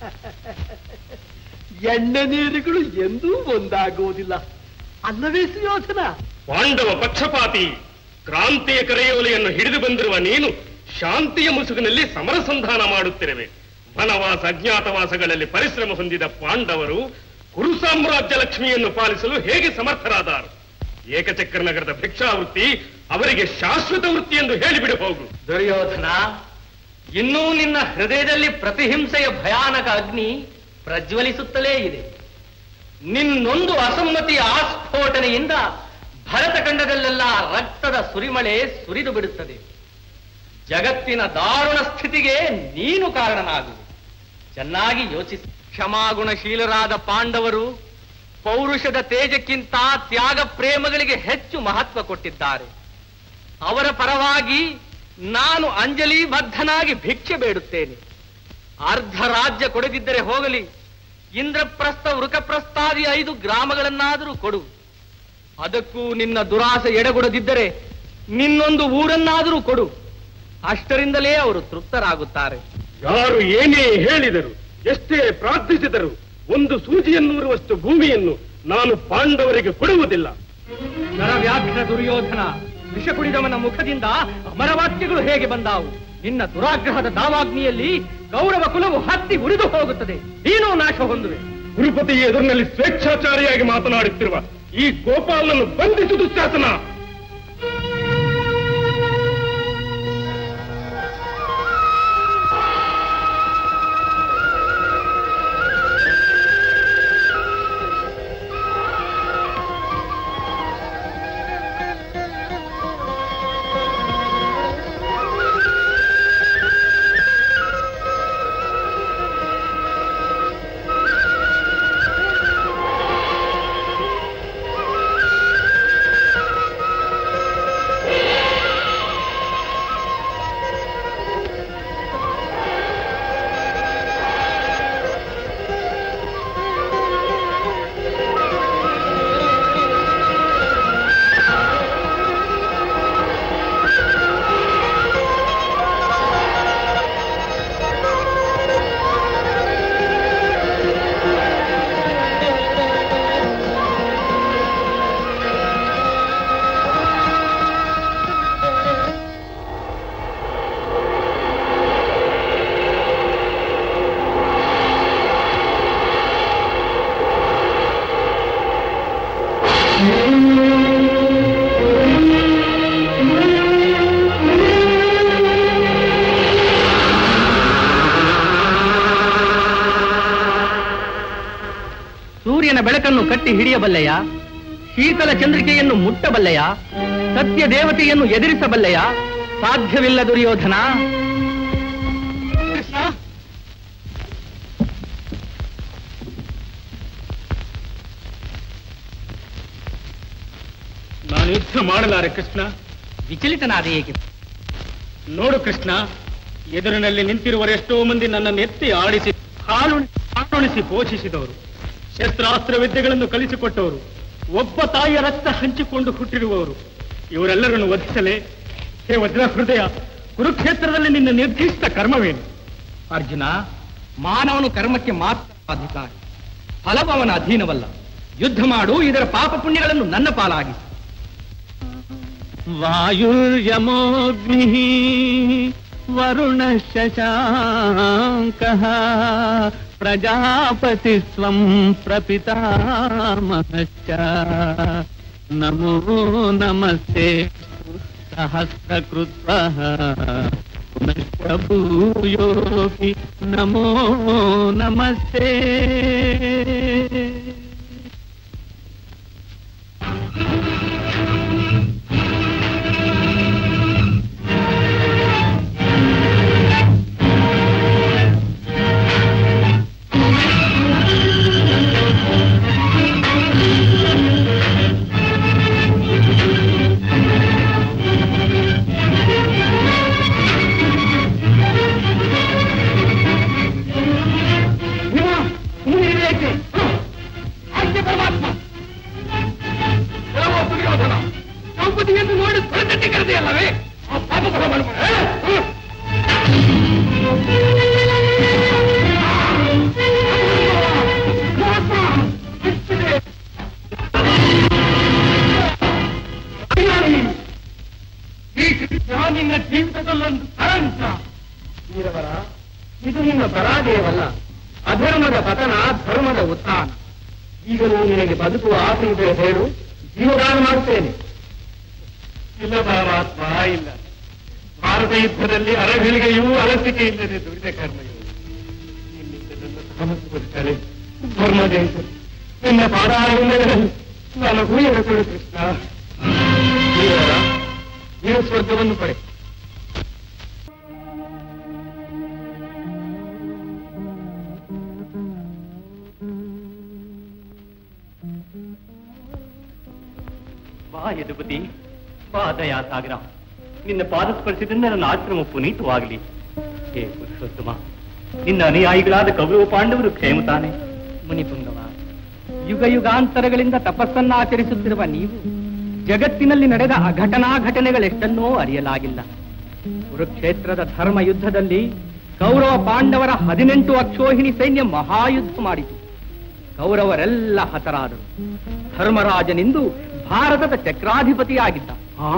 ಎಣ್ಣೆ ನೀರುಗಳು ಎಂದೂ ಒಂದಾಗುವುದಿಲ್ಲ ಅಲ್ಲವೇ ಸುಯೋಧನ ಪಾಂಡವ ಪಕ್ಷಪಾತಿ ಕ್ರಾಂತಿಯ ಕರೆಯೋಲೆಯನ್ನು ಹಿಡಿದು ಬಂದಿರುವ ನೀನು ಶಾಂತಿಯ ಮುಸುಗಿನಲ್ಲಿ ಸಮರಸಂಧಾನ ಮಾಡುತ್ತಿರುವೆ ವನವಾಸ ಅಜ್ಞಾತವಾಸಗಳಲ್ಲಿ ಪರಿಶ್ರಮ ಹೊಂದಿದ ಪಾಂಡವರು ಕುರು ಸಾಮ್ರಾಜ್ಯ ಲಕ್ಷ್ಮಿಯನ್ನು ಪಾಲಿಸಲು ಹೇಗೆ ಸಮರ್ಥರಾದರು ಏಕಚಕ್ರ ನಗರದ ಭಿಕ್ಷಾವೃತ್ತಿ ಅವರಿಗೆ ಶಾಶ್ವತ ವೃತ್ತಿ ಎಂದು ಹೇಳಿಬಿಡು ಹೋಗು ದುರ್ಯೋಧನ ಇನ್ನೂ ನಿನ್ನ ಹೃದಯದಲ್ಲಿ ಪ್ರತಿಹಿಂಸೆಯ ಭಯಾನಕ ಅಗ್ನಿ ಪ್ರಜ್ವಲಿಸುತ್ತಲೇ ಇದೆ ನಿನ್ನೊಂದು ಅಸಮ್ಮತಿಯ ಆಸ್ಫೋಟನೆಯಿಂದ ಭರತಖಂಡದಲ್ಲೆಲ್ಲ ರಕ್ತದ ಸುರಿಮಳೆ ಸುರಿದು ಬಿಡುತ್ತದೆ ಜಗತ್ತಿನ ದಾರುಣ ಸ್ಥಿತಿಗೆ ನೀನು ಕಾರಣನಾಗು ಚೆನ್ನಾಗಿ ಯೋಚಿಸಿ ಕ್ಷಮಾಗುಣಶೀಲರಾದ ಪಾಂಡವರು ಪೌರುಷದ ತೇಜಕ್ಕಿಂತ ತ್ಯಾಗ ಪ್ರೇಮಗಳಿಗೆ ಹೆಚ್ಚು ಮಹತ್ವ ಕೊಟ್ಟಿದ್ದಾರೆ ಅವರ ಪರವಾಗಿ ನಾನು ಅಂಜಲಿ ಬದ್ಧನಾಗಿ ಭಿಕ್ಷೆ ಬೇಡುತ್ತೇನೆ ಅರ್ಧ ರಾಜ್ಯ ಕೊಡದಿದ್ದರೆ ಹೋಗಲಿ ಇಂದ್ರಪ್ರಸ್ಥ ವೃಕಪ್ರಸ್ಥಾದಿ ಐದು ಗ್ರಾಮಗಳನ್ನಾದರೂ ಕೊಡು ಅದಕ್ಕೂ ನಿನ್ನ ದುರಾಸೆ ಎಡೆಗೊಡದಿದ್ದರೆ ನಿನ್ನೊಂದು ಊರನ್ನಾದರೂ ಕೊಡು ಅಷ್ಟರಿಂದಲೇ ಅವರು ತೃಪ್ತರಾಗುತ್ತಾರೆ ಯಾರು ಏನೇ ಹೇಳಿದರು ಎಷ್ಟೇ ಪ್ರಾರ್ಥಿಸಿದರು ಒಂದು ಸೂಜಿಯನ್ನೂರುವಷ್ಟು ಭೂಮಿಯನ್ನು ನಾನು ಪಾಂಡವರಿಗೆ ಕೊಡುವುದಿಲ್ಲ ನರವ್ಯಾಘ್ರ ದುರ್ಯೋಧನ ವಿಷ ಕುಡಿದವನ ಮುಖದಿಂದ ಅಮರವಾಕ್ಯಗಳು ಹೇಗೆ ಬಂದಾವು ನಿನ್ನ ದುರಾಗ್ರಹದ ದಾವಾಗ್ನಿಯಲ್ಲಿ ಕೌರವ ಕುಲವು ಹತ್ತಿ ಉರಿದು ಹೋಗುತ್ತದೆ ನೀನು ನಾಶ ಹೊಂದುವೆ ಗುರುಪತಿ ಎದುರಿನಲ್ಲಿ ಸ್ವೇಚ್ಛಾಚಾರಿಯಾಗಿ ಮಾತನಾಡುತ್ತಿರುವ ಈ ಗೋಪಾಲನನ್ನು ಬಂಧಿಸು ದುಶ್ಯಾಸನ ಬೆಳಕನ್ನು ಕಟ್ಟಿ ಹಿಡಿಯಬಲ್ಲೆಯ ಶೀತಲ ಚಂದ್ರಿಕೆಯನ್ನು ಮುಟ್ಟಬಲ್ಲೆಯ ಸತ್ಯ ದೇವತೆಯನ್ನು ಎದುರಿಸಬಲ್ಲೆಯ ಸಾಧ್ಯವಿಲ್ಲ ದುರ್ಯೋಧನ ನಾನು ಯುದ್ಧ ಮಾಡಲಾರೆ ಕೃಷ್ಣ ವಿಚಲಿತನಾದ ಏಕೆ ನೋಡು ಕೃಷ್ಣ ಎದುರಿನಲ್ಲಿ ನಿಂತಿರುವರೆಷ್ಟೋ ಮಂದಿ ನನ್ನನ್ನು ಎತ್ತಿ ಆಡಿಸಿ ಹಾಲುಣಿ ಹಾಲುಣಿಸಿ ಪೋಷಿಸಿದವರು ಶಸ್ತ್ರಾಸ್ತ್ರ ವಿದ್ಯೆಗಳನ್ನು ಕಲಿಸಿಕೊಟ್ಟವರು ಒಬ್ಬ ತಾಯಿಯ ರಕ್ತ ಹಂಚಿಕೊಂಡು ಹುಟ್ಟಿರುವವರು ಇವರೆಲ್ಲರನ್ನು ವಧಿಸಲೇ ಹೇ ವಜ್ರ ಹೃದಯ ಕುರುಕ್ಷೇತ್ರದಲ್ಲಿ ನಿನ್ನ ನಿರ್ದಿಷ್ಟ ಕರ್ಮವೇನು ಅರ್ಜುನ ಮಾನವನು ಕರ್ಮಕ್ಕೆ ಮಾತ್ರ ಅಧಿಕಾರಿ ಫಲವು ಅವನ ಅಧೀನವಲ್ಲ ಯುದ್ಧ ಮಾಡು ಇದರ ಪಾಪ ಪುಣ್ಯಗಳನ್ನು ನನ್ನ ಪಾಲಾಗಿ वायुर्यमोऽग्निः वरुणः शशाङ्कः प्रजापतिस्त्वम् प्रपितामहश्च नमो नमस्ते सहस्रकृत्वः पुनश्च भूयोऽपि नमो नमस्ते ದ್ರೌಪದಿಯನ್ನು ನೋಡಿ ತೊರೆದಟ್ಟಿ ಕರೆದೆಯಲ್ಲವೇ ಆ ಪಾಪ ಫಲವನ್ನು ಈ ಕೃಷ್ಣ ನಿನ್ನ ಜೀವಿತದಲ್ಲೊಂದು ತರಂತ ವೀರವರ ಇದು ನಿನ್ನ ಪರಾಜಯವಲ್ಲ ಅಧರ್ಮದ ಪತನ ಧರ್ಮದ ಉತ್ಥಾನ ಈಗಲೂ ನಿನಗೆ ಬದುಕುವ ಆಸೆ ಇದೆ ಹೇಳು ಜೀವದಾನ ಮಾಡುತ್ತೇನೆ ಇಲ್ಲ ಪರಮಾತ್ಮ ಇಲ್ಲ ಭಾರತ ಯುದ್ಧದಲ್ಲಿ ಅರಘಳಿಗೆಯೂ ಅರಸಿಕೆ ಇಲ್ಲದೆ ದುಡಿದ ಕರ್ಮಯು ನಿನ್ನಿಂದ ನನ್ನ ಸಮಸ್ಯೆ ಬದುಕಲೆ ಧರ್ಮ ಜಯಿಸು ನಿನ್ನ ಪಾದಾರವಿಲ್ಲದಲ್ಲಿ ನಾನು ಹೂಯರ ಕೊಡು ಕೃಷ್ಣ ವೀರವರ, ನೀನು ಸ್ವರ್ಗವನ್ನು ಪಡೆ ಬಾ ಯದುಪತಿ ಬಾ ದಯಾಸಾಗರ ನಿನ್ನ ಪಾದ ಸ್ಪರ್ಶದಿಂದ ನನ್ನ ಆಶ್ರಮ ಪುನೀತವಾಗಲಿ ಹೇ ಪುರುಷೋತ್ತಮ ನಿನ್ನ ಅನುಯಾಯಿಗಳಾದ ಕೌರವ ಪಾಂಡವರು ಕ್ಷೇಮ ತಾನೆ ಮುನಿಪುಂಗವ ಯುಗ ಯುಗಾಂತರಗಳಿಂದ ತಪಸ್ಸನ್ನ ಆಚರಿಸುತ್ತಿರುವ ನೀವು ಜಗತ್ತಿನಲ್ಲಿ ನಡೆದ ಅಘಟನಾ ಘಟನೆಗಳೆಷ್ಟನ್ನೋ ಅರಿಯಲಾಗಿಲ್ಲ ಕುರುಕ್ಷೇತ್ರದ ಧರ್ಮ ಯುದ್ಧದಲ್ಲಿ ಕೌರವ ಪಾಂಡವರ ಹದಿನೆಂಟು ಅಕ್ಷೋಹಿಣಿ ಸೈನ್ಯ ಮಹಾಯುದ್ಧ ಮಾಡಿತು ಕೌರವರೆಲ್ಲ ಹತರಾದರು ಧರ್ಮರಾಜನಿಂದು ಭಾರತದ ಚಕ್ರಾಧಿಪತಿಯಾಗಿದ್ದ ಆ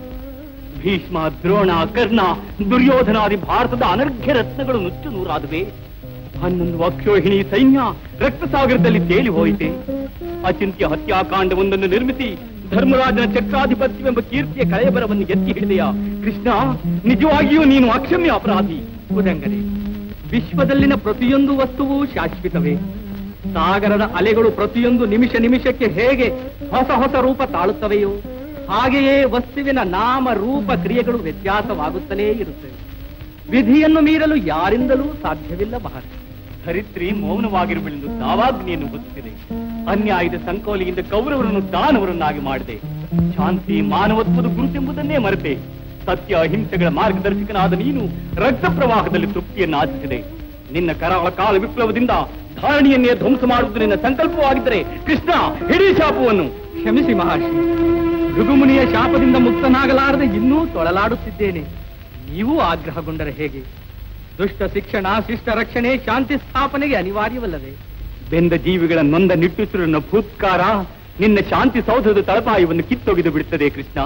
ಭೀಷ್ಮ ದ್ರೋಣ ಕರ್ಣ ದುರ್ಯೋಧನಾದಿ ಭಾರತದ ಅನರ್ಘ್ಯ ರತ್ನಗಳು ನುಚ್ಚು ನೂರಾದುವೆ ಹನ್ನೊಂದು ಅಕ್ಷೋಹಿಣಿ ಸೈನ್ಯ ರಕ್ತಸಾಗರದಲ್ಲಿ ತೇಲಿ ಹೋಯಿತೆ ಅಚಿಂತ್ಯ ಹತ್ಯಾಕಾಂಡವೊಂದನ್ನು ನಿರ್ಮಿಸಿ ಧರ್ಮರಾಜನ ಚಕ್ರಾಧಿಪತ್ಯವೆಂಬ ಕೀರ್ತಿಯ ಕಳೆಯಬರವನ್ನು ಎತ್ತಿ ಹಿಡಿದೆಯ ಕೃಷ್ಣ ನಿಜವಾಗಿಯೂ ನೀನು ಅಕ್ಷಮ್ಯ ಅಪರಾಧಿ ಉದಂಗನೆ ವಿಶ್ವದಲ್ಲಿನ ಪ್ರತಿಯೊಂದು ವಸ್ತುವು ಶಾಶ್ವತವೇ ಸಾಗರದ ಅಲೆಗಳು ಪ್ರತಿಯೊಂದು ನಿಮಿಷ ನಿಮಿಷಕ್ಕೆ ಹೇಗೆ ಹೊಸ ಹೊಸ ರೂಪ ತಾಳುತ್ತವೆಯೋ ಹಾಗೆಯೇ ವಸ್ತುವಿನ ನಾಮ ರೂಪ ಕ್ರಿಯೆಗಳು ವ್ಯತ್ಯಾಸವಾಗುತ್ತಲೇ ಇರುತ್ತವೆ ವಿಧಿಯನ್ನು ಮೀರಲು ಯಾರಿಂದಲೂ ಸಾಧ್ಯವಿಲ್ಲ ಮಹರ್ಷಿ ಧರಿತ್ರಿ ಮೌನವಾಗಿರುವೆಂದು ದಾವಾಗ್ನಿಯನ್ನು ಹೊತ್ತಿದೆ ಅನ್ಯಾಯದ ಸಂಕೋಲೆಯಿಂದ ಕೌರವರನ್ನು ದಾನವರನ್ನಾಗಿ ಮಾಡಿದೆ ಶಾಂತಿ ಮಾನವತ್ವದ ಗುರುತೆಂಬುದನ್ನೇ ಮರೆತೆ ಸತ್ಯ ಅಹಿಂಸೆಗಳ ಮಾರ್ಗದರ್ಶಕನಾದ ನೀನು ರಕ್ತ ಪ್ರವಾಹದಲ್ಲಿ ತೃಪ್ತಿಯನ್ನು ಆಚಿಸಿದೆ ನಿನ್ನ ಕರಾಳ ಕಾಲ ವಿಪ್ಲವದಿಂದ ಧಾರಣಿಯನ್ನೇ ಧ್ವಂಸ ಮಾಡುವುದು ನಿನ್ನ ಸಂಕಲ್ಪವಾಗಿದ್ದರೆ ಕೃಷ್ಣ ಹಿಡೀ ಶಾಪವನ್ನು ಕ್ಷಮಿಸಿ ಮಹರ್ಷಿ ಭೃಗುಮುನಿಯ ಶಾಪದಿಂದ ಮುಕ್ತನಾಗಲಾರದೆ ಇನ್ನೂ ತೊಳಲಾಡುತ್ತಿದ್ದೇನೆ ನೀವು ಆಗ್ರಹಗೊಂಡರೆ ಹೇಗೆ ದುಷ್ಟ ಶಿಕ್ಷಣ ಶಿಷ್ಟ ರಕ್ಷಣೆ ಶಾಂತಿ ಸ್ಥಾಪನೆಗೆ ಅನಿವಾರ್ಯವಲ್ಲವೇ ಬೆಂದ ಜೀವಿಗಳ ನೊಂದ ನಿಟ್ಟುಸಿರನ್ನ ಭೂತ್ಕಾರ ನಿನ್ನ ಶಾಂತಿ ಸೌಧದ ತಳಪಾಯವನ್ನು ಕಿತ್ತೊಗೆದು ಬಿಡುತ್ತದೆ ಕೃಷ್ಣ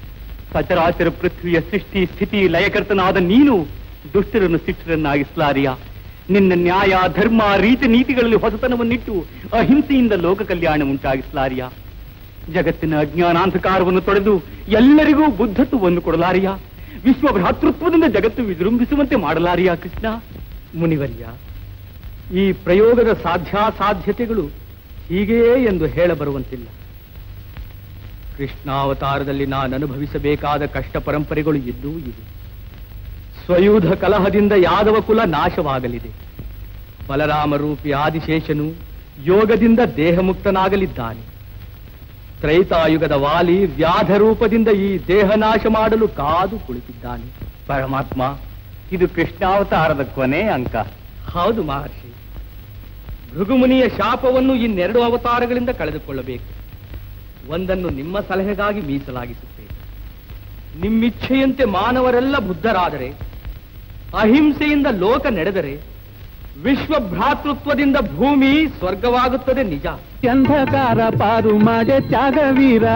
ಸಚರಾಚರ ಪೃಥ್ವಿಯ ಸೃಷ್ಟಿ ಸ್ಥಿತಿ ಲಯಕರ್ತನಾದ ನೀನು ದುಷ್ಟರನ್ನು ಶಿಷ್ಟರನ್ನಾಗಿಸಲಾರಿಯ ನಿನ್ನ ನ್ಯಾಯ ಧರ್ಮ ರೀತಿ ನೀತಿಗಳಲ್ಲಿ ಹೊಸತನವನ್ನಿಟ್ಟು ಅಹಿಂಸೆಯಿಂದ ಲೋಕ ಕಲ್ಯಾಣ ಉಂಟಾಗಿಸಲಾರಿಯ ಜಗತ್ತಿನ ಅಜ್ಞಾನಾಂಧಕಾರವನ್ನು ತೊಡೆದು ಎಲ್ಲರಿಗೂ ಬುದ್ಧತ್ವವನ್ನು ಕೊಡಲಾರಿಯ ವಿಶ್ವ ಭ್ರಾತೃತ್ವದಿಂದ ಜಗತ್ತು ವಿಜೃಂಭಿಸುವಂತೆ ಮಾಡಲಾರಿಯ ಕೃಷ್ಣ ಮುನಿವರ್ಯ ಈ ಪ್ರಯೋಗದ ಸಾಧ್ಯಾಸಾಧ್ಯತೆಗಳು ಹೀಗೆಯೇ ಎಂದು ಹೇಳಬರುವಂತಿಲ್ಲ ಕೃಷ್ಣಾವತಾರದಲ್ಲಿ ನಾನು ಅನುಭವಿಸಬೇಕಾದ ಕಷ್ಟ ಪರಂಪರೆಗಳು ಇದ್ದೂ ಇವೆ ಸ್ವಯೂಧ ಕಲಹದಿಂದ ಯಾದವ ಕುಲ ನಾಶವಾಗಲಿದೆ ಬಲರಾಮ ರೂಪಿ ಆದಿಶೇಷನು ಯೋಗದಿಂದ ದೇಹಮುಕ್ತನಾಗಲಿದ್ದಾನೆ ತ್ರೈತಾಯುಗದ ವಾಲಿ ವ್ಯಾಧ ರೂಪದಿಂದ ಈ ದೇಹ ನಾಶ ಮಾಡಲು ಕಾದು ಕುಳಿತಿದ್ದಾನೆ ಪರಮಾತ್ಮ ಇದು ಕೃಷ್ಣಾವತಾರದ ಕೊನೆ ಅಂಕ ಹೌದು ಮಹರ್ಷಿ ಭೃಗುಮುನಿಯ ಶಾಪವನ್ನು ಇನ್ನೆರಡು ಅವತಾರಗಳಿಂದ ಕಳೆದುಕೊಳ್ಳಬೇಕು ಒಂದನ್ನು ನಿಮ್ಮ ಸಲಹೆಗಾಗಿ ಮೀಸಲಾಗಿಸುತ್ತೇನೆ ನಿಮ್ಮಿಚ್ಛೆಯಂತೆ ಮಾನವರೆಲ್ಲ ಬುದ್ಧರಾದರೆ ಅಹಿಂಸೆಯಿಂದ ಲೋಕ ನಡೆದರೆ ವಿಶ್ವ ಭ್ರಾತೃತ್ವದಿಂದ ಭೂಮಿ ಸ್ವರ್ಗವಾಗುತ್ತದೆ ನಿಜ ಅಂಧಕಾರ ಪಾರು ಮಾಡೆ ತ್ಯಾಗವೀರ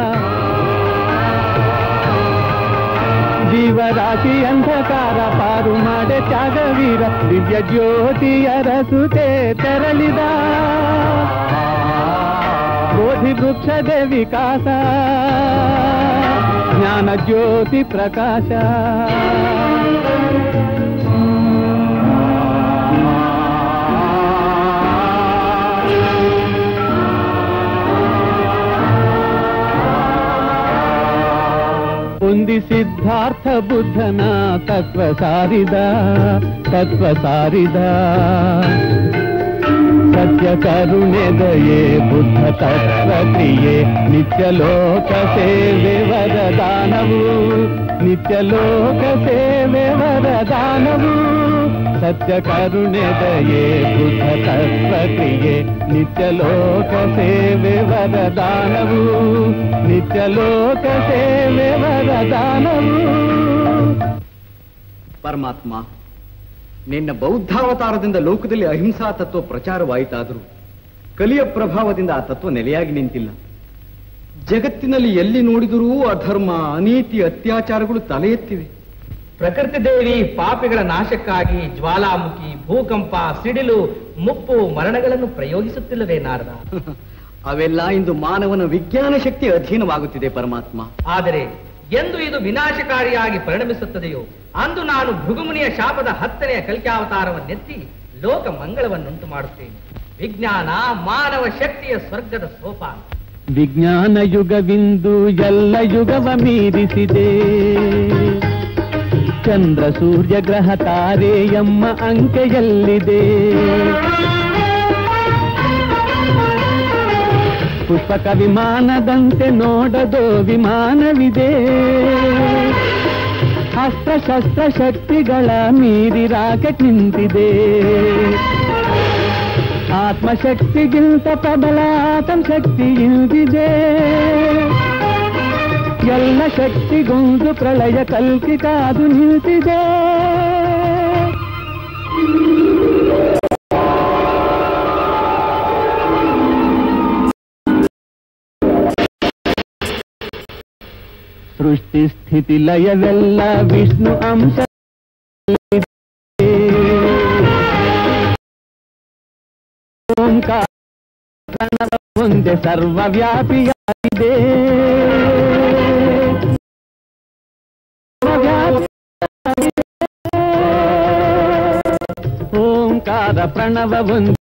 ಜೀವರಾಶಿ ಅಂಧಕಾರ ಪಾರು ಮಾಡೆ ತ್ಯಾಗವೀರ ದಿವ್ಯ ಜ್ಯೋತಿಯ ರಸುತೆ ತೆರಳಿದ ಬೋಧಿ ವೃಕ್ಷದ ವಿಕಾಸ ಜ್ಞಾನ ಜ್ಯೋತಿ ಪ್ರಕಾಶ ಹೊಂದಿ ಸಿದ್ಧಾರ್ಥ ಬುದ್ಧನ ತತ್ವ ಸಾರಿದ ತತ್ವ ಸಾರಿದ ಸತ್ಯ ಕರುಣೆ ದಯೆ ಬುದ್ಧ ತತ್ವ ಕ್ರಿಯೆ ನಿತ್ಯ ಲೋಕ ಸೇವೆ ವರದಾನವು ನಿತ್ಯ ಲೋಕ ಸೇವೆ ವರದಾನವು ಸತ್ಯ ಕರುಣೆ ದಯೆ ಬುದ್ಧ ತತ್ವ ಕ್ರಿಯೆ ನಿತ್ಯ ಲೋಕ ಸೇವೆ ವರದಾನವು ನಿತ್ಯ ಲೋಕ ಸೇವೆ ವರದಾನವು ಪರಮಾತ್ಮ ನಿನ್ನ ಬೌದ್ಧಾವತಾರದಿಂದ ಲೋಕದಲ್ಲಿ ಅಹಿಂಸಾ ತತ್ವ ಪ್ರಚಾರವಾಯಿತಾದರೂ ಕಲಿಯ ಪ್ರಭಾವದಿಂದ ಆ ತತ್ವ ನೆಲೆಯಾಗಿ ನಿಂತಿಲ್ಲ ಜಗತ್ತಿನಲ್ಲಿ ಎಲ್ಲಿ ನೋಡಿದರೂ ಅಧರ್ಮ ಅನೀತಿ ಅತ್ಯಾಚಾರಗಳು ತಲೆ ಎತ್ತಿವೆ ಪ್ರಕೃತಿ ದೇವಿ ಪಾಪಿಗಳ ನಾಶಕ್ಕಾಗಿ ಜ್ವಾಲಾಮುಖಿ ಭೂಕಂಪ ಸಿಡಿಲು ಮುಪ್ಪು ಮರಣಗಳನ್ನು ಪ್ರಯೋಗಿಸುತ್ತಿಲ್ಲವೇ ನಾರದ ಅವೆಲ್ಲ ಇಂದು ಮಾನವನ ವಿಜ್ಞಾನ ಶಕ್ತಿ ಅಧೀನವಾಗುತ್ತಿದೆ ಪರಮಾತ್ಮ ಆದರೆ ಎಂದು ಇದು ವಿನಾಶಕಾರಿಯಾಗಿ ಪರಿಣಮಿಸುತ್ತದೆಯೋ ಅಂದು ನಾನು ಭೃಗುಮುನಿಯ ಶಾಪದ ಹತ್ತನೆಯ ಕಲಿಕಾವತಾರವನ್ನೆತ್ತಿ ಲೋಕ ಮಂಗಳವನ್ನುಂಟು ಮಾಡುತ್ತೇನೆ ವಿಜ್ಞಾನ ಮಾನವ ಶಕ್ತಿಯ ಸ್ವರ್ಗದ ಸೋಪಾನ ವಿಜ್ಞಾನ ಯುಗವಿಂದು ಎಲ್ಲ ಯುಗವ ಮೀರಿಸಿದೆ ಚಂದ್ರ ಸೂರ್ಯ ಗ್ರಹ ತಾರೆ ಎಮ್ಮ ಅಂಕೆಯಲ್ಲಿದೆ ಪುಷ್ಪಕ ವಿಮಾನದಂತೆ ನೋಡದೋ ವಿಮಾನವಿದೆ ಅಸ್ತ್ರ ಶಸ್ತ್ರ ಶಕ್ತಿಗಳ ಮೀರಿ ರಾಕೆಟ್ ನಿಂತಿದೆ ಆತ್ಮಶಕ್ತಿಗಿಂತ ಪ್ರಬಲ ಆತಂ ಶಕ್ತಿ ಇಲ್ದಿದೆ ಎಲ್ಲ ಶಕ್ತಿಗೊಂದು ಪ್ರಳಯ ಕಲ್ಕಿ ಕಾದು ನಿಂತಿದೆ ಸೃಷ್ಟಿ ಸ್ಥಿತಿ ಲಯವೆಲ್ಲ ವಿಷ್ಣು ಅಂಶ ಓಂಕಾರ ಪ್ರಣವ ಒಂದೇ ಸರ್ವವ್ಯಾಪಿಯಾಗಿದೆ ಓಂಕಾರ ಪ್ರಣವ ಒಂದೇ